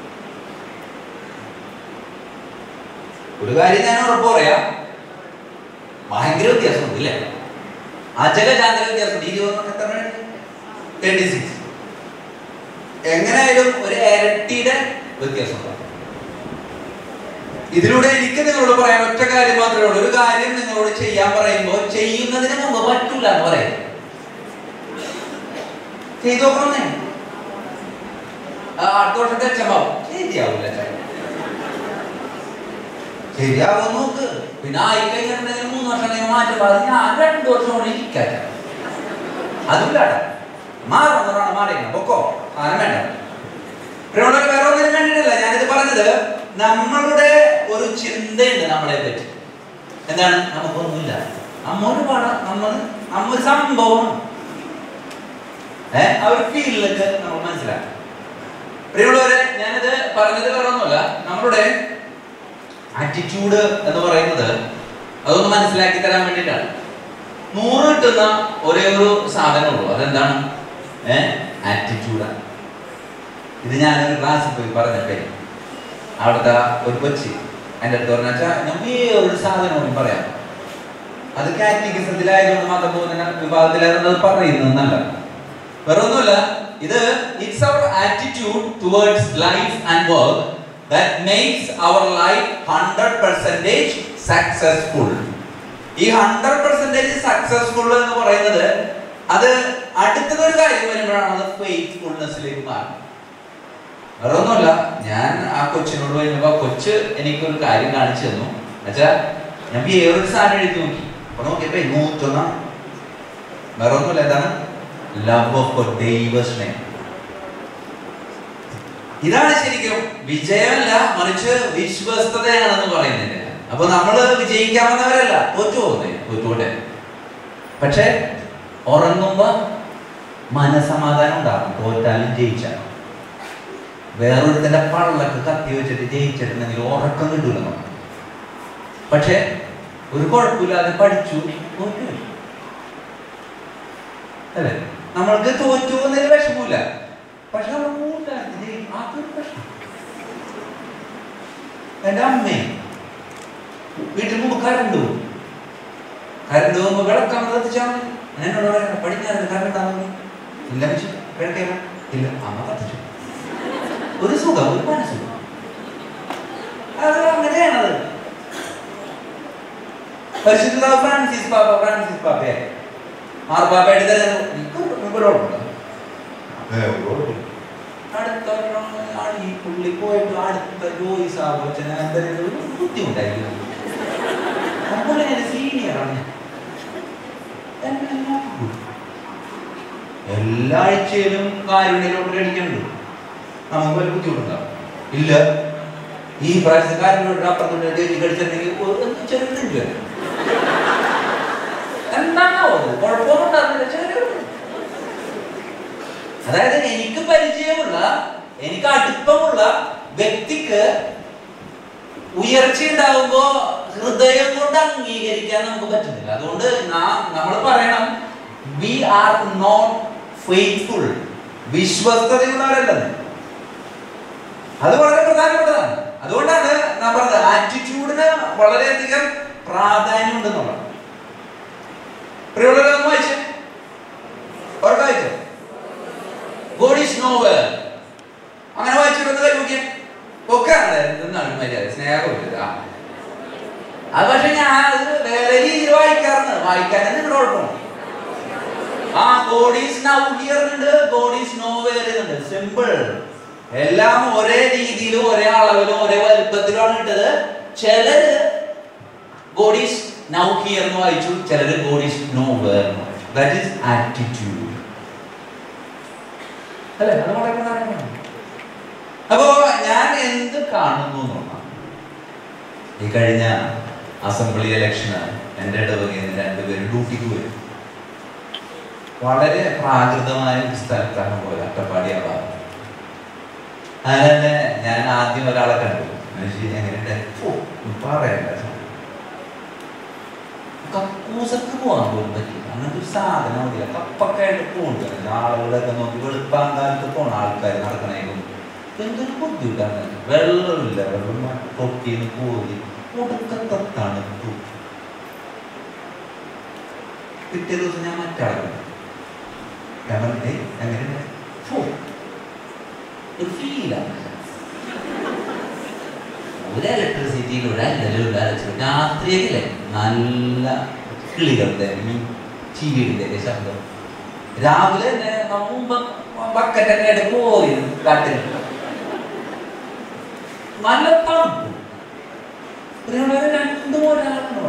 ഒരു കാര്യം ഞാൻ ഉറപ്പ് പറയാം ഭയങ്കര വ്യത്യാസമുണ്ട് ഇല്ലേ അജല ചാന്തല വ്യത്യാസമുണ്ട് ഇരുപത് എത്ര എണ്ണം എഴുതി? തേർട്ടി സിക്സ് എങ്ങനെയായാലും ഒരു ഇരട്ടിയുടെ വ്യത്യാസമുണ്ടാവും ഇതിലൂടെ എനിക്ക് നിങ്ങളോട് പറയാൻ ഒറ്റ കാര്യം മാത്രമേ ഉള്ളൂ ഒരു കാര്യം നിങ്ങളോട് ചെയ്യാൻ പറയുമ്പോൾ ചെയ്യുന്നതിന് മുമ്പ് പറ്റൂല എന്ന് പറയാം ചെയ്തു നോക്കണമെന്നേ ആ, അടുത്ത വർഷത്തെ അച്ഛമാവും ശരിയാവൂല അച്ഛൻ ശരിയാവും നോക്ക് പിന്നെ ആയിക്കഴിഞ്ഞിട്ടുണ്ടെങ്കിൽ മൂന്ന് വർഷം കഴിയുമ്പോൾ മാറ്റം അത് ഞാൻ രണ്ടു വർഷം കൊണ്ട് ഇരിക്കാം അതുമില്ലാട്ടെ മാറണം മാറിയാണ് പൊക്കോ സാധനം വേണ്ട പ്രിയമുള്ളവർ വേറെ ഒന്നിനും വേണ്ടിയിട്ടല്ല ഞാനിത് പറഞ്ഞത് നമ്മളുടെ ഒരു ചിന്തയുണ്ട് നമ്മളെ പറ്റി എന്താണ് നമുക്കൊന്നുമില്ല നമ്മൊരു പാടാം നമ്മൾ നമ്മൊരു സംഭവം ഏ ആ ഒരു ഫീലിലൊക്കെ നമ്മൾ മനസ്സിലാക്കും പ്രിയമുള്ളവരെ ഞാനിത് പറഞ്ഞത് വേറെ ഒന്നുമല്ല നമ്മളുടെ ആറ്റിറ്റ്യൂഡ് എന്ന് പറയുന്നത് അതൊന്ന് മനസ്സിലാക്കി തരാൻ വേണ്ടിയിട്ടാണ് നൂറ് കിട്ടുന്ന ഒരേ ഒരു സാധനമുള്ളൂ അതെന്താണ് ഏ ആറ്റിറ്റ്യൂഡാണ് ഇത് ഞാനൊരു ക്ലാസ്സിൽ പോയി പറഞ്ഞപ്പേ അവിടുത്തെ ഒരു കൊച്ചി എൻ്റെ അടുത്ത് പറഞ്ഞാൽ ഞാൻ വേറൊരു സാധനം കൂടി പറയാം അത് കാറ്റഗിസത്തിലായതുകൊണ്ട് മതബോധന വിഭാഗത്തിലായിരുന്നത് പറയുന്നതെന്നല്ല വേറെ ഒന്നുമല്ല ഇത് it's our attitude towards life and work that makes our life hundred percentage successful ഈ ഹൺഡ്രഡ് പെർസെൻറ്റേജ് സക്സസ്ഫുൾ എന്ന് പറയുന്നത് അത് അടുത്തതൊരു കാര്യം വരുമ്പോഴാണ് അത് ഫെയ്ത്ത്ഫുൾനെസ്സിലേക്ക് മാറുന്നത് വേറെ ഒന്നുമല്ല ഞാൻ ആ കൊച്ചിനോട് കഴിഞ്ഞപ്പോ ആ കൊച്ച് എനിക്കൊരു കാര്യം കാണിച്ചു തന്നു എന്നുവെച്ചാ ഞാൻ വേറൊരു സാധനം എഴുതി നോക്കി അപ്പൊ നോക്കിയപ്പോ നൂറ്റൊന്നാണ് വേറെ ഒന്നുമില്ല എന്താണ് ലവ് ഓഫ് ദൈവസ്നേഹം ഇതാണ് ശരിക്കും വിജയമല്ല മറിച്ച് വിശ്വസ്തതയാണെന്ന് പറയുന്നത് അപ്പൊ നമ്മള് വിജയിക്കാമെന്നവരല്ല തോറ്റു പോകുന്നേ തോറ്റുപോട്ടെ പക്ഷെ ഉറങ്ങുമ്പോ മനസമാധാനം ഉണ്ടാകും തോറ്റാലും ജയിച്ചാലും വേറൊരുത്തന്റെ പള്ളക്ക് കത്തി വെച്ചിട്ട് ജയിച്ചിട്ടുണ്ടെങ്കിൽ ഉറക്കം കിട്ടൂല നമുക്ക് പക്ഷെ ഒരു കുഴപ്പമില്ലാതെ പഠിച്ചു തോറ്റു അല്ലേ നമ്മൾക്ക് തോറ്റു എന്നതിൽ വിഷമമില്ല പക്ഷെ നമ്മൾ കൂട്ടുകാർക്ക് ജയിക്കും അതൊരു പ്രശ്നം എന്റെ അമ്മേ വീട്ടിൽ മുമ്പ് കരണ്ട് പോകും കരണ്ട് പോകുമ്പോ വിളക്കാൻ കത്തിച്ചാൽ മതി എന്നോട് പറയാം പഠിക്കാറുണ്ട് കരണ്ട് ആവുന്നു ഇല്ല വെച്ചു കിഴക്കേല ഇല്ല അമ്മ കത്തിച്ചു ഒരു സുഖം ഒരു മനസ്സുഖം അത് അങ്ങനെയാണത് പരിശുദ്ധ ഫ്രാൻസിസ് പാപ്പ ഫ്രാൻസിസ് പാപ്പയെ മാർപ്പാപ്പയുടെ മുമ്പിലോട്ടുണ്ട് അടുത്ത ആൾ ഈ പുള്ളി പോയിട്ട് അടുത്ത ജോയി സാഹോച്ചന എന്തെങ്കിലും ബുദ്ധിമുട്ടായിരിക്കും അപ്പോൾ ഞാൻ സീനിയറാണ് എല്ലാ ആഴ്ചയിലും കാരുണ്യലോട്ട് അടിക്കുന്നുണ്ട് നമുക്ക് ഒരു ബുദ്ധിമുട്ടുണ്ടാവും ഇല്ല ഈ പ്രാവശ്യത്തെ കാരുണ്യോട്ട് അപ്പുറത്തോട്ട് ചേച്ചി കടിച്ചിട്ടുണ്ടെങ്കിൽ ചെറുതില്ല എന്താണാവോ കുഴപ്പമൊന്നും ഉണ്ടാകുന്നില്ല ചെറിയ അതായത് എനിക്ക് പരിചയമുള്ള എനിക്ക് അടുപ്പമുള്ള വ്യക്തിക്ക് ഉയർച്ച ഉണ്ടാകുമ്പോ ഹൃദയം കൊണ്ട് അംഗീകരിക്കാൻ നമുക്ക് പറ്റുന്നില്ല അതുകൊണ്ട് നമ്മൾ പറയണം വി ആർ നോട്ട് ഫെയ്ത്ത്ഫുൾ വിശ്വസ്തതയുള്ളവരല്ലെന്ന് അത് വളരെ പ്രധാനപ്പെട്ടതാണ് അതുകൊണ്ടാണ് ഞാൻ പറഞ്ഞത് ആറ്റിറ്റ്യൂഡിന് വളരെയധികം പ്രാധാന്യം ഉണ്ടെന്നുള്ളത് പ്രിയമുള്ളവരൊന്ന് വായിച്ചേ ഉറക്കം വായിച്ചോ ഗോഡ് ഈസ് നോവൽ അങ്ങനെ വായിച്ചിട്ടൊന്ന് കൈ നോക്കിയേ ഒക്കെ എന്താണ് മര്യാദ സ്നേഹമില്ല അത് പക്ഷെ ഞാൻ അത് വേറെ രീതിയിൽ വായിക്കാറുണ്ട് വായിക്കാനും നിങ്ങളുടെ കുഴപ്പമാണ് ആ ഗോഡ് ഈസ് നൗ ഹിയർ ഉണ്ട് ഗോഡ് ഈസ് നോ വേർ ഉണ്ട് സിമ്പിൾ എല്ലാം ഒരേ രീതിയിലും ഒരേ അളവിലും ഒരേ വലുപ്പത്തിലുമാണ് ഇട്ടത് ചിലര് ഗോഡ് ഈസ് നൗ ഹിയർ എന്ന് വായിച്ചു ചിലര് ഗോഡ് ഈസ് നോ വേർ എന്ന് വായിച്ചു ദാറ്റ് ഈസ് ആറ്റിറ്റ്യൂഡ് അല്ലേ അത് വളരെ പ്രധാനമാണ് അപ്പോ ഞാൻ എന്ത് കാണുന്നു എന്നുള്ളതാണ് ഈ കഴിഞ്ഞ അസംബ്ലി ഇലക്ഷന് എൻ്റെ ഇടവകയിൽ നിന്ന് രണ്ടുപേരും ഡ്യൂട്ടിക്ക് വരും വളരെ പ്രാകൃതമായ ഒരു സ്ഥലത്താണ് പോയത് അട്ടപ്പാടി ആ ഭാഗം അങ്ങനെ ഞാൻ ആദ്യം ഒരാളെ കണ്ടു മനുഷ്യൻ എങ്ങനെയുണ്ട് ഓ പറയണ്ട കക്കൂസക്ക് പോകാൻ പോലും പറ്റില്ല അങ്ങനത്തെ ഒരു സാധനം മതിയില്ല കപ്പൊക്കെ ആയിട്ട് പോകുന്നുണ്ട് ആളുകളൊക്കെ നോക്കി വെളുപ്പാൻ കാലത്ത് പോണ ആൾക്കാർ നടക്കണേക്കും എന്തൊരു ബുദ്ധിമുട്ടാണ് വെള്ളമില്ല വെള്ളം തൊട്ടിന്ന് പോയി ഒടുക്കത്തെ തണുത്തു പിറ്റേ ദിവസം ഞാൻ മറ്റാളെ ഞാൻ പറഞ്ഞേ എങ്ങനെ ഫോ ഒരു ഫീലാണ് ഒരു ഇലക്ട്രിസിറ്റിയിലൂടെ അല്ലല്ലോ രാത്രിയൊക്കെ നല്ല കിളികളുടെ ഈ ചീവിടിന്റെ ശബ്ദം രാവിലെ തന്നെ മുമ്പ് ബക്കറ്റൊക്കെ ആയിട്ട് പോയി കാട്ടിൽ നല്ല തണുപ്പ് ഒരു രണ്ടു മൂന്നാളാണ്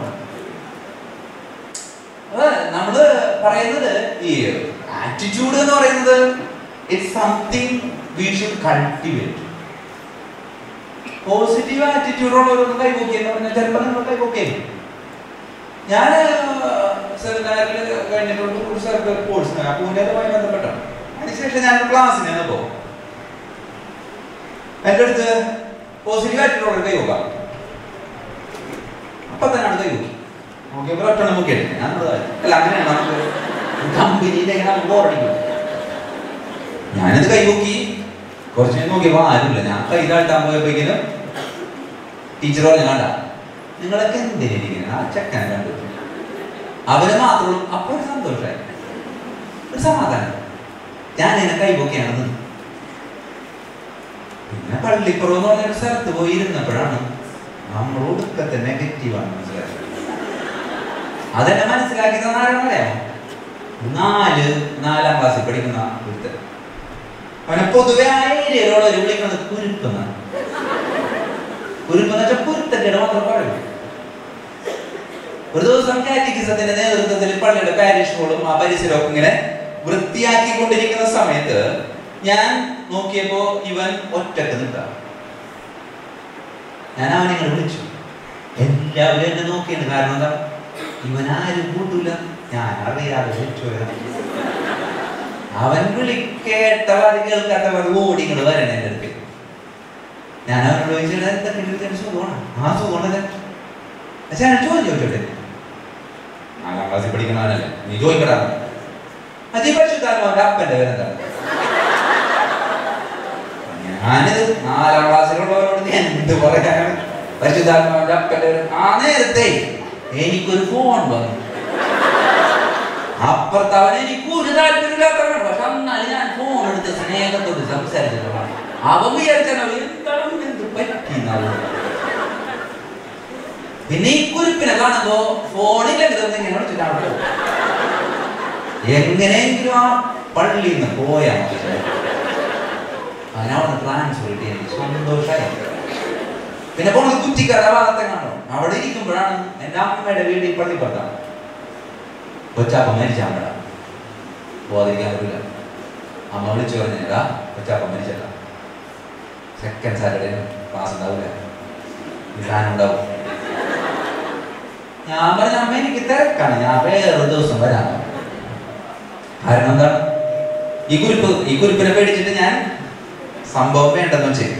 നമ്മള് പറയുന്നത് ഈ ആറ്റിറ്റ്യൂഡ് എന്ന് പറയുന്നത് it's something we should cultivate positive attitude ഉള്ളവരൊന്നും കൈപോക്കി എന്ന് പറഞ്ഞാൽ ചിലപ്പോൾ നിങ്ങൾ കൈപോക്കേ ഞാൻ സെമിനാറിൽ കഴിഞ്ഞിട്ടുണ്ട് ഒരു സർക്കാർ കോഴ്സിന് ആ പൂനെതുമായി ബന്ധപ്പെട്ടാണ് അതിനുശേഷം ഞാൻ ക്ലാസ്സിന് ചെന്നപ്പോ എൻ്റെ അടുത്ത് പോസിറ്റീവ് ആറ്റിറ്റ്യൂഡ് ഉള്ള കൈ നോക്കാം അപ്പൊ തന്നെ അടുത്ത് കൈ നോക്കി നോക്കിയപ്പോൾ ഒറ്റ നോക്കിയിട്ട് ഞാൻ അല്ല അങ്ങനെയാണ് നമുക്ക് കമ്പനിയിലെ നമുക്ക് ബോറടിക്കും ഞാനിത് കൈ നോക്കി കുറച്ച് നേരം നോക്കിയപ്പോൾ ആരുമില്ല ഞാൻ കൈ താഴ്ത്താൻ പോയപ്പോഴേക്കിനും ടീച്ചർ പറഞ്ഞു കണ്ട നിങ്ങളൊക്കെ എന്തിനിരിക്കുന്നത് ആ ചെക്കനെ കണ്ടു അവന് മാത്രം അപ്പോൾ ഒരു സന്തോഷമായി ഒരു സമാധാനം ഞാൻ എന്നെ കൈപോക്കിയാണ് നിന്ന് പിന്നെ പള്ളിപ്പുറം എന്ന് പറഞ്ഞൊരു സ്ഥലത്ത് പോയി ഇരുന്നപ്പോഴാണ് നമ്മൾ ഒടുക്കത്തെ നെഗറ്റീവാണ് മനസ്സിലായത് അതെന്നെ മനസ്സിലാക്കി തന്നാരാണറിയാമോ നാല് നാലാം ക്ലാസ്സിൽ പഠിക്കുന്ന ഒരുത്തൻ അവനെ പൊതുവെ ആ ഏരിയയിലുള്ളവർ വിളിക്കുന്നത് കുരുപ്പെന്നാണ് കുരുപ്പെന്ന് വെച്ചാൽ കുരുത്തക്കേട് മാത്രം പറയും ഒരു ദിവസം കാറ്റിക്കിസത്തിന്റെ നേതൃത്വത്തിൽ പള്ളിയുടെ പാരിഷ് ഹോളും ആ പരിസരവും ഇങ്ങനെ വൃത്തിയാക്കിക്കൊണ്ടിരിക്കുന്ന സമയത്ത് ഞാൻ നോക്കിയപ്പോ ഇവൻ ഒറ്റക്ക് നിൽക്കാം ഞാൻ അവനെ ഇങ്ങനെ വിളിച്ചു എല്ലാവരും എന്നെ നോക്കിയാണ് കാരണം എന്താ ഇവൻ ആരും കൂട്ടൂല ഞാൻ അറിയാതെ വിളിച്ചു വരാം അവൻ വിളിക്കേട്ടവർ കേൾക്കാത്തവർ ഓടി ഇങ്ങോട്ട് വരണേ എൻ്റെ അടുത്ത് ഞാൻ അവനോട് ചോദിച്ചാൽ എന്തൊക്കെ സുഖമാണ് ആ സുഖമാണ് പക്ഷെ ഞാൻ ചോദ്യം ചോദിച്ചോട്ടെ നാലാം ക്ലാസ്സിൽ പഠിക്കുന്നവനല്ലേ നീ ചോദിക്കടാ അജി പരിശുദ്ധാത്മാവിന്റെ അപ്പന്റെ പേരെന്താണ് ഞാനിത് നാലാം ക്ലാസ്സിലുള്ളവരോട് നീ എന്ത് പറയാനാണ് പരിശുദ്ധാത്മാവിന്റെ അപ്പന്റെ പേര് ആ നേരത്തെ എനിക്കൊരു ഫോൺ വന്നു അപ്പുറത്ത് അവൻ എനിക്ക് ഒരു താല്പര്യമില്ലാത്തവനാണ് പക്ഷെ എന്നാലും ഞാൻ ഫോൺ എടുത്ത് സ്നേഹത്തോട് സംസാരിച്ചിട്ടുള്ളതാണ് അവൻ വിചാരിച്ചാൽ എന്താണ് എന്ത് പറ്റിയെന്നാവും പിന്നെ ഈ കുരിപ്പിനെ കാണുമ്പോ ഫോണിൽ എന്തെങ്കിലും ഇങ്ങനെ വിളിച്ചിട്ടാണ് എങ്ങനെയെങ്കിലും ആ പള്ളിയിൽ നിന്ന് പോയാ മതി അതിനവിടെ ട്രാൻസ്ഫർ കിട്ടി എനിക്ക് സന്തോഷമായി പിന്നെ പോണത് കുറ്റിക്കട ഭാഗത്തെ കാണും അവിടെ ഇരിക്കുമ്പോഴാണ് എൻ്റെ അമ്മയുടെ വീട് ഈ പള്ളിപ്പുറത്താണ് കൊച്ചാപ്പ മരിച്ചാമ്പട ബോധിക്കാൻ പറ്റില്ല അമ്മ വിളിച്ചു പറഞ്ഞാ കൊച്ചാപ്പ മരിച്ചല്ല സെക്കൻഡ് സാറ്റർഡേ ക്ലാസ് ഉണ്ടാവില്ല ഞാനുണ്ടാവും ഞാൻ പറഞ്ഞ അമ്മ എനിക്ക് തിരക്കാണ് ഞാൻ വേറൊരു ദിവസം വരാം കാരണം എന്താണ് ഈ കുരിപ്പ് ഈ കുരിപ്പിനെ പേടിച്ചിട്ട് ഞാൻ സംഭവം വേണ്ടെന്ന് ചെയ്തു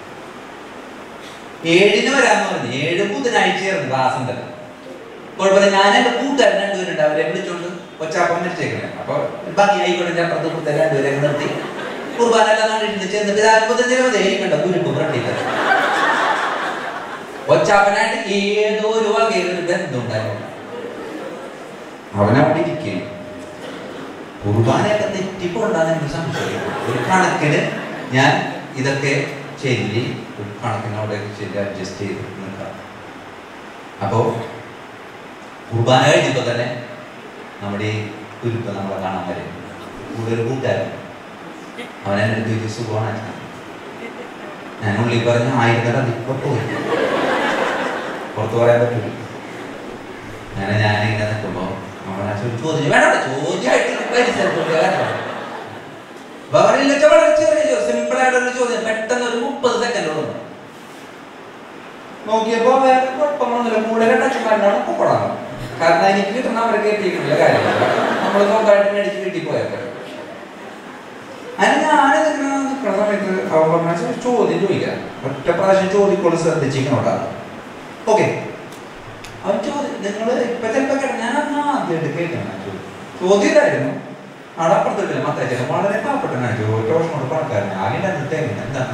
ഏഴിന് വരാന്ന് പറഞ്ഞു ഏഴ് ബുധനാഴ്ചയായിരുന്നു ക്ലാസ് ഉണ്ടല്ലോ കുഴപ്പമില്ല ഞാൻ എന്റെ കൂട്ടുകാരൻ രണ്ടുപേരുണ്ട് അവരെ വിളിച്ചോണ്ട് കൊച്ചാപ്പം മരിച്ചേക്കണേ അപ്പൊ ബാക്കി ആയിക്കോട്ടെ അപ്പുറത്ത് കൂട്ടുകാർ രണ്ടുപേരെ നിർത്തി കുർബാനെല്ലാം കണ്ടിട്ട് ചെന്നിട്ട് അത്ഭുതം മതി എനിക്കുണ്ടോ കുരിപ്പ് ഫ്രണ്ടില്ല കൊച്ചാപ്പനായിട്ട് ഏതോ ഒരു വകയിലൊരു ബന്ധം ഉണ്ടായിരുന്നു അവനവിടെ ഇരിക്കുകയാണ് കുർബാനയൊക്കെ തെറ്റിപ്പോണ്ടാന്ന് എനിക്ക് സംശയം ഒരു കണക്കിന് ഞാൻ ഇതൊക്കെ ചൊല്ലി ഒരു കണക്കിന് അവിടെ ചൊല്ലി അഡ്ജസ്റ്റ് ചെയ്ത് നിൽക്കാം അപ്പോ കുർബാന കഴിഞ്ഞപ്പോ തന്നെ നമ്മുടെ ഈ കുരുപ്പ് നമ്മളെ കാണാൻ വരും കൂടെ ഒരു കൂട്ടുകാരൻ അവൻ എൻ്റെ അടുത്ത് ചോദിച്ചു സുഖമാണ് ഞാൻ ഉള്ളിൽ പറഞ്ഞ ആയിരത്തട അതിപ്പോ പോയി പുറത്തു പറയാൻ പറ്റില്ല അങ്ങനെ ഞാനിങ്ങനെ നിൽക്കുമ്പോ അവനാ ചോദിച്ചു വേണ്ട ചോദ്യമായിട്ട് പറയില്ല വളരെ ചെറിയ സിമ്പിൾ ആയിട്ടൊരു ചോദ്യം പെട്ടെന്ന് ഒരു മുപ്പത് സെക്കൻഡോളം നോക്കിയപ്പോ വേറെ കുഴപ്പമൊന്നുമില്ല കൂടെ രണ്ടക്ഷന്മാരുടെ ഒപ്പപ്പെടാം കാരണം എനിക്ക് കിട്ടുന്ന അവരെ കേട്ടിരിക്കുന്നില്ല കാര്യമില്ല നമ്മൾ സ്വന്തമായിട്ട് മേടിച്ച് വീട്ടിൽ പോയപ്പോൾ അതിന് ഞാനിതിങ്ങനെ നിൽക്കുന്ന സമയത്ത് അവൻ പറഞ്ഞ ചോദ്യം ചോദിക്കാം ഒറ്റ പ്രാവശ്യം ചോദിക്കോളൂ ശ്രദ്ധിച്ചിരിക്കണോട്ടാണ് ഓക്കെ അവൻ ചോദ്യം നിങ്ങൾ ഇപ്പൊ ചിലപ്പോ കേട്ട ഞാൻ അന്ന് ആദ്യമായിട്ട് കേൾക്കണം ചോദ്യം ഇതായിരുന്നു അവിടെ അപ്പുറത്തില്ല മത്തേച്ചൻ വളരെ പാവപ്പെട്ടനാണ് ടോഷനോട് പണക്കാരൻ ആകെ എന്നിട്ട് എങ്ങനെ എന്താ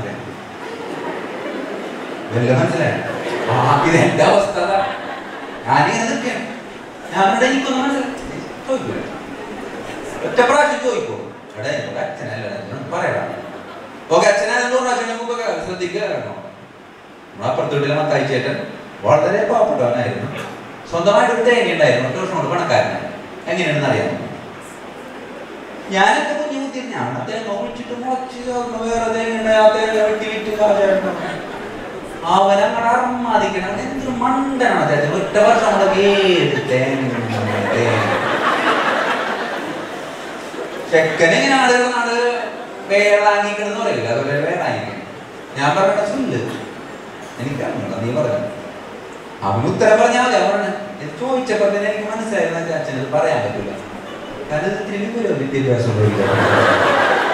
വല്ല മനസ്സിലായി ആ ഇത് എന്റെ അവസ്ഥ അതാ. ഞാനിങ്ങനെ നിൽക്കുകയാണ് ഞാൻ ഇവിടെ എനിക്കൊന്നും മനസ്സിലായി ചോദിക്കില്ല ഒറ്റ പ്രാവശ്യം ചോദിക്കോ എടാ എന്നോട് അച്ഛനല്ല എന്നോട് പറയടാ ഓക്കെ അച്ഛനാണ് നൂറ് പ്രാവശ്യം നമുക്കൊക്കെ ശ്രദ്ധിക്കുക കേട്ടോ നമ്മുടെ അപ്പുറത്ത് വീട്ടിലെ മത്തായി ചേട്ടൻ വളരെ പാവപ്പെട്ടവനായിരുന്നു സ്വന്തമായിട്ട് ഒരു തേങ്ങ ഉണ്ടായിരുന്നു ട്യൂഷൻ കൊണ്ട് പണക്കാരനാണ് എങ്ങനെയാണെന്ന് അറിയാമോ ഞാനൊക്കെ കുഞ്ഞു കുത്തി ഞാൻ ആ തേങ്ങ കുഴിച്ചിട്ട് മുളച്ച് ഒന്ന് വേറെ തേങ്ങ ഉണ്ടായി ആ തേങ്ങ വെട്ടി വിറ്റ് കാശായിരുന്നു അവൻ അങ്ങനെ അർമാദിക്കണം അവൻ എന്തൊരു മണ്ടനാണ് അദ്ദേഹം ഒറ്റ വർഷം നമ്മളെ ഏത് തേങ്ങ തേങ്ങ ചെക്കനെങ്ങനെ ആളുകൾ നാട് വേളാങ്ങിക്കണെന്ന് പറയില്ല അതുപോലെ വേളാങ്ങിക്കണം ഞാൻ പറയണ ചൊല്ല് എനിക്കറിഞ്ഞൂടാ നീ പറഞ്ഞു അവന് ഉത്തരം പറഞ്ഞാൽ മതി അവനാണ് ഇത് ചോദിച്ചപ്പോ തന്നെ എനിക്ക് മനസ്സിലായിരുന്നു എന്റെ അച്ഛൻ ഇത് പറയാൻ പറ്റില്ല കാരണം ഇത് ഇത്തിരി വിവരവും വിദ്യാഭ്യാസമുള്ള ഒരു ഇതാണ്.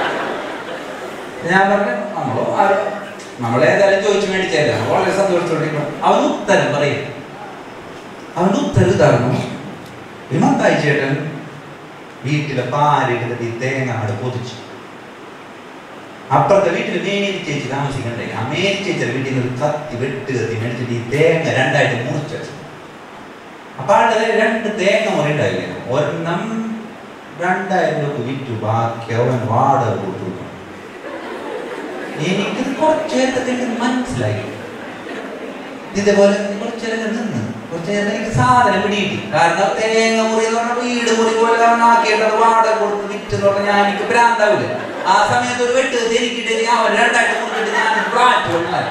ഞാൻ പറഞ്ഞു നമ്മളോ ആരോ നമ്മളേതായാലും ചോദിച്ചു മേടിച്ചായിരുന്നു നമ്മൾ വളരെ സന്തോഷത്തോടെ അവന് ഉത്തരം പറയും അവന്റെ ഉത്തരം ഇതായിരുന്നു ഒരു മത്തായി ചേട്ടൻ വീട്ടിലെ പാലിട്ട് തേങ്ങ അവിടെ പൊതിച്ചു അപ്പുറത്തെ വീട്ടിൽ മേരി ചേച്ചി താമസിക്കണ്ടേ ആ മേരി ചേച്ചിയുടെ വീട്ടിൽ നിന്ന് ഒരു കത്തി വെട്ട് കത്തി മേടിച്ചിട്ട് ഈ തേങ്ങ രണ്ടായിട്ട് മുറിച്ചു വെച്ചു അപ്പൊ ആളുടെ രണ്ട് തേങ്ങ മുറി ഉണ്ടായില്ല ഒരെണ്ണം രണ്ടായിരം രൂപ വിറ്റു ബാക്കി അവൻ വാടക കൊടുത്തു എനിക്ക് കുറച്ചു നേരത്തേക്ക് മനസ്സിലായി ഇതേപോലെ കുറച്ചു നേരം നിന്ന് കുറച്ചു നേരം എനിക്ക് സാധനം പിടികിട്ടി കാരണം തേങ്ങ മുറി എന്ന് പറഞ്ഞാൽ വീട് മുറി പോലെ അവൻ ആക്കിയിട്ട് അത് വാടക കൊടുത്ത് വിറ്റെന്ന് പറഞ്ഞാൽ ഞാൻ എനിക്ക് ഭ്രാന്താവില്ല ആ സമയത്ത് ഒരു വെട്ട് എനിക്കിട്ട് ഞാൻ ഒരു രണ്ടായിട്ട് മുറിച്ചിട്ട് ഞാൻ ഫ്ലാറ്റ് കൊണ്ടായി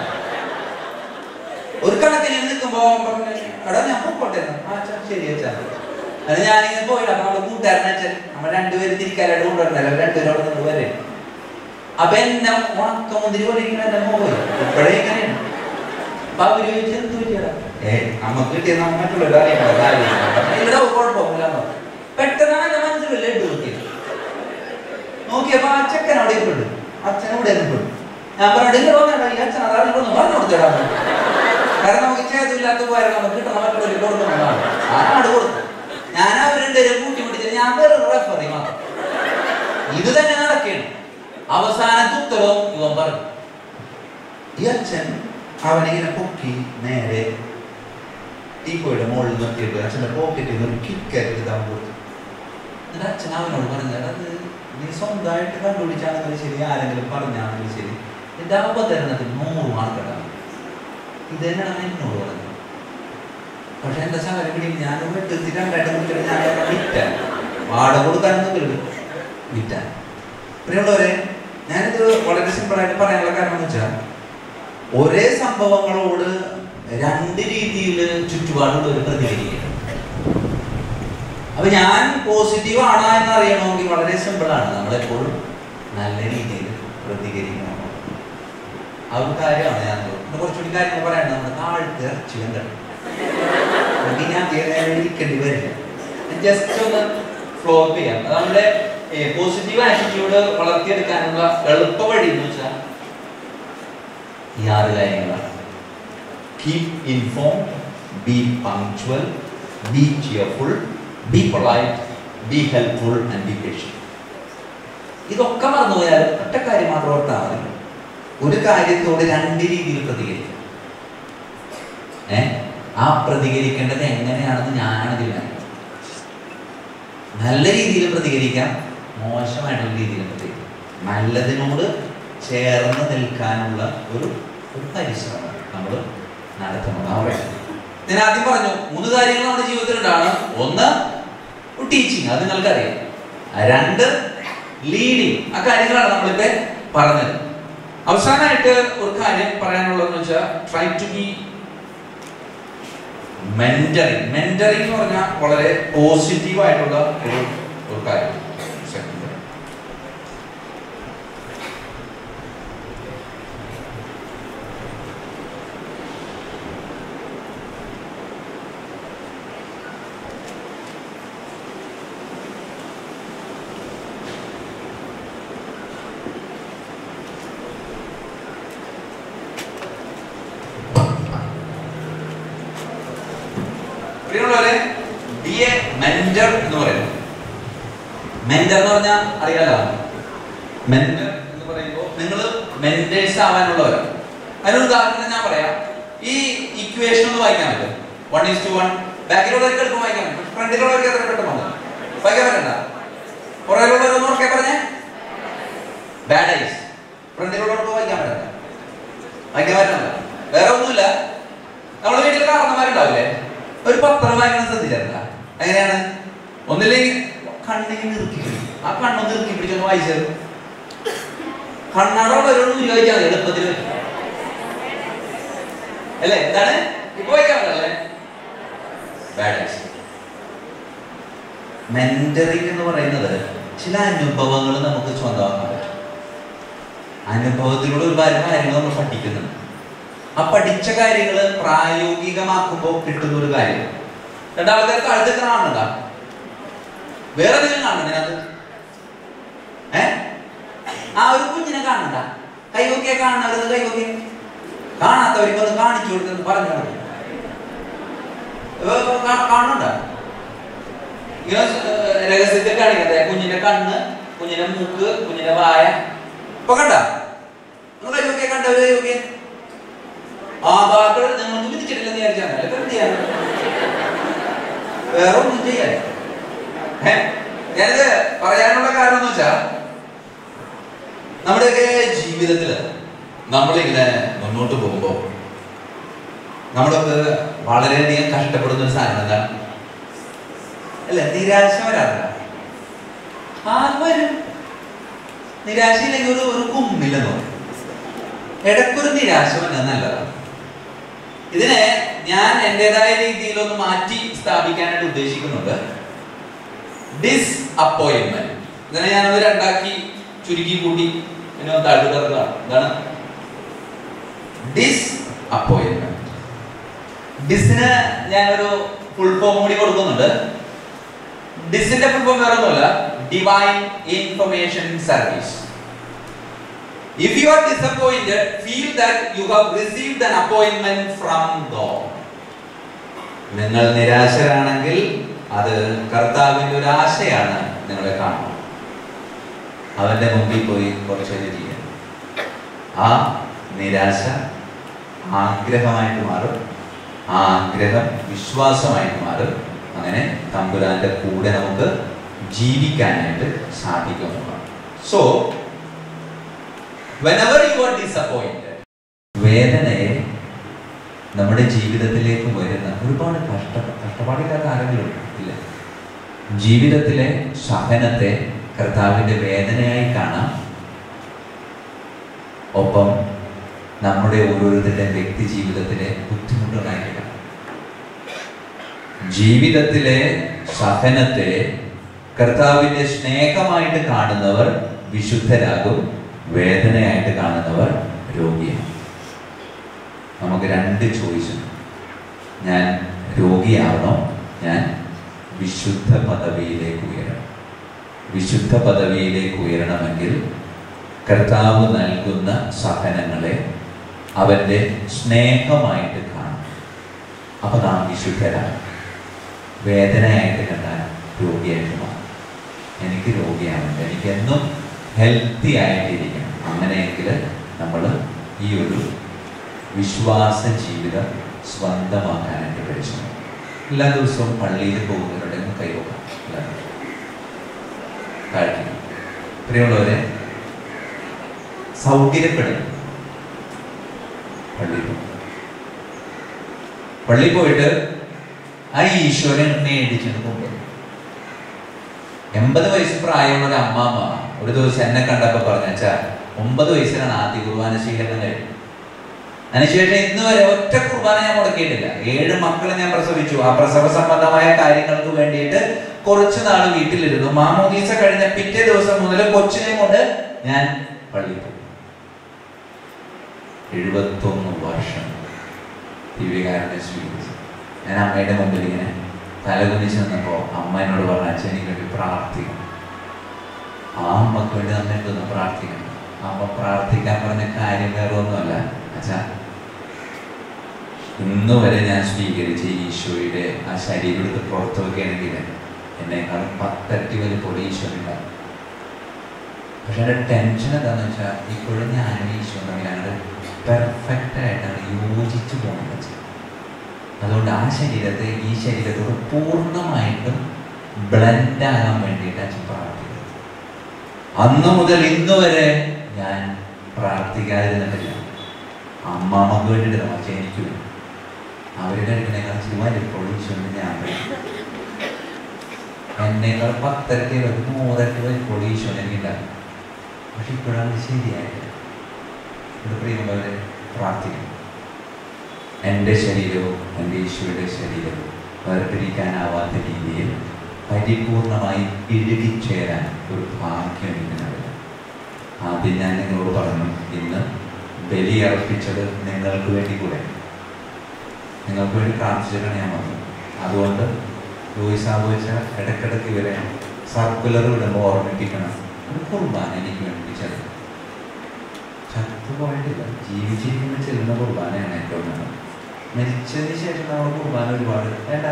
ഒരു കണക്കിന് നിൽക്കുമ്പോ അവൻ പറഞ്ഞു എടാ ഞാൻ പൊക്കോട്ടെ എന്ന്." ആ അച്ഛാ ശരി അച്ഛാ അത് ഞാനിങ്ങനെ പോയില്ല അപ്പൊ നമ്മുടെ കൂട്ടുകാരൻ അച്ഛൻ നമ്മൾ രണ്ടുപേരും തിരിക്കാനായിട്ട് കൊണ്ടുവരണല്ലോ രണ്ടുപേരും അവിടെ നിന്ന് വരെ അപ്പൊ എന്നെ ഉണക്ക മുന്തിരി പോലെ ഇങ്ങനെ എന്നെ പോയി ഇപ്പോഴേ ഇങ്ങനെയാണ് അപ്പൊ അവര് ചോദിച്ചു എന്ത് പറ്റിയടാ ഏ നമുക്ക് കിട്ടിയ നമ്മ മറ്റുള്ളവർ അറിയണോ കാര്യം ഇവിടെ കുഴപ്പമൊന്നുമില്ല എന്ന് പറഞ്ഞു. പെട്ടെന്നാണ് എന്റെ മനസ്സിൽ ലഡു നോക്കിയത് നോക്കിയപ്പോ ആ ചെക്കൻ അവിടെ ഇരിപ്പുണ്ട് അച്ഛൻ ഇവിടെ ഇരിപ്പുണ്ട് ഞാൻ പറഞ്ഞു നിങ്ങൾ വന്നേടാ ഈ അച്ഛൻ അതാണ് ഇവിടെ ഒന്ന് പറഞ്ഞു കൊടുത്തേടാ എന്ന്." കാരണം നമുക്ക് ചേതമില്ലാത്ത പോയാലും നമുക്ക് കിട്ടണ മറ്റുള്ളവർ കൊടുക്കുന്നതാണ് ആരാണ് കൊടുത്തു ഞാൻ അവരുടെ കൂട്ടി പിടിച്ചിട്ട് ഞാൻ വേറെ റെഫറി മാത്രം ഇത് തന്നെ നടക്കുകയാണ് അവസാനത്തെ ഉത്തരവും ഇവൻ പറഞ്ഞു ഈ അച്ഛൻ അവനിങ്ങനെ പൊക്കി നേരെ ടീപ്പോയുടെ മുകളിൽ നിർത്തിയിട്ട് അച്ഛൻ്റെ പോക്കറ്റിൽ നിന്ന് ഒരു കിക്കറ്റ് ഇതാൻ കൊടുത്തു എന്നിട്ട് അച്ഛൻ അവനോട് പറഞ്ഞത് അത് നീ സ്വന്തമായിട്ട് കണ്ടുപിടിച്ചാണെങ്കിലും ശരി ആരെങ്കിലും പറഞ്ഞാണെങ്കിലും ശരി എന്റെ അവതരണത്തിന് നൂറ് മാർക്കിടാണ് ഇത് തന്നെയാണ് അവൻ എന്നോട് പറഞ്ഞത് പക്ഷെ എന്റെ സാഹചര്യം ഞാൻ വെട്ടി രണ്ടായിട്ട് മുറിച്ചിട്ട് ഞാൻ അവനെ വിറ്റാൻ വാടക കൊടുക്കാനൊന്നും വിറ്റാൻ പ്രിയമുള്ളവരെ ഞാനിത് വളരെ സിമ്പിളായിട്ട് പറയാനുള്ള കാരണം എന്ന് വെച്ചാൽ ഒരേ സംഭവങ്ങളോട് രണ്ട് രീതിയിൽ ചുറ്റുപാടുള്ളവർ പ്രതികരിക്കണം അപ്പൊ ഞാൻ പോസിറ്റീവ് ആണോ എന്ന് അറിയണമെങ്കിൽ വളരെ സിമ്പിൾ ആണ് നമ്മളെപ്പോഴും നല്ല രീതിയിൽ പ്രതികരിക്കണം ആ ഒരു കാര്യമാണ് ഞാൻ പിന്നെ കുറച്ചുകൂടി കാര്യങ്ങൾ പറയാനുണ്ട് നമ്മുടെ താഴ്ത്ത് ഇറച്ചി കണ്ടത് എനിക്ക് ഞാൻ തീരെ ഇരിക്കേണ്ടി വരില്ല ജസ്റ്റ് ഒന്ന് ഫ്ലോ ചെയ്യാം അത് നമ്മുടെ പോസിറ്റീവ് ആറ്റിറ്റ്യൂഡ് വളർത്തിയെടുക്കാനുള്ള എളുപ്പ വഴി എന്ന് വെച്ചാൽ ഈ ആറ് കാര്യങ്ങളാണ് keep inform be punctual be cheerful be polite be helpful and be patient ഇതൊക്കെ മറന്നുപോയാൽ ഒറ്റ കാര്യം മാത്രം ഓർത്താൽ മതി ഒരു കാര്യത്തോട് രണ്ട് രീതിയിൽ പ്രതികരിക്കും ഏ ആ പ്രതികരിക്കേണ്ടത് എങ്ങനെയാണെന്ന് ഞാനാണ് തീരുമാനിക്കുന്നത് നല്ല രീതിയിൽ പ്രതികരിക്കാം മോശമായിട്ടുള്ള രീതിയിൽ പ്രതികരിക്കാം നല്ലതിനോട് ചേർന്ന് നിൽക്കാനുള്ള ഒരു ഒരു പരിശ്രമം നമ്മൾ നടത്തണം അവിടെ ഞാൻ ആദ്യം പറഞ്ഞു മൂന്ന് കാര്യങ്ങൾ നമ്മുടെ ജീവിതത്തിൽ ഉണ്ടാണ് ഒന്ന് ടീച്ചിങ് അത് നിങ്ങൾക്കറിയാം രണ്ട് ലീഡിങ് ആ കാര്യങ്ങളാണ് നമ്മളിപ്പോ പറഞ്ഞത് അവസാനമായിട്ട് ഒരു കാര്യം പറയാനുള്ളതെന്ന് വെച്ചാൽ try to be mentoring mentoring എന്ന് പറഞ്ഞാൽ വളരെ പോസിറ്റീവ് ആയിട്ടുള്ള ഒരു ഒരു കാര്യം Second. പ്രിയമുള്ളവരെ ബി എ മെന്റർ എന്ന് പറയുന്നത് മെന്റർ എന്ന് പറഞ്ഞാൽ അറിയാലോ മെന്റർ എന്ന് പറയുമ്പോൾ നിങ്ങൾ മെന്റേഴ്സ് ആവാനുള്ളവരാണ് അതിനൊരു ഉദാഹരണം ഞാൻ പറയാം ഈ ഇക്വേഷൻ ഒന്ന് വായിക്കാൻ പറ്റും വൺ ഈസ് ടു വൺ ബാക്കിലുള്ളവർക്ക് എളുപ്പം വായിക്കാൻ പറ്റും ഫ്രണ്ടിലുള്ളവർക്ക് എത്ര പെട്ടെന്ന് വായിക്കാൻ പറ്റണ്ട പുറകിലുള്ളവരൊന്നും ഉറക്കെ പറഞ്ഞേ ബാഡ് ഐസ് ഫ്രണ്ടിലുള്ളവർക്ക് വായിക്കാൻ പറ്റില്ല വായിക്കാൻ പറ്റില്ല വേറെ ഒന്നുമില്ല നമ്മുടെ വീട്ടിൽ കാരണന്മാരുണ്ടാവില്ലേ ഒരു പത്രം വായിക്കണം ശ്രദ്ധിച്ചിട്ടില്ല എങ്ങനെയാണ് ഒന്നില്ലെങ്കിൽ കണ്ണിങ്ങനെ ഇറുക്കി പിടിക്കും ആ കണ്ണൊന്ന് ഇറുക്കി പിടിച്ചൊന്ന് വായിച്ചത് കണ്ണാടോടൊരു ചോദിച്ചാൽ മതി എളുപ്പത്തിൽ വരും. അല്ലേ എന്താണ് ഇപ്പൊ വായിക്കാൻ പറ്റല്ലേ ബാഡ് ഐസ് മെന്ററിംഗ് എന്ന് പറയുന്നത് ചില അനുഭവങ്ങൾ നമുക്ക് സ്വന്തമാക്കാൻ പറ്റും അനുഭവത്തിലൂടെ ഒരുപാട് കാര്യങ്ങൾ നമ്മൾ പഠിക്കുന്നുണ്ട് ആ പഠിച്ച കാര്യങ്ങൾ പ്രായോഗികമാക്കുമ്പോൾ കിട്ടുന്ന ഒരു കാര്യം രണ്ടാമത്തെ കാലത്ത് കാണുന്നുണ്ടോ വേറെ എന്തെങ്കിലും കാണുന്നുണ്ട് അതിനകത്ത് ഏ ആ ഒരു കുഞ്ഞിനെ കാണണ്ട കൈവക്കിയെ കാണുന്നവരത് കൈവക്കി കാണാത്തവർക്ക് ഒന്ന് കാണിച്ചു കൊടുക്കുന്നു പറഞ്ഞു കൊടുക്കും കാണുന്നുണ്ടോ ഇങ്ങനെ ഏഹ്, രഹസ്യത്തിൽ കാണിക്കട്ടെ കുഞ്ഞിന്റെ കണ്ണ് കുഞ്ഞിന്റെ മൂക്ക് കുഞ്ഞിന്റെ വായ ഇപ്പൊ കണ്ട നിങ്ങൾ കൈവക്കിയെ കണ്ടവര് കൈവക്കിയെ ആ ബാക്കൾ നിങ്ങൾക്ക് വിധിച്ചിട്ടില്ലെന്ന് വിചാരിച്ചാൽ മതി. എന്ത് ചെയ്യാൻ വേറെ ഒന്നും ചെയ്യാൻ ഏ? ഞാനിത് പറയാനുള്ള കാരണം എന്ന് വെച്ചാ നമ്മുടെയൊക്കെ ജീവിതത്തില് നമ്മളിങ്ങനെ മുന്നോട്ട് പോകുമ്പോൾ നമ്മളൊക്കെ വളരെയധികം കഷ്ടപ്പെടുന്ന ഒരു സാധനം എന്താണ് അല്ല നിരാശ വരാറില്ല ആ വരും നിരാശയില്ലെങ്കിൽ ഒരു ഒരു കുമ്മില്ലെന്ന് പറയും ഇടയ്ക്കൊരു നിരാശ വന്നത് നല്ലതാണ് ഇതിനെ ഞാൻ എന്റേതായ രീതിയിലൊന്ന് മാറ്റി സ്ഥാപിക്കാനായിട്ട് ഉദ്ദേശിക്കുന്നുണ്ട് ഡിസ് അപ്പോയിന്റ്മെന്റ് ഇതിനെ ഞാനത് രണ്ടാക്കി ചുരുക്കി കൂട്ടി പിന്നെ ഒന്ന് താഴ്ത്തി തറുന്നതാണ് എന്താണ് ഡിസ് അപ്പോയിന്റ്മെന്റ് ഡിസിന് ഞാനൊരു ഫുൾ ഫോം കൂടി കൊടുക്കുന്നുണ്ട് ഡിസിന്റെ ഫുൾ ഫോം വേറെ ഒന്നുമല്ല divine information service If you are disappointed, feel that you have received an appointment from God. നിങ്ങൾ നിരാശരാണെങ്കിൽ അത് കർത്താവിന്റെ ഒരു ആശയാണ് നിങ്ങളെ കാണുന്നത് അവന്റെ മുമ്പിൽ പോയി കുറച്ച് ചെയ്യാം ആ നിരാശ ആഗ്രഹമായിട്ട് മാറും ആ ആഗ്രഹം വിശ്വാസമായിട്ട് മാറും അങ്ങനെ തമ്പുരാന്റെ കൂടെ നമുക്ക് ജീവിക്കാനായിട്ട് സാധിക്കുന്നതാണ് so whenever you are disappointed വേദനയെ നമ്മുടെ ജീവിതത്തിലേക്ക് വരുന്ന ഒരുപാട് കഷ്ട കഷ്ടപ്പാടില്ലാത്ത ആരെങ്കിലും ഇല്ല ജീവിതത്തിലെ സഹനത്തെ കർത്താവിന്റെ വേദനയായി കാണാം ഒപ്പം നമ്മുടെ ഓരോരുത്തരുടെ വ്യക്തി ജീവിതത്തിലെ ബുദ്ധിമുട്ടുകളായി കാണാം ജീവിതത്തിലെ സഹനത്തെ കർത്താവിന്റെ സ്നേഹമായിട്ട് കാണുന്നവർ വിശുദ്ധരാകും വേദനയായിട്ട് കാണുന്നവർ രോഗിയാണ് നമുക്ക് രണ്ട് ചോയ്സ് ഞാൻ രോഗിയാവണോ ഞാൻ വിശുദ്ധ പദവിയിലേക്ക് ഉയരണം വിശുദ്ധ പദവിയിലേക്ക് ഉയരണമെങ്കിൽ കർത്താവ് നൽകുന്ന സഹനങ്ങളെ അവന്റെ സ്നേഹമായിട്ട് കാണും അപ്പൊ നാം വിശുദ്ധരാണ് വേദനയായിട്ട് കണ്ടാൽ രോഗിയായിട്ട് മാറും എനിക്ക് രോഗിയാവുന്നുണ്ട് എനിക്ക് എന്നും ഹെൽത്തി ആയിട്ടിരിക്കണം അങ്ങനെയെങ്കിൽ നമ്മൾ ഈ ഒരു വിശ്വാസ ജീവിതം സ്വന്തമാക്കാനായിട്ട് പരിശ്രമിക്കും എല്ലാ ദിവസവും പള്ളിയിൽ പോകുന്നവരുടെ ഒന്ന് കൈവക്കാം എല്ലാ ദിവസവും. താഴ്ത്തിക്കും പ്രിയമുള്ളവരെ സൗകര്യപ്പെടും പള്ളിയിൽ പോകും പള്ളിയിൽ പോയിട്ട് ആ ഈശ്വരൻ മേടിച്ചിട്ട് കൊണ്ടുവരും എൺപത് വയസ്സ് പ്രായമുള്ള ഒരു അമ്മാമ്മ ഒരു ദിവസം എന്നെ കണ്ടപ്പോ പറഞ്ഞാ ഒമ്പത് വയസ്സിലാണ് ആദ്യ കുർബാന സ്വീകരണം കഴിഞ്ഞത് അതിനുശേഷം ഇന്ന് വരെ ഒറ്റ കുർബാന ഞാൻ മുടക്കിയിട്ടില്ല ഏഴ് മക്കളെ ഞാൻ പ്രസവിച്ചു ആ പ്രസവ സംബന്ധമായ കാര്യങ്ങൾക്ക് വേണ്ടിയിട്ട് കുറച്ചു നാൾ വീട്ടിലിരുന്നു മാമോദീസ കഴിഞ്ഞ പിറ്റേ ദിവസം മുതൽ കൊച്ചിനെ കൊണ്ട് ഞാൻ പള്ളിയിൽ പോയി എഴുപത്തൊന്ന് വർഷം ദിവ്യകാരനെ സ്വീകരിച്ചു ഞാൻ അമ്മയുടെ മുമ്പിൽ ഇങ്ങനെ തലകുനിച്ച് നിന്നപ്പോ അമ്മ എന്നോട് പറഞ്ഞ അച്ഛൻ എനിക്ക് വേണ്ടി പ്രാർത്ഥിക്കണം ആ അമ്മക്ക് വേണ്ടി നമ്മെ എന്തൊന്ന് പ്രാർത്ഥിക്കണം അമ്മ പ്രാർത്ഥിക്കാൻ പറഞ്ഞ കാര്യം വേറെ ഒന്നുമല്ല അച്ഛാ ഇന്ന് വരെ ഞാൻ സ്വീകരിച്ച ഈശോയുടെ ആ ശരീരം എടുത്ത് പുറത്തു വെക്കുകയാണെങ്കിൽ എന്നെക്കാളും പത്തരട്ടി വലിപ്പമുള്ള ഈശോയുണ്ടാകും പക്ഷെ എൻ്റെ ടെൻഷൻ എന്താണെന്ന് വെച്ചാൽ ഇപ്പോഴും ഞാനും ഈശോ തമ്മിലാണ് പെർഫെക്റ്റ് ആയിട്ടാണ് യോജിച്ചു പോകുന്നത് അച്ഛൻ. അതുകൊണ്ട് ആ ശരീരത്തെ ഈ ശരീരത്തോട് പൂർണ്ണമായിട്ടും ബ്ലെൻഡ് ആകാൻ വേണ്ടിയിട്ട് അച്ഛൻ പ്രാർത്ഥിക്കുന്നു അന്ന് മുതൽ ഇന്ന് വരെ ഞാൻ പ്രാർത്ഥിക്കാതിരുന്നിട്ടില്ല അമ്മാമ്മക്ക് വേണ്ടിയിട്ട് പക്ഷേ എനിക്ക് വേണ്ടി അവര് കഴിക്കണേക്കാൾ ചുമ്മാരിപ്പോൾ ഈശോന്ന് ഞാൻ കഴിക്കും. എന്നേക്കാൾ പത്തരട്ടി നൂറരട്ടി വലിപ്പോൾ ഈശോ എനിക്കുണ്ടാകും പക്ഷെ ഇപ്പോഴാണ് ഇത് ശരിയായത് ഇവിടെ പ്രിയമുള്ളവരെ പ്രാർത്ഥിക്കും എൻ്റെ ശരീരവും എൻ്റെ ഈശോയുടെ ശരീരവും വേർപിരിക്കാനാവാത്ത രീതിയിൽ പരിപൂർണമായി ഇഴുകിച്ചേരാൻ ഒരു ഭാഗ്യം ഇതിനുണ്ട് ആദ്യം ഞാൻ നിങ്ങളോട് പറഞ്ഞു ഇന്ന് ബലിയർപ്പിച്ചത് നിങ്ങൾക്ക് വേണ്ടി കൂടെ നിങ്ങൾക്ക് വേണ്ടി പ്രാർത്ഥിച്ചിട്ടാണ് ഞാൻ വന്നത് അതുകൊണ്ട് ലൂയിസ് ആഘോഷിച്ച ഇടയ്ക്കിടയ്ക്ക് ഇവരെ സർക്കുലർ വിടുമ്പോൾ ഓർമ്മിപ്പിക്കണം ഒരു കുർബാന എനിക്ക് വേണ്ടി ചെല്ലും ചത്തു പോയിട്ടില്ല ജീവിച്ചിരിക്കുന്ന ചെല്ലുന്ന കുർബാനയാണ് ഏറ്റവും നല്ലത് മരിച്ചതിന് ശേഷം നമ്മൾ കുർബാന ഒരുപാട് വേണ്ട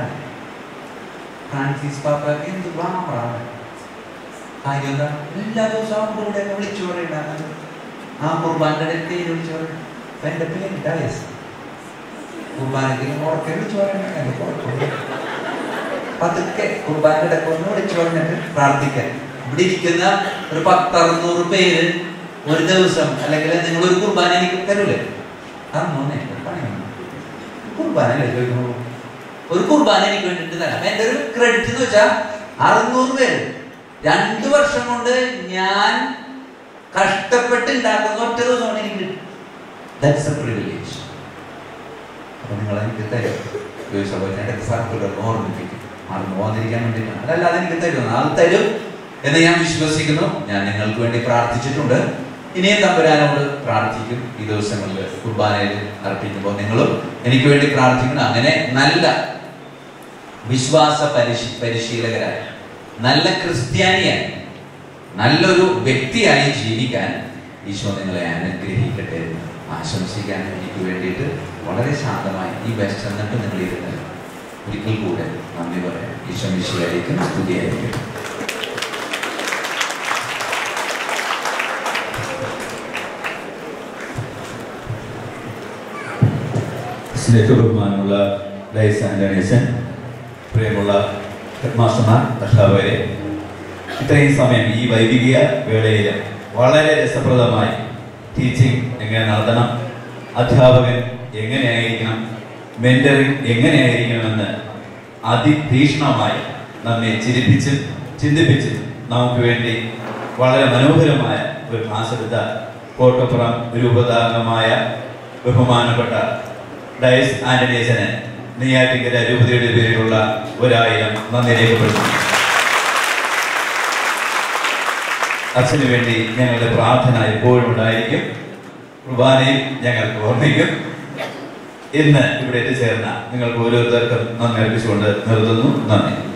ഫ്രാൻസിസ് പാപ്പയ്ക്ക് എന്ത് ഗ്ലാമറാണ് കാര്യം എന്താ എല്ലാ ദിവസവും കൂടെ വിളിച്ചു പറയുന്നത് ആ കുർബാന്റെ പേര് വിളിച്ചു പറയും എന്റെ പേര് ഡയസ് കുർബാനയ്ക്ക് ഉറക്കെ വിളിച്ചു പറയണം എന്റെ കുഴപ്പമില്ല പതുക്കെ കുർബാന്റെ ഇടയ്ക്ക് ഒന്ന് വിളിച്ചു പറഞ്ഞിട്ട് പ്രാർത്ഥിക്കാൻ ഇവിടെ ഇരിക്കുന്ന ഒരു പത്തറുന്നൂറ് പേര് ഒരു ദിവസം അല്ലെങ്കിൽ നിങ്ങൾ ഒരു കുർബാന എനിക്ക് തരൂലേ തന്നോന്നേ ഒരു പണി വന്നു. കുർബാന അല്ലേ ചോദിക്കുള്ളൂ ഒരു കുർബാന എനിക്ക് വേണ്ടിട്ട് തരാം എന്റെ ഒരു ക്രെഡിറ്റ് എന്ന് വെച്ചാൽ അറുന്നൂറ് പേര് രണ്ടു വർഷം കൊണ്ട് ഞാൻ കഷ്ടപ്പെട്ട് ഉണ്ടാക്കുന്ന ഒറ്റ ദിവസമാണ് എനിക്ക് ദാറ്റ്സ് എ പ്രിവിലേജ് അപ്പൊ നിങ്ങൾ എനിക്ക് തരും ചോദിച്ചപ്പോഴത്തെ സർക്കുലർ ഓർമ്മിപ്പിക്കും മറന്നു പോകാതിരിക്കാൻ വേണ്ടിയിട്ടാണ് അതല്ലാതെ എനിക്ക് തരും അത് തരും എന്ന് ഞാൻ വിശ്വസിക്കുന്നു ഞാൻ നിങ്ങൾക്ക് വേണ്ടി പ്രാർത്ഥിച്ചിട്ടുണ്ട് ഇനിയും തമ്പുരാനോട് പ്രാർത്ഥിക്കും ഈ ദിവസങ്ങളിൽ കുർബാനയിൽ അർപ്പിക്കുമ്പോൾ നിങ്ങളും എനിക്ക് വേണ്ടി പ്രാർത്ഥിക്കണം അങ്ങനെ നല്ല വിശ്വാസ പരിശീ പരിശീലകരായി നല്ല ക്രിസ്ത്യാനിയായി നല്ലൊരു വ്യക്തിയായി ജീവിക്കാൻ ഈശോ നിങ്ങളെ അനുഗ്രഹിക്കട്ടെ എന്ന് ആശംസിക്കാൻ എനിക്ക് വേണ്ടിയിട്ട് വളരെ ശാന്തമായി ഈ ബസ് ചെന്നിട്ട് നിങ്ങൾ ഇരുന്നത് ഒരിക്കൽ കൂടെ നന്ദി പറയാം ഈശോ മിശിയായിരിക്കും സ്തുതിയായിരിക്കും സ്നേഹബഹുമാനമുള്ള ഡൈസ് ആന്റണീസൻ പ്രിയമുള്ള ഹെഡ്മാസ്റ്റർമാർ അധ്യാപകരെ ഇത്രയും സമയം ഈ വൈദിക വേളയിൽ വളരെ രസപ്രദമായി ടീച്ചിങ് എങ്ങനെ നടത്തണം അധ്യാപകൻ എങ്ങനെയായിരിക്കണം മെന്ററിങ് എങ്ങനെയായിരിക്കണമെന്ന് അതിതീക്ഷ്ണമായി നമ്മെ ചിരിപ്പിച്ച് ചിന്തിപ്പിച്ച് നമുക്ക് വേണ്ടി വളരെ മനോഹരമായ ഒരു ക്ലാസ് എടുത്ത കോട്ടപ്പുറം രൂപതാംഗമായ ബഹുമാനപ്പെട്ട ഡയസ് ആന്റണീസന് നെയ്യാറ്റിങ്കര രൂപതയുടെ പേരിലുള്ള ഒരായിരം നന്ദി രേഖപ്പെടുത്തുന്നു അച്ഛന് വേണ്ടി ഞങ്ങളുടെ പ്രാർത്ഥന എപ്പോഴും ഉണ്ടായിരിക്കും കുർബാനയും ഞങ്ങൾ ഓർമ്മിക്കും ഇന്ന് ഇവിടെ എത്തിച്ചേർന്ന നിങ്ങൾക്ക് ഓരോരുത്തർക്കും നന്ദി അർപ്പിച്ചുകൊണ്ട് നിർത്തുന്നു നന്ദി